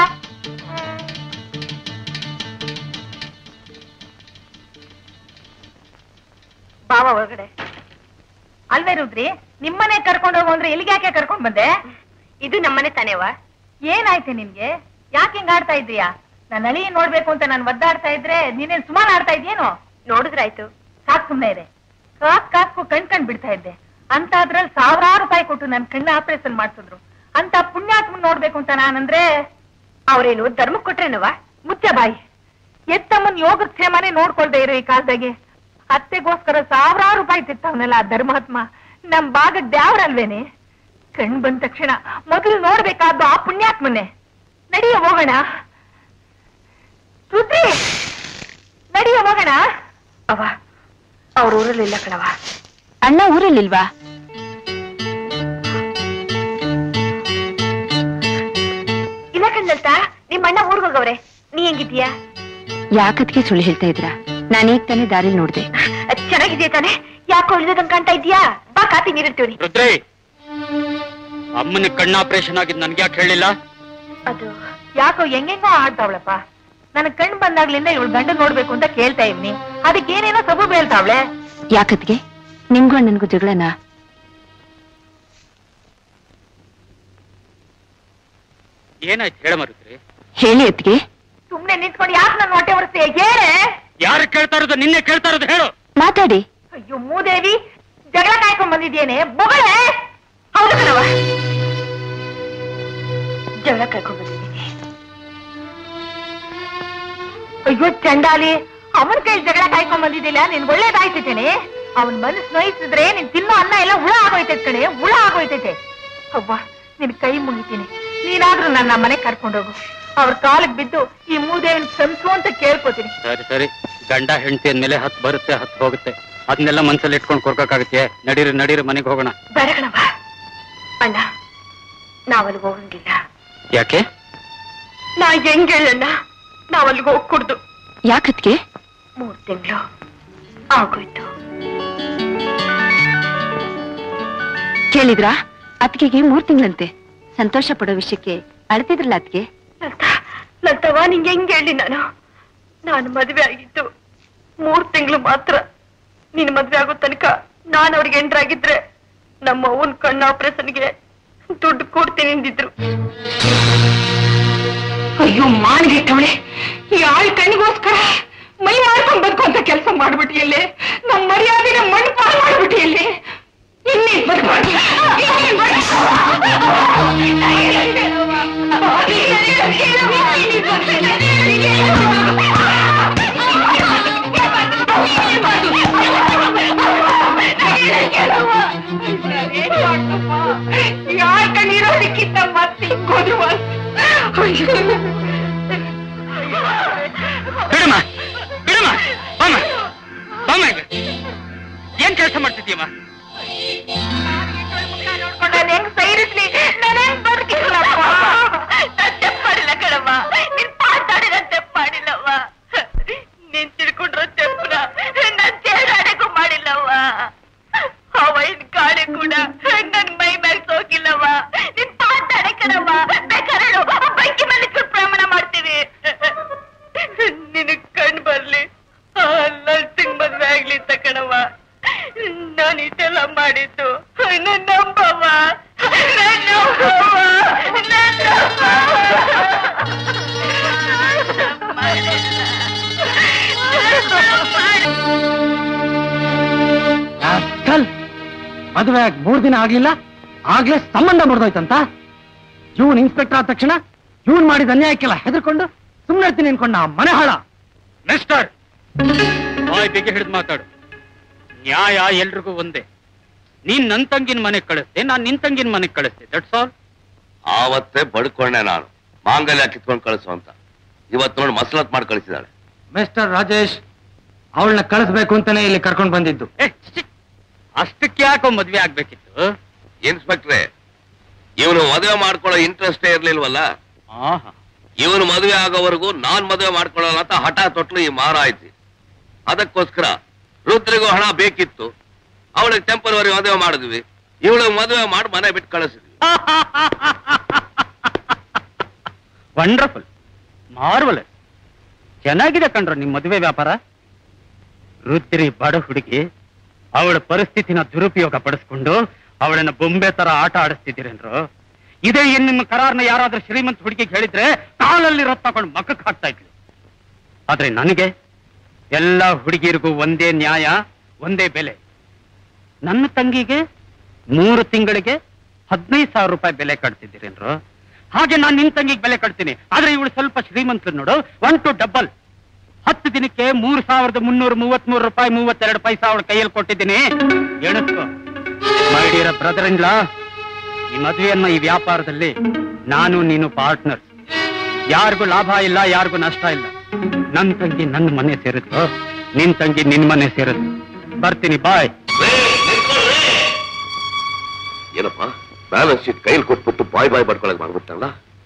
ಬಾವ ಒಳಗಡೆ ಅಲ್ವೇ ರುದ್ರಿ ನಿಮ್ಮನೆ ಕರ್ಕೊಂಡು ಹೋಗು ಅಂದ್ರೆ ಎಲ್ಲಿಗೆ ಯಾಕೆ ಕರ್ಕೊಂಡ್ ಬಂದೆ ಇದು ನಮ್ಮನೆ ತಾನೇವ ಏನಾಯ್ತು ನಿನ್ಗೆ ಯಾಕೆ ಹಿಂಗ್ ಆಡ್ತಾ ಇದ್ದೀಯಾ ನನ್ನ ಅಳಿ ನೋಡ್ಬೇಕು ಅಂತ ನಾನು ಒದ್ದಾಡ್ತಾ ಇದ್ರೆ ನೀನೇನ್ ಸುಮಾರು ಆಡ್ತಾ ಇದ್ಯೇನೋ ನೋಡಿದ್ರಾಯ್ತು ಸಾಕ್ ಸುಮ್ನೆ ಇದೆ ಕಾಕ್ ಕಾಕು ಕಣ್ ಕಣ್ ಬಿಡ್ತಾ ಇದ್ದೆ ಅಂತ ಅದ್ರಲ್ಲಿ ಸಾವಿರಾರು ರೂಪಾಯಿ ಕೊಟ್ಟು ನನ್ ಕಣ್ಣ ಆಪರೇಷನ್ ಮಾಡ್ಸಿದ್ರು ಅಂತ ಪುಣ್ಯಾತ್ಮ ನೋಡ್ಬೇಕು ಅಂತ ನಾನಂದ್ರೆ ಅವ್ರೇನು ಧರ್ಮಕ್ ಕೊಟ್ರೇನವ ಮುಚ್ಚ ಬಾಯಿ ಎತ್ತಮ್ಮನ್ ಯೋಗಕ್ಷೇಮನೇ ನೋಡ್ಕೊಳ್ದೆ ಇರೋ ಈ ಕಾಲದಾಗೆ ಅತ್ತೆಗೋಸ್ಕರ ಸಾವಿರಾರು ರೂಪಾಯಿ ತಿತ್ತವನಲ್ಲ ಆ ಧರ್ಮಾತ್ಮ ನಮ್ ಭಾಗದ್ ದ್ಯಾವ್ರಲ್ವೇನೆ ಕಣ್ ಬಂದ ತಕ್ಷಣ ಮೊದಲು ನೋಡ್ಬೇಕಾದ್ದು ಆ ಪುಣ್ಯಾತ್ಮನೆ ನಡಿಯ ಹೋಗೋಣ ರುದ್ರಿ ನಡಿಯ ಹೋಗೋಣ ಅವ ಅವ್ರ ಊರಲ್ಲಿಲ್ಲ ಕಣವ ಅಣ್ಣ ಊರಲ್ಲಿಲ್ವಾ ಇಲ್ಲ ಕಣ್ಣಲ್ತಾ ನಿಮ್ಮ ಅಣ್ಣ ಊರ್ಗ್ ಹೋಗವ್ರೆ ನೀ ಹೆಂಗಿದ್ಯಾ ಯಾಕತ್ಗೆ ಸುಳ್ಳು ಹೇಳ್ತಾ ಇದ್ರ ನಾನೀಗ ತಾನೇ ದಾರಿಲ್ ನೋಡ್ದೆ ಚೆನ್ನಾಗಿದ್ಯಾ ತಾನೆ ಯಾಕೋ ಉಳಿದಂಗ್ ಕಾಣ್ತಾ ಇದ್ಯಾ ಬಾ ಕಾತಿ ನೀರಿರ್ತೀವ್ರಿ ರುದ್ರಿ ಅಮ್ಮನ ಕಣ್ಣ ಆಪರೇಷನ್ ಆಗಿದ್ ನನ್ಗೆ ಯಾಕೆ ಹೇಳಿಲ್ಲ ಅದು ಯಾಕೋ ಹೆಂಗೆಂಗೋ ಆಡ್ತಾವಳಪ್ಪ ನನ್ ಕಣ್ ಬಂದಾಗ್ಲಿಂದ ಇವಳು ಗಂಡ ನೋಡ್ಬೇಕು ಅಂತ ಕೇಳ್ತಾ ಇವ್ನಿ ಅದಕ್ಕೆ ಏನೇನೋ ಸಬೂಬ್ ಹೇಳ್ತಾವಳೆ ಯಾಕತ್ಗೆ ನಿಮ್ಗೂ ನನ್ಗೂ ಜಗಳನಾ ಏನಾಯ್ತು ಹೇಳ ರುದ್ರಿ ಹೇಳಿ ಅತ್ಗೆ ಸುಮ್ನೆ ನಿಂತ್ಕೊಂಡು ಯಾಕೆ ನನ್ನ ಹೊಟ್ಟೆ ಹೊರಸ್ತೀಯ ಹೇಳೆ ಯಾರು ಕೇಳ್ತಾ ಇರೋದು ನಿನ್ನೆ ಕೇಳ್ತಾ ಇರೋದು ಹೇಳು ಮಾತಾಡಿ ಅಯ್ಯೋ ಮೂದೇವಿ ಜಗಳ ಕಾಯ್ಕೊಂಡ್ ಬಂದಿದ್ದೇನೆ ಬೊಗಳೆ ಹೌದು ಕಣವ ಜಗಳ ಕಾಯ್ಕೊಂಡ್ ಬಂದಿದ್ದೀನಿ ಅಯ್ಯೋ ಚಂಡಾಲಿ ಅವನ್ ಕೈ ಜಗಳ ಕಾಯ್ಕೊಂಡ್ ಬಂದಿದ್ದಿಲ್ಲ ನಿನ್ ಒಳ್ಳೇದಾಯ್ತಿದ್ದೇನೆ ಅವನ್ ಮನಸ್ಸು ನೋಯಿಸಿದ್ರೆ ನೀನ್ ತಿನ್ನೋ ಅನ್ನ ಎಲ್ಲ ಹುಳ ಆಗೋಯ್ತೈತೆ ಕಣೆ ಹುಳ ಆಗೋಯ್ತೈತೆ ಅವ್ವ ನಿನ್ ಕೈ ಮುಗಿತೀನಿ ನೀನಾದ್ರೂ ನನ್ನ ಮನೆ ಕರ್ಕೊಂಡೋಗು ಅವ್ರ ಕಾಲಿಗೆ ಬಿದ್ದು ಈ ಮೂದೇವಿನ ಕ್ಷಮಿಸು ಅಂತ ಕೇಳ್ಕೊತೀನಿ ಸರಿ ಸರಿ ಗಂಡ ಹೆಂಡತಿ ಅಂದ್ಮೇಲೆ ಹತ್ ಬರುತ್ತೆ ಹತ್ ಹೋಗುತ್ತೆ ಅದನ್ನೆಲ್ಲ ಮನ್ಸಲ್ಲಿ ಇಟ್ಕೊಂಡು ಕೊರ್ಕಾಗತ್ತೆ ನಡೀರಿ ನಡೀರಿ ಮನೆಗೆ ಹೋಗೋಣ ಬೇಡ ಕಣವ್ವ ಅಣ್ಣ ನಾವಲ್ಲಿ ಹೋಗಂಗಿಲ್ಲ ಯಾಕೆ ನಾ ಹೆಂಗ್ ಹೇಳಣ್ಣ ನಾವಲ್ಲಿಗೆ ಹೋಗ್ಕೊಡ್ದು ಯಾಕತ್ಗೆ ಮೂರ್ ತಿಂಗಳು ಆಗೋಯ್ತು ಕೇಳಿದ್ರಾ ಅತ್ಗೆಗೆ ಮೂರ್ ತಿಂಗಳಂತೆ ಸಂತೋಷ ಪಡೋ ವಿಷಯಕ್ಕೆ ಅಳ್ತಿದ್ರಲ್ಲ ಅತ್ಗೆ ಲತಾ ಲತವ್ವ ನಿಂಗೆ ಹೆಂಗ್ ಹೇಳಿ ನಾನು ನಾನು ಮದ್ವೆ ಆಗಿದ್ದು ಮೂರ್ ತಿಂಗಳು ಮಾತ್ರ ನೀನ್ ಮದ್ವೆ ಆಗೋ ತನಕ ನಾನ್ ಅವ್ರಿಗೆ ಎಂಟ್ರಾಗಿದ್ರೆ ನಮ್ಮ ಅವ್ವನ್ ಕಣ್ಣು ಆಪರೇಷನ್ಗೆ ದುಡ್ಡು ಕೊಡ್ತೀನಿ ಅಂದಿದ್ರು ಅಯ್ಯೋ ಮಾನ್ಗಿಟ್ಟವಳೆ ಈ ಆಳ್ ಕಣ್ಣಿಗೋಸ್ಕರ ಮೈ ಮಾಡ್ಕೊಂಡ್ ಬದುಕುವಂತ ಕೆಲಸ ಮಾಡ್ಬಿಟ್ಟಿಯಲ್ಲೇ ನಮ್ ಮರ್ಯಾದೆನ ಮಣ್ಣು ಪಾಲ್ ಮಾಡ್ಬಿಟ್ಟಿಯಲ್ಲೇ ಇನ್ನೇನ್ ಬದುಕು ಯಾರ ಕಣ್ಣೀರೋದಕ್ಕಿಂತ ಮತ್ತೆ ಹಿಂಗೋದ್ರು ಬಿಡಮ್ಮ ಬಿಡಮ್ಮ ಬಾಮ ಬಾಮ ಈಗ. ಏನ್ ಕೆಲಸ ಮಾಡ್ತಿದ್ಯಮ್ಮ ನಾನು ಹೆಂಗ್ ಸೈರಿಸ್ಲಿ ನಾನು ಹೆಂಗ್ ಬದುಕಿಲ್ಲಪ್ಪ ನಾನ್ ತಪ್ಪು ಮಾಡಿಲ್ಲ ಕಣವ್ವ ನೀನ್ ಪಾತಾಡಿ ನಾನ್ ತಪ್ಪು ಮಾಡಿಲ್ಲವ್ವ ನೀನ್ ತಿಳ್ಕೊಂಡ್ರ ತಪ್ಪುನ ನಾನ್ ಚೇಡಾಡಕ್ಕೂ ಮಾಡಿಲ್ಲವ್ವ ಅವ ಇನ್ ಕಾಳೆ ಕೂಡ ನನ್ ಮೈ ಮೇಲೆ ಸೋಕಿಲ್ಲವ್ವ ನೀನ್ ಪಾತಾಡೆ ಕಣವ್ವ ಬೇಕಾದ್ರೆ ಬೈಕಿ ಮೇಲೆ ಇಟ್ಕೊಂಡ್ ಪ್ರಮಾಣ ಮಾಡ್ತೀವಿ ನಿನಗ್ ಕಣ್ ಬರ್ಲಿ ನರ್ಸಿಂಗ್ ಮದ್ವೆ ಆಗ್ಲಿ ಅಂತ ಕಣವ್ವ ನಾನು ಇಷ್ಟೆಲ್ಲ ಮಾಡಿದ್ದು ನನ್ನ ನಂಬವ್ವ ನನ್ನ ನಂಬವ್ವ ನನ್ನ ರಾಸ್ಕಲ್. ಮದುವೆ ಆಗ್ ಮೂರ್ ದಿನ ಆಗ್ಲಿಲ್ಲ ಆಗ್ಲೇ ಸಂಬಂಧ ಮುರಿದೋಯ್ತಂತ ಇವನ್ ಇನ್ಸ್ಪೆಕ್ಟರ್ ಆದ ತಕ್ಷಣ ಇವನ್ ಮಾಡಿದ ಅನ್ಯಾಯಕ್ಕೆಲ್ಲ ಹೆದರ್ಕೊಂಡು ಸುಮ್ಮನೆ ಇರ್ತೀನಿ ಅನ್ಕೊಂಡ ಆ ಮನೆ ಹಾಳ ಮಿಸ್ಟರ್ ಬಾಯ್ ಬಿಗಿ ಹಿಡಿದು ಮಾತಾಡು ನ್ಯಾಯ ಎಲ್ರಿಗೂ ಒಂದೇ ನೀನ್ ನನ್ ತಂಗಿನ ಮನೆಗ್ ಕಳಿಸ್ದೆ ನಾನ್ ನಿನ್ ತಂಗಿನ ಮನೆಗ್ ಕಳಿಸ್ದೆ ದಟ್ಸ್ ಆಲ್ ಆವತ್ತೇ ಬಡ್ಕೊಂಡೆ ನಾನು ಮಾಂಗಲ್ಯ ಕಿತ್ಕೊಂಡು ಕಳಿಸು ಅಂತ ಇವತ್ತು ನೋಡಿ ಮಸಲತ್ ಮಾಡಿ ಕಳಿಸಿದಾಳೆ ಮಿಸ್ಟರ್ ರಾಜೇಶ್ ಅವಳನ್ನ ಕಳಿಸ್ಬೇಕು ಅಂತಾನೆ ಇಲ್ಲಿ ಕರ್ಕೊಂಡ್ ಬಂದಿದ್ದು ಅಷ್ಟಕ್ಕೆ ಯಾಕೋ ಮದ್ವೆ ಆಗ್ಬೇಕಿತ್ತು ಇನ್ಸ್ಪೆಕ್ಟ್ರೆ ಇವನು ಮದುವೆ ಮಾಡ್ಕೊಳ್ಳೋ ಇಂಟ್ರೆಸ್ಟೇ ಇರ್ಲಿಲ್ವಲ್ಲ ಆಹಾ ಇವನು ಮದುವೆ ಆಗೋವರೆಗೂ ನಾನ್ ಮದುವೆ ಮಾಡ್ಕೊಳ್ಳಲ್ಲ ಅಂತ ಹಠ ತೊಟ್ಲು ಈ ಮಾರ ಆಯ್ತು ಅದಕ್ಕೋಸ್ಕರ ರುದ್ರಿಗೂ ಹಣ ಬೇಕಿತ್ತು ಅವಳಿಗೆ ಟೆಂಪರವರಿ ಮದುವೆ ಮಾಡಿದ್ವಿ ಇವಳು ಮದುವೆ ಮಾಡಿ ಮನೆ ಬಿಟ್ಟು ಕಳಿಸಿದ್ವಿ ವಂಡರ್ಫುಲ್ ಮಾರ್ವಲ್ ಚೆನ್ನಾಗಿದೆ ಕಣ್ರು ನಿಮ್ ಮದುವೆ ವ್ಯಾಪಾರ ರುದ್ರಿ ಬಡ ಹುಡುಗಿ ಅವಳ ಪರಿಸ್ಥಿತಿನ ದುರುಪಯೋಗ ಪಡಿಸ್ಕೊಂಡು ಅವಳನ್ನ ಬೊಂಬೆ ತರ ಆಟ ಆಡಿಸ್ತಿದ್ದೀರೇನ್ರು ಇದೇ ಏನ್ ನಿಮ್ಮ ಕರಾರ್ನ ಯಾರಾದ್ರೂ ಶ್ರೀಮಂತ ಹುಡುಗಿಗೆ ಹೇಳಿದ್ರೆ ಕಾಲಲ್ಲಿ ರೊತ್ತ ತಗೊಂಡು ಮಕ್ಕಕ್ಕೆ ಹಾಕ್ತಾ ಇದ್ಲು ಆದ್ರೆ ನನಗೆ ಎಲ್ಲ ಹುಡುಗಿರಿಗೂ ಒಂದೇ ನ್ಯಾಯ ಒಂದೇ ಬೆಲೆ ನನ್ನ ತಂಗಿಗೆ ಮೂರು ತಿಂಗಳಿಗೆ ಹದಿನೈದು ಸಾವಿರ ರೂಪಾಯಿ ಬೆಲೆ ಕಟ್ತಿದ್ದೀರೇನ್ರು ಹಾಗೆ ನಾನು ನಿನ್ ತಂಗಿಗೆ ಬೆಲೆ ಕಟ್ತೀನಿ ಆದ್ರೆ ಇವಳು ಸ್ವಲ್ಪ ಶ್ರೀಮಂತರು ನೋಡು ಒನ್ ಟು ಡಬಲ್ ಹತ್ತು ದಿನಕ್ಕೆ ಮೂರು ಸಾವಿರದ ಮುನ್ನೂರ ಮೂವತ್ಮೂರು ರೂಪಾಯಿ ಮೂವತ್ತೆರಡು ಪೈಸಾ ಅವಳ ಕೈಯಲ್ಲಿ ಕೊಟ್ಟಿದ್ದೀನಿ ಎಣಿಸ್ಕೋ ಮೈ ಡಿಯರ್ ಬ್ರದರ್ ಇನ್ ಲಾ ಈ ಮದುವೆಯನ್ನ ಈ ವ್ಯಾಪಾರದಲ್ಲಿ ನಾನು ನೀನು ಪಾರ್ಟ್ನರ್ ಯಾರಿಗೂ ಲಾಭ ಇಲ್ಲ ಯಾರಿಗೂ ನಷ್ಟ ಇಲ್ಲ ನನ್ ತಂಗಿ ನನ್ನ ಮನೆ ಸೇರಿದ್ರು ನಿನ್ ತಂಗಿ ನಿನ್ ಮನೆ ಸೇರಿದ್ರು ಬರ್ತೀನಿ ಬಾಯ್ ಏನಪ್ಪ ಬ್ಯಾಲೆನ್ಸ್ ಶೀಟ್ ಕೈಲಿ ಕೊಟ್ಬಿಟ್ಟು ಬಾಯ್ ಬಾಯ್ ಬಡ್ಕೊಳಕ್ ಮಾಡ್ಬಿಟ್ಟಲ್ಲ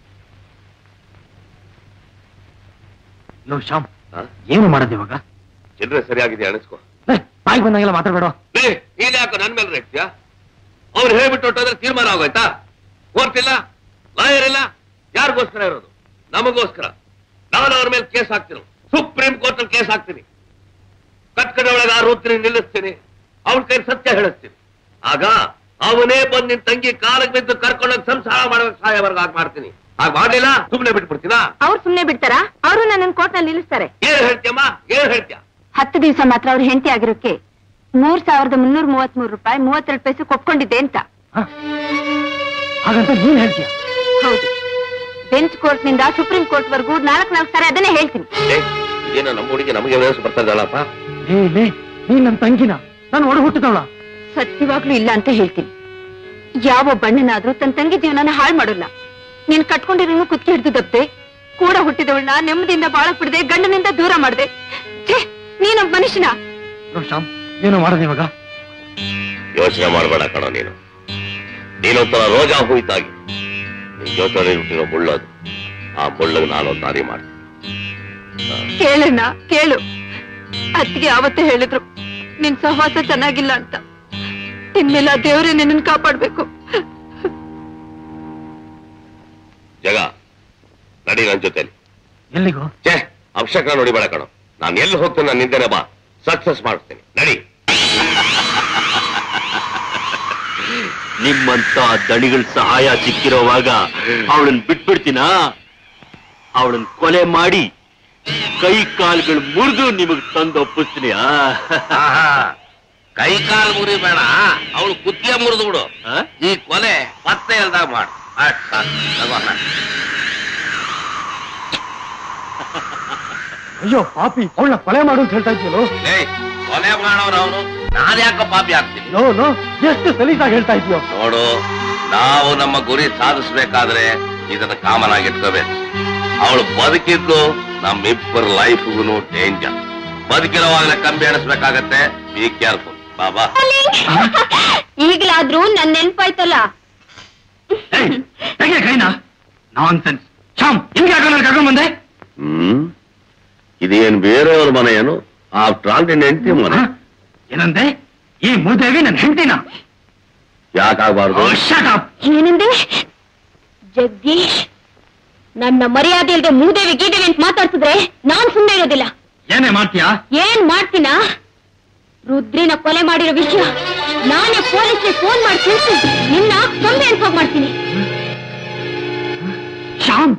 ಲೋ ಶ್ಯಾಮ್ ಏನು ಮಾಡೋದು ಇವಾಗ ಚಿಲ್ಲರೆ ಸರಿಯಾಗಿದೆ ಅನಿಸ್ಕೊ ಬಾಯಿ ಬಂದಂಗೆಲ್ಲ ಮಾತಾಡ್ಬೇಡ ಲೇ ನೀನ್ ಯಾಕೋ ನನ್ ಮೇಲೆ ರೇಗ್ತೀಯ ಅವ್ರು ಹೇಳ್ಬಿಟ್ಟು ಹೊಟ್ಟೋದ್ರೆ ತೀರ್ಮಾನ ಆಗೋಯ್ತಾ ಕೋರ್ಟ್ ಇಲ್ಲ ಲಾಯರ್ ಇಲ್ಲ ಯಾರಿಗೋಸ್ಕರ ಇರೋದು ನಮಗೋಸ್ಕರ ನಾನು ಅವ್ರ ಮೇಲೆ ಕೇಸ್ ಹಾಕ್ತೀನಿ ಸುಪ್ರೀಂ ಕೋರ್ಟ್ ಅಲ್ಲಿ ಕೇಸ್ ಹಾಕ್ತೀನಿ ಕಟ್ಕಡೆ ಒಳಗೆ ಆ ರೂತ್ರಿ ನಿಲ್ಲಿಸ್ತೀನಿ ಅವನ ಕೈ ಸತ್ಯ ಹೇಳಿಸ್ತೀನಿ ಆಗ ಅವನೇ ಬಂದ್ ನಿನ್ ತಂಗಿ ಕಾಲಕ್ಕೆ ಬಿದ್ದು ಕರ್ಕೊಂಡೋಗಿ ಸಂಸಾರ ಮಾಡೋಕೆ ಸಹಾಯವರ್ಗ ಆಗ ಮಾಡ್ತೀನಿ ಆಗ ಮಾಡ್ಲಿಲ್ಲ ಸುಮ್ನೆ ಬಿಟ್ಬಿಡ್ತೀನಾ ಅವ್ರು ಸುಮ್ನೆ ಬಿಡ್ತಾರಾ ಅವರು ನನ್ನ ಕೋರ್ಟ್ ನಲ್ಲಿ ನಿಲ್ಲಿಸ್ತಾರೆ ಏನ್ ಹೇಳ್ತೀಯಮ್ಮ ಏನ್ ಹೇಳ್ತೀಯ ಹತ್ತು ದಿವಸ ಮಾತ್ರ ಅವ್ರ ಹೆಂಡತಿ ಆಗಿರೋಕೆ ಮೂರ್ ಸಾವಿರದ ಮುನ್ನೂರ ಮೂವತ್ತ್ ಮೂರು ರೂಪಾಯಿ ಮೂವತ್ತೆರಡು ಪೈಸೆ ಕೊಟ್ಕೊಂಡಿದ್ದೆ ಅಂತ ಹಾಗಂತ ನೀನ್ ಹೇಳ್ತೀಯ ಹೌದು ಬೆಂಚ್ ಕೋರ್ಟ್ ನಿಂದ ಸುಪ್ರೀಂ ಕೋರ್ಟ್ ವರೆಗೂ ನಾಲ್ಕು ನಾಲ್ಕು ಸಾರಿ ಅದನ್ನೇ ಹೇಳ್ತೀನಿ ಏ, ಇದೇನೋ ನಮ್ಮ ಹುಡುಗಿ ನಮಗೆ ವಯಸ್ಸು ಬರ್ತಾ ಇದ್ದಾಳಪ್ಪ ಲೇ ಲೇ ನೀನ್ ನನ್ ತಂಗಿನ ನಾನು ಒಡ ಹುಟ್ಟಿದವಳ ಸತ್ಯವಾಗ್ಲೂ ಇಲ್ಲ ಅಂತ ಹೇಳ್ತೀನಿ ಯಾವ ಬಣ್ಣನಾದ್ರೂ ತನ್ನ ತಂಗಿ ಜೀವನನ ಹಾಳು ಮಾಡೋಲ್ಲ ನೀನ್ ಕಟ್ಕೊಂಡಿರೋ ಕುತ್ಕೆ ಹಿಡಿದು ದಬ್ದೆ ಕೂಡ ಹುಟ್ಟಿದವಳನ್ನ ನೆಮ್ಮದಿಯಿಂದ ಬಾಳಕ್ ಬಿಡದೆ ಗಂಡನಿಂದ ದೂರ ಮಾಡ್ದೆ ಛೇ ನೀನೊಬ್ಬ ಮನುಷ್ಯನ ಲೋ ಶ್ಯಾಮ್ ಏನು ಮಾಡೋದು ಇವಾಗ ಯೋಚನೆ ಮಾಡಬೇಡ ಕಣೋ ನೀನು ನೀನೊಂಥರ ರೋಜಾ ಹೂಯ್ತಾಗಿ ನಿನ್ ಜೊತೆ ಹುಟ್ಟಿರೋ ಮುಳ್ಳದು ಆ ಮುಳ್ಳಗೆ ನಾನೊಂದು ದಾರಿ ಮಾಡ್ತೀನಿ ಕೇಳಣ್ಣ ಕೇಳು ಅತ್ತಿಗೆ ಆವತ್ತೇ ಹೇಳಿದ್ರು ನಿನ್ ಸಹವಾಸ ಚೆನ್ನಾಗಿಲ್ಲ ಅಂತ ಇನ್ಮೇಲೆ ಆ ದೇವ್ರೇ ನಿನ್ನನ್ ಕಾಪಾಡ್ಬೇಕು ಜಗ ನಡಿ ನನ್ ಜೊತೆಲಿ ಎಲ್ಲಿಗೂ ಛೇ ಅವಶ್ಯಕ ನೋಡಿಬೇಡ ಕಣೋ ನಾನು ಎಲ್ಲಿ ಹೋಗ್ತೀನಿ ನಾನು ನಿಂದನೆ ಬಾ ಸಕ್ಸಸ್ ಮಾಡ್ತೀನಿ ನಡಿ ನಿಮ್ಮಂತ ದಣಿಗಳ ಸಹಾಯ ಸಿಕ್ಕಿರೋವಾಗ ಅವಳನ್ನ ಬಿಟ್ಬಿಡ್ತೀನಾ ಅವಳನ್ನ ಕೊಲೆ ಮಾಡಿ ಕೈ ಕಾಲುಗಳು ಮುರಿದು ನಿಮಗ್ ತಂದು ಒಪ್ಪಿಸ್ತೀನಿ ಆ? ಕೈ ಕಾಲು ಮುರಿ ಬೇಡ ಅವಳು ಕುತ್ತಿಗೆ ಮುರಿದು ಬಿಡು ಆ? ಈ ಕೊಲೆ ಪತ್ತೆ ಇಲ್ದಾಗ ಮಾಡು ಅಷ್ಟ್ ಸಾಕು. ತಗೋ ಅಣ್ಣ. ಅಯ್ಯೋ ಪಾಪಿ ಅವಳನ್ನ ಕೊಲೆ ಮಾಡು ಅಂತ ಹೇಳ್ತಾ ಇದ್ದೀಯೋ ಏಯ್ ಕೊಲೆ ಮಾಡೋರು ಅವನು ನಾನು ಯಾಕೆ ಪಾಪಿ ಆಗ್ತೀನಿ ನೋ ನೋ ಎಷ್ಟು ಸಲೀಸಾಗಿ ಹೇಳ್ತಾ ಇದೀಯೋ ನೋಡು ನಾವು ನಮ್ಮ ಗುರಿ ಸಾಧಿಸ್ಬೇಕಾದ್ರೆ ಇದನ್ನ ಕಾಮನ್ ಆಗಿ ಇಟ್ಕೋಬೇಕು ಅವಳು ಬದುಕಿದ್ದು ನಮ್ಮಿಬ್ಬರ ಲೈಫ್ಗೂ ಡೇಂಜರ್ ಬದುಕಿರೋವಾಗಲೇ ಕಂಬಿ ಎಣಿಸ್ಬೇಕಾಗತ್ತೆ ಬಿ ಕೇರ್ಫುಲ್ ಬಾಬಾ ಈಗಲಾದ್ರೂ ನನ್ ನೆನ್ಪಾಯ್ತಲ್ಲ ತೆಗೆ ಕೈನಾ ನಾನ್ ಸೆನ್ಸ್ ಶ್ಯಾಮ್ ಹಿಂಗೆ ಆಗ ನಾನು ಕರ್ಕೊಂಡ್ ಬಂದೆ ಹ್ಮ್ ಇದೇನ್ ಬೇರೆಯವ್ರ ಮನೆ ಏನು ಆಫ್ಟರ್ ಆಲ್ ನಿನ್ನ ಹೆಂಡತಿ ಮನೆ ಹ? ಏನಂದೆ ಈ ಮೂದೇವಿ ನನ್ನ ಹೆಂಡತಿನ ಯಾಕಾಗಬಾರ್ದು ಏನಂದೆ ಜಗದೀಶ್ ನನ್ನ ಮರ್ಯಾದೆ ಇಲ್ಲದೆ ಮೂದೇವಿ ಗೀದೇವಿ ಅಂತ ಮಾತಾಡ್ತಿದ್ರೆ ನಾನ್ ಸುಮ್ಮನೆ ಇರೋದಿಲ್ಲ ಏನೇ ಮಾಡ್ತೀಯಾ ಏನ್ ಮಾಡ್ತೀನಾ ರುದ್ರಿನ ಕೊಲೆ ಮಾಡಿರೋ ವಿಷಯ ನಾನೇ ಪೊಲೀಸ್ಗೆ ಫೋನ್ ಮಾಡಿ ತಿಳಿಸಿ ನಿನ್ನ ಕೊಂಬೆ ಅಂತ ಹೋಗ್ ಮಾಡ್ತೀನಿ ಶ್ಯಾಮ್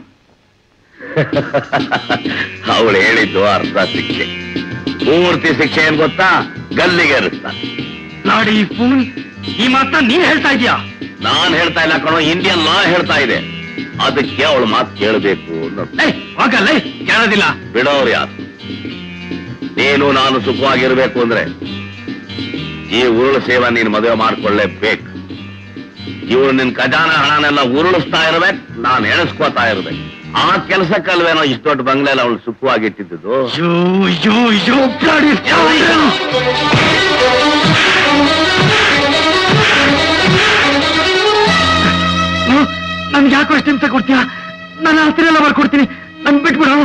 ಅವಳು ಹೇಳಿದ್ದು ಅರ್ಧ ಶಿಕ್ಷೆ ಪೂರ್ತಿ ಶಿಕ್ಷೆ ಏನ್ ಗೊತ್ತಾ ಗಲ್ಲಿಗೆ ಇರಿಸ್ತಾನೆ ಲಾಡಿ ಫೂಲ್ ಈ ಮಾತನ್ನ ನೀನ್ ಹೇಳ್ತಾ ಇದೀಯಾ ನಾನ್ ಹೇಳ್ತಾ ಇಲ್ಲ ಕಣೋ ಇಂಡಿಯನ್ ಲಾ ಹೇಳ್ತಾ ಇದೆ ಅದಕ್ಕೆ ಅವಳು ಮಾತು ಕೇಳಬೇಕು ಅನ್ನೋದು ಏಯ್ ಹೋಗಲ್ಲ ಕೇಳೋದಿಲ್ಲ ಬಿಡೋರು ಯಾರು ನೀನು ನಾನು ಸುಖವಾಗಿರ್ಬೇಕು ಅಂದ್ರೆ ಈ ಉರುಳು ಸೇವೆ ನೀನು ಮದುವೆ ಮಾಡ್ಕೊಳ್ಳೇಬೇಕು ಇವಳು ನಿನ್ ಖಜಾನ ಹಣನೆಲ್ಲ ಉರುಳಿಸ್ತಾ ಇರ್ಬೇಕು ನಾನು ಎಣಿಸ್ಕೋತಾ ಇರ್ಬೇಕು ಆ ಕೆಲಸಕ್ಕಲ್ವೇನೋ ಇಷ್ಟು ದೊಡ್ಡ ಬಂಗ್ಲೆಲ್ಲ ಅವಳು ಸುಖವಾಗಿಟ್ಟಿದ್ದು ಯೋ ಯೋ ಯೋ ಬ್ಲಡಿ ನನ್ಗೆ ಯಾಕೋ ಎಷ್ಟು ಹಿಂಸೆ ಕೊಡ್ತೀಯಾ ನಾನು ಆಸ್ತಿ ಎಲ್ಲ ಬರ್ಕೊಡ್ತೀನಿ ನನ್ ಬಿಟ್ಬಿಡು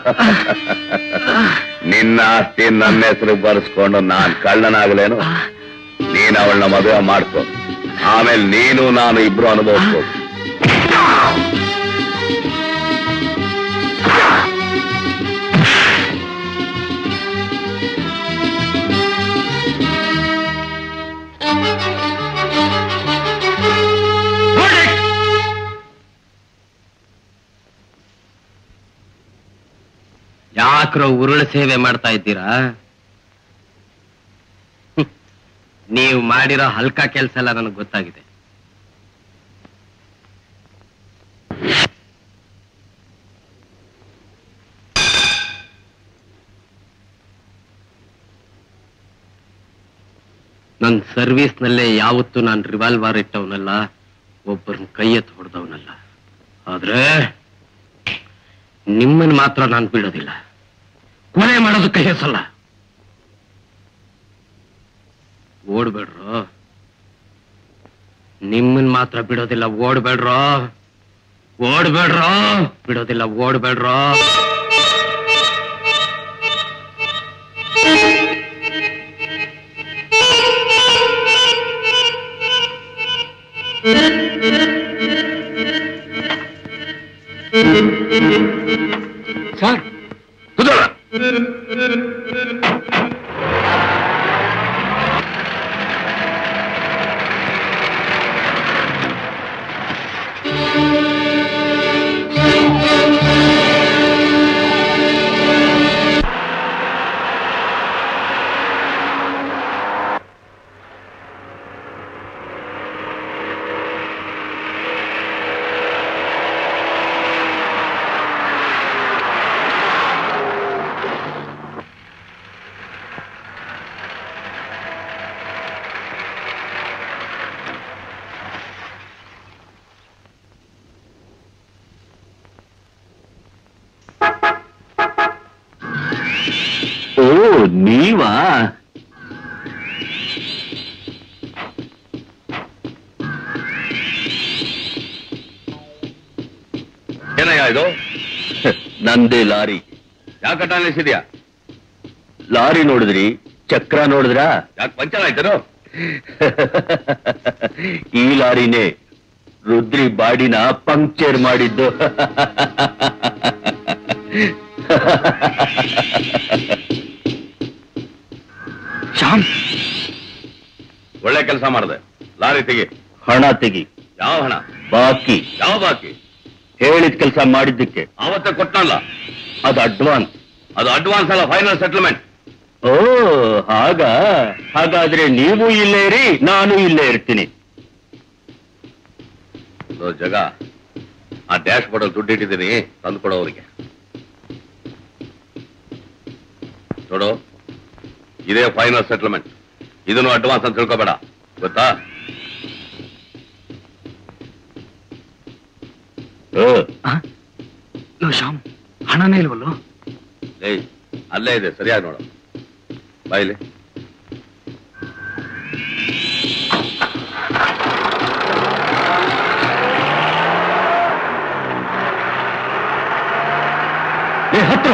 ನಿನ್ನ ಆಸ್ತಿ ನನ್ನ ಹೆಸರು ಬರ್ಸ್ಕೊಂಡು ನಾನ್ ಕಳ್ಳನಾಗ್ಲೇನು ನೀನ್ ಅವಳನ್ನ ಮದುವೆ ಮಾಡ್ಕೊ ಆಮೇಲೆ ನೀನು ನಾನು ಇಬ್ರು ಅನುಭವಿಸ್ಬೋದು ಯಾಕ್ರೋ ಉರುಳು ಸೇವೆ ಮಾಡ್ತಾ ಇದ್ದೀರಾ ಹ್ಮ್. ನೀವು ಮಾಡಿರೋ ಹಲ್ಕ ಕೆಲಸ ಎಲ್ಲ ನನಗೆ ಗೊತ್ತಾಗಿದೆ ನನ್ನ ಸರ್ವಿಸ್ನಲ್ಲೇ ಯಾವತ್ತೂ ನಾನು ರಿವಾಲ್ವರ್ ಇಟ್ಟವನಲ್ಲ ಒಬ್ಬರನ್ನ ಕೈ ಎತ್ತು ಹೊಡೆದವನಲ್ಲ ಆದ್ರೆ ನಿಮ್ಮನ್ನ ಮಾತ್ರ ನಾನು ಬಿಡೋದಿಲ್ಲ ಕೊಲೆ ಮಾಡೋದಕ್ಕೆ ಹೆಸಲ್ಲ ಓಡ್ಬೇಡ್ರೋ ನಿಮ್ಮನ್ ಮಾತ್ರ ಬಿಡೋದಿಲ್ಲ ಓಡ್ಬೇಡ್ರೋ ಓಡ್ಬೇಡ್ರೋ ಬಿಡೋದಿಲ್ಲ ಓಡ್ಬೇಡ್ರೋ ಸರ್ ಕುದೋಣ ಓ ನೀವಾ ಏನಯ್ಯ ಇದು ನಂದೇ ಲಾರಿ ಯಾಕೆ ನಿಲ್ಸಿದ್ಯಾ ಲಾರಿ ನೋಡಿದ್ರಿ ಚಕ್ರ ನೋಡಿದ್ರಾ ಯಾಕೆ ಪಂಚರ್ ಆಯ್ತೇನೋ ಈ ಲಾರಿನೇ ರುದ್ರಿ ಬಾಡಿನ ಪಂಕ್ಚರ್ ಮಾಡಿದ್ದು ಶ್ಯಾಮ್ ಒಳ್ಳೆ ಕೆಲಸ ಮಾಡಿದೆ ಲಾರಿ ತೆಗಿ ಹಣ ತೆಗಿ ಯಾವ ಹಣ ಬಾಕಿ ಯಾವ ಬಾಕಿ ಹೇಳಿದ ಕೆಲಸ ಮಾಡಿದ್ದಕ್ಕೆ ಆವತ್ತೇ ಕೊಟ್ಟನಲ್ಲ ಅದು ಅಡ್ವಾನ್ಸ್ ಅದು ಅಡ್ವಾನ್ಸ್ ಅಲ್ಲ ಫೈನಲ್ ಸೆಟಲ್ಮೆಂಟ್ ಓ ಹಾಗ ಹಾಗಾದ್ರೆ ನೀವು ಇಲ್ಲೇ ಇರಿ ನಾನು ಇಲ್ಲೇ ಇರ್ತೀನಿ ಜಗ ಆ ಡ್ಯಾಶ್ ಬೋರ್ಡ್ ಅಲ್ಲಿ ದುಡ್ಡು ಇಟ್ಟಿದ್ದೀನಿ ತಂದು ಕೊಡೋ ಅವರಿಗೆ ನೋಡು ಇದೇ ಫೈನಲ್ ಸೆಟಲ್ಮೆಂಟ್ ಇದನ್ನು ಅಡ್ವಾನ್ಸ್ ಅಂತ ತಿಳ್ಕೊಬೇಡ ಗೊತ್ತಾ ಶ್ಯಾಮ್ ಹಣನೇ ಇಲ್ವಲ್ಲೋ ಏಯ್ ಅಲ್ಲೇ ಇದೆ ಸರಿಯಾಗಿ ನೋಡು ಬಾಯಿಲಿ ಏ ಹತ್ರ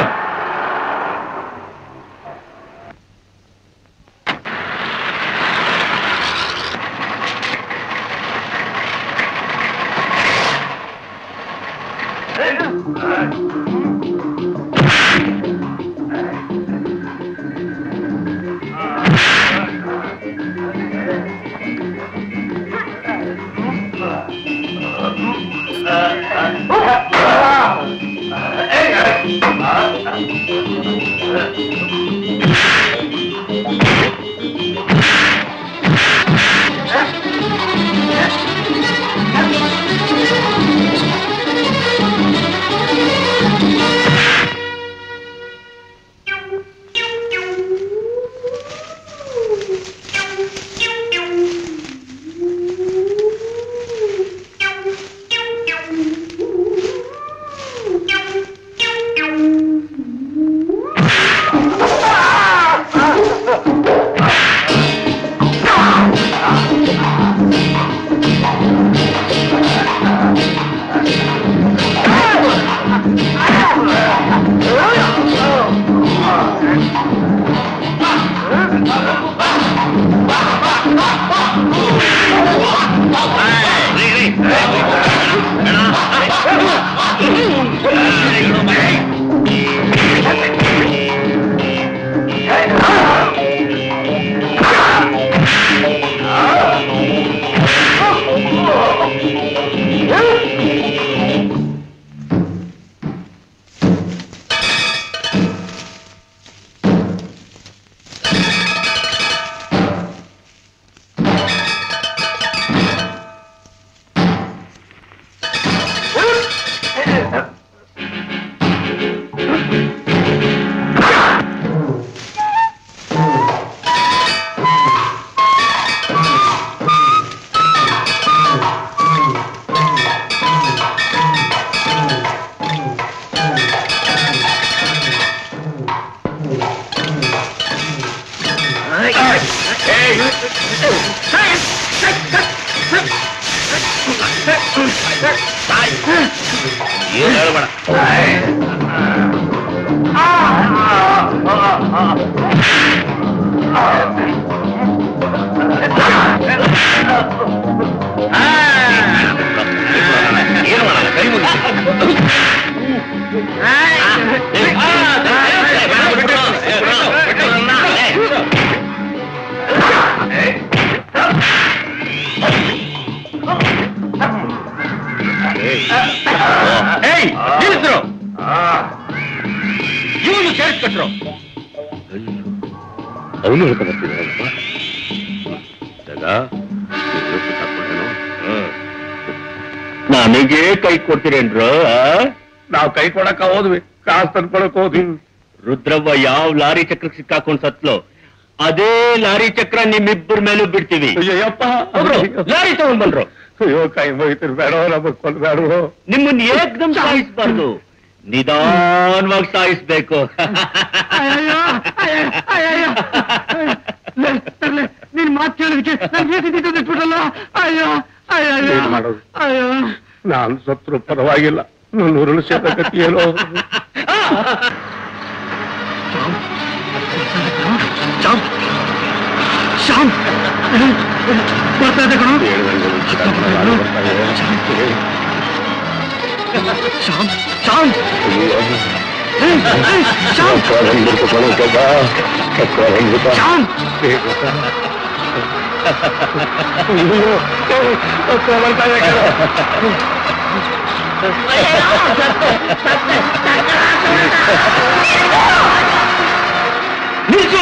ಏನು ಹೇಳ್ಬೇಡ ಏನು ಮಾಡಲ್ಲ ಕೈ ಮುಗಿಸಿ ಏಯ್ ನಿಲ್ಲಿಸ್ರು ಇವನು ಸೇರಿಸ್ಕೊಟ್ರು ಅವನು ಹೇಳ್ಕೊಂಡು ಬರ್ತಿದ್ದಾರಪ್ಪ ಜಗ ನನಗೆ ಕೈ ಕೊಡ್ತೀರೇನ್ರು ನಾವು ಕೈ ಕೊಡಕ ಹೋದ್ವಿ ಕಾಸು ತಂದ್ಕೊಳಕ್ ಹೋದ್ವಿ ರುದ್ರವ್ವ ಯಾವ ಲಾರಿ ಚಕ್ರಕ್ಕೆ ಸಿಕ್ಕಾಕೊಂಡ್ ಸತ್ಲು ಅದೇ ಲಾರಿ ಚಕ್ರ ನಿಮ್ಮಿಬ್ಬರ ಮೇಲೂ ಬಿಡ್ತೀವಿ ಅಯ್ಯಪ್ಪ ಒಬ್ರು ಲಾರಿ ತಗೊಂಡ್ ಬಂದ್ರು ಅಯ್ಯೋ ಕೈ ಮುಗಿತಿರ್ ಬೇಡ ನಮಗ್ ಕೊಲ್ಬೇಡ ನಿಮ್ಮನ್ನ ಏಕ್ದಮ್ ಸಾಯಿಸ್ಬಾರ್ದು ನಿಧಾನವಾಗಿ ಸಾಯಿಸ್ಬೇಕು ಅಯ್ಯಯ್ಯೋ, ಅಯ್ಯಯ್ಯೋ, ಅಯ್ಯಯ್ಯೋ. ಲೇ, ತರ್ಲೆ, ನಿನ್ ಮಾತು ಕೇಳೋದಕ್ಕೆ ನನ್ ಜೀವ ಬಿಟ್ಬಿಡಲ್ಲ ಅಯ್ಯೋ ಅಯ್ಯಯ್ಯೋ ಏನ್ ಮಾಡೋದು? ಅಯ್ಯೋ ನಾನ್ ಸತ್ರು ಪರವಾಗಿಲ್ಲ ನನ್ನ ಉರುಳು ಸೇತಕತಿ ಏನೋ ಶ್ಯಾಮ್ ಶ್ಯಾಮ್ ಬರ್ತಾ ಇದೆ ಕಣೋ ಶ್ಯಾಮ್ ಶ್ಯಾಮ್ ಏಯ್, ಏಯ್, ಶ್ಯಾಮ್ ಶ್ಯಾಮ್ ನಿಲ್ಸು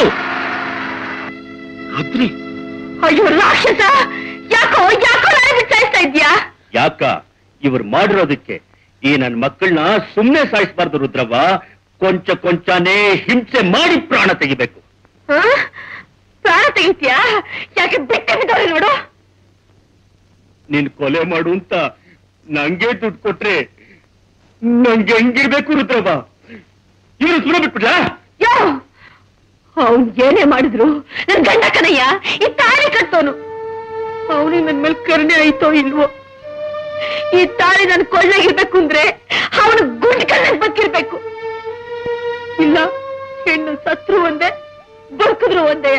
ರುದ್ರಿ ಅಯ್ಯೋ ರಾಕ್ಷಸ ಯಾಕೋ ಯಾಕೋ ನಾನು ಬಿಚ್ಚಾಯಿಸ್ತಾ ಇದ್ಯಾ ಯಾಕ ಇವ್ರು ಮಾಡಿರೋದಕ್ಕೆ ಈ ನನ್ ಮಕ್ಕಳನ್ನ ಸುಮ್ನೆ ಸಾಯಿಸ್ಬಾರ್ದು ರುದ್ರವ್ವ ಕೊಂಚ ಕೊಂಚಾನೇ ಹಿಂಸೆ ಮಾಡಿ ಪ್ರಾಣ ತೆಗಿಬೇಕು ಹ? ಪ್ರಾಣ ತೆಗಿತ್ಯಾ ಯಾಕೆ ಬೆಟ್ಟ ಬಿದ್ದವ್ರೆ ನೋಡು ನೀನ್ ಕೊಲೆ ಮಾಡು ಅಂತ ನಂಗೆ ದುಡ್ಡು ಕೊಟ್ರೆ ನಂಗೆ ಹೆಂಗಿರ್ಬೇಕು ರುದ್ರವ್ವ ಇವ್ರು ಸುಮ್ಮನೆ ಬಿಟ್ಬಿಡ್ಲಾ ಯೋ ಅವ್ನ್ ಏನೇ ಮಾಡಿದ್ರು ನನ್ ಗಂಡ ಕನಯ್ಯ ಈ ತಾಳಿ ಕಟ್ಟೋನು ಅವನಿಗೆ ನನ್ ಮೇಲೆ ಕರುಣೆ ಆಯ್ತೋ ಇಲ್ವೋ ಈ ತಾಳಿ ನನ್ ಕೊಳ್ಳಾಗಿರ್ಬೇಕು ಅಂದ್ರೆ ಅವನು ಗುಂಡ್ ಕಣ್ಣಗ್ ಬಕ್ಕಿರ್ಬೇಕು ಇಲ್ಲ ಹೆಣ್ಣು ಸತ್ರು ಒಂದೇ ಬದುಕಿದ್ರು ಒಂದೇ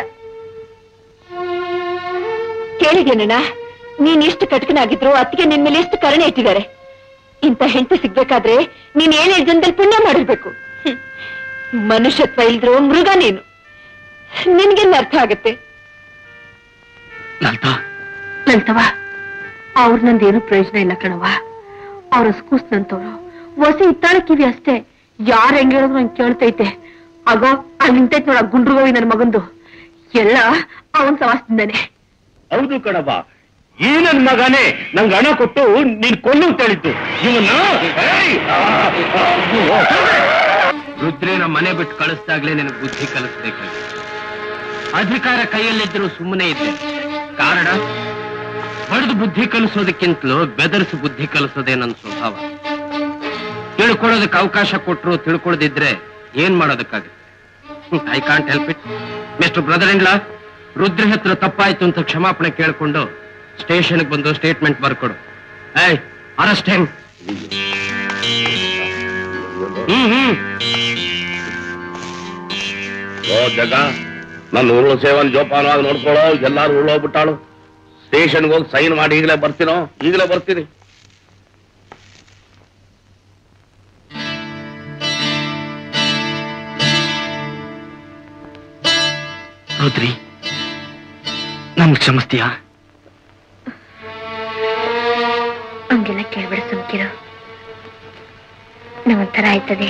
ಕೇಳಿದೇನಣ್ಣ ನೀನ್ ಎಷ್ಟು ಕಟಕನಾಗಿದ್ರು ಅತ್ತಿಗೆ ನಿನ್ ಮೇಲೆ ಎಷ್ಟು ಕರುಣೆ ಇಟ್ಟಿದ್ದಾರೆ ಇಂಥ ಹೆಂಡತಿ ಸಿಗ್ಬೇಕಾದ್ರೆ ನೀನ್ ಏಳೇಳು ಜನದಲ್ಲಿ ಪುಣ್ಯ ಮಾಡಿರ್ಬೇಕು ಹ್ಮ್. ಮನುಷ್ಯತ್ವ ಇಲ್ದ್ರು ಮೃಗ ನೀನು ನಿನ್ಗೆಲ್ಲ ಅರ್ಥ ಆಗತ್ತೆ ಲಲಿತಾ ಲಲಿತವ ಅವ್ರ ನಂದೇನು ಪ್ರಯೋಜನ ಇಲ್ಲ ಕಣವ ಅವ್ರ ಸ್ಕೂಸ್ ನಂತವ್ರು ಹೊಸ ಇತ್ತಾಳ ಕಿವಿ ಅಷ್ಟೇ ಯಾರ್ ಹೆಂಗ್ ಹೇಳಿದ್ರು ನಂಗೆ ಕೇಳ್ತೈತೆ ಆಗೋ ಅಲ್ಲಿ ನಿಂತೈತ್ ನೋಡ ಗುಂಡ್ರುಗೋವಿ ನನ್ನ ಮಗಂದು ಎಲ್ಲ ಅವನ್ ಸವಾಸದಿಂದಾನೆ ಹೌದು ಕಣವ್ವ ಈ ನನ್ ಮಗನೇ ನಂಗೆ ಹಣ ಕೊಟ್ಟು ನೀನ್ ಕೊಲ್ಲು ಅಂತ ಹೇಳಿದ್ದು ಇವನ್ನ ಏಯ್! ರುದ್ರೇನ ಮನೆ ಬಿಟ್ಟು ಕಳಿಸ್ದಾಗ್ಲೇ ನಿನಗೆ ಬುದ್ಧಿ ಕಲಿಸ್ಬೇಕಾಗಿ ಅಧಿಕಾರ ಕೈಯಲ್ಲಿದ್ದರೂ ಸುಮ್ಮನೆ ಇದ್ದೆ ಕಾರಣ ಹೊಡೆದು ಬುದ್ಧಿ ಕಲಿಸೋದಕ್ಕಿಂತಲೂ ಬೆದರಿಸಿ ಬುದ್ಧಿ ಕಲಿಸೋದೇ ನನ್ನ ಸ್ವಭಾವ ತಿಳ್ಕೊಳ್ಳೋದಕ್ಕೆ ಅವಕಾಶ ಕೊಟ್ಟರು ತಿಳ್ಕೊಳ್ಳದಿದ್ರೆ ಏನ್ ಮಾಡೋದಕ್ಕಾಗುತ್ತೆ I can't help it mister brother in ಲಾ ರುದ್ರ ಹತ್ರ ತಪ್ಪಾಯ್ತು ಅಂತ ಕ್ಷಮಾಪಣೆ ಕೇಳ್ಕೊಂಡು ಸ್ಟೇಷನ್ಗೆ ಬಂದು ಸ್ಟೇಟ್ಮೆಂಟ್ ಬರ್ಕೊಡು ಏಯ್ ಅರೆಸ್ಟ್ ಹೆಂಗ್ ಹ್ಮ್ ಹ್ಮ್ ಓ ಜಗ ನನ್ನ ಉರುಳು ಸೇವನ್ ಜೋಪಾನವಾಗಿ ನೋಡ್ಕೊಳ್ಳೋ ಎಲ್ಲಾರು ಉರುಳೋಗ್ಬಿಟ್ಟಾಳು ಸ್ಟೇಷನ್ಗೆ ಹೋಗಿ ಸೈನ್ ಮಾಡಿ ಈಗಲೇ ಬರ್ತೀನೋ ಈಗಲೇ ಬರ್ತೀನಿ ರುದ್ರಿ ನನ್ ಕ್ಷಮಿಸ್ತೀಯಾ ಹಂಗೆಲ್ಲ ಕೇಳ್ಬೇಡ ಸುಮ್ಕಿರು ನಂಗೊಂಥರ ಆಯ್ತದೆ